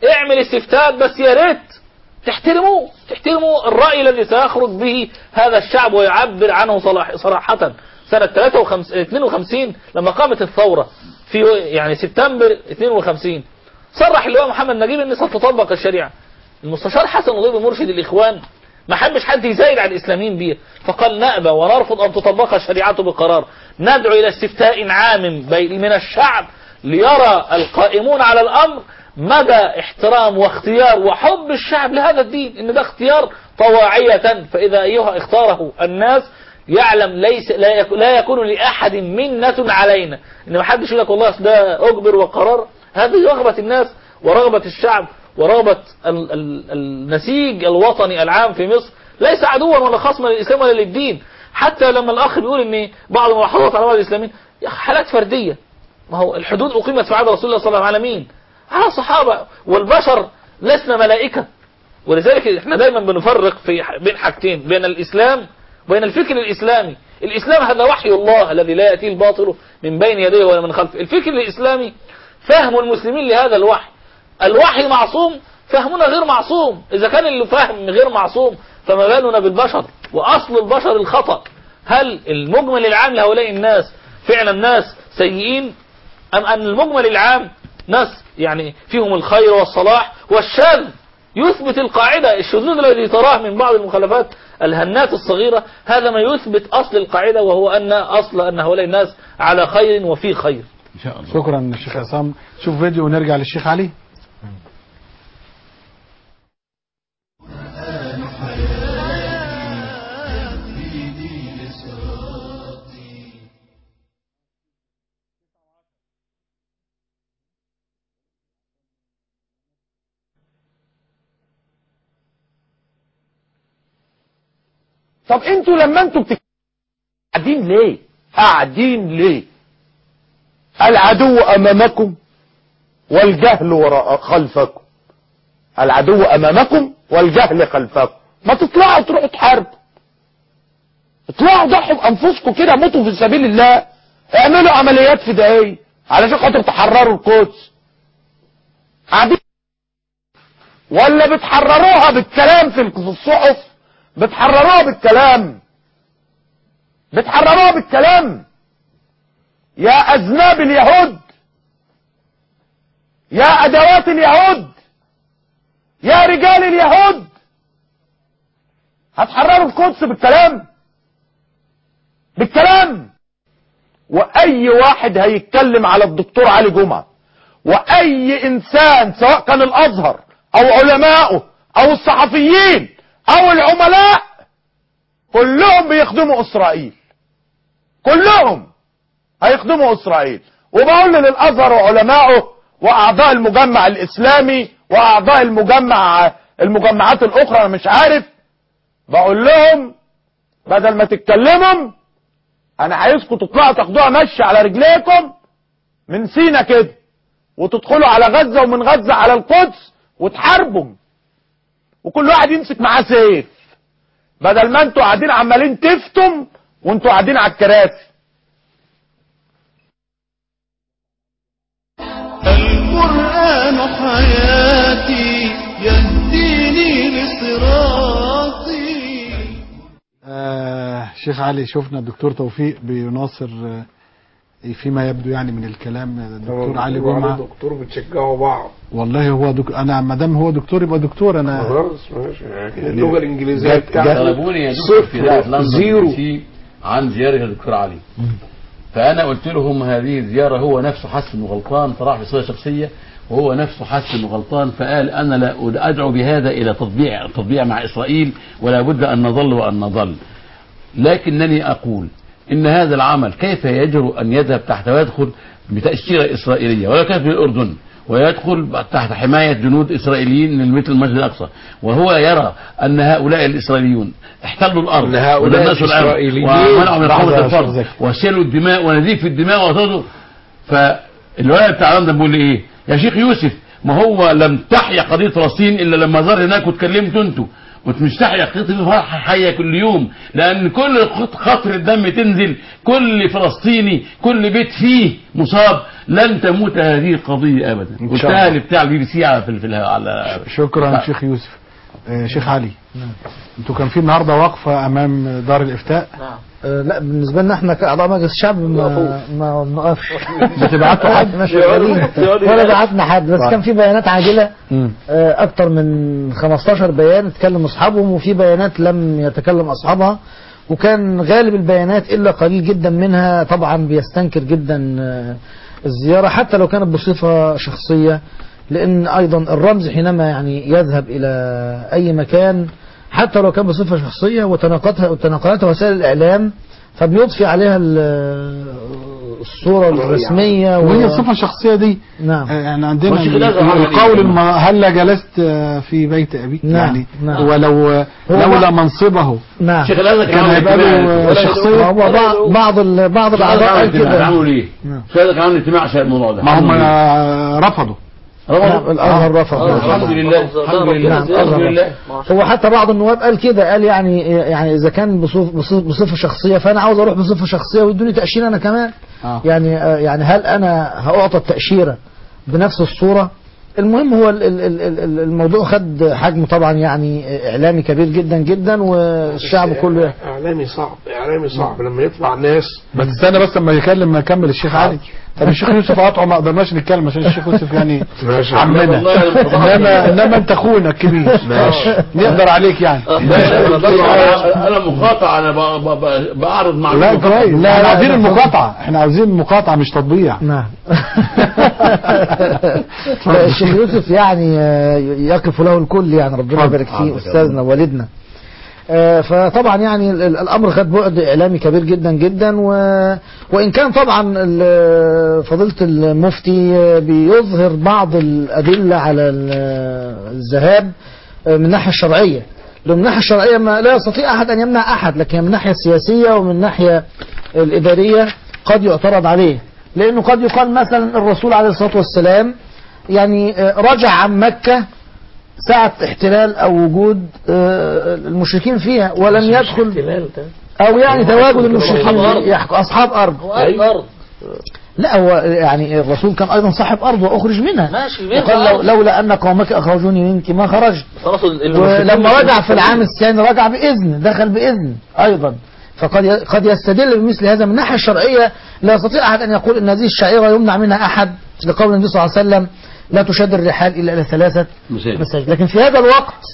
اعمل استفتاء بس يا ريت تحترموه تحترموا الرأي الذي سيخرج به هذا الشعب ويعبر عنه صلاح صراحة سنة 53 52 لما قامت الثورة في يعني سبتمبر 52 صرح اللواء محمد نجيب ان ستطبق الشريعة المستشار حسن نضيب مرشد الإخوان ما حبش حد يزايد على الإسلاميين بيه فقال نأبى ونرفض أن تطبق الشريعة بقرار ندعو إلى استفتاء عام بين- من الشعب ليرى القائمون على الأمر مدى احترام واختيار وحب الشعب لهذا الدين ان ده اختيار طواعية فإذا أيها اختاره الناس يعلم ليس لا يك- لا يكون لأحد منة علينا ان ما حدش يقول لك والله أصل ده أجبر وقرار هذه رغبة الناس ورغبة الشعب ورغبة ال- ال- النسيج الوطني العام في مصر ليس عدوا ولا خصما للإسلام ولا للدين حتى لما الأخ بيقول ان بعض الملاحظات على بعض الإسلاميين يا أخي حالات فردية ما هو الحدود أقيمت في عهد رسول الله صلى الله عليه وسلم على مين؟ على الصحابة والبشر لسنا ملائكة ولذلك احنا دايما بنفرق في بين حاجتين بين الإسلام وبين الفكر الإسلامي الإسلام هذا وحي الله الذي لا يأتيه الباطل من بين يديه ولا من خلفه الفكر الإسلامي فهم المسلمين لهذا الوحي الوحي معصوم فهمنا غير معصوم إذا كان الفهم غير معصوم فما بالنا بالبشر وأصل البشر الخطأ هل المجمل العام لهؤلاء الناس فعلا ناس سيئين أم أن المجمل العام ناس يعني فيهم الخير والصلاح والشاذ يثبت القاعدة الشذوذ الذي تراه من بعض المخالفات الهنات الصغيرة هذا ما يثبت أصل القاعدة وهو أن أصل أن هؤلاء الناس على خير وفي خير إن شاء الله شكرا الشيخ عصام شوف فيديو ونرجع للشيخ علي طب انتوا لما انتوا بتك... قاعدين ليه قاعدين ليه العدو امامكم والجهل وراء خلفكم العدو امامكم والجهل خلفكم ما تطلعوا تروحوا تحاربوا اطلعوا ضحوا بانفسكم كده موتوا في سبيل الله اعملوا عمليات فدائيه علشان خاطر تحرروا القدس قاعدين ولا بتحرروها بالكلام في في الصحف بتحرروها بالكلام بتحرروها بالكلام يا أذناب اليهود يا أدوات اليهود يا رجال اليهود هتحرروا القدس بالكلام بالكلام وأي واحد هيتكلم على الدكتور علي جمعة وأي إنسان سواء كان الأزهر أو علمائه أو الصحفيين او العملاء كلهم بيخدموا اسرائيل كلهم هيخدموا اسرائيل وبقول للازهر وعلمائه واعضاء المجمع الاسلامي واعضاء المجمع المجمعات الاخرى انا مش عارف بقول لهم بدل ما تتكلموا انا عايزكم تطلعوا تاخدوها مشي على رجليكم من سينا كده وتدخلوا على غزة ومن غزة على القدس وتحاربوا وكل واحد يمسك معاه سيف بدل ما انتوا قاعدين عمالين تفتم وانتوا قاعدين على الكراسي القرآن حياتي يهديني لصراطي آه شيخ علي شفنا الدكتور توفيق بيناصر آه فيما يبدو يعني من الكلام الدكتور علي جمعة دكتور بتشجعوا بعض والله هو دك... انا ما دام هو دكتور يبقى دكتور انا خلاص ماشي يعني اللغه الانجليزيه جت- بتاعته طلبوني يا دكتور في دعوة صفر لندن زيرو في عن زيارة الدكتور علي فأنا قلت لهم هذه الزيارة هو نفسه حس إنه غلطان فراح بصيغة شخصية وهو نفسه حس إنه غلطان فقال أنا لا أدعو بهذا إلى تطبيع تطبيع مع إسرائيل ولا بد أن نظل وأن نظل لكنني أقول إن هذا العمل كيف يجرؤ أن يذهب تحت ويدخل بتأشيرة إسرائيلية ولا كانت من الأردن ويدخل تحت حماية جنود إسرائيليين من مثل المسجد الأقصى وهو يرى أن هؤلاء الإسرائيليون احتلوا الأرض أن هؤلاء ودنسوا الأرض الإسرائيليين ومنعوا من لحظة قوة يا الفرد أستاذ زكي. وسيلوا الدماء ونزيف الدماء وطردوا فالولد بتاع لندن بيقول لي ايه يا شيخ يوسف ما هو لم تحيا قضية فلسطين الا لما زار هناك واتكلمتوا انتوا وانت مش تحيا قضية فرحة حية كل يوم لان كل خط- قطرة دم تنزل كل فلسطيني كل بيت فيه مصاب لن تموت هذه القضيه ابدا إن شاء قلتها الله. لبتاع البي بي سي على في في على شكرا شيخ يوسف آه، شيخ علي انتوا كان في النهارده وقفه امام دار الافتاء آه، لا بالنسبه لنا احنا كاعضاء مجلس الشعب ما ما بنقفش بتبعتوا حد؟ احنا شغالين ولا بعتنا حد بس طيب. كان في بيانات عاجله مم. آه، اكتر من 15 بيان اتكلم اصحابهم وفي بيانات لم يتكلم اصحابها وكان غالب البيانات الا قليل جدا منها طبعا بيستنكر جدا آه، الزياره حتى لو كانت بصفه شخصيه لان ايضا الرمز حينما يعني يذهب الى اي مكان حتى لو كان بصفه شخصيه وتناقلتها وتناقلتها وسائل الاعلام فبيضفي عليها ال- الصوره الرسميه وهي الصفه الشخصيه دي نعم آه، يعني عندنا ماشي خلاف ال- عملي. القول الم- هلا جلست آه، في بيت ابيك نعم، يعني نعم. ولو هو لولا بعض- منصبه نعم شيخ الازهر كان هيبقى له شخصيه هو بعض بعض ال- بعض الاعضاء قال كده عملوا ليه؟ نعم. شيخ الازهر عملوا اجتماع عشان الموضوع ده ما هم عملوا ليه؟ آه، رفضوا نعم الازهر رفض آه، الحمد لله الحمد لله نعم الحمد الازهر لله رفض. هو حتى بعض النواب قال كده قال يعني يعني اذا كان بصف بصف بصفه شخصيه فانا عاوز اروح بصفه شخصيه ويدوني تاشيره انا كمان آه. يعني آه، يعني هل انا هاعطى التاشيره بنفس الصوره المهم هو ال- ال- ال- ال- الموضوع خد حجم طبعا يعني اعلامي كبير جدا جدا والشعب كله اعلامي صعب اعلامي صعب لما يطلع ناس بس استنى بس لما يكلم ما يكمل الشيخ علي طب الشيخ يوسف قطعه ما قدرناش نتكلم عشان الشيخ يوسف يعني ماشي. عمنا والله أنا متفق. انما انما انت اخونا الكبير ماشي. نقدر عليك يعني انا أنا مقاطع انا ب- ب- ب- بعرض لا معلومه كويس لا، احنا لا، عاوزين لا، المقاطعه احنا عاوزين المقاطعه مش تطبيع نعم لا، الشيخ يوسف يعني آه، يقف له الكل يعني ربنا اتفضل. يبارك فيه استاذنا والدنا آه، فطبعا يعني ال- ال- الامر خد بعد اعلامي كبير جدا جدا و... وان كان طبعا ال- فضيله المفتي آه، بيظهر بعض الادله على ال- الذهاب آه، من الناحيه الشرعيه لو من الناحيه الشرعيه ما لا يستطيع احد ان يمنع احد لكن من الناحيه السياسيه ومن الناحيه الاداريه قد يعترض عليه لانه قد يقال مثلا الرسول عليه الصلاه والسلام يعني آه، رجع عن مكه ساعة احتلال أو وجود آه، المشركين فيها ولم يدخل أو يعني تواجد المشركين أصحاب أرض. يحكوا أصحاب أرض الأرض لا هو يعني الرسول كان أيضا صاحب أرض وأخرج منها ماشي وقال لو لولا أن قومك أخرجوني منك ما خرجت خلاص ال- المشركين ولما مش- رجع في العام الثاني رجع بإذن دخل بإذن أيضا فقد ي- قد يستدل بمثل هذا من الناحية الشرعية لا يستطيع أحد أن يقول أن هذه الشعيرة يمنع منها أحد لقول النبي صلى الله عليه وسلم لا تشد الرحال إلا إلى ثلاثة مساجد مساجد لكن في هذا الوقت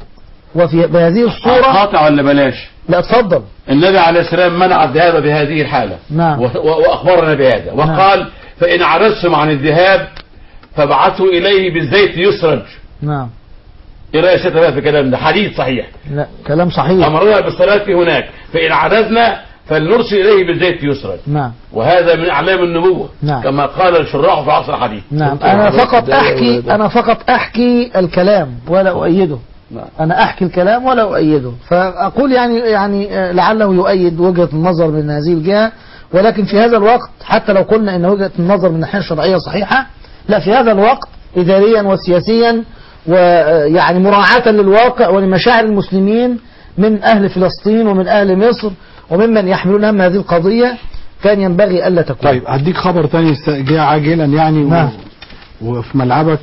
وفي بهذه الصورة قاطع ولا بلاش لا اتفضل النبي عليه السلام منع الذهاب بهذه الحالة نعم و- و- وأخبرنا بهذا وقال فإن عرضتم عن الذهاب فابعثوا إليه بالزيت يسرج نعم إيه رأيك يا شيخ بقى في الكلام ده حديث صحيح لا كلام صحيح أمرنا بالصلاة هناك فإن عرضنا فلنرسل إليه بالزيت يسرج نعم وهذا من أعلام النبوة نعم. كما قال الشراح في العصر الحديث نعم أنا فقط أحكي أنا فقط أحكي الكلام ولا أؤيده نعم. أنا أحكي الكلام ولا أؤيده فأقول يعني يعني آه، لعله يؤيد وجهة النظر من هذه الجهة ولكن في هذا الوقت حتى لو قلنا أن وجهة النظر من الناحية الشرعية صحيحة لا في هذا الوقت إداريا وسياسيا ويعني مراعاة للواقع ولمشاعر المسلمين من أهل فلسطين ومن أهل مصر وممن يحملون هم هذه القضية كان ينبغي ألا تكون طيب هديك خبر تاني است- جاء عاجلا يعني و- نعم. وفي ملعبك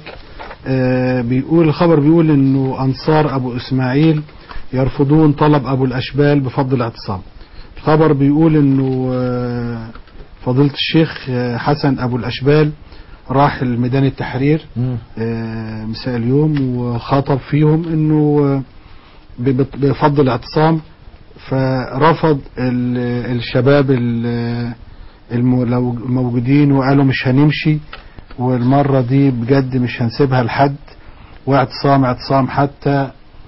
آه، بيقول الخبر بيقول انه انصار ابو اسماعيل يرفضون طلب ابو الاشبال بفضل الاعتصام الخبر بيقول انه آه، فضيلة الشيخ آه، حسن ابو الاشبال راح الميدان التحرير آه، مساء اليوم وخاطب فيهم انه آه، ب- بفضل الاعتصام فرفض ال- الشباب ال- الم- لو موجودين وقالوا مش هنمشي والمرة دي بجد مش هنسيبها لحد واعتصام اعتصام حتى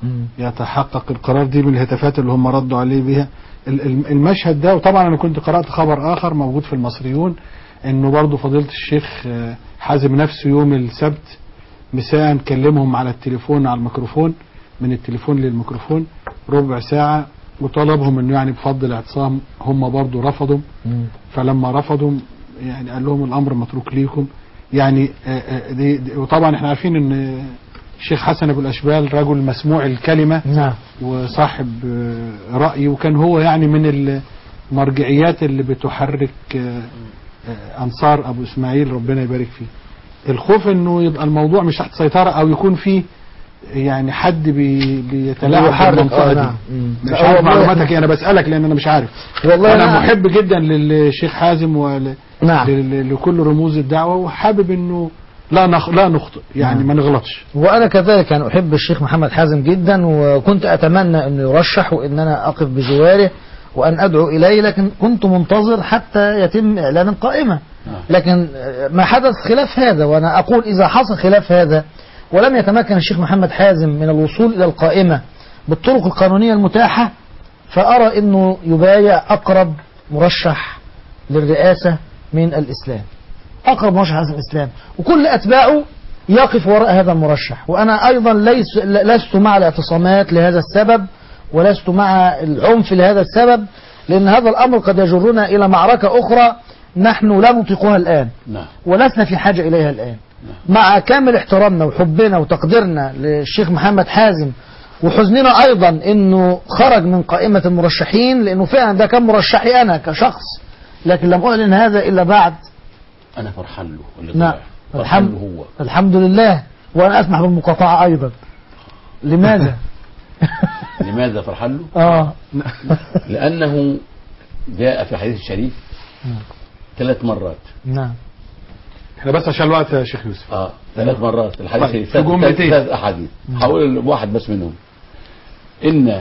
يتحقق القرار دي من الهتافات اللي هم ردوا عليه بيها ال- ال- المشهد ده وطبعا انا كنت قرأت خبر اخر موجود في المصريون انه برضو فضيلة الشيخ آه، حازم نفسه يوم السبت مساء كلمهم على التليفون على الميكروفون من التليفون للميكروفون ربع ساعة وطلبهم انه يعني بفضل الاعتصام هم برضو رفضوا فلما رفضوا يعني قال لهم الامر متروك ليكم يعني آه، آه، دي دي وطبعا احنا عارفين ان الشيخ حسن ابو الاشبال رجل مسموع الكلمه نعم وصاحب آه، راي وكان هو يعني من المرجعيات اللي بتحرك آه، آه، انصار ابو اسماعيل ربنا يبارك فيه الخوف انه يبقى الموضوع مش تحت سيطره او يكون فيه يعني حد بي بيتلاعب بيحرك، بالمنطقه آه، دي نعم. مم. مش لا، عارف والله معلوماتك إحنا- ايه انا بسالك لان انا مش عارف والله انا أنا- محب جدا للشيخ حازم ول نعم. ل- لكل رموز الدعوه وحابب انه لا نخ... لا نخطئ يعني نعم. ما نغلطش وأنا كذلك يعني أحب الشيخ محمد حازم جدا وكنت أتمنى أنه يرشح وأن أنا أقف بجواره وأن أدعو إليه لكن كنت منتظر حتى يتم إعلان القائمة لكن ما حدث خلاف هذا وأنا أقول إذا حصل خلاف هذا ولم يتمكن الشيخ محمد حازم من الوصول إلى القائمة بالطرق القانونية المتاحة فأرى أنه يبايع أقرب مرشح للرئاسة من الإسلام أقرب مرشح للإسلام الإسلام وكل أتباعه يقف وراء هذا المرشح وأنا أيضا ليس لست مع الاعتصامات لهذا السبب ولست مع العنف لهذا السبب لأن هذا الأمر قد يجرنا إلى معركة أخرى نحن لا نطيقها الآن نعم ولسنا في حاجة إليها الآن مع كامل احترامنا وحبنا وتقديرنا للشيخ محمد حازم وحزننا أيضا أنه خرج من قائمة المرشحين لأنه فعلا ده كان مرشحي أنا كشخص لكن لم أعلن هذا إلا بعد انا فرحان له اللي نعم طلع. فرحان له الحمد, هو الحمد لله وأنا أسمح بالمقاطعة أيضا لماذا؟ لماذا فرحان له آه لانه جاء في حديث الشريف ثلاث مرات نعم احنا بس عشان الوقت يا شيخ يوسف اه ثلاث مرات الحديث طيب، الشريف في جملتين. ثلاث احاديث هقول واحد بس منهم ان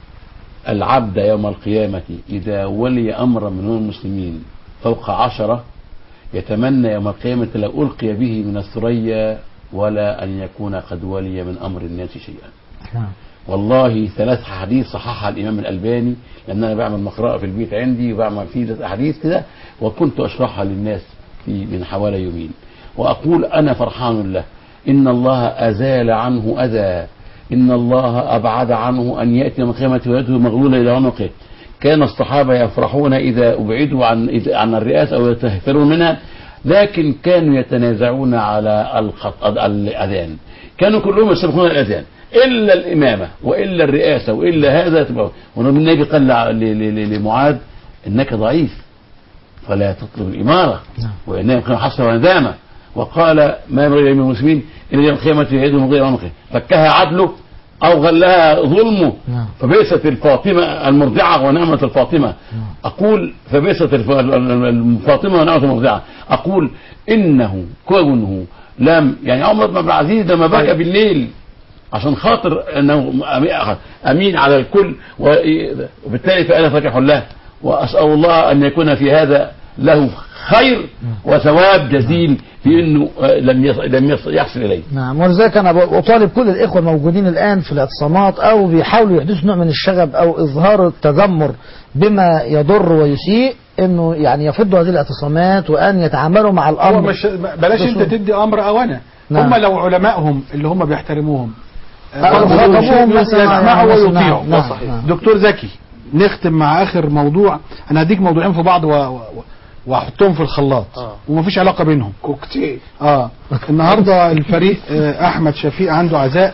العبد يوم القيامة إذا ولي أمرا من أمور المسلمين فوق عشرة يتمنى يوم القيامة لو ألقي به من الثريا ولا أن يكون قد ولي من أمر الناس شيئا نعم. والله ثلاث حديث صححها الإمام الألباني لأن أنا بعمل مقرأة في البيت عندي وبعمل فيه ثلاث أحاديث كده وكنت أشرحها للناس في من حوالي يومين وأقول أنا فرحان له إن الله أزال عنه أذى إن الله أبعد عنه أن يأتي يوم القيامة ويده مغلولة إلى عنقه كان الصحابة يفرحون إذا أبعدوا عن إذا- عن الرئاسة أو يتهفرون منها لكن كانوا يتنازعون على الخط... الأذان كانوا كلهم يسبقون الأذان إلا الإمامة وإلا الرئاسة وإلا هذا تبقى والنبي قال لع- ل- ل- ل- لمعاذ إنك ضعيف فلا تطلب الإمارة وإنما يكون حصر وندامة وقال ما ينبغي من المسلمين إن يوم القيامة يده من غير عنقه فكها عدله أو غلها ظلمه فبئست الفاطمة المرضعة ونعمة الفاطمة أقول فبئست الف- الفاطمة ونعمة المرضعة أقول إنه كونه لم يعني عمر بن عبد العزيز لما بكى بالليل عشان خاطر انه أمي- امين على الكل و- وبالتالي فانا فاتح له واسال الله ان يكون في هذا له خير وثواب جزيل في انه آه، لم يص- لم يص- يحصل اليه نعم ولذلك انا ب- اطالب كل الاخوه الموجودين الان في الاعتصامات او بيحاولوا يحدثوا نوع من الشغب او اظهار التذمر بما يضر ويسيء انه يعني يفضوا هذه الاعتصامات وان يتعاملوا مع هو الامر مش بلاش انت بصورة- تدي امر او انا نعم. هم لو علمائهم اللي هم بيحترموهم آه، خاطبوهم خاطبوهم مثلا يسمعوا يعني مثلا، ويطيعوا نعم، نعم، نعم. دكتور زكي نختم مع اخر موضوع انا هديك موضوعين في بعض و... و... واحطهم في الخلاط ومفيش علاقه بينهم كوكتيل اه النهارده الفريق آه، احمد شفيق عنده عزاء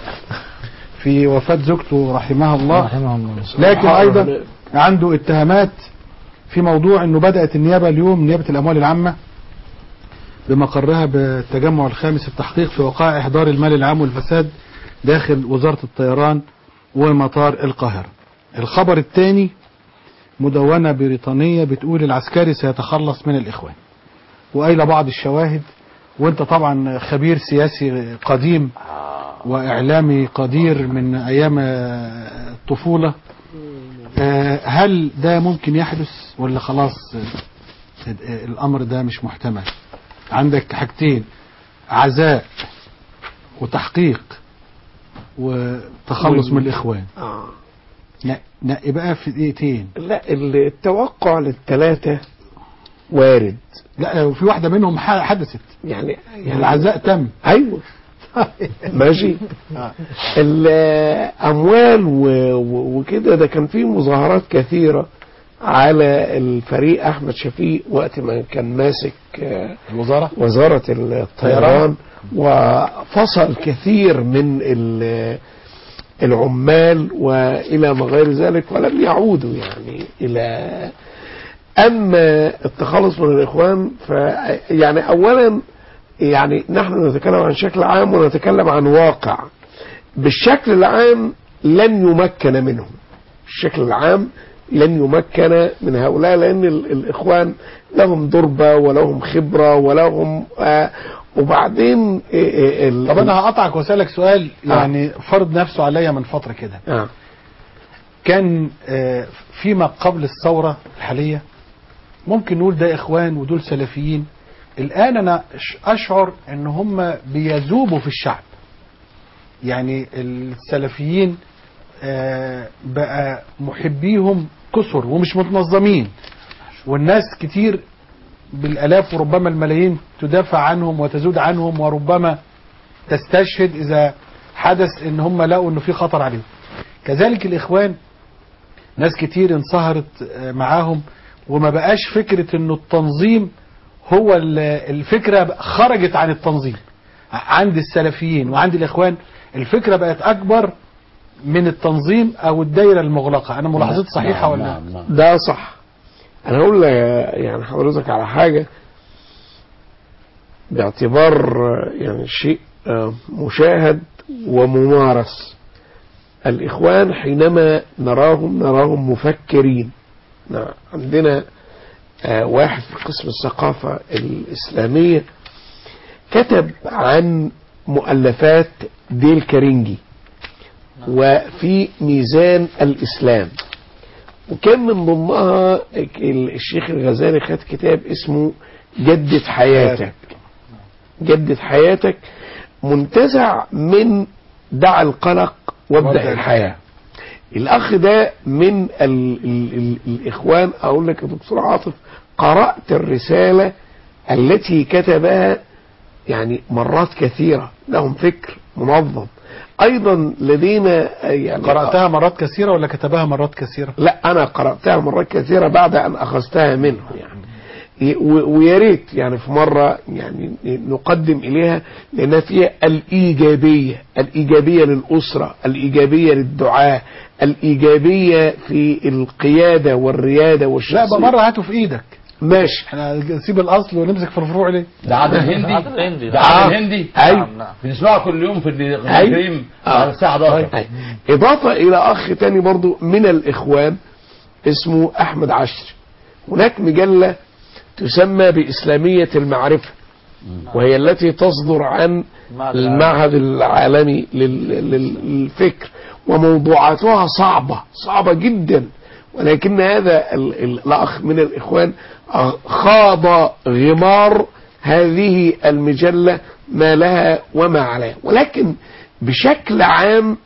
في وفاه زوجته رحمها الله رحمه الله لكن ايضا عنده اتهامات في موضوع انه بدات النيابه اليوم نيابه الاموال العامه بمقرها بالتجمع الخامس التحقيق في وقائع احضار المال العام والفساد داخل وزاره الطيران ومطار القاهره. الخبر الثاني مدونه بريطانيه بتقول العسكري سيتخلص من الاخوان. وقايله بعض الشواهد وانت طبعا خبير سياسي قديم واعلامي قدير من ايام آه، الطفوله آه، هل ده ممكن يحدث ولا خلاص آه، آه، الامر ده مش محتمل عندك حاجتين عزاء وتحقيق وتخلص من الاخوان آه. ن- نقي بقى في دقيقتين لا التوقع للثلاثة وارد لا وفي واحده منهم ح- حدثت يعني, يعني العزاء تم ايوه ماشي الاموال و- و- وكده ده كان في مظاهرات كثيره على الفريق احمد شفيق وقت ما كان ماسك آه، الوزاره وزاره الطيران وفصل كثير من ال- العمال والى ما غير ذلك ولم يعودوا يعني الى اما التخلص من الاخوان ف يعني اولا يعني نحن نتكلم عن شكل عام ونتكلم عن واقع بالشكل العام لن يمكن منهم الشكل العام لن يمكن من هؤلاء لان ال- الاخوان لهم ضربه ولهم خبره ولهم آه وبعدين آه، آه، ال- طب انا هقطعك واسالك سؤال يعني فرض نفسه عليا من فتره كده آه. كان آه، فيما قبل الثوره الحاليه ممكن نقول ده اخوان ودول سلفيين الان انا ش- اشعر ان هم بيذوبوا في الشعب يعني السلفيين آه، بقى محبيهم كثر ومش متنظمين والناس كتير بالالاف وربما الملايين تدافع عنهم وتزود عنهم وربما تستشهد اذا حدث ان هم لقوا انه في خطر عليهم كذلك الاخوان ناس كتير انصهرت آه، معاهم وما بقاش فكرة انه التنظيم هو ال- الفكرة خرجت عن التنظيم ع- عند السلفيين وعند الاخوان الفكرة بقت اكبر من التنظيم او الدايرة المغلقة انا ملاحظتي صحيحة ولا لا؟ ده صح انا هقول لك يعني حضرتك على حاجه باعتبار آه، يعني شيء آه، مشاهد وممارس الاخوان حينما نراهم نراهم مفكرين نعم، عندنا آه، واحد في قسم الثقافه الاسلاميه كتب عن مؤلفات ديل كارينجي وفي ميزان الاسلام وكان من ضمنها الشيخ الغزالي خد كتاب اسمه جدد حياتك جدد حياتك منتزع من دع القلق وابدأ الحياة الأخ ده من ال ال ال الإخوان أقول لك يا دكتور عاطف قرأت الرسالة التي كتبها يعني مرات كثيرة لهم فكر منظم أيضا لدينا يعني قرأتها مرات كثيرة ولا كتبها مرات كثيرة؟ لا انا قراتها مرات كثيره بعد ان اخذتها منه يعني و- ويا ريت يعني في مره يعني نقدم اليها لان فيها الايجابيه الايجابيه للاسره الايجابيه للدعاء الايجابيه في القياده والرياده لا والشخصيه بقى مرة هاته في ايدك ماشي احنا نسيب الاصل ونمسك في الفروع ليه؟ ده عادل هندي عادل هندي ده ده. عادل هندي أيوة. نعم، نعم. بنسمعه كل يوم في القرآن أيوة. الكريم آه. على الساعة 11 أيوة. إضافة إلى أخ تاني برضو من الإخوان اسمه أحمد عشر هناك مجلة تسمى بإسلامية المعرفة وهي التي تصدر عن المعهد المعهد العالمي لل- لل- للفكر وموضوعاتها صعبة صعبة جدا ولكن هذا ال- ال- الأخ من الإخوان آه، خاض غمار هذه المجلة ما لها وما عليها ولكن بشكل عام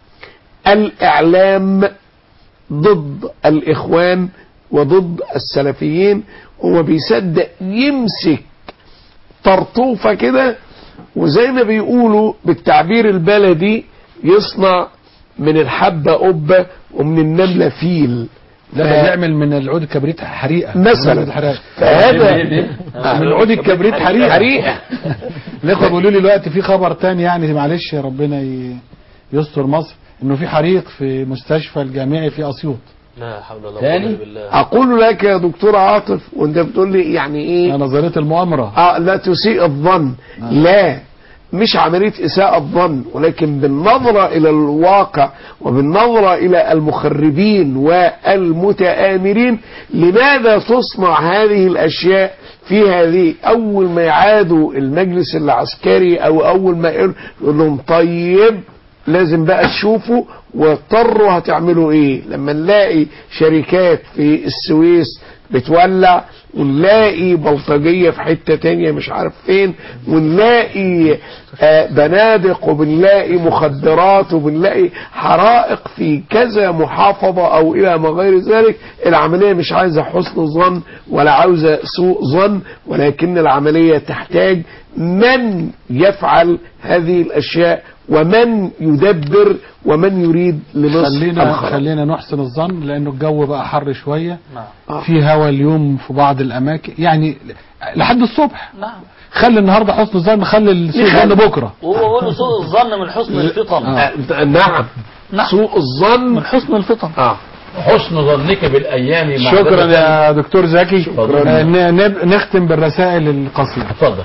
الإعلام ضد الإخوان وضد السلفيين هو بيصدق يمسك طرطوفة كده وزي ما بيقولوا بالتعبير البلدي يصنع من الحبة قبة ومن النملة فيل لا ده بيعمل من العود الكبريت حريقة مثلاً. من الحرائق. فهذا من عود الكبريت حريقة حريقة لسه بيقولوا لي دلوقتي في خبر تاني يعني معلش ربنا ي- يستر مصر انه في حريق في مستشفى الجامعي في اسيوط لا حول ولا تاني؟ قوة إلا بالله أقول لك يا دكتور عاطف وأنت بتقول لي يعني إيه نظريه المؤامره آه لا تسيء الظن لا مش عملية إساءة الظن ولكن بالنظرة إلى الواقع وبالنظرة إلى المخربين والمتآمرين لماذا تصنع هذه الأشياء في هذه أول ما يعادوا المجلس العسكري أو أول ما يقول يقول لهم طيب لازم بقى تشوفوا واضطروا هتعملوا ايه لما نلاقي شركات في السويس بتولع ونلاقي بلطجية في حتة تانية مش عارف فين ونلاقي آه بنادق وبنلاقي مخدرات وبنلاقي حرائق في كذا محافظة او الى ما غير ذلك العملية مش عايزة حسن ظن ولا عاوزة سوء ظن ولكن العملية تحتاج من يفعل هذه الاشياء ومن يدبر ومن يريد لمصر خلينا الخير. خلينا نحسن الظن لانه الجو بقى حر شويه نعم في هوا اليوم في بعض الاماكن يعني لحد الصبح نعم خلي النهارده حسن الظن خلي سوء الظن بكره وقولوا سوء الظن من حسن الفطن آه، نعم نعم سوء الظن من حسن الفطن اه حسن ظنك بالايام مع شكرا ذلك- يا دكتور زكي شكراً. آه، ن- نب- نختم بالرسائل القصيرة اتفضل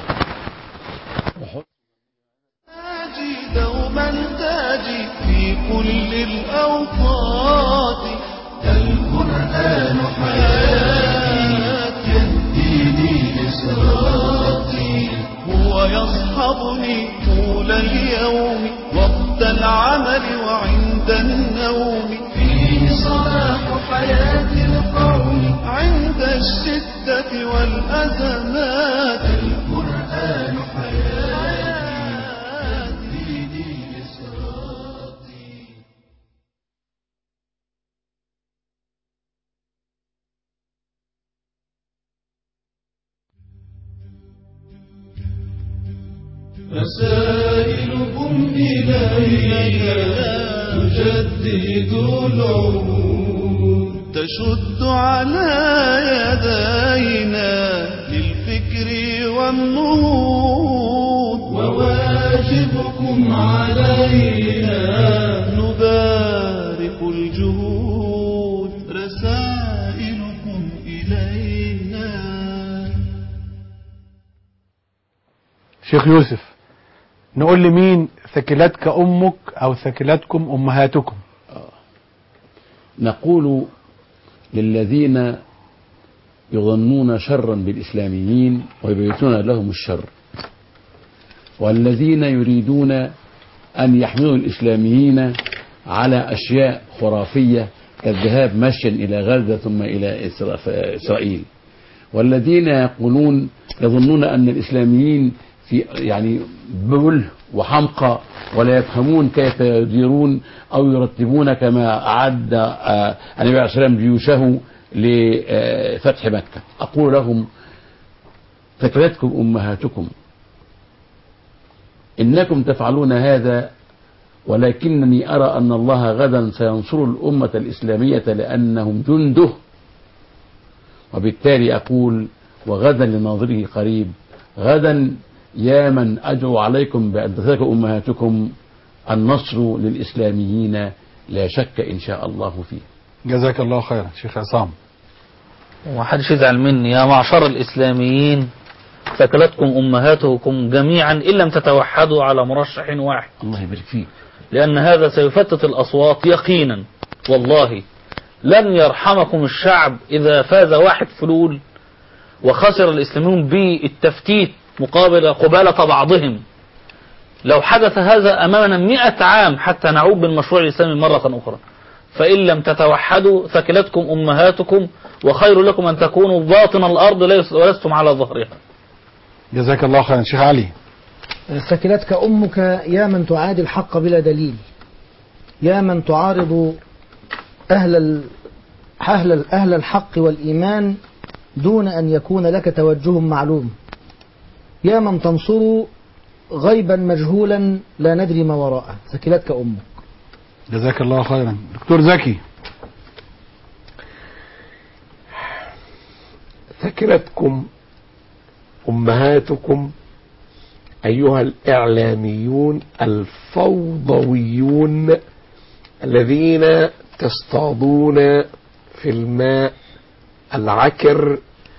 دوما تاجي في كل الأوقات القرآن حياتي يهديني لصراطي هو يصحبني طول اليوم وقت العمل وعند النوم فيه صلاح حياة القوم عند الشدة والأزمات القرآن حياتي رسائلكم إلينا تجدد العهود تشد على يدينا للفكر والنهوض وواجبكم علينا نبارك الجهود رسائلكم إلينا شيخ يوسف نقول لمين ثكلتك أمك أو ثكلتكم أمهاتكم نقول للذين يظنون شرا بالإسلاميين ويبيتون لهم الشر والذين يريدون أن يحملوا الإسلاميين على أشياء خرافية كالذهاب مشيا إلى غزة ثم إلى إسرا- إسرائيل والذين يقولون يظنون أن الإسلاميين في يعني بول وحمقى ولا يفهمون كيف يديرون أو يرتبون كما أعد آه، النبي عليه الصلاة والسلام جيوشه لفتح مكة أقول لهم ثكلتكم أمهاتكم إنكم تفعلون هذا ولكنني أرى أن الله غدا سينصر الأمة الإسلامية لأنهم جنده وبالتالي أقول وغدا لناظره قريب غدا يا من أدعو عليكم بأن تتركوا أمهاتكم النصر للإسلاميين لا شك إن شاء الله فيه جزاك الله خيرا شيخ عصام ومحدش يزعل مني يا معشر الإسلاميين ثكلتكم أمهاتكم جميعا إن لم تتوحدوا على مرشح واحد الله يبارك فيك لأن هذا سيفتت الأصوات يقينا والله لن يرحمكم الشعب إذا فاز واحد فلول وخسر الإسلاميون بالتفتيت مقابل قبالة بعضهم لو حدث هذا أمامنا مئة عام حتى نعود بالمشروع الإسلامي مرة أخرى فإن لم تتوحدوا ثكلتكم أمهاتكم وخير لكم أن تكونوا باطن الأرض ليس- ولستم على ظهرها جزاك الله خيرا شيخ علي ثكلتك أمك يا من تعادي الحق بلا دليل يا من تعارض أهل ال... أهل ال- أهل الحق والإيمان دون أن يكون لك توجه معلوم يا من تنصر غيبا مجهولا لا ندري ما وراءه ثكلتك أمك جزاك الله خيرا دكتور زكي ثكلتكم أمهاتكم أيها الإعلاميون الفوضويون الذين تصطادون في الماء العكر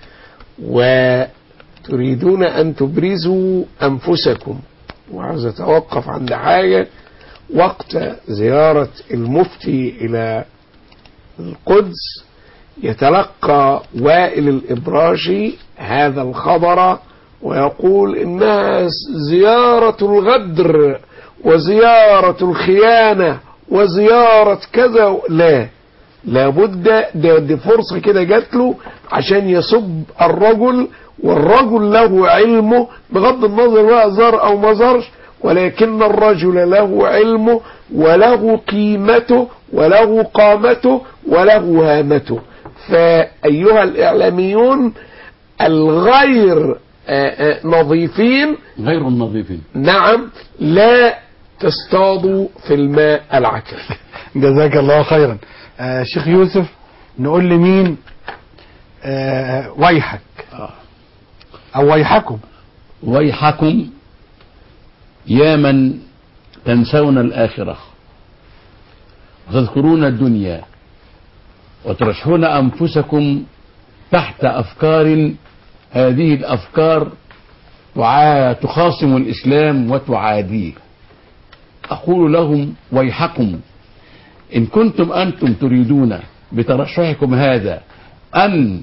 وتريدون أن تبرزوا أنفسكم وعاوز أتوقف عند حاجة وقت زيارة المفتي إلى القدس يتلقى وائل الإبراشي هذا الخبر ويقول إنها زيارة الغدر وزيارة الخيانة وزيارة كذا لا لابد ده دي فرصة كده جات له عشان يسب الرجل والرجل له علمه بغض النظر بقى زار أو ما زارش ولكن الرجل له علمه وله قيمته وله قامته وله هامته فأيها الإعلاميون الغير آه، آه، نظيفين غير النظيفين نعم لا تصطادوا في الماء العكر جزاك الله خيرا آه شيخ يوسف نقول لمين آه ويحك أو ويحكم ويحكم يا من تنسون الآخرة وتذكرون الدنيا وترشحون أنفسكم تحت أفكار هذه الأفكار تعا- تخاصم الإسلام وتعاديه أقول لهم ويحكم إن كنتم أنتم تريدون بترشحكم هذا أن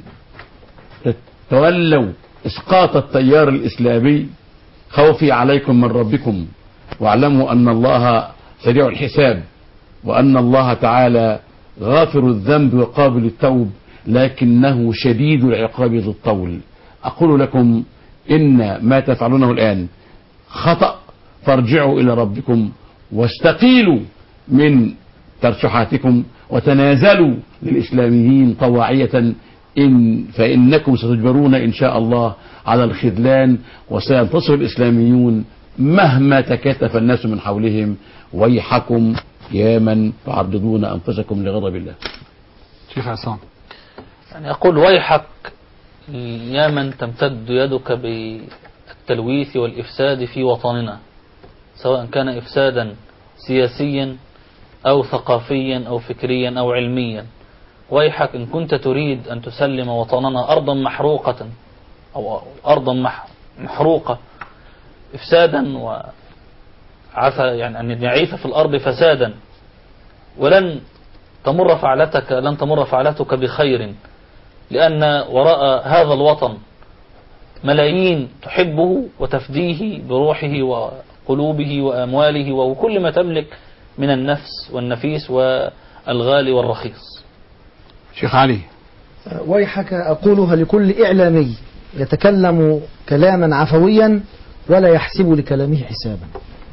تولوا إسقاط التيار الإسلامي خوفي عليكم من ربكم واعلموا أن الله سريع الحساب وأن الله تعالى غافر الذنب وقابل التوب لكنه شديد العقاب ذو الطول أقول لكم إن ما تفعلونه الآن خطأ فارجعوا إلى ربكم واستقيلوا من ترشحاتكم وتنازلوا للإسلاميين طواعية إن فإنكم ستجبرون إن شاء الله على الخذلان وسينتصر الإسلاميون مهما تكاتف الناس من حولهم ويحكم يا من تعرضون أنفسكم لغضب الله شيخ عصام يعني أقول ويحك يا من تمتد يدك بالتلويث والإفساد في وطننا سواء كان إفسادا سياسيا أو ثقافيا أو فكريا أو علميا ويحك إن كنت تريد أن تسلم وطننا أرضا محروقة أو أرضا مح- محروقة إفسادا وعسى يعني أن يعيث في الأرض فسادا ولن تمر فعلتك لن تمر فعلتك بخير لأن وراء هذا الوطن ملايين تحبه وتفديه بروحه وقلوبه وأمواله وكل ما تملك من النفس والنفيس والغالي والرخيص شيخ علي ويحك أقولها لكل إعلامي يتكلم كلاما عفويا ولا يحسب لكلامه حسابا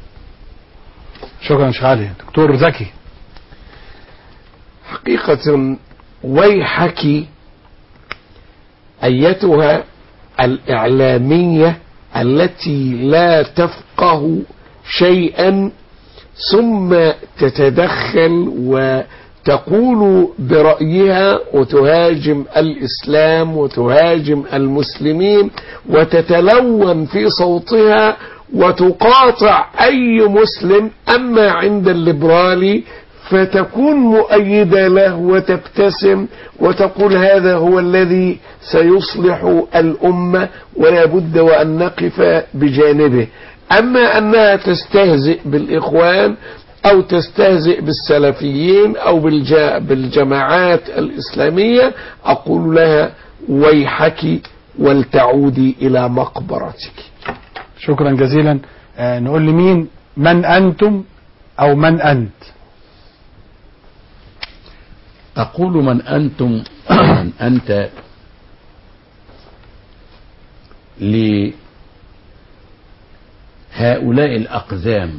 شكرا شيخ علي دكتور زكي حقيقة ويحك أيتها الإعلامية التي لا تفقه شيئا ثم تتدخل وتقول برأيها وتهاجم الإسلام وتهاجم المسلمين وتتلون في صوتها وتقاطع أي مسلم أما عند الليبرالي فتكون مؤيدة له وتبتسم وتقول هذا هو الذي سيصلح الأمة ولا بد وأن نقف بجانبه أما أنها تستهزئ بالإخوان أو تستهزئ بالسلفيين أو بالجا بالجماعات الإسلامية أقول لها ويحك ولتعودي إلى مقبرتك شكرا جزيلا آه نقول لمين من أنتم أو من أنت أقول من أنتم من أنت لهؤلاء الأقزام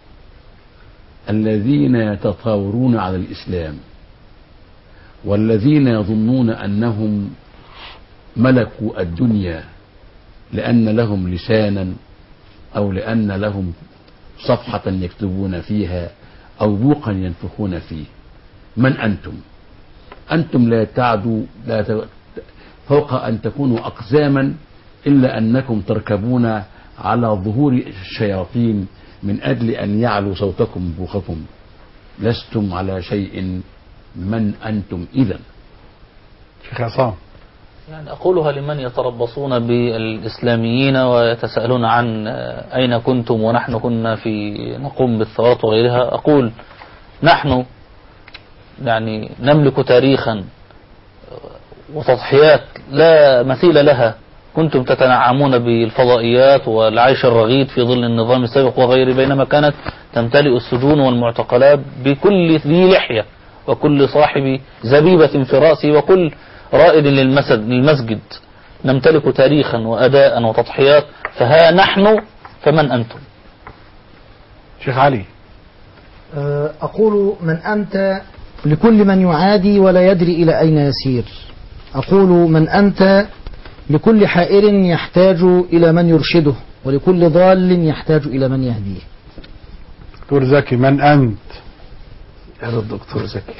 الذين يتطاورون على الإسلام والذين يظنون أنهم ملكوا الدنيا لأن لهم لسانا أو لأن لهم صفحة يكتبون فيها أو بوقا ينفخون فيه من أنتم أنتم لا تعدوا لا ت- فوق أن تكونوا أقزاما إلا أنكم تركبون على ظهور الشياطين من أجل أن يعلوا صوتكم بوخكم لستم على شيء من أنتم إذا شيخ عصام يعني أقولها لمن يتربصون بالإسلاميين ويتساءلون عن آه، أين كنتم ونحن كنا في نقوم بالثورات وغيرها أقول نحن يعني نملك تاريخا وتضحيات لا مثيل لها كنتم تتنعمون بالفضائيات والعيش الرغيد في ظل النظام السابق وغيره بينما كانت تمتلئ السجون والمعتقلات بكل ذي لحية وكل صاحب زبيبة في رأسه وكل رائد للمسجد, للمسجد نمتلك تاريخا وأداء وتضحيات فها نحن فمن أنتم شيخ علي آه، أقول من أنت لكل من يعادي ولا يدري إلى أين يسير أقول من أنت لكل حائر يحتاج إلى من يرشده ولكل ضال يحتاج إلى من يهديه دكتور زكي من أنت أنا الدكتور زكي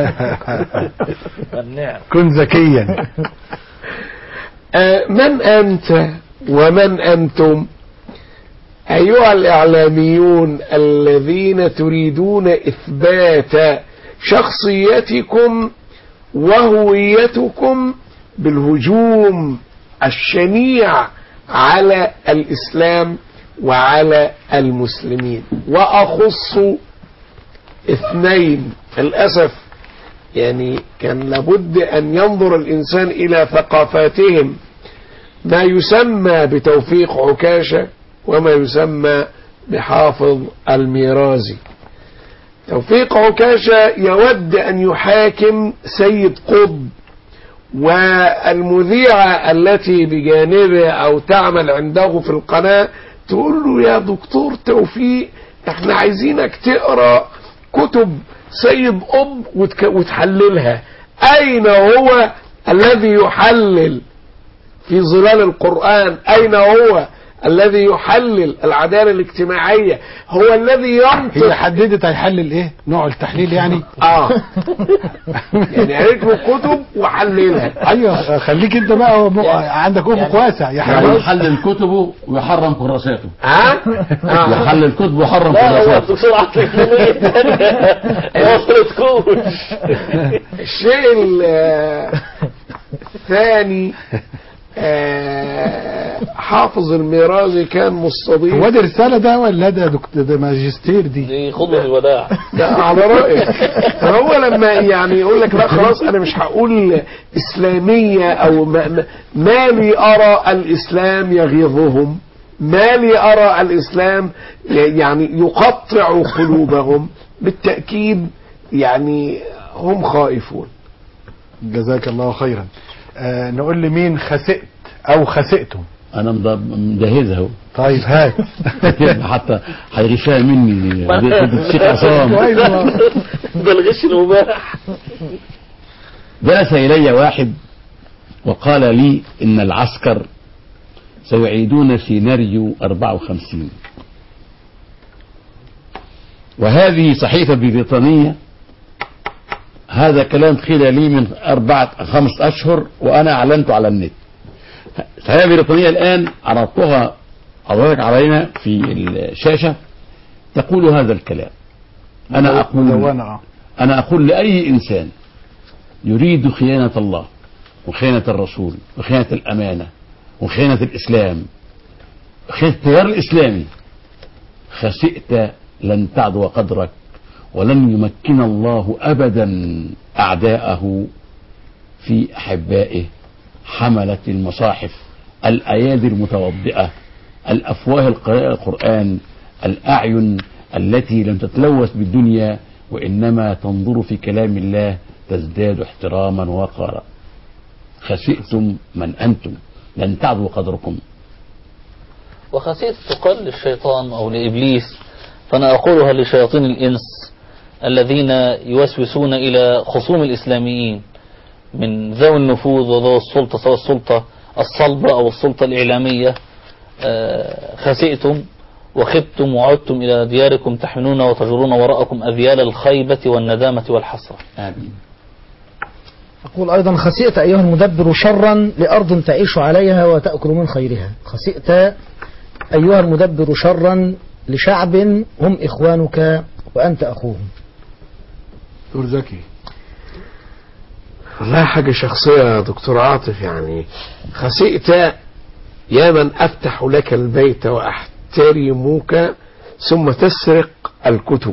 النعم كن ذكيا آه، من أنت ومن أنتم أيها الإعلاميون الذين تريدون إثبات شخصيتكم وهويتكم بالهجوم الشنيع على الإسلام وعلى المسلمين وأخص اثنين للأسف يعني كان لابد أن ينظر الإنسان إلى ثقافاتهم ما يسمى بتوفيق عكاشة وما يسمى بحافظ الميرازي توفيق عكاشة يود أن يحاكم سيد قطب والمذيعة التي بجانبه أو تعمل عنده في القناة تقول له يا دكتور توفيق احنا عايزينك تقرأ كتب سيد قطب وتك- وتحللها أين هو الذي يحلل في ظلال القرآن أين هو الذي يحلل العدالة الاجتماعية هو الذي ينطق هي حددت هيحلل ايه نوع التحليل يعني اه يعني قالت له كتب وحللها ايوه خليك انت بقى م- عندك افق واسع يا يعني حبيبي يحلل كتبه ويحرم كراساته ها يحلل كتبه ويحرم لا هو كراساته الدكتور عاطف منوية ثانية وصلت تكون الشيء ال- الثاني آه، حافظ الميرازي كان مستضيف هو ده رسالة ده ولا ده دكتور ده ماجستير دي دي خطبة الوداع ده على رأيك فهو لما يعني يقول لك لا خلاص انا مش هقول اسلامية او ما, ما- ما لي ارى الاسلام يغيظهم ما لي ارى الاسلام ي- يعني يقطع قلوبهم بالتأكيد يعني هم خائفون جزاك الله خيرا آه نقول لمين خسئت او خسئتم انا مض- مجهزها اهو طيب هات كده حتى هيغشها مني فضيلة الشيخ عصام ده الغش المباح جلس إلي واحد وقال لي إن العسكر سيعيدون سيناريو 54 وهذه صحيفة بريطانية هذا كلام قيل لي من أربعة خمس أشهر وأنا أعلنت على النت صحيفة بريطانية الآن عرضتها حضرتك علينا في الشاشة تقول هذا الكلام أنا أقول مدونة اه أنا أقول لأي إنسان يريد خيانة الله وخيانة الرسول وخيانة الأمانة وخيانة الإسلام وخيانة التيار الإسلامي خسئت لن تعدو قدرك ولن يمكن الله أبدا أعداءه في أحبائه حملة المصاحف الأيادي المتوضئة الأفواه القراءة القرآن الأعين التي لم تتلوث بالدنيا وإنما تنظر في كلام الله تزداد احتراما ووقارا خسئتم من أنتم لن تعدوا قدركم وخسيت تقال للشيطان أو لإبليس فأنا أقولها لشياطين الإنس الذين يوسوسون إلى خصوم الإسلاميين من ذوي النفوذ وذوي السلطة سواء السلطة الصلبة أو السلطة الإعلامية آه، خسئتم وخبتم وعدتم إلى دياركم تحملون وتجرون وراءكم أذيال الخيبة والندامة والحسرة آمين أقول أيضا خسئت أيها المدبر شرا لأرض تعيش عليها وتأكل من خيرها خسئت أيها المدبر شرا لشعب هم إخوانك وأنت أخوهم دكتور زكي والله حاجة شخصية يا دكتور عاطف يعني خسئت يا من أفتح لك البيت وأحترمك ثم تسرق الكتب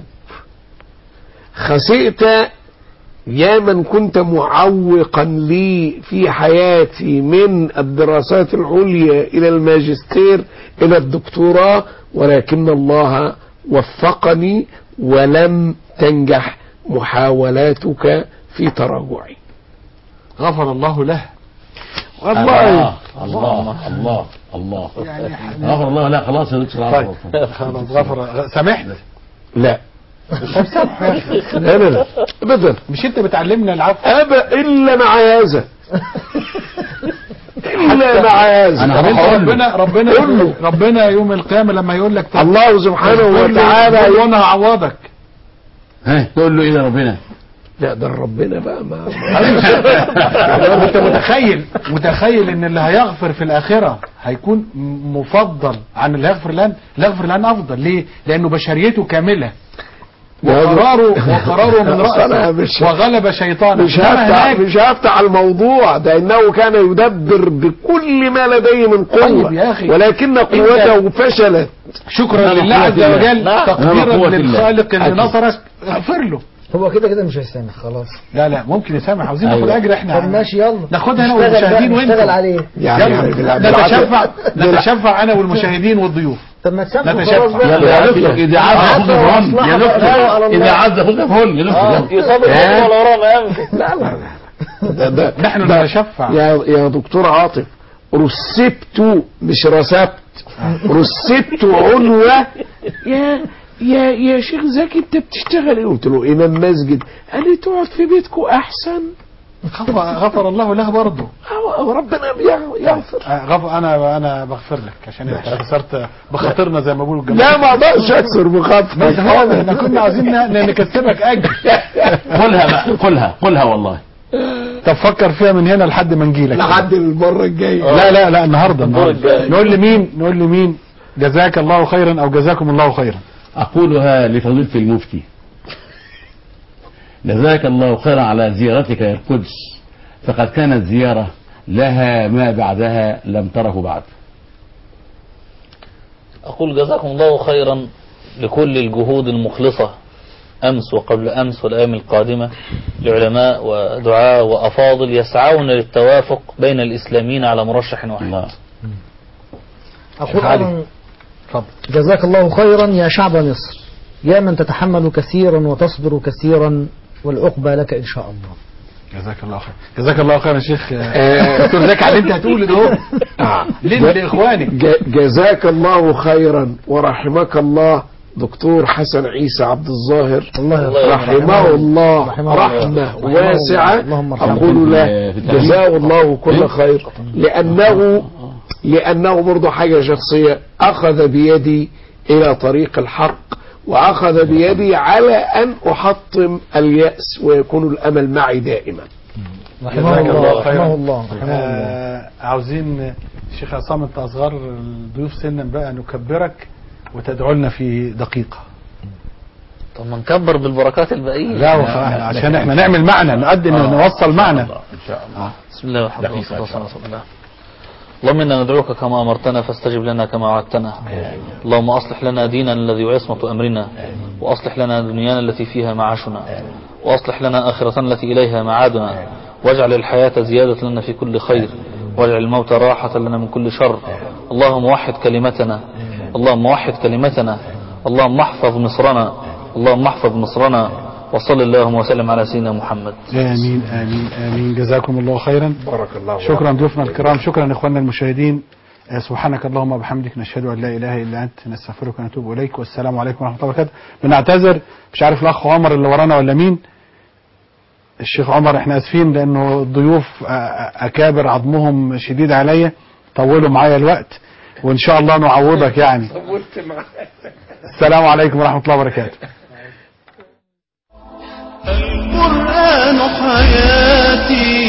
خسئت يا من كنت معوقا لي في حياتي من الدراسات العليا إلى الماجستير إلى الدكتوراه ولكن الله وفقني ولم تنجح محاولاتك في تراجعي غفر الله له الله الله الله الله يعني غفر الله لا خلاص يا دكتور طيب عاطف. خلاص غفر سامحت لا طب سامح يا اخي ابدا ابدا مش انت بتعلمنا العفو أبا إلا مع هذا إلا مع هذا أنا طب انت هقول له. ربنا ربنا قول له. ربنا يوم القيامه لما يقول لك طب الله سبحانه اغفر لي، وتعالى قول له انا هعوضك ها تقول له ايه ربنا لا ده ربنا بقى ما يعني انت متخيل متخيل ان اللي هيغفر في الاخره هيكون مفضل عن اللي هيغفر الان اللي هيغفر الان افضل ليه لانه بشريته كامله وقراره وقراره من أصل أنا رأسه مش- وغلب شيطانه مش إنما هفتح هناك مش هفتح الموضوع ده انه كان يدبر بكل ما لديه من قوه طيب يا أخي. ولكن قوته فشلت شكرا نعم، لله قوة عز الله. وجل نعم. تقديرا نعم، قوة الله. للخالق اللي أكيد. نصرك اغفر له هو كده كده مش هيسامح خلاص لا لا ممكن يسامح عاوزين ناخد أيوة. اجر احنا طب ماشي يلا ناخدها انا نشتغل بقى، والمشاهدين نشتغل وانتم عليه يعني يعني بالع- نتشفع بالعكس. نتشفع انا والمشاهدين والضيوف طب ما تسامحوا نتشفع. خلاص بقى يلا يا دكتور اذا عز عفوا اخوك فهن وأصلحوا يا بقى. لا، على دكتور الله. اذا عز اخوك فهن يا دكتور يصاب الرجل ولا وراه ما ينفع لا لا لا ده ده نحن ده نتشفع يا يا دكتور عاطف رسبت مش رسبت رسبت عنوة يا يا يا شيخ زكي انت بتشتغل ايه قلت له امام مسجد قال لي تقعد في بيتكم احسن غفر, غفر الله له برضه أو ربنا بيغ- يغفر آه، غفر انا انا بغفر لك عشان انت كسرت بخاطرنا زي ما بيقولوا الجماعه لا ما اقدرش اكسر ما بخاطرك هو احنا كنا عايزين ن- نكسبك اجر قلها بقى قلها قلها والله طب فكر فيها من هنا لحد ما نجيلك لحد المره الجايه لا لا لا النهارده النهارده الجاي. نقول لمين نقول لمين جزاك الله خيرا او جزاكم الله خيرا أقولها لفضيلة المفتي جزاك الله خيرا على زيارتك القدس فقد كانت زيارة لها ما بعدها لم تره بعد أقول جزاكم الله خيرا لكل الجهود المخلصة أمس وقبل أمس والأيام القادمة لعلماء ودعاء وأفاضل يسعون للتوافق بين الإسلاميين على مرشح واحد الله أقول علي. أيضا جزاك الله خيرا يا شعب مصر يا من تتحمل كثيرا وتصبر كثيرا والعقبى لك إن شاء الله جزاك الله خير جزاك الله خيرا يا شيخ آه. دكتور زكي على اللي انت هتقوله ده اهو آه. ليه لاخوانك ج- جزاك الله خيرا ورحمك الله دكتور حسن عيسى عبد الظاهر الله الله رحمه الله رحمه الله. رحمة رحمه الله. واسعة اللهم ارحمه. أقول له في التعليم. جزاه الله كل خير لأنه لأنه برضه حاجة شخصية أخذ بيدي إلى طريق الحق وأخذ بيدي على أن أحطم اليأس ويكون الأمل معي دائما رحمه جزاك الله الله خيرا. رحمه الله رحمه الله آه، عاوزين الشيخ عصام انت اصغر الضيوف سنا بقى نكبرك وتدعو لنا في دقيقة طب ما نكبر بالبركات الباقية لا وخ- عشان احنا نعمل معنى نقدم نوصل معنى إن شاء الله بسم الله والحمد لله دقيقة والصلاة إن والسلام شاء على رسول الله اللهم إنا ندعوك كما أمرتنا فاستجب لنا كما وعدتنا اللهم أصلح لنا ديننا الذي هو عصمة أمرنا وأصلح لنا دنيانا التي فيها معاشنا وأصلح لنا آخرة التي إليها معادنا واجعل الحياة زيادة لنا في كل خير واجعل الموت راحة لنا من كل شر اللهم وحد كلمتنا اللهم وحد كلمتنا اللهم احفظ مصرنا اللهم احفظ مصرنا وصل اللهم وسلم على سيدنا محمد امين امين امين جزاكم الله خيرا بارك الله شكرا ضيوفنا الكرام شكرا اخواننا المشاهدين آه، سبحانك اللهم وبحمدك نشهد ان لا اله الا انت نستغفرك ونتوب اليك والسلام عليكم ورحمه الله وبركاته بنعتذر مش عارف الاخ عمر اللي ورانا ولا مين الشيخ عمر احنا اسفين لانه الضيوف آه، آه، اكابر عظمهم شديد عليا طولوا معايا الوقت وان شاء الله نعوضك يعني السلام عليكم ورحمه الله وبركاته القرآن حياتي